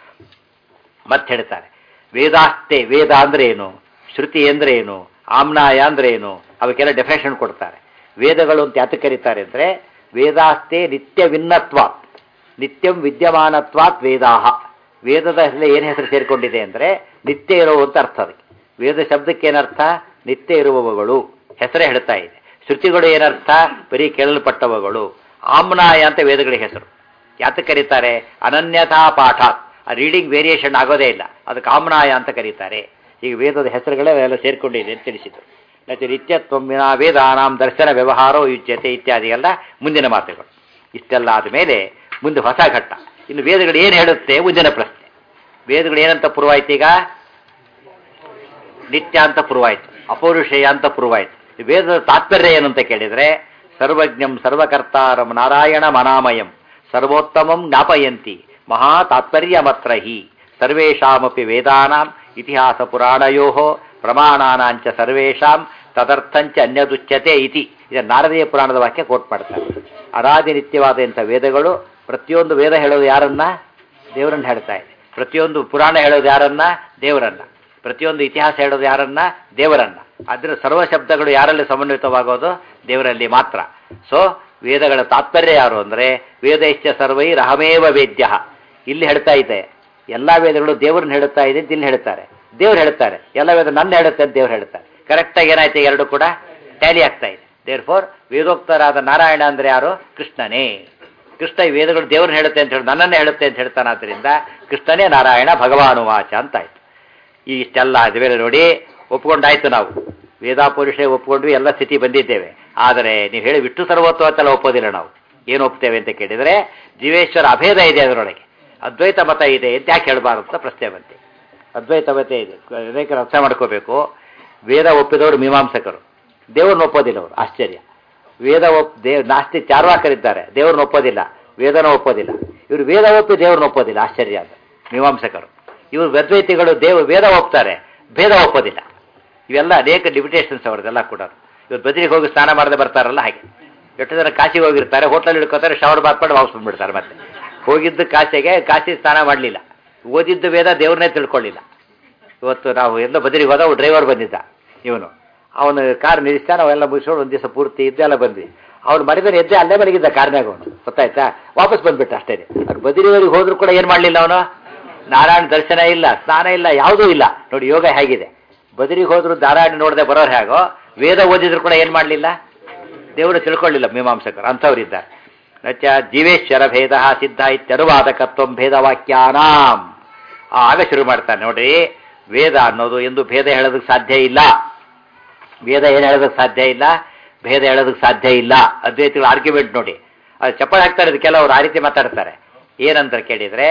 ಮತ್ತೆ ಹೇಳ್ತಾರೆ ವೇದಾಸ್ತೆ ವೇದ ಅಂದ್ರೆ ಏನು ಶ್ರುತಿ ಅಂದ್ರೆ ಏನು ಆಮ್ನಾಯ ಅಂದ್ರೆ ಏನು ಅವಕ್ಕೆಲ್ಲ ಡೆಫಿನೇಷನ್ ಕೊಡ್ತಾರೆ ವೇದಗಳು ಅಂತ ಯಾತಕ್ಕೆ ಕರೀತಾರೆ ಅಂದ್ರೆ ವೇದಾಸ್ತೆ ನಿತ್ಯ ವಿನ್ನತ್ವಾತ್ ನಿತ್ಯಂ ವಿದ್ಯಮಾನತ್ವಾತ್ ವೇದಾಹ ವೇದದ ಹೆಸರು ಏನು ಹೆಸರು ಸೇರಿಕೊಂಡಿದೆ ಅಂದ್ರೆ ನಿತ್ಯ ಇರುವು ಅಂತ ಅರ್ಥ ಅದಕ್ಕೆ ವೇದ ಶಬ್ದಕ್ಕೆ ಏನರ್ಥ ನಿತ್ಯ ಇರುವವುಗಳು ಹೆಸರೇ ಹೇಳ್ತಾ ಇದೆ ಶ್ರುತಿಗಳು ಏನರ್ಥ ಬರೀ ಕೇಳಲ್ಪಟ್ಟವುಗಳು ಆಮ್ನಾಯ ಅಂತ ವೇದಗಳಿಗೆ ಹೆಸರು ಯಾತಕ್ಕೆ ಕರೀತಾರೆ ಅನನ್ಯಥಾ ಪಾಠಾತ್ ಆ ರೀಡಿಂಗ್ ವೇರಿಯೇಷನ್ ಆಗೋದೇ ಇಲ್ಲ ಅದಕ್ಕೆ ಆಮ್ನಾಯ ಅಂತ ಕರೀತಾರೆ ಈಗ ವೇದದ ಹೆಸರುಗಳೇ ಎಲ್ಲ ಸೇರ್ಕೊಂಡಿದೆ ಅಂತ ತಿಳಿಸಿದರು ಮತ್ತೆ ನಿತ್ಯತ್ವಮಿನ ವೇದಾನಾಂ ದರ್ಶನ ವ್ಯವಹಾರೋ ಯುಜ್ಯತೆ ಇತ್ಯಾದಿ ಎಲ್ಲ ಮುಂದಿನ ಮಾತುಗಳು ಇಷ್ಟೆಲ್ಲ ಆದಮೇಲೆ ಮುಂದೆ ಹೊಸ ಘಟ್ಟ ಇನ್ನು ವೇದಗಳು ಏನು ಹೇಳುತ್ತೆ ಮುಂದಿನ ಪ್ರಶ್ನೆ ವೇದಗಳು ಏನಂತ ಪೂರ್ವಾಯ್ತು ಈಗ ನಿತ್ಯ ಅಂತ ಪೂರ್ವಾಯ್ತು ಅಪೌರುಷೇಯ ಅಂತ ಪೂರ್ವಾಯ್ತು ಈ ವೇದದ ತಾತ್ಪರ್ಯ ಏನು ಅಂತ ಕೇಳಿದರೆ ಸರ್ವಜ್ಞಂ ಸರ್ವಕರ್ತಾರಂ ನಾರಾಯಣ ಮನಾಮಯಂ ಸರ್ವೋತ್ತಮಂ ಜ್ಞಾಪಯಂತಿ ಮಹಾ ತಾತ್ಪರ್ಯಮತ್ರ ಹಿ ಸರ್ವೇಷಾಮಪಿ ವೇದಾನಾಂ ಇತಿಹಾಸ ಪುರಾಣಯೋ ಪ್ರಮಾಣಾನಾಂಚ ಸರ್ವೇಷಾಂ ತದರ್ಥಂಚ ಅನ್ಯದುಚ್ಯತೆ ಇತಿ ಇದನ್ನು ನಾರದೀಯ ಪುರಾಣದ ವಾಕ್ಯ ಕೋಟ್ ಮಾಡ್ತಾರೆ ಅರಾದಿ ನಿತ್ಯವಾದ ಇಂಥ ವೇದಗಳು ಪ್ರತಿಯೊಂದು ವೇದ ಹೇಳೋದು ಯಾರನ್ನ ದೇವರನ್ನ ಹೇಳ್ತಾ ಇದೆ ಪ್ರತಿಯೊಂದು ಪುರಾಣ ಹೇಳೋದು ಯಾರನ್ನ ದೇವರನ್ನ ಪ್ರತಿಯೊಂದು ಇತಿಹಾಸ ಹೇಳೋದು ಯಾರನ್ನ ದೇವರನ್ನ ಅದರ ಸರ್ವ ಶಬ್ದಗಳು ಯಾರಲ್ಲಿ ಸಮನ್ವಿತವಾಗೋದು ದೇವರಲ್ಲಿ ಮಾತ್ರ ಸೊ ವೇದಗಳ ತಾತ್ಪರ್ಯ ಯಾರು ಅಂದರೆ ವೇದೈಶ್ಚ ಸರ್ವೈರ್ ಅಹಮೇವ ವೇದ್ಯ ಇಲ್ಲಿ ಹೇಳ್ತಾ ಇದೆ ಎಲ್ಲ ವೇದಗಳು ದೇವರನ್ನ ಹೇಳುತ್ತಾ ಇದೆ ಅಂತ ಇಲ್ಲಿ ಹೇಳ್ತಾರೆ ದೇವ್ರು ಹೇಳ್ತಾರೆ ಎಲ್ಲ ವೇದ ನನ್ನ ಹೇಳುತ್ತೆ ಅಂತ ದೇವ್ರು ಹೇಳ್ತಾರೆ ಕರೆಕ್ಟಾಗಿ ಏನಾಯ್ತು ಎರಡು ಕೂಡ ಟ್ಯಾಲಿ ಆಗ್ತಾ ಇದೆ ದೇರ್ ಫೋರ್ ವೇದೋಕ್ತರಾದ ನಾರಾಯಣ ಅಂದ್ರೆ ಯಾರು ಕೃಷ್ಣನೇ ಕೃಷ್ಣ ಈ ವೇದಗಳು ದೇವ್ರನ್ನ ಹೇಳುತ್ತೆ ಅಂತ ಹೇಳಿ ನನ್ನನ್ನೇ ಹೇಳುತ್ತೆ ಅಂತ ಹೇಳ್ತಾನೆ ಆದ್ದರಿಂದ ಕೃಷ್ಣನೇ ನಾರಾಯಣ ಭಗವಾನು ವಾಚ ಅಂತ ಆಯ್ತು ಈ ಇಷ್ಟೆಲ್ಲ ಇದುವೇಳೆ ನೋಡಿ ಒಪ್ಕೊಂಡಾಯ್ತು ನಾವು ವೇದಾಪುರುಷ ಒಪ್ಕೊಂಡ್ವಿ ಎಲ್ಲ ಸ್ಥಿತಿ ಬಂದಿದ್ದೇವೆ ಆದರೆ ನೀವು ಹೇಳಿ ವಿಷ್ಣು ಸರ್ವತ್ವ ಅಂತೆಲ್ಲ ಒಪ್ಪೋದಿಲ್ಲ ನಾವು ಏನು ಒಪ್ತೇವೆ ಅಂತ ಕೇಳಿದರೆ ಜೀವೇಶ್ವರ ಅಭೇದ ಇದೆ ಅದರೊಳಗೆ ಅದ್ವೈತ ಮತ ಇದೆ ಅಂತ ಯಾಕೆ ಹೇಳಬಾರ್ದು ಅಂತ ಪ್ರಶ್ನೆ ಬಂತೆ ಅದ್ವೈತ ಮತ ಇದೆ ಅನೇಕರು ಅರ್ಥ ಮಾಡ್ಕೋಬೇಕು ವೇದ ಒಪ್ಪಿದವರು ಮೀಮಾಂಸಕರು ದೇವ್ರನ್ನ ಒಪ್ಪೋದಿಲ್ಲ ಅವರು ಆಶ್ಚರ್ಯ ವೇದ ಒಪ್ ದೇವ್ ನಾಸ್ತಿ ಚಾರ್ವಾಕರಿದ್ದಾರೆ ದೇವ್ರನ್ನ ಒಪ್ಪೋದಿಲ್ಲ ವೇದನ ಒಪ್ಪೋದಿಲ್ಲ ಇವರು ವೇದ ಒಪ್ಪಿ ದೇವ್ರನ್ನ ಒಪ್ಪೋದಿಲ್ಲ ಆಶ್ಚರ್ಯ ಅಂತ ಮೀಮಾಂಸಕರು ಇವರು ಅದ್ವೈತಿಗಳು ದೇವ್ ವೇದ ಒಪ್ತಾರೆ ಭೇದ ಒಪ್ಪೋದಿಲ್ಲ ಇವೆಲ್ಲ ಅನೇಕ ಲಿಮಿಟೇಷನ್ಸ್ ಅವ್ರದ್ದೆಲ್ಲ ಕೂಡ ಇವ್ರು ಬದ್ರಿಗೆ ಹೋಗಿ ಸ್ನಾನ ಮಾಡದೆ ಬರ್ತಾರಲ್ಲ ಹಾಗೆ ಎಷ್ಟು ಜನ ಕಾಶಿಗೆ ಹೋಗಿರ್ತಾರೆ ಹೋಟ್ಲಲ್ಲಿ ಇಳ್ಕೊತಾರೆ ಶವರ್ ಬಾತ್ ಮಾಡಿ ವಾಪಸ್ ಬಂದ್ಬಿಡ್ತಾರೆ ಮತ್ತೆ ಹೋಗಿದ್ದು ಕಾಶಿಗೆ ಕಾಶಿ ಸ್ನಾನ ಮಾಡಲಿಲ್ಲ ಓದಿದ್ದು ವೇದ ದೇವ್ರನ್ನೇ ತಿಳ್ಕೊಳ್ಳಿಲ್ಲ ಇವತ್ತು ನಾವು ಎಲ್ಲ ಬದರಿಗೆ ಹೋದ ಡ್ರೈವರ್ ಬಂದಿದ್ದ ಇವನು ಅವನು ಕಾರ್ ನಿಲ್ಲಿಸ್ತಾ ನಾವೆಲ್ಲ ಮುಗಿಸ್ಕೊಂಡು ಒಂದು ದಿವಸ ಪೂರ್ತಿ ಇದ್ದೆಲ್ಲ ಬಂದ್ವಿ ಅವ್ನು ಮರಿಬೇರೆ ಎದ್ದೆ ಅಲ್ಲೇ ಮಲಗಿದ್ದ ಕಾರ್ನಾಗ ಅವನು ಗೊತ್ತಾಯ್ತಾ ವಾಪಸ್ ಬಂದ್ಬಿಟ್ಟ ಅಷ್ಟೇ ಅವ್ರು ಬದಿರಿವರೆಗೆ ಹೋದ್ರು ಕೂಡ ಏನು ಮಾಡಲಿಲ್ಲ ಅವನು ನಾರಾಯಣ ದರ್ಶನ ಇಲ್ಲ ಸ್ನಾನ ಇಲ್ಲ ಯಾವುದೂ ಇಲ್ಲ ನೋಡಿ ಯೋಗ ಹೇಗಿದೆ ಬದರಿಗೆ ಹೋದ್ರು ನಾರಾಯಣ ನೋಡದೆ ಬರೋರು ಹೇಗೋ ವೇದ ಓದಿದ್ರು ಕೂಡ ಏನು ಮಾಡಲಿಲ್ಲ ದೇವರು ತಿಳ್ಕೊಳ್ಳಿಲ್ಲ ಮೀಮಾಂಸಕರು ಅಂಥವ್ರಿದ್ದಾರೆ ನಚ ಜೀವೇಶ್ವರ ಭೇದ ಸಿದ್ಧ ಇತ್ಯನುವಾದಕತ್ವ ಭೇದವಾಕ್ಯಾನಾಂ ಆಗ ಶುರು ಮಾಡ್ತಾನೆ ನೋಡ್ರಿ ವೇದ ಅನ್ನೋದು ಎಂದು ಭೇದ ಹೇಳೋದಕ್ಕೆ ಸಾಧ್ಯ ಇಲ್ಲ ವೇದ ಏನು ಹೇಳೋದಕ್ಕೆ ಸಾಧ್ಯ ಇಲ್ಲ ಭೇದ ಹೇಳೋದಕ್ಕೆ ಸಾಧ್ಯ ಇಲ್ಲ ಅದ್ವೈತಿಗಳ ಆರ್ಗ್ಯುಮೆಂಟ್ ನೋಡಿ ಅದು ಚಪ್ಪಲ್ ಹಾಕ್ತಾರೆ ಇದು ಕೆಲವರು ಆ ರೀತಿ ಮಾತಾಡ್ತಾರೆ ಏನಂತ ಕೇಳಿದರೆ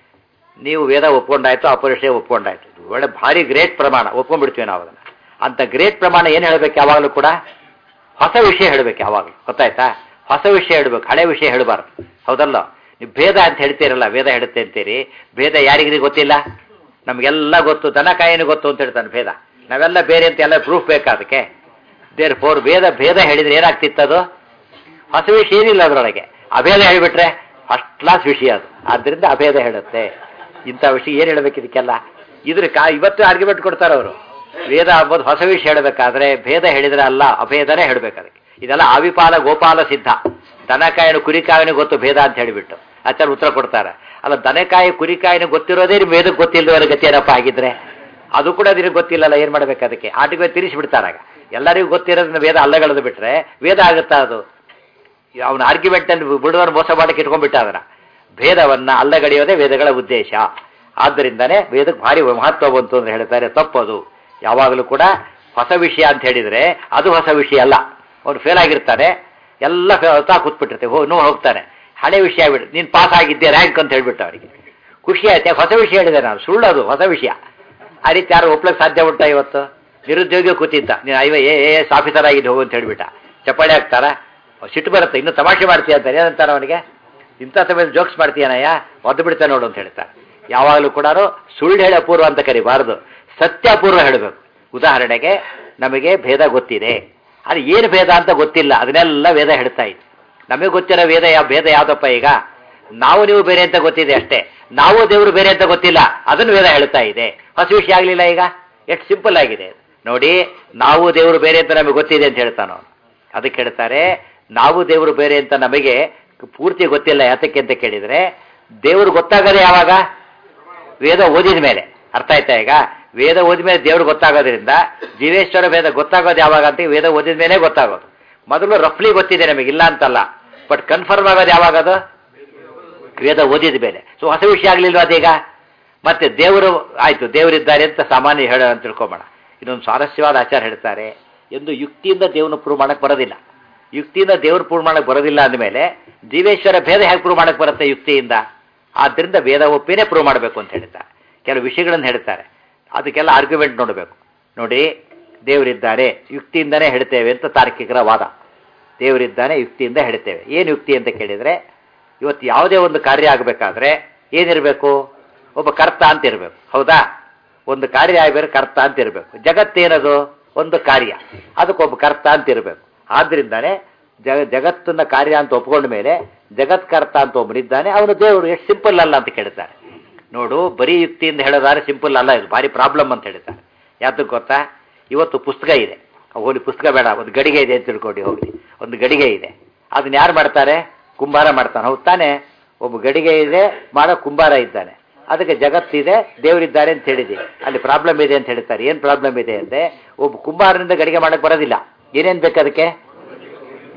ನೀವು ವೇದ ಒಪ್ಕೊಂಡಾಯ್ತು ಅಪರಿಷಯ ಒಪ್ಕೊಂಡಾಯ್ತು ಇದು ಒಳ್ಳೆ ಭಾರಿ ಗ್ರೇಟ್ ಪ್ರಮಾಣ ಒಪ್ಕೊಂಡ್ಬಿಡ್ತೀವಿ ನಾವು ಅದನ್ನು ಅಂತ ಗ್ರೇಟ್ ಪ್ರಮಾಣ ಏನು ಹೇಳಬೇಕು ಯಾವಾಗಲೂ ಕೂಡ ಹೊಸ ವಿಷಯ ಹೇಳಬೇಕು ಯಾವಾಗಲೂ ಗೊತ್ತಾಯ್ತಾ ಹೊಸ ವಿಷಯ ಹೇಳಬೇಕು ಹಳೆ ವಿಷಯ ಹೇಳಬಾರ್ದು ಹೌದಲ್ಲ ನೀವು ಭೇದ ಅಂತ ಹೇಳ್ತೀರಲ್ಲ ವೇದ ಹೇಳುತ್ತೆ ಅಂತೀರಿ ಭೇದ ಯಾರಿಗಿದೆ ಗೊತ್ತಿಲ್ಲ ನಮಗೆಲ್ಲ ಗೊತ್ತು ದನ ಕಾಯಿನೂ ಗೊತ್ತು ಅಂತ ಹೇಳ್ತಾನೆ ಭೇದ ನಾವೆಲ್ಲ ಬೇರೆ ಅಂತ ಎಲ್ಲ ಪ್ರೂಫ್ ಬೇಕಾ ಅದಕ್ಕೆ ದೇರ್ ಫೋರ್ ಭೇದ ಭೇದ ಹೇಳಿದ್ರೆ ಏನಾಗ್ತಿತ್ತು ಅದು ಹೊಸ ವಿಷಯ ಏನಿಲ್ಲ ಅದರೊಳಗೆ ಅಭೇದ ಹೇಳಿಬಿಟ್ರೆ ಫಸ್ಟ್ ಕ್ಲಾಸ್ ವಿಷಯ ಅದು ಆದ್ದರಿಂದ ಅಭೇದ ಹೇಳುತ್ತೆ ಇಂಥ ವಿಷಯ ಏನು ಹೇಳಬೇಕು ಇದಕ್ಕೆಲ್ಲ ಇದ್ರ ಕಾ ಇವತ್ತು ಆರ್ಗ್ಯುಮೆಂಟ್ ಕೊಡ್ತಾರೆ ಅವರು ವೇದ ಅಂಬೋದು ಹೊಸ ವಿಷಯ ಹೇಳಬೇಕಾದ್ರೆ ಭೇದ ಹೇಳಿದ್ರೆ ಅಲ್ಲ ಅಭೇದನೇ ಹೇಳಬೇಕು ಅದಕ್ಕೆ ಇದೆಲ್ಲ ಆವಿಪಾಲ ಗೋಪಾಲ ಸಿದ್ಧ ದನಕಾಯಿನ ಕುರಿಕಾಯಿನ ಗೊತ್ತು ಭೇದ ಅಂತ ಹೇಳಿಬಿಟ್ಟು ಆಚಾರ ಉತ್ತರ ಕೊಡ್ತಾರೆ ಅಲ್ಲ ದನಕಾಯಿ ಕುರಿಕಾಯಿನ ಗೊತ್ತಿರೋದೇ ನಿಮ್ಗೆ ವೇದಕ್ಕೆ ಗೊತ್ತಿಲ್ಲದವರ ಗತಿ ಏನಪ್ಪ ಆಗಿದ್ರೆ ಅದು ಕೂಡ ನಿನಗೆ ಗೊತ್ತಿಲ್ಲಲ್ಲ ಏನು ಮಾಡ್ಬೇಕು ಅದಕ್ಕೆ ಆಟಿಗೆ ತಿರುಗಿಸ್ಬಿಡ್ತಾರಾಗ ಎಲ್ಲರಿಗೂ ಗೊತ್ತಿರೋದನ್ನ ವೇದ ಅಲ್ಲಗಳೆದು ಬಿಟ್ರೆ ವೇದ ಆಗುತ್ತಾ ಅದು ಅವನ ಆರ್ಗ್ಯುಮೆಂಟಲ್ಲಿ ಬಿಡುವನು ಮೋಸ ಮಾಡಕ್ಕೆ ಇಟ್ಕೊಂಡ್ಬಿಟ್ಟ ಅದನ್ನ ಭೇದವನ್ನ ಅಲ್ಲಗಡಿಯೋದೇ ವೇದಗಳ ಉದ್ದೇಶ ಆದ್ದರಿಂದನೇ ವೇದಕ್ಕೆ ಭಾರಿ ಮಹತ್ವ ಬಂತು ಅಂತ ಹೇಳ್ತಾರೆ ತಪ್ಪದು ಯಾವಾಗಲೂ ಕೂಡ ಹೊಸ ವಿಷಯ ಅಂತ ಹೇಳಿದರೆ ಅದು ಹೊಸ ವಿಷಯ ಅಲ್ಲ ಅವ್ನು ಫೇಲ್ ಆಗಿರ್ತಾನೆ ಎಲ್ಲ ಹೊತ್ತಾ ಕೂತ್ಬಿಟ್ಟಿರ್ತೆ ಹೋ ನೋ ಹೋಗ್ತಾನೆ ಹಳೆ ವಿಷಯ ಬಿಡು ನೀನು ಪಾಸ್ ಆಗಿದ್ದೆ ರ್ಯಾಂಕ್ ಅಂತ ಹೇಳ್ಬಿಟ್ಟು ಅವರಿಗೆ ಖುಷಿ ಆಯ್ತು ಹೊಸ ವಿಷಯ ಹೇಳಿದೆ ನಾನು ಸುಳ್ಳದು ಹೊಸ ವಿಷಯ ಆ ರೀತಿ ಯಾರು ಒಪ್ಲಕ್ಕೆ ಸಾಧ್ಯ ಉಂಟಾ ಇವತ್ತು ನಿರುದ್ಯೋಗಿ ಕೂತಿದ್ದ ನೀನು ಐವ ಎ ಎಸ್ ಆಫೀಸರ್ ಆಗಿದ್ದು ಹೋಗು ಅಂತ ಹೇಳ್ಬಿಟ್ಟ ಚಪ್ಪಾಳೆ ಹಾಕ್ತಾರ ಸಿಟ್ಟು ಬರುತ್ತೆ ಇನ್ನೂ ತಮಾಷೆ ಮಾಡ್ತೀಯ ಅಂತಾರೆ ಏನಂತಾರ ಅವನಿಗೆ ಇಂಥ ಸಮಯದಲ್ಲಿ ಜೋಕ್ಸ್ ಮಾಡ್ತೀಯನಯ್ಯ ಒದ್ದು ಬಿಡ್ತಾನೆ ನೋಡು ಅಂತ ಹೇಳ್ತಾರೆ ಯಾವಾಗಲೂ ಕೂಡ ಸುಳ್ಳು ಹೇಳಿ ಅಪೂರ್ವ ಅಂತ ಕರಿಬಾರ್ದು ಸತ್ಯ ಅಪೂರ್ವ ಹೇಳಬೇಕು ಉದಾಹರಣೆಗೆ ನಮಗೆ ಭೇದ ಗೊತ್ತಿದೆ ಅದು ಏನು ಭೇದ ಅಂತ ಗೊತ್ತಿಲ್ಲ ಅದನ್ನೆಲ್ಲ ವೇದ ಹೇಳ್ತಾ ಇತ್ತು ನಮಗೆ ಗೊತ್ತಿರೋ ವೇದ ಯಾವ ಭೇದ ಯಾವುದಪ್ಪ ಈಗ ನಾವು ನೀವು ಬೇರೆ ಅಂತ ಗೊತ್ತಿದೆ ಅಷ್ಟೇ ನಾವು ದೇವರು ಬೇರೆ ಅಂತ ಗೊತ್ತಿಲ್ಲ ಅದನ್ನು ವೇದ ಹೇಳ್ತಾ ಇದೆ ಹೊಸ ವಿಷಯ ಆಗಲಿಲ್ಲ ಈಗ ಎಷ್ಟು ಸಿಂಪಲ್ ಆಗಿದೆ ನೋಡಿ ನಾವು ದೇವರು ಬೇರೆ ಅಂತ ನಮಗೆ ಗೊತ್ತಿದೆ ಅಂತ ಹೇಳ್ತಾನ ಅವನು ಅದಕ್ಕೆ ಹೇಳ್ತಾರೆ ನಾವು ದೇವರು ಬೇರೆ ಅಂತ ನಮಗೆ ಪೂರ್ತಿ ಗೊತ್ತಿಲ್ಲ ಯಾತಕ್ಕೆ ಅಂತ ಕೇಳಿದರೆ ದೇವರು ಗೊತ್ತಾಗದೆ ಯಾವಾಗ ವೇದ ಓದಿದ ಮೇಲೆ ಅರ್ಥ ಆಯ್ತಾ ಈಗ ವೇದ ಓದಿದ ಮೇಲೆ ದೇವ್ರು ಗೊತ್ತಾಗೋದ್ರಿಂದ ಜೀವೇಶ್ವರ ವೇದ ಗೊತ್ತಾಗೋದು ಯಾವಾಗ ಅಂತ ವೇದ ಓದಿದ ಮೇಲೆ ಗೊತ್ತಾಗೋದು ಮೊದಲು ರಫ್ಲಿ ಗೊತ್ತಿದೆ ನಮಗೆ ಇಲ್ಲ ಅಂತಲ್ಲ ಬಟ್ ಕನ್ಫರ್ಮ್ ಆಗೋದು ಯಾವಾಗ ಅದು ವೇದ ಓದಿದ ಮೇಲೆ ಸೊ ಹೊಸ ವಿಷಯ ಆಗಲಿಲ್ವ ಅದೀಗ ಮತ್ತೆ ದೇವರು ಆಯ್ತು ದೇವರಿದ್ದಾರೆ ಅಂತ ಸಾಮಾನ್ಯ ಹೇಳ ಅಂತ ತಿಳ್ಕೊಂಬೋಣ ಇನ್ನೊಂದು ಸ್ವಾರಸ್ಯವಾದ ಆಚಾರ ಹೇಳ್ತಾರೆ ಎಂದು ಯುಕ್ತಿಯಿಂದ ದೇವ್ರನ್ನ ಪ್ರೂವ್ ಮಾಡಕ್ಕೆ ಬರೋದಿಲ್ಲ ಯುಕ್ತಿಯಿಂದ ದೇವ್ರ ಪ್ರೂವ್ ಮಾಡಕ್ಕೆ ಬರೋದಿಲ್ಲ ಅಂದಮೇಲೆ ಜೀವೇಶ್ವರ ಭೇದ ಹೇಗೆ ಪ್ರೂವ್ ಮಾಡಕ್ಕೆ ಬರುತ್ತೆ ಯುಕ್ತಿಯಿಂದ ಆದ್ದರಿಂದ ವೇದ ಒಪ್ಪಿನೇ ಪ್ರೂವ್ ಮಾಡಬೇಕು ಅಂತ ಹೇಳ್ತಾರೆ ಕೆಲವು ವಿಷಯಗಳನ್ನು ಹೇಳ್ತಾರೆ ಅದಕ್ಕೆಲ್ಲ ಆರ್ಗ್ಯುಮೆಂಟ್ ನೋಡಬೇಕು ನೋಡಿ ದೇವರಿದ್ದಾರೆ ಯುಕ್ತಿಯಿಂದನೇ ಹೇಳ್ತೇವೆ ಅಂತ ತಾರ್ಕಿಕರ ವಾದ ದೇವರಿದ್ದಾನೆ ಯುಕ್ತಿಯಿಂದ ಹೇಳ್ತೇವೆ ಏನು ಯುಕ್ತಿ ಅಂತ ಕೇಳಿದರೆ ಇವತ್ತು ಯಾವುದೇ ಒಂದು ಕಾರ್ಯ ಆಗಬೇಕಾದ್ರೆ ಏನಿರಬೇಕು ಒಬ್ಬ ಕರ್ತ ಅಂತ ಇರಬೇಕು ಹೌದಾ ಒಂದು ಕಾರ್ಯ ಆಗಬೇಕು ಕರ್ತ ಅಂತ ಇರಬೇಕು ಜಗತ್ತೇನದು ಒಂದು ಕಾರ್ಯ ಅದಕ್ಕೊಬ್ಬ ಕರ್ತ ಅಂತ ಇರಬೇಕು ಆದ್ರಿಂದಾನೆ ಜಗ ಜಗತ್ತನ್ನ ಕಾರ್ಯ ಅಂತ ಒಪ್ಕೊಂಡ ಮೇಲೆ ಜಗತ್ಕರ್ತ ಅಂತ ಒಬ್ಬನಿದ್ದಾನೆ ಅವನು ದೇವರು ಎಷ್ಟು ಸಿಂಪಲ್ ಅಲ್ಲ ಅಂತ ಕೇಳ್ತಾರೆ ನೋಡು ಬರೀ ಯುಕ್ತಿಯಿಂದ ಹೇಳೋದಾದ್ರೆ ಸಿಂಪಲ್ ಅಲ್ಲ ಇದು ಭಾರಿ ಪ್ರಾಬ್ಲಮ್ ಅಂತ ಹೇಳ್ತಾರೆ ಯಾತಕ್ಕೆ ಗೊತ್ತಾ ಇವತ್ತು ಪುಸ್ತಕ ಇದೆ ಹೋಗಿ ಪುಸ್ತಕ ಬೇಡ ಒಂದು ಗಡಿಗೆ ಇದೆ ಅಂತ ತಿಳ್ಕೊಂಡು ಹೋಗಿ ಒಂದು ಗಡಿಗೆ ಇದೆ ಅದನ್ನ ಯಾರು ಮಾಡ್ತಾರೆ ಕುಂಬಾರ ಮಾಡ್ತಾನೆ ಹೌದು ತಾನೆ ಒಬ್ಬ ಗಡಿಗೆ ಇದೆ ಮಾಡೋ ಕುಂಬಾರ ಇದ್ದಾನೆ ಅದಕ್ಕೆ ಜಗತ್ತಿದೆ ದೇವರಿದ್ದಾರೆ ಅಂತ ಹೇಳಿದೆ ಅಲ್ಲಿ ಪ್ರಾಬ್ಲಮ್ ಇದೆ ಅಂತ ಹೇಳ್ತಾರೆ ಏನು ಪ್ರಾಬ್ಲಮ್ ಇದೆ ಅಂದರೆ ಒಬ್ಬ ಕುಂಬಾರನಿಂದ ಗಡಿಗೆ ಮಾಡಕ್ಕೆ ಬರೋದಿಲ್ಲ ಏನೇನು ಬೇಕು ಅದಕ್ಕೆ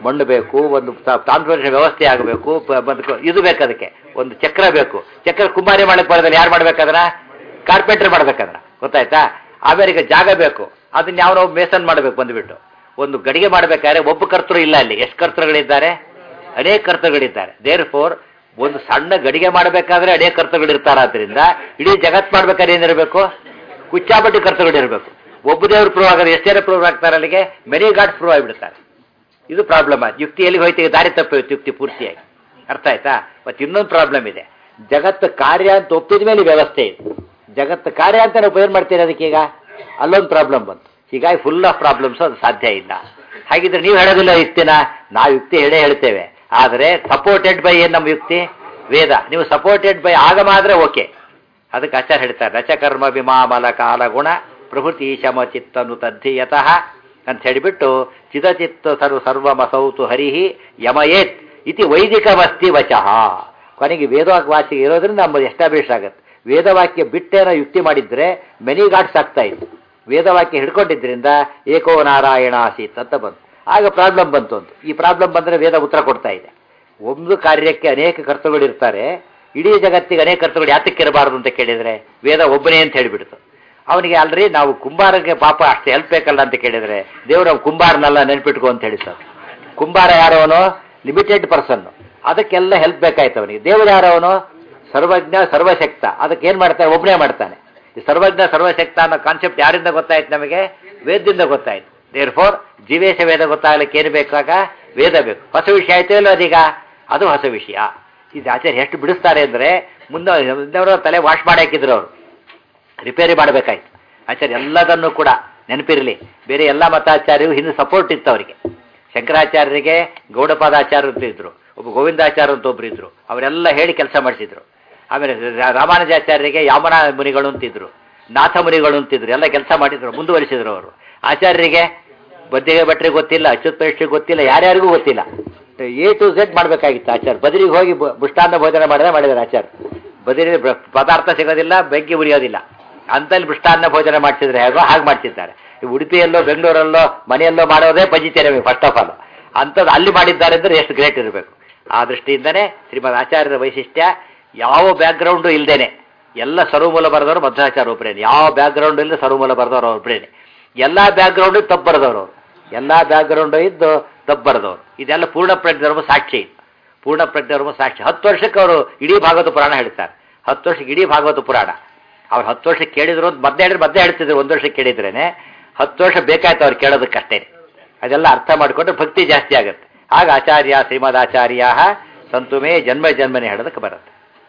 ಮಣ್ಣು ಬೇಕು ಒಂದು ಟ್ರಾನ್ಸ್ಪೋರ್ಟೇಷನ್ ವ್ಯವಸ್ಥೆ ಆಗಬೇಕು ಒಂದು ಇದು ಬೇಕು ಅದಕ್ಕೆ ಒಂದು ಚಕ್ರ ಬೇಕು ಚಕ್ರ ಕುಂಬಾರಿ ಮಾಡಕ್ಕೆ ಬರೋದಿಲ್ಲ ಯಾರು ಮಾಡ್ಬೇಕಾದ್ರ ಕಾರ್ಪೆಂಟರ್ ಮಾಡ್ಬೇಕಾದ್ರ ಗೊತ್ತಾಯ್ತಾ ಆಮೇಲೆ ಈಗ ಜಾಗ ಬೇಕು ಅದನ್ನ ಯಾವ ಮೇಸನ್ ಮಾಡಬೇಕು ಬಂದುಬಿಟ್ಟು ಒಂದು ಗಡಿಗೆ ಮಾಡಬೇಕಾದ್ರೆ ಒಬ್ಬ ಕರ್ತರು ಇಲ್ಲ ಅಲ್ಲಿ ಎಷ್ಟು ಕರ್ತೃಗಳಿದ್ದಾರೆ ಅನೇಕ ಕರ್ತೃಗಳಿದ್ದಾರೆ ದೇರ್ ಫೋರ್ ಒಂದು ಸಣ್ಣ ಗಡಿಗೆ ಮಾಡಬೇಕಾದ್ರೆ ಅನೇಕ ಕರ್ತೃಗಳಿರ್ತಾರಾದ್ರಿಂದ ಇಡೀ ಜಗತ್ ಮಾಡ್ಬೇಕಾದ್ರೆ ಏನಿರಬೇಕು ಕುಚ್ಚಾಬಟ್ಟಿ ಕರ್ತೃಗಳಿರಬೇಕು ಒಬ್ಬ ದೇವ್ರು ಪ್ರೂವ್ ಆಗೋದು ಎಷ್ಟು ಜನ ಪ್ರೂವ್ ಆಗ್ತಾರೆ ಅಲ್ಲಿಗೆ ಮೆನಿ ಗಾಡ್ಸ್ ಪ್ರೂವ್ ಆಗಿಬಿಡ್ತಾರೆ ಇದು ಪ್ರಾಬ್ಲಮ್ ಆಯ್ತು ಯುಕ್ತಿಯಲ್ಲಿ ಹೋಯ್ತು ಈಗ ದಾರಿ ತಪ್ಪೋಯ್ತು ಯುಕ್ತಿ ಪೂರ್ತಿಯಾಗಿ ಅರ್ಥ ಆಯ್ತಾ ಮತ್ತೆ ಇನ್ನೊಂದು ಪ್ರಾಬ್ಲಮ್ ಇದೆ ಜಗತ್ತು ಕಾರ್ಯ ಅಂತ ಒಪ್ಪಿದ ಮೇಲೆ ಈ ವ್ಯವಸ್ಥೆ ಇದೆ ಜಗತ್ತು ಕಾರ್ಯ ಅಂತ ನಾವು ಏನು ಮಾಡ್ತೀರಿ ಅದಕ್ಕೆ ಈಗ ಅಲ್ಲೊಂದು ಪ್ರಾಬ್ಲಮ್ ಬಂತು ಹೀಗಾಗಿ ಫುಲ್ ಆಫ್ ಪ್ರಾಬ್ಲಮ್ಸ್ ಅದು ಸಾಧ್ಯ ಇಲ್ಲ ಹಾಗಿದ್ರೆ ನೀವು ಹೇಳೋದಿಲ್ಲ ಯುಕ್ತಿನ ನಾವು ಯುಕ್ತಿ ಹೇಳೇ ಹೇಳ್ತೇವೆ ಆದರೆ ಸಪೋರ್ಟೆಡ್ ಬೈ ಏನು ನಮ್ಮ ಯುಕ್ತಿ ವೇದ ನೀವು ಸಪೋರ್ಟೆಡ್ ಬೈ ಆಗಮ ಆದರೆ ಓಕೆ ಅದಕ್ಕೆ ಆಚಾರ ಹೇಳ್ತಾರೆ ರಚಕರ್ಮ ವಿಮಾಮಲ ಕಾಲ ಗುಣ ಪ್ರಭೃತಿ ಶಮ ಚಿತ್ತನು ತದ್ಧಿಯತಃ ಅಂತ ಹೇಳಿಬಿಟ್ಟು ಚಿದಚಿತ್ತ ಸರ್ವ ಸರ್ವಮಸೌತು ಹರಿಹಿ ಯಮಯೇತ್ ಇತಿ ವೈದಿಕವಸ್ತಿ ವಚಃ ಕೊನೆಗೆ ವೇದವಾಕ್ಯ ಇರೋದ್ರಿಂದ ನಮ್ಮದು ಎಸ್ಟಾಬ್ಲಿಷ್ ಆಗುತ್ತೆ ವೇದವಾಕ್ಯ ಬಿಟ್ಟೇನೋ ಯುಕ್ತಿ ಮಾಡಿದ್ರೆ ಮೆನಿ ಗಾಡ್ಸ್ ಆಗ್ತಾ ಇತ್ತು ವೇದವಾಕ್ಯ ಹಿಡ್ಕೊಂಡಿದ್ರಿಂದ ಏಕೋ ನಾರಾಯಣ ಆಸೀತ್ ಅಂತ ಬಂತು ಆಗ ಪ್ರಾಬ್ಲಮ್ ಬಂತು ಅಂತ ಈ ಪ್ರಾಬ್ಲಮ್ ಬಂದರೆ ವೇದ ಉತ್ತರ ಕೊಡ್ತಾ ಇದೆ ಒಂದು ಕಾರ್ಯಕ್ಕೆ ಅನೇಕ ಕರ್ತೃಗಳಿರ್ತಾರೆ ಇಡೀ ಜಗತ್ತಿಗೆ ಅನೇಕ ಕರ್ತೃಗಳು ಯಾತಕ್ಕೆ ಇರಬಾರದು ಅಂತ ಕೇಳಿದರೆ ವೇದ ಒಬ್ಬನೇ ಅಂತ ಹೇಳಿಬಿಡ್ತು ಅವನಿಗೆ ಅಲ್ರಿ ನಾವು ಕುಂಬಾರಕ್ಕೆ ಪಾಪ ಅಷ್ಟು ಹೆಲ್ಪ್ ಬೇಕಲ್ಲ ಅಂತ ಕೇಳಿದರೆ ದೇವರು ಕುಂಬಾರನೆಲ್ಲ ನೆನ್ಪಿಟ್ಕೊ ಅಂತ ಹೇಳಿ ಸರ್ ಕುಂಬಾರ ಯಾರವನು ಲಿಮಿಟೆಡ್ ಪರ್ಸನ್ ಅದಕ್ಕೆಲ್ಲ ಹೆಲ್ಪ್ ಬೇಕಾಯ್ತು ಅವನಿಗೆ ದೇವರು ಯಾರವನು ಸರ್ವಜ್ಞ ಸರ್ವಶಕ್ತ ಅದಕ್ಕೆ ಏನು ಮಾಡ್ತಾನೆ ಒಬ್ಬನೇ ಮಾಡ್ತಾನೆ ಈ ಸರ್ವಜ್ಞ ಸರ್ವಶಕ್ತ ಅನ್ನೋ ಕಾನ್ಸೆಪ್ಟ್ ಯಾರಿಂದ ಗೊತ್ತಾಯ್ತು ನಮಗೆ ವೇದದಿಂದ ಗೊತ್ತಾಯ್ತು ದೇರ್ ಫೋರ್ ಜೀವೇಶ ವೇದ ಗೊತ್ತಾಗಲಿಕ್ಕೆ ಏನು ಬೇಕಾಗ ವೇದ ಬೇಕು ಹೊಸ ವಿಷಯ ಆಯ್ತು ಇಲ್ಲ ಅದೀಗ ಅದು ಹೊಸ ವಿಷಯ ಇದು ಆಚಾರ್ಯ ಎಷ್ಟು ಬಿಡಿಸ್ತಾರೆ ಅಂದರೆ ಮುಂದೆ ಮುಂದೆವರು ತಲೆ ವಾಶ್ ಮಾಡಿ ಹಾಕಿದ್ರು ಅವರು ರಿಪೇರಿ ಮಾಡಬೇಕಾಯ್ತು ಆಚಾರ್ಯ ಎಲ್ಲದನ್ನು ಕೂಡ ನೆನಪಿರಲಿ ಬೇರೆ ಎಲ್ಲ ಮತಾಚಾರ್ಯರು ಹಿಂದೆ ಸಪೋರ್ಟ್ ಇತ್ತು ಅವರಿಗೆ ಶಂಕರಾಚಾರ್ಯರಿಗೆ ಗೌಡಪಾದಾಚಾರ್ಯ ಅಂತ ಇದ್ರು ಒಬ್ಬ ಗೋವಿಂದಾಚಾರ್ಯ ಅಂತ ಒಬ್ರು ಇದ್ರು ಅವರೆಲ್ಲ ಹೇಳಿ ಕೆಲಸ ಮಾಡಿಸಿದ್ರು ಆಮೇಲೆ ರಾ- ರಾಮಾನುಜಾಚಾರ್ಯರಿಗೆ ಯಾಮನ ಮುನಿಗಳು ಅಂತಿದ್ರು ನಾಥ ಮುನಿಗಳು ಅಂತಿದ್ರು ಎಲ್ಲ ಕೆಲಸ ಮಾಡಿದ್ರು ಮುಂದುವರಿಸಿದ್ರು ಅವರು ಆಚಾರ್ಯರಿಗೆ ಬದ್ದಿಗೆ ಭಟ್ರಿಗೆ ಗೊತ್ತಿಲ್ಲ ಅಚ್ಯುತ್ ಪರೀಕ್ಷೆಗೆ ಗೊತ್ತಿಲ್ಲ ಯಾರ್ಯಾರಿಗೂ ಗೊತ್ತಿಲ್ಲ ಎ ಟು ಝೆಡ್ ಮಾಡಬೇಕಾಗಿತ್ತು ಆಚಾರ್ಯ ಬದರಿಗೆ ಹೋಗಿ ಬ- ಮೃಷ್ಟಾನ್ನ ಭೋಜನ ಮಾಡಿದ್ರೆ ಮಾಡಿದ್ದಾರೆ ಆಚಾರ್ಯ ಬದರಿ ಬ- ಪದಾರ್ಥ ಸಿಗೋದಿಲ್ಲ ಬೆಂಕಿ ಉರಿಯೋದಿಲ್ಲ ಅಂತಲ್ಲಿ ಮೃಷ್ಟಾನ್ನ ಭೋಜನ ಮಾಡಿಸಿದ್ರೆ ಹೇಗೋ ಹಾಗೆ ಮಾಡ್ತಿದ್ದಾರೆ ಈ ಉಡುಪಿಯಲ್ಲೋ ಬೆಂಗಳೂರಲ್ಲೋ ಮನೆಯಲ್ಲೋ ಮಾಡೋದೇ ಬಜಿತೇನೆ ಫಸ್ಟ್ ಆಫ್ ಆಲ್ ಅಂಥದ್ದು ಅಲ್ಲಿ ಮಾಡಿದ್ದಾರೆ ಅಂದರೆ ಎಷ್ಟು ಗ್ರೇಟ್ ಇರಬೇಕು ಆ ದೃಷ್ಟಿಯಿಂದನೇ ಶ್ರೀಮದ್ ಆಚಾರ್ಯರ ವೈಶಿಷ್ಟ್ಯ ಯಾವ ಬ್ಯಾಕ್ಗ್ರೌಂಡು ಇಲ್ಲದೇನೆ ಎಲ್ಲ ಸರ್ವಮೂಲ ಬರೆದವರು ಮಧ್ವಾಚಾರ್ಯ ಒಬ್ಬರೇನೆ ಯಾವ ಬ್ಯಾಕ್ಗ್ರೌಂಡ್ ಇಲ್ಲ ಸರ್ವಮೂಲ ಬರೆದವರು ಒಬ್ಬರೇನೆ ಎಲ್ಲ ಬ್ಯಾಕ್ಗ್ರೌಂಡು ತಪ್ಪು ಬರೆದವರು ಅವರು ಎಲ್ಲ ಬ್ಯಾಕ್ಗ್ರೌಂಡು ಇದ್ದು ತಪ್ಪು ಬರೆದವರು ಇದೆಲ್ಲ ಪೂರ್ಣ ಪ್ರಜ್ಞರ್ಮ ಸಾಕ್ಷಿ ಪೂರ್ಣ ಪ್ರಜ್ಞರ್ಮ ಸಾಕ್ಷಿ ಹತ್ತು ವರ್ಷಕ್ಕೆ ಅವರು ಇಡೀ ಭಾಗವತ ಪುರಾಣ ಹೇಳ್ತಾರೆ ಹತ್ತು ವರ್ಷಕ್ಕೆ ಇಡೀ ಭಾಗವತ ಪುರಾಣ ಅವ್ರು ಹತ್ತು ವರ್ಷ ಕೇಳಿದ್ರು ಅಂತ ಮದ್ದೆ ಹೇಳಿದ್ರೆ ಮದ್ದೆ ಹೇಳ್ತಿದ್ರು ಒಂದು ವರ್ಷ ಕೇಳಿದ್ರೇನೆ ಹತ್ತು ವರ್ಷ ಬೇಕಾಯ್ತು ಅವ್ರು ಕೇಳೋದಕ್ಕಷ್ಟೇ ಅದೆಲ್ಲ ಅರ್ಥ ಮಾಡಿಕೊಂಡ್ರೆ ಭಕ್ತಿ ಜಾಸ್ತಿ ಆಗುತ್ತೆ ಆಗ ಆಚಾರ್ಯ ಶ್ರೀಮದ್ ಆಚಾರ್ಯ ಸಂತುಮೇ ಜನ್ಮ ಜನ್ಮನೆ ಹೇಳೋದಕ್ಕೆ ಬರುತ್ತೆ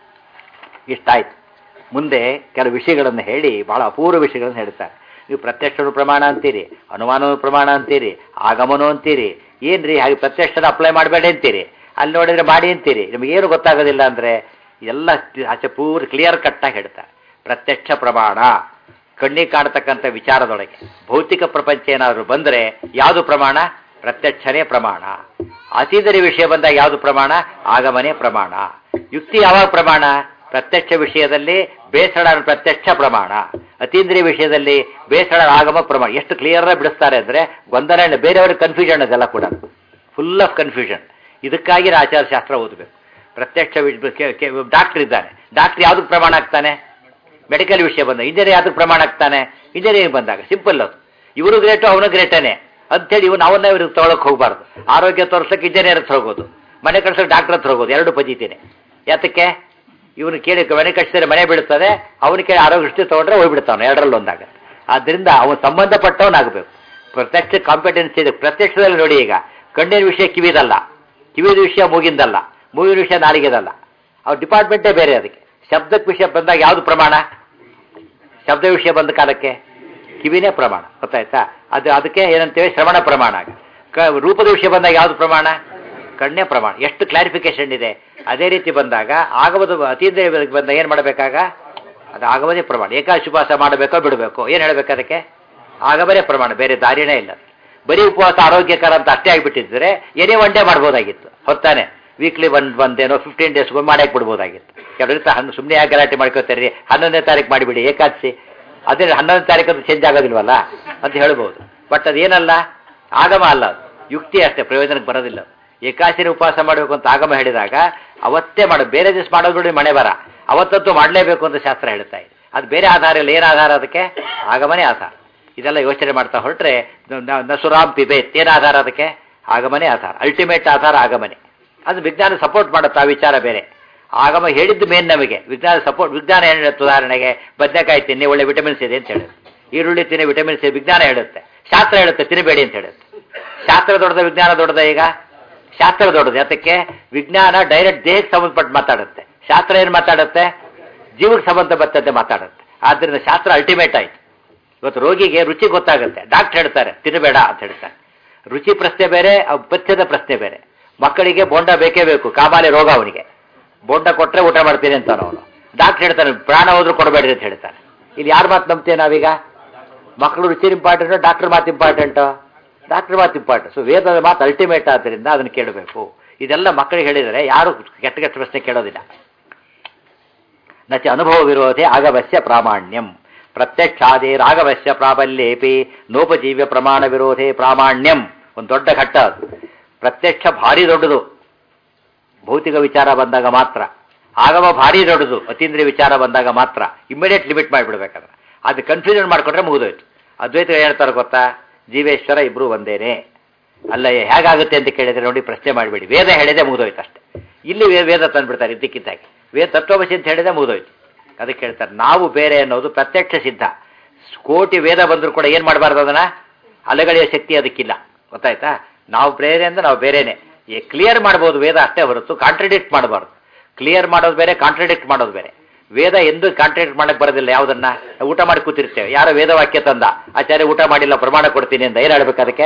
ಇಷ್ಟಾಯ್ತು ಮುಂದೆ ಕೆಲವು ವಿಷಯಗಳನ್ನು ಹೇಳಿ ಬಹಳ ಅಪೂರ್ವ ವಿಷಯಗಳನ್ನು ಹೇಳ್ತಾರೆ ನೀವು ಪ್ರತ್ಯಕ್ಷನು ಪ್ರಮಾಣ ಅಂತೀರಿ ಅನುಮಾನನು ಪ್ರಮಾಣ ಅಂತೀರಿ ಆಗಮನು ಅಂತೀರಿ ಏನ್ರಿ ಹಾಗೆ ಪ್ರತ್ಯಕ್ಷನ ಅಪ್ಲೈ ಮಾಡಬೇಡಿ ಅಂತೀರಿ ಅಲ್ಲಿ ನೋಡಿದ್ರೆ ಮಾಡಿ ಅಂತೀರಿ ನಿಮಗೇನು ಗೊತ್ತಾಗೋದಿಲ್ಲ ಅಂದರೆ ಎಲ್ಲ ಆಚೆ ಪೂರ್ ಕ್ಲಿಯರ್ ಕಟ್ಟಾಗಿ ಹೇಳ್ತಾರೆ ಪ್ರತ್ಯಕ್ಷ ಪ್ರಮಾಣ ಕಣ್ಣಿಗೆ ಕಾಣತಕ್ಕಂಥ ವಿಚಾರದೊಳಗೆ ಭೌತಿಕ ಪ್ರಪಂಚ ಏನಾದರೂ ಬಂದರೆ ಯಾವುದು ಪ್ರಮಾಣ ಪ್ರತ್ಯಕ್ಷನೇ ಪ್ರಮಾಣ ಅತೀಂದ್ರಿಯ ವಿಷಯ ಬಂದಾಗ ಯಾವುದು ಪ್ರಮಾಣ ಆಗಮನೇ ಪ್ರಮಾಣ ಯುಕ್ತಿ ಯಾವಾಗ ಪ್ರಮಾಣ ಪ್ರತ್ಯಕ್ಷ ವಿಷಯದಲ್ಲಿ ಬೇಸಳ ಪ್ರತ್ಯಕ್ಷ ಪ್ರಮಾಣ ಅತೀಂದ್ರಿಯ ವಿಷಯದಲ್ಲಿ ಬೇಸಳ ಆಗಮ ಪ್ರಮಾಣ ಎಷ್ಟು ಕ್ಲಿಯರ್ ಬಿಡಿಸ್ತಾರೆ ಅಂದರೆ ಗೊಂದಲ ಇಲ್ಲ ಬೇರೆಯವ್ರಿಗೆ ಕನ್ಫ್ಯೂಷನ್ ಅದೆಲ್ಲ ಕೂಡ ಫುಲ್ ಆಫ್ ಕನ್ಫ್ಯೂಷನ್ ಇದಕ್ಕಾಗಿ ಆಚಾರ ಶಾಸ್ತ್ರ ಓದಬೇಕು ಪ್ರತ್ಯಕ್ಷ ಡಾಕ್ಟರ್ ಇದ್ದಾನೆ ಡಾಕ್ಟರ್ ಯಾವುದಕ್ಕೆ ಪ್ರಮಾಣ ಆಗ್ತಾನೆ ಮೆಡಿಕಲ್ ವಿಷಯ ಬಂದ ಇಂಜಿನಿಯರ್ ಯಾವ್ದಕ್ಕೆ ಪ್ರಮಾಣ ಆಗ್ತಾನೆ ಇಂಜಿನಿಯರಿಂಗ್ ಬಂದಾಗ ಸಿಂಪಲ್ ಅದು ಇವರು ಗ್ರೇಟು ಅವನು ಗ್ರೇಟನೇ ಅಂತೇಳಿ ಇವನು ಅವನ್ನ ಇವ್ರಿಗೆ ತೊಗೊಳಕ್ಕೆ ಹೋಗಬಾರ್ದು ಆರೋಗ್ಯ ತೋರಿಸಕ್ಕೆ ಇಂಜಿನಿಯರ್ ಹತ್ರ ಹೋಗೋದು ಮನೆ ಕಳ್ಸೋಕೆ ಡಾಕ್ಟರ್ ಹತ್ರ ಹೋಗೋದು ಎರಡು ಪದ್ಧತಿನೇ ಯಾತಕ್ಕೆ ಇವನು ಕೇಳಿ ಮನೆ ಕಟ್ಟಿಸಿದ್ರೆ ಮನೆ ಬೀಳುತ್ತದೆ ಅವನು ಕೇಳಿ ಆರೋಗ್ಯ ದೃಷ್ಟಿ ತೊಗೊಂಡ್ರೆ ಹೋಗ್ಬಿಡ್ತಾನೆ ಎರಡರಲ್ಲಿ ಒಂದಾಗ ಆದ್ದರಿಂದ ಅವನು ಸಂಬಂಧಪಟ್ಟವನಾಗಬೇಕು ಪ್ರತ್ಯಕ್ಷ ಕಾಂಪಿಟೆನ್ಸ್ ಇದೆ ಪ್ರತ್ಯಕ್ಷದಲ್ಲಿ ನೋಡಿ ಈಗ ಕಣ್ಣಿನ ವಿಷಯ ಕಿವಿದಲ್ಲ ಕಿವಿದ ವಿಷಯ ಮೂಗಿಂದಲ್ಲ ಮೂಗಿನ ವಿಷಯ ನಾಲಿಗೆದಲ್ಲ ಅವ್ರ ಡಿಪಾರ್ಟ್ಮೆಂಟೇ ಬೇರೆ ಅದಕ್ಕೆ ಶಬ್ದಕ್ಕೆ ವಿಷಯ ಬಂದಾಗ ಯಾವುದು ಪ್ರಮಾಣ ಶಬ್ದ ವಿಷಯ ಬಂದ ಕಾಲಕ್ಕೆ ಕಿವಿನೇ ಪ್ರಮಾಣ ಗೊತ್ತಾಯ್ತಾ ಅದು ಅದಕ್ಕೆ ಏನಂತೇವೆ ಶ್ರವಣ ಪ್ರಮಾಣ ಕ ರೂಪದ ವಿಷಯ ಬಂದಾಗ ಯಾವುದು ಪ್ರಮಾಣ ಕಣ್ಣೇ ಪ್ರಮಾಣ ಎಷ್ಟು ಕ್ಲಾರಿಫಿಕೇಶನ್ ಇದೆ ಅದೇ ರೀತಿ ಬಂದಾಗ ಆಗಮದ ಅತೀಂದ್ರಿಯ ಬಂದಾಗ ಏನು ಮಾಡಬೇಕಾಗ ಅದು ಆಗಮದೇ ಪ್ರಮಾಣ ಏಕಾಶುಪಾಸ ಮಾಡಬೇಕೋ ಬಿಡಬೇಕು ಏನು ಹೇಳಬೇಕು ಅದಕ್ಕೆ ಆಗಮನೇ ಪ್ರಮಾಣ ಬೇರೆ ದಾರಿನೇ ಇಲ್ಲ ಬರೀ ಉಪವಾಸ ಆರೋಗ್ಯಕರ ಅಂತ ಅಷ್ಟೇ ಆಗಿಬಿಟ್ಟಿದ್ರೆ ಏನೇ ಒನ್ ಡೇ ಮಾಡ್ಬೋದಾಗಿತ್ತು ಹೊತ್ತಾನೆ ವೀಕ್ಲಿ ಒನ್ ಒಂದೇನೋ ಫಿಫ್ಟೀನ್ ಡೇಸ್ಗೆ ಮಾಡಕ್ಕೆ ಬಿಡ್ಬೋದಾಗಿತ್ತು ಕೆಲವರಿಂದ ಹಣ್ಣು ಸುಮ್ಮನೆ ಯಾಕೆ ಗಲಾಟೆ ಮಾಡ್ಕೋತಾರೆ ಹನ್ನೊಂದನೇ ತಾರೀಕು ಮಾಡಿಬಿಡಿ ಏಕಾದಶಿ ಅದೇ ಹನ್ನೊಂದನೇ ತಾರೀಕು ಅದು ಚೇಂಜ್ ಆಗೋದಿಲ್ವಲ್ಲ ಅಂತ ಹೇಳ್ಬೋದು ಬಟ್ ಅದೇನಲ್ಲ ಆಗಮ ಅಲ್ಲ ಅದು ಯುಕ್ತಿ ಅಷ್ಟೇ ಪ್ರಯೋಜನಕ್ಕೆ ಬರೋದಿಲ್ಲ ಏಕಾಶಿನ ಉಪವಾಸ ಮಾಡಬೇಕು ಅಂತ ಆಗಮ ಹೇಳಿದಾಗ ಅವತ್ತೇ ಮಾಡು ಬೇರೆ ದಿವಸ ಮಾಡೋದು ಬಿಡಿ ಮಳೆ ಬರ ಅವತ್ತಂತೂ ಮಾಡಲೇಬೇಕು ಅಂತ ಶಾಸ್ತ್ರ ಹೇಳ್ತಾ ಇದೆ ಅದು ಬೇರೆ ಆಧಾರ ಇಲ್ಲ ಏನು ಆಧಾರ ಅದಕ್ಕೆ ಆಗಮನೇ ಆಧಾರ ಇದೆಲ್ಲ ಯೋಚನೆ ಮಾಡ್ತಾ ಹೊರಟ್ರೆ ನ- ನ- ನಸುರಾಮ್ ಪಿಬೇತ್ ಏನು ಆಧಾರ ಅದಕ್ಕೆ ಆಗಮನೇ ಆಧಾರ ಅಲ್ಟಿಮೇಟ್ ಆಧಾರ ಆಗಮನೆ ಅದು ವಿಜ್ಞಾನ ಸಪೋರ್ಟ್ ಮಾಡುತ್ತೆ ಆ ವಿಚಾರ ಬೇರೆ ಆಗಮ ಹೇಳಿದ್ದು ಮೇನ್ ನಮಗೆ ವಿಜ್ಞಾನ ಸಪೋರ್ಟ್ ವಿಜ್ಞಾನ ಏನು ಹೇಳುತ್ತೆ ಉದಾಹರಣೆಗೆ ಬದನೆಕಾಯಿ ತಿನ್ನಿ ಒಳ್ಳೆ ವಿಟಮಿನ್ಸ್ ಇದೆ ಅಂತ ಹೇಳುತ್ತೆ ಈರುಳ್ಳಿ ತಿನ್ನಿ ವಿಟಮಿನ್ಸ್ ಇದೆ ವಿಜ್ಞಾನ ಹೇಳುತ್ತೆ ಶಾಸ್ತ್ರ ಹೇಳುತ್ತೆ ತಿನ್ನಬೇಡಿ ಅಂತ ಹೇಳುತ್ತೆ ಶಾಸ್ತ್ರ ದೊಡ್ಡದ ವಿಜ್ಞಾನ ದೊಡ್ಡದ ಈಗ ಶಾಸ್ತ್ರ ದೊಡ್ಡದು ಯಾತಕ್ಕೆ ವಿಜ್ಞಾನ ಡೈರೆಕ್ಟ್ ದೇಹಕ್ಕೆ ಸಂಬಂಧಪಟ್ಟು ಮಾತಾಡುತ್ತೆ ಶಾಸ್ತ್ರ ಏನು ಮಾತಾಡುತ್ತೆ ಜೀವಕ್ಕೆ ಸಂಬಂಧಪಟ್ಟಂತೆ ಮಾತಾಡುತ್ತೆ ಆದ್ದರಿಂದ ಶಾಸ್ತ್ರ ಅಲ್ಟಿಮೇಟ್ ಆಯ್ತು ಇವತ್ತು ರೋಗಿಗೆ ರುಚಿ ಗೊತ್ತಾಗುತ್ತೆ ಡಾಕ್ಟರ್ ಹೇಳ್ತಾರೆ ತಿನ್ನಬೇಡ ಅಂತ ಹೇಳ್ತಾರೆ ರುಚಿ ಪ್ರಶ್ನೆ ಬೇರೆ ಅವ್ ಪಥ್ಯದ ಪ್ರಶ್ನೆ ಬೇರೆ ಮಕ್ಕಳಿಗೆ ಬೋಂಡ ಬೇಕೇ ಬೇಕು ಕಾಮಾಲೆ ರೋಗ ಅವನಿಗೆ ಬೋಂಡ ಕೊಟ್ಟರೆ ಊಟ ಮಾಡ್ತೀನಿ ಅಂತ ಅವನು ಡಾಕ್ಟರ್ ಹೇಳ್ತಾನೆ ಪ್ರಾಣ ಹೋದ್ರೂ ಕೊಡಬೇಡ್ರಿ ಅಂತ ಹೇಳ್ತಾನೆ ಇಲ್ಲಿ ಯಾರ ಮಾತು ನಂಬ್ತೇವೆ ನಾವೀಗ ಮಕ್ಕಳು ರುಚಿ ಇಂಪಾರ್ಟೆಂಟು ಡಾಕ್ಟರ್ ಮಾತು ಇಂಪಾರ್ಟೆಂಟು ಡಾಕ್ಟರ್ ಮಾತು ಇಂಪಾರ್ಟೆಂಟ್ ಸೊ ವೇದದ ಮಾತು ಅಲ್ಟಿಮೇಟ್ ಆದ್ದರಿಂದ ಅದನ್ನು ಕೇಳಬೇಕು ಇದೆಲ್ಲ ಮಕ್ಕಳಿಗೆ ಹೇಳಿದರೆ ಯಾರು ಕೆಟ್ಟ ಕೆಟ್ಟ ಪ್ರಶ್ನೆ ಕೇಳೋದಿಲ್ಲ ನಚ ಅನುಭವ ವಿರೋಧೆ ಆಗವಶ್ಯ ಪ್ರಾಮಾಣ್ಯಂ ಪ್ರತ್ಯಕ್ಷಾದೇ ರಾಗವಶ್ಯ ಪ್ರಾಬಲ್ಯೇಪಿ ನೋಪಜೀವ್ಯ ಪ್ರಮಾಣ ವಿರೋಧೆ ಪ್ರಾಮಾಣ್ಯಂ ಒಂದು ದೊಡ್ಡ ಘಟ್ಟ ಅದು ಪ್ರತ್ಯಕ್ಷ ಭಾರಿ ದೊಡ್ಡದು ಭೌತಿಕ ವಿಚಾರ ಬಂದಾಗ ಮಾತ್ರ ಆಗಮ ಭಾರಿ ದೊಡ್ಡದು ಅತೀಂದ್ರಿಯ ವಿಚಾರ ಬಂದಾಗ ಮಾತ್ರ ಇಮಿಡಿಯೇಟ್ ಲಿಮಿಟ್ ಮಾಡಿಬಿಡ್ಬೇಕಾದ್ರೆ ಅದು ಕನ್ಫ್ಯೂಷನ್ ಮಾಡ್ಕೊಂಡ್ರೆ ಮುಗಿದೋಯ್ತು ಅದ್ವೈತ ಹೇಳ್ತಾರೆ ಗೊತ್ತಾ ಜೀವೇಶ್ವರ ಇಬ್ರು ಒಂದೇನೆ ಅಲ್ಲ ಹೇಗಾಗುತ್ತೆ ಅಂತ ಕೇಳಿದ್ರೆ ನೋಡಿ ಪ್ರಶ್ನೆ ಮಾಡಬೇಡಿ ವೇದ ಹೇಳಿದೆ ಮುಗಿದೋಯ್ತು ಅಷ್ಟೇ ಇಲ್ಲಿ ವೇ- ವೇದ ತಂದ್ಬಿಡ್ತಾರೆ ಇದ್ದಕ್ಕಿದ್ದಾಗೆ ವೇದ ತತ್ವಮಸಿ ಅಂತ ಹೇಳಿದೆ ಮುಗಿದೋಯ್ತು ಅದಕ್ಕೆ ಹೇಳ್ತಾರೆ ನಾವು ಬೇರೆ ಅನ್ನೋದು ಪ್ರತ್ಯಕ್ಷ ಸಿದ್ಧ ಕೋಟಿ ವೇದ ಬಂದರೂ ಕೂಡ ಏನು ಮಾಡಬಾರ್ದು ಅದನ್ನ ಅಲೆಗಳೆಯ ಶಕ್ತಿ ಅದಕ್ಕಿಲ್ಲ ಗೊತ್ತಾಯ್ತಾ ನಾವು ಬೇರೆ ಅಂದ್ರೆ ನಾವು ಬೇರೆನೆ ಕ್ಲಿಯರ್ ಮಾಡ್ಬೋದು ವೇದ ಅಷ್ಟೇ ಹೊರತು ಕಾಂಟ್ರಡಿಕ್ಟ್ ಮಾಡಬಾರ್ದು ಕ್ಲಿಯರ್ ಮಾಡೋದು ಬೇರೆ ಕಾಂಟ್ರಡಿಕ್ಟ್ ಮಾಡೋದು ಬೇರೆ ವೇದ ಎಂದು ಕಾಂಟ್ರಡಿಕ್ಟ್ ಮಾಡಕ್ ಬರೋದಿಲ್ಲ ಯಾವುದನ್ನ ಊಟ ಮಾಡಿ ಕೂತಿರ್ತೇವೆ ಯಾರೋ ವೇದವಾಕ್ಯ ತಂದ ಆಚಾರ್ಯ ಊಟ ಮಾಡಿಲ್ಲ ಪ್ರಮಾಣ ಕೊಡ್ತೀನಿ ಅಂತ ಏನು ಹೇಳ್ಬೇಕು ಅದಕ್ಕೆ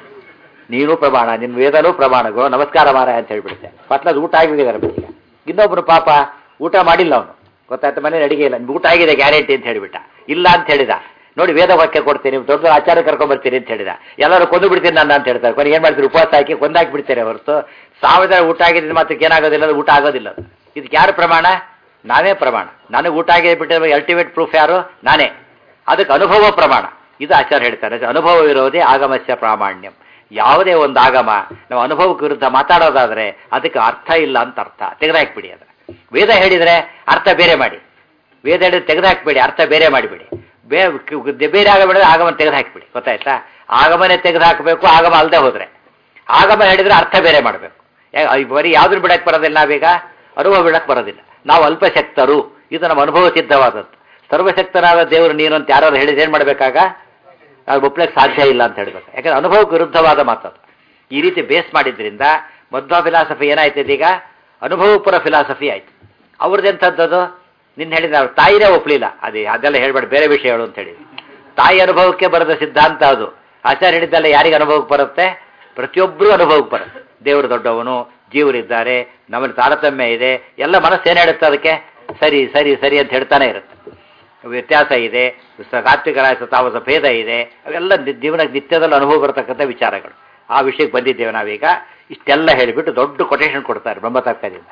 ನೀನು ಪ್ರಮಾಣ ನಿನ್ನ ವೇದನೂ ಪ್ರಮಾಣಗಳು ನಮಸ್ಕಾರ ಮಾರ ಅಂತ ಹೇಳ್ಬಿಡುತ್ತೆ ಪಟ್ಲದ ಊಟ ಆಗಿದ್ದಾರೆ ಈಗ ಇನ್ನೊಬ್ರು ಪಾಪ ಊಟ ಮಾಡಿಲ್ಲ ಅವನು ಗೊತ್ತಾಯ್ತು ಮನೇಲಿ ಅಡಿಗೆ ಇಲ್ಲ ಊಟ ಆಗಿದೆ ಗ್ಯಾರಂಟಿ ಅಂತ ಹೇಳಿಬಿಟ್ಟ ಇಲ್ಲ ಅಂತ ಹೇಳಿದ ನೋಡಿ ವೇದ ವಾಕ್ಯ ಕೊಡ್ತೀನಿ ದೊಡ್ಡ ಆಚಾರ ಕರ್ಕೊಂಡ್ಬರ್ತೀನಿ ಅಂತ ಹೇಳಿದ ಎಲ್ಲರೂ ಕೊಂದು ಬಿಡ್ತೀನಿ ನನ್ನ ಅಂತ ಹೇಳ್ತಾರೆ ಕೊನೆಗೆ ಏನು ಮಾಡ್ತೀರಿ ಉಪವಾಸ ಹಾಕಿ ಕೊಂದಾಕಿ ಬಿಡ್ತಾರೆ ಹೊರತು ಸಾವಿರ ಊಟ ಆಗಿದೆ ಮಾತ್ರಕ್ಕೆ ಏನಾಗೋದಿಲ್ಲ ಅದು ಊಟ ಆಗೋದಿಲ್ಲ ಅದು. ಇದಕ್ಕೆ ಯಾರು ಪ್ರಮಾಣ ನಾವೇ ಪ್ರಮಾಣ ನನಗೆ ಊಟ ಆಗಿದೆ ಬಿಟ್ಟಿರೋ ಅಲ್ಟಿಮೇಟ್ ಪ್ರೂಫ್ ಯಾರು ನಾನೇ ಅದಕ್ಕೆ ಅನುಭವ ಪ್ರಮಾಣ ಇದು ಆಚಾರ ಹೇಳ್ತಾರೆ ಅದು ಅನುಭವ ವಿರೋಧಿ ಆಗಮಸ್ಯ ಪ್ರಾಮಾಣ್ಯಂ ಯಾವುದೇ ಒಂದು ಆಗಮ ನಾವು ಅನುಭವಕ್ಕೆ ವಿರುದ್ಧ ಮಾತಾಡೋದಾದ್ರೆ ಅದಕ್ಕೆ ಅರ್ಥ ಇಲ್ಲ ಅಂತ ಅರ್ಥ ತೆಗೆದಾಕ್ಬಿಡಿ ಅದರ ವೇದ ಹೇಳಿದರೆ ಅರ್ಥ ಬೇರೆ ಮಾಡಿ ವೇದ ಹೇಳಿದ್ರೆ ತೆಗೆದುಹಾಕ್ಬೇಡಿ ಅರ್ಥ ಬೇರೆ ಮಾಡಿಬಿಡಿ ಬೇ ಕ- ಬೇರೆ ಆಗಬೇಡ ಆಗಮನ ತೆಗೆದುಹಾಕ್ಬಿಡಿ ಗೊತ್ತಾಯ್ತಾ ಆಗಮನೆ ತೆಗೆದುಹಾಕಬೇಕು ಆಗಮ ಅಲ್ಲದೆ ಹೋದ್ರೆ ಆಗಮ ಹೇಳಿದ್ರೆ ಅರ್ಥ ಬೇರೆ ಮಾಡಬೇಕು ಬರೀ ಯಾವ್ದನ್ನ ಬಿಡಕ್ಕೆ ಬರೋದಿಲ್ಲ ನಾವೀಗ ಅನುಭವ ಬಿಡಕ್ಕೆ ಬರೋದಿಲ್ಲ ನಾವು ಅಲ್ಪಶಕ್ತರು ಇದು ನಮ್ಮ ಅನುಭವ ಸಿದ್ಧವಾದದ್ದು ಸರ್ವಶಕ್ತನಾದ ದೇವರು ನೀನು ಅಂತ ಯಾರು ಹೇಳಿದ್ರೆ ಏನು ಮಾಡಬೇಕಾಗ ನಾವು ಒಪ್ಲಕ್ಕೆ ಸಾಧ್ಯ ಇಲ್ಲ ಅಂತ ಹೇಳ್ಬೇಕು ಯಾಕಂದ್ರೆ ಅನುಭವಕ್ಕೆ ವಿರುದ್ಧವಾದ ಮಾತದು ಈ ರೀತಿ ಬೇಸ್ ಮಾಡಿದ್ರಿಂದ ಮಧ್ವ ಫಿಲಾಸಫಿ ಏನಾಯ್ತು ಇದೀಗ ಅನುಭವಪುರ ಫಿಲಾಸಫಿ ಆಯ್ತು ಅವ್ರದ್ದು ಎಂಥದ್ದು ನಿನ್ನ ಹೇಳಿದ ಅವ್ರ ತಾಯಿನೇ ಒಪ್ಲಿಲ್ಲ ಅದೇ ಅದೆಲ್ಲ ಹೇಳ್ಬೇಡ ಬೇರೆ ವಿಷಯ ಹೇಳು ಅಂತ ಹೇಳಿ ತಾಯಿ ಅನುಭವಕ್ಕೆ ಬರದ ಸಿದ್ಧಾಂತ ಅದು ಆಚಾರ್ಯ ಹೇಳಿದ್ದಲ್ಲ ಯಾರಿಗೆ ಅನುಭವಕ್ಕೆ ಬರುತ್ತೆ ಪ್ರತಿಯೊಬ್ಬರೂ ಅನುಭವಕ್ಕೆ ಬರುತ್ತೆ ದೇವರು ದೊಡ್ಡವನು ಜೀವರಿದ್ದಾರೆ ನಮ್ಮಲ್ಲಿ ತಾರತಮ್ಯ ಇದೆ ಎಲ್ಲ ಮನಸ್ಸು ಏನು ಹೇಳುತ್ತೆ ಅದಕ್ಕೆ ಸರಿ ಸರಿ ಸರಿ ಅಂತ ಹೇಳ್ತಾನೆ ಇರುತ್ತೆ ವ್ಯತ್ಯಾಸ ಇದೆ ಸ- ಸಾತ್ವಿಕ ರಾಜಸ ತಾಮಸ ಭೇದ ಇದೆ ಅವೆಲ್ಲ ನಿ- ಜೀವನ ನಿತ್ಯದಲ್ಲಿ ಅನುಭವ ಬರತಕ್ಕಂಥ ವಿಚಾರಗಳು ಆ ವಿಷಯಕ್ಕೆ ಬಂದಿದ್ದೇವೆ ನಾವೀಗ ಇಷ್ಟೆಲ್ಲ ಹೇಳಿಬಿಟ್ಟು ದೊಡ್ಡ ಕೊಟೇಶನ್ ಕೊಡ್ತಾರೆ ಬ್ರಹ್ಮತರ್ಕದಿಂದ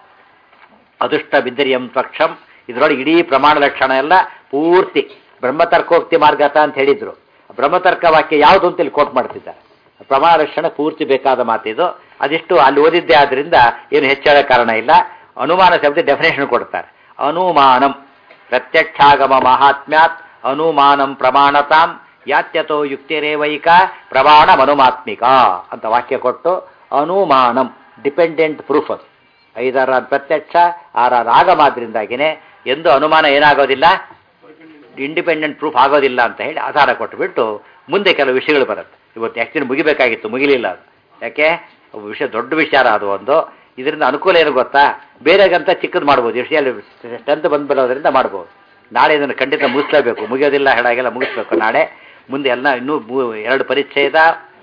ಅದೃಷ್ಟ ಬಿದ್ದರಿಯಂ ಪಕ್ಷಂ ಇದರೊಳಗೆ ಇಡೀ ಪ್ರಮಾಣ ಲಕ್ಷಣ ಎಲ್ಲ ಪೂರ್ತಿ ಬ್ರಹ್ಮತರ್ಕೋಕ್ತಿ ಮಾರ್ಗತ ಅಂತ ಹೇಳಿದ್ರು ಬ್ರಹ್ಮತರ್ಕ ವಾಕ್ಯ ಯಾವುದು ಅಂತ ಇಲ್ಲಿ ಕೋಟ್ ಮಾಡ್ತಿದ್ದಾರೆ ಪ್ರಮಾಣ ಲಕ್ಷಣ ಪೂರ್ತಿ ಬೇಕಾದ ಮಾತಿದು ಅದಿಷ್ಟು ಅಲ್ಲಿ ಓದಿದ್ದೇ ಆದ್ರಿಂದ ಏನು ಹೆಚ್ಚಳ ಕಾರಣ ಇಲ್ಲ ಅನುಮಾನ ಶಬ್ದ ಡೆಫಿನೇಷನ್ ಕೊಡ್ತಾರೆ ಅನುಮಾನಂ ಪ್ರತ್ಯಕ್ಷಾಗಮ ಮಹಾತ್ಮ್ಯಾತ್ ಅನುಮಾನಂ ಪ್ರಮಾಣತಾಂ ಯಾತ್ಯತೋ ಯುಕ್ತಿರೇವೈಕ ಪ್ರಮಾಣ ಮನುಮಾತ್ಮಿಕ ಅಂತ ವಾಕ್ಯ ಕೊಟ್ಟು ಅನುಮಾನಂ ಡಿಪೆಂಡೆಂಟ್ ಪ್ರೂಫ್ ಅದು ಐದಾರ ಪ್ರತ್ಯಕ್ಷ ಆರ ಆಗಮಾದ್ರಿಂದಾಗಿನೇ ಎಂದು ಅನುಮಾನ ಏನಾಗೋದಿಲ್ಲ ಇಂಡಿಪೆಂಡೆಂಟ್ ಪ್ರೂಫ್ ಆಗೋದಿಲ್ಲ ಅಂತ ಹೇಳಿ ಆಧಾರ ಕೊಟ್ಟುಬಿಟ್ಟು ಮುಂದೆ ಕೆಲವು ವಿಷಯಗಳು ಬರುತ್ತೆ ಇವತ್ತು ಆ್ಯಕ್ಚುಲಿ ಮುಗಿಬೇಕಾಗಿತ್ತು ಮುಗಿಲಿಲ್ಲ ಅದು ಯಾಕೆ ಅವು ವಿಷಯ ದೊಡ್ಡ ವಿಚಾರ ಅದು ಒಂದು ಇದರಿಂದ ಅನುಕೂಲ ಏನು ಗೊತ್ತಾ ಬೇರೆಗಂತ ಚಿಕ್ಕದು ಮಾಡ್ಬೋದು ವಿಷಯ ಸ್ಟ್ರೆಂತ್ ಬಂದ್ಬಿಡೋದ್ರಿಂದ ಮಾಡ್ಬೋದು ನಾಳೆ ಇದನ್ನು ಖಂಡಿತ ಮುಗಿಸ್ಲೇಬೇಕು ಮುಗಿಯೋದಿಲ್ಲ ಹೇಳಾಗೆಲ್ಲ ಮುಗಿಸ್ಬೇಕು ನಾಳೆ ಮುಂದೆ ಎಲ್ಲ ಇನ್ನೂ ಮೂ- ಎರಡು ಪರಿಚ್ಛೇದ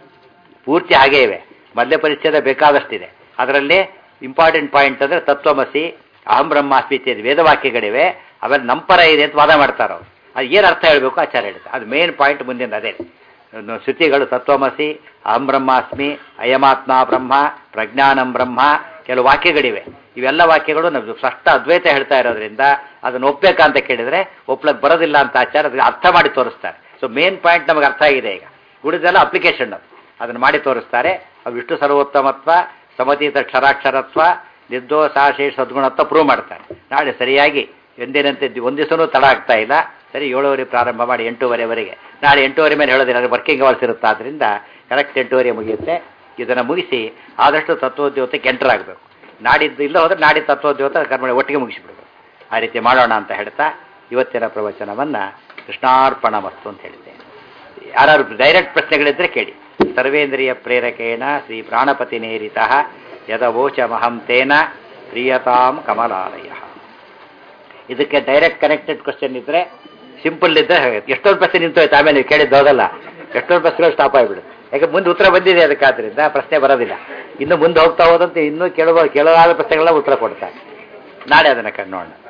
ಪೂರ್ತಿ ಹಾಗೇ ಇವೆ ಮೊದಲೇ ಪರಿಚ್ಛೇದ ಬೇಕಾದಷ್ಟಿದೆ ಅದರಲ್ಲಿ ಇಂಪಾರ್ಟೆಂಟ್ ಪಾಯಿಂಟ್ ಅಂದರೆ ತತ್ವಮಸಿ ಅಹಂ ಬ್ರಹ್ಮಾಸ್ಮಿ ಇತ್ಯಾದಿ ವೇದವಾಕ್ಯಗಳಿವೆ ಅವೆಲ್ಲ ನಂಪರ ಇದೆ ಅಂತ ವಾದ ಮಾಡ್ತಾರೆ ಅವರು ಅದು ಏನು ಅರ್ಥ ಹೇಳಬೇಕು ಆಚಾರ್ಯ ಹೇಳ್ತಾರೆ ಅದು ಮೇನ್ ಪಾಯಿಂಟ್ ಮುಂದಿನ ಅದೇ ಇನ್ನು ಶ್ರುತಿಗಳು ತತ್ವಮಸಿ ಅಹಂ ಬ್ರಹ್ಮಾಸ್ಮಿ ಅಯಮಾತ್ಮ ಬ್ರಹ್ಮ ಪ್ರಜ್ಞಾನಂ ಬ್ರಹ್ಮ ಕೆಲವು ವಾಕ್ಯಗಳಿವೆ ಇವೆಲ್ಲ ವಾಕ್ಯಗಳು ನಮ್ದು ಸ್ಪಷ್ಟ ಅದ್ವೈತ ಹೇಳ್ತಾ ಇರೋದ್ರಿಂದ ಅದನ್ನು ಒಪ್ಬೇಕಾ ಅಂತ ಕೇಳಿದರೆ ಒಪ್ಲಕ್ಕೆ ಬರೋದಿಲ್ಲ ಅಂತ ಆಚಾರ ಅದಕ್ಕೆ ಅರ್ಥ ಮಾಡಿ ತೋರಿಸ್ತಾರೆ ಸೊ ಮೇನ್ ಪಾಯಿಂಟ್ ನಮಗೆ ಅರ್ಥ ಆಗಿದೆ ಈಗ ಉಳಿದೆಲ್ಲ ಅಪ್ಲಿಕೇಶನ್ ಅದು ಅದನ್ನು ಮಾಡಿ ತೋರಿಸ್ತಾರೆ ಅದು ವಿಷ್ಣು ಸರ್ವೋತ್ತಮತ್ವ ಸಮತೀತ ಕ್ಷರಾಕ್ಷರತ್ವ ನಿರ್ದೋಷಾಶೇಷ ಸದ್ಗುಣತ್ವ ಪ್ರೂವ್ ಮಾಡ್ತಾರೆ ನಾಳೆ ಸರಿಯಾಗಿ ಎಂದಿನಂತೆ ದಿ- ಒಂದು ದಿವಸನೂ ತಡ ಆಗ್ತಾ ಇಲ್ಲ ಸರಿ ಏಳುವರೆ ಪ್ರಾರಂಭ ಮಾಡಿ ಎಂಟೂವರೆವರೆಗೆ ನಾಳೆ ಎಂಟೂವರೆ ಮೇಲೆ ಹೇಳೋದಿಲ್ಲ ವರ್ಕಿಂಗ್ ಅವರ್ಸ್ ಇರುತ್ತೆ ಆದ್ದರಿಂದ ಕರೆಕ್ಟ್ ಎಂಟೂವರೆ ಮುಗಿಯುತ್ತೆ ಇದನ್ನು ಮುಗಿಸಿ ಆದಷ್ಟು ತತ್ವೋದ್ಯೋತಕ್ಕೆ ಎಂಟರ್ ಆಗಬೇಕು ನಾಡಿದ್ದು ಇಲ್ಲ ಹೋದ್ರೆ ನಾಡಿದ್ದು ತತ್ವೋದ್ಯೋತ ಕರ್ಮ ಒಟ್ಟಿಗೆ ಮುಗಿಸಿಬಿಡ್ಬೇಕು ಆ ರೀತಿ ಮಾಡೋಣ ಅಂತ ಹೇಳ್ತಾ ಇವತ್ತಿನ ಪ್ರವಚನವನ್ನು ಕೃಷ್ಣಾರ್ಪಣ ಮಸ್ತು ಅಂತ ಹೇಳಿದ್ದೇನೆ ಯಾರು ಡೈರೆಕ್ಟ್ ಪ್ರಶ್ನೆಗಳಿದ್ರೆ ಕೇಳಿ ಸರ್ವೇಂದ್ರಿಯ ಪ್ರೇರಕೇಣ ಶ್ರೀ ಪ್ರಾಣಪತಿ ನೇರಿತ ಯದವೋಚ ಮಹಂ ತೇನ ಪ್ರಿಯತಾಂ ಕಮಲಾಲಯ ಇದಕ್ಕೆ ಡೈರೆಕ್ಟ್ ಕನೆಕ್ಟೆಡ್ ಕ್ವಶನ್ ಇದ್ರೆ ಸಿಂಪಲ್ ಇದ್ದರೆ ಆಗುತ್ತೆ. ಎಷ್ಟೊಂದು ಪ್ರಶ್ನೆ ನಿಂತೋಯ್ತು ಆಮೇಲೆ ನೀವು ಕೇಳಿದ್ದು ಹೌದಲ್ಲ ಎಷ್ಟೊಂದು ಪ್ರಶ್ನೆಗಳು ಸ್ಟಾಪ್ ಆಗಿಬಿಡುತ್ತೆ ಯಾಕೆ ಮುಂದೆ ಉತ್ತರ ಬಂದಿದೆ ಅದಕ್ಕಾದ್ರಿಂದ ಪ್ರಶ್ನೆ ಬರೋದಿಲ್ಲ ಇನ್ನು ಮುಂದೆ ಹೋಗ್ತಾ ಹೋದಂತೆ ಇನ್ನೂ ಕೇಳುವ ಕೇಳಲಾದ ಪ್ರಶ್ನೆಗಳೆಲ್ಲ ಉತ್ತರ ಕೊಡ್ತಾರೆ ನಾಳೆ ಅದನ್ನು ಕಂಡು ನೋಡೋಣ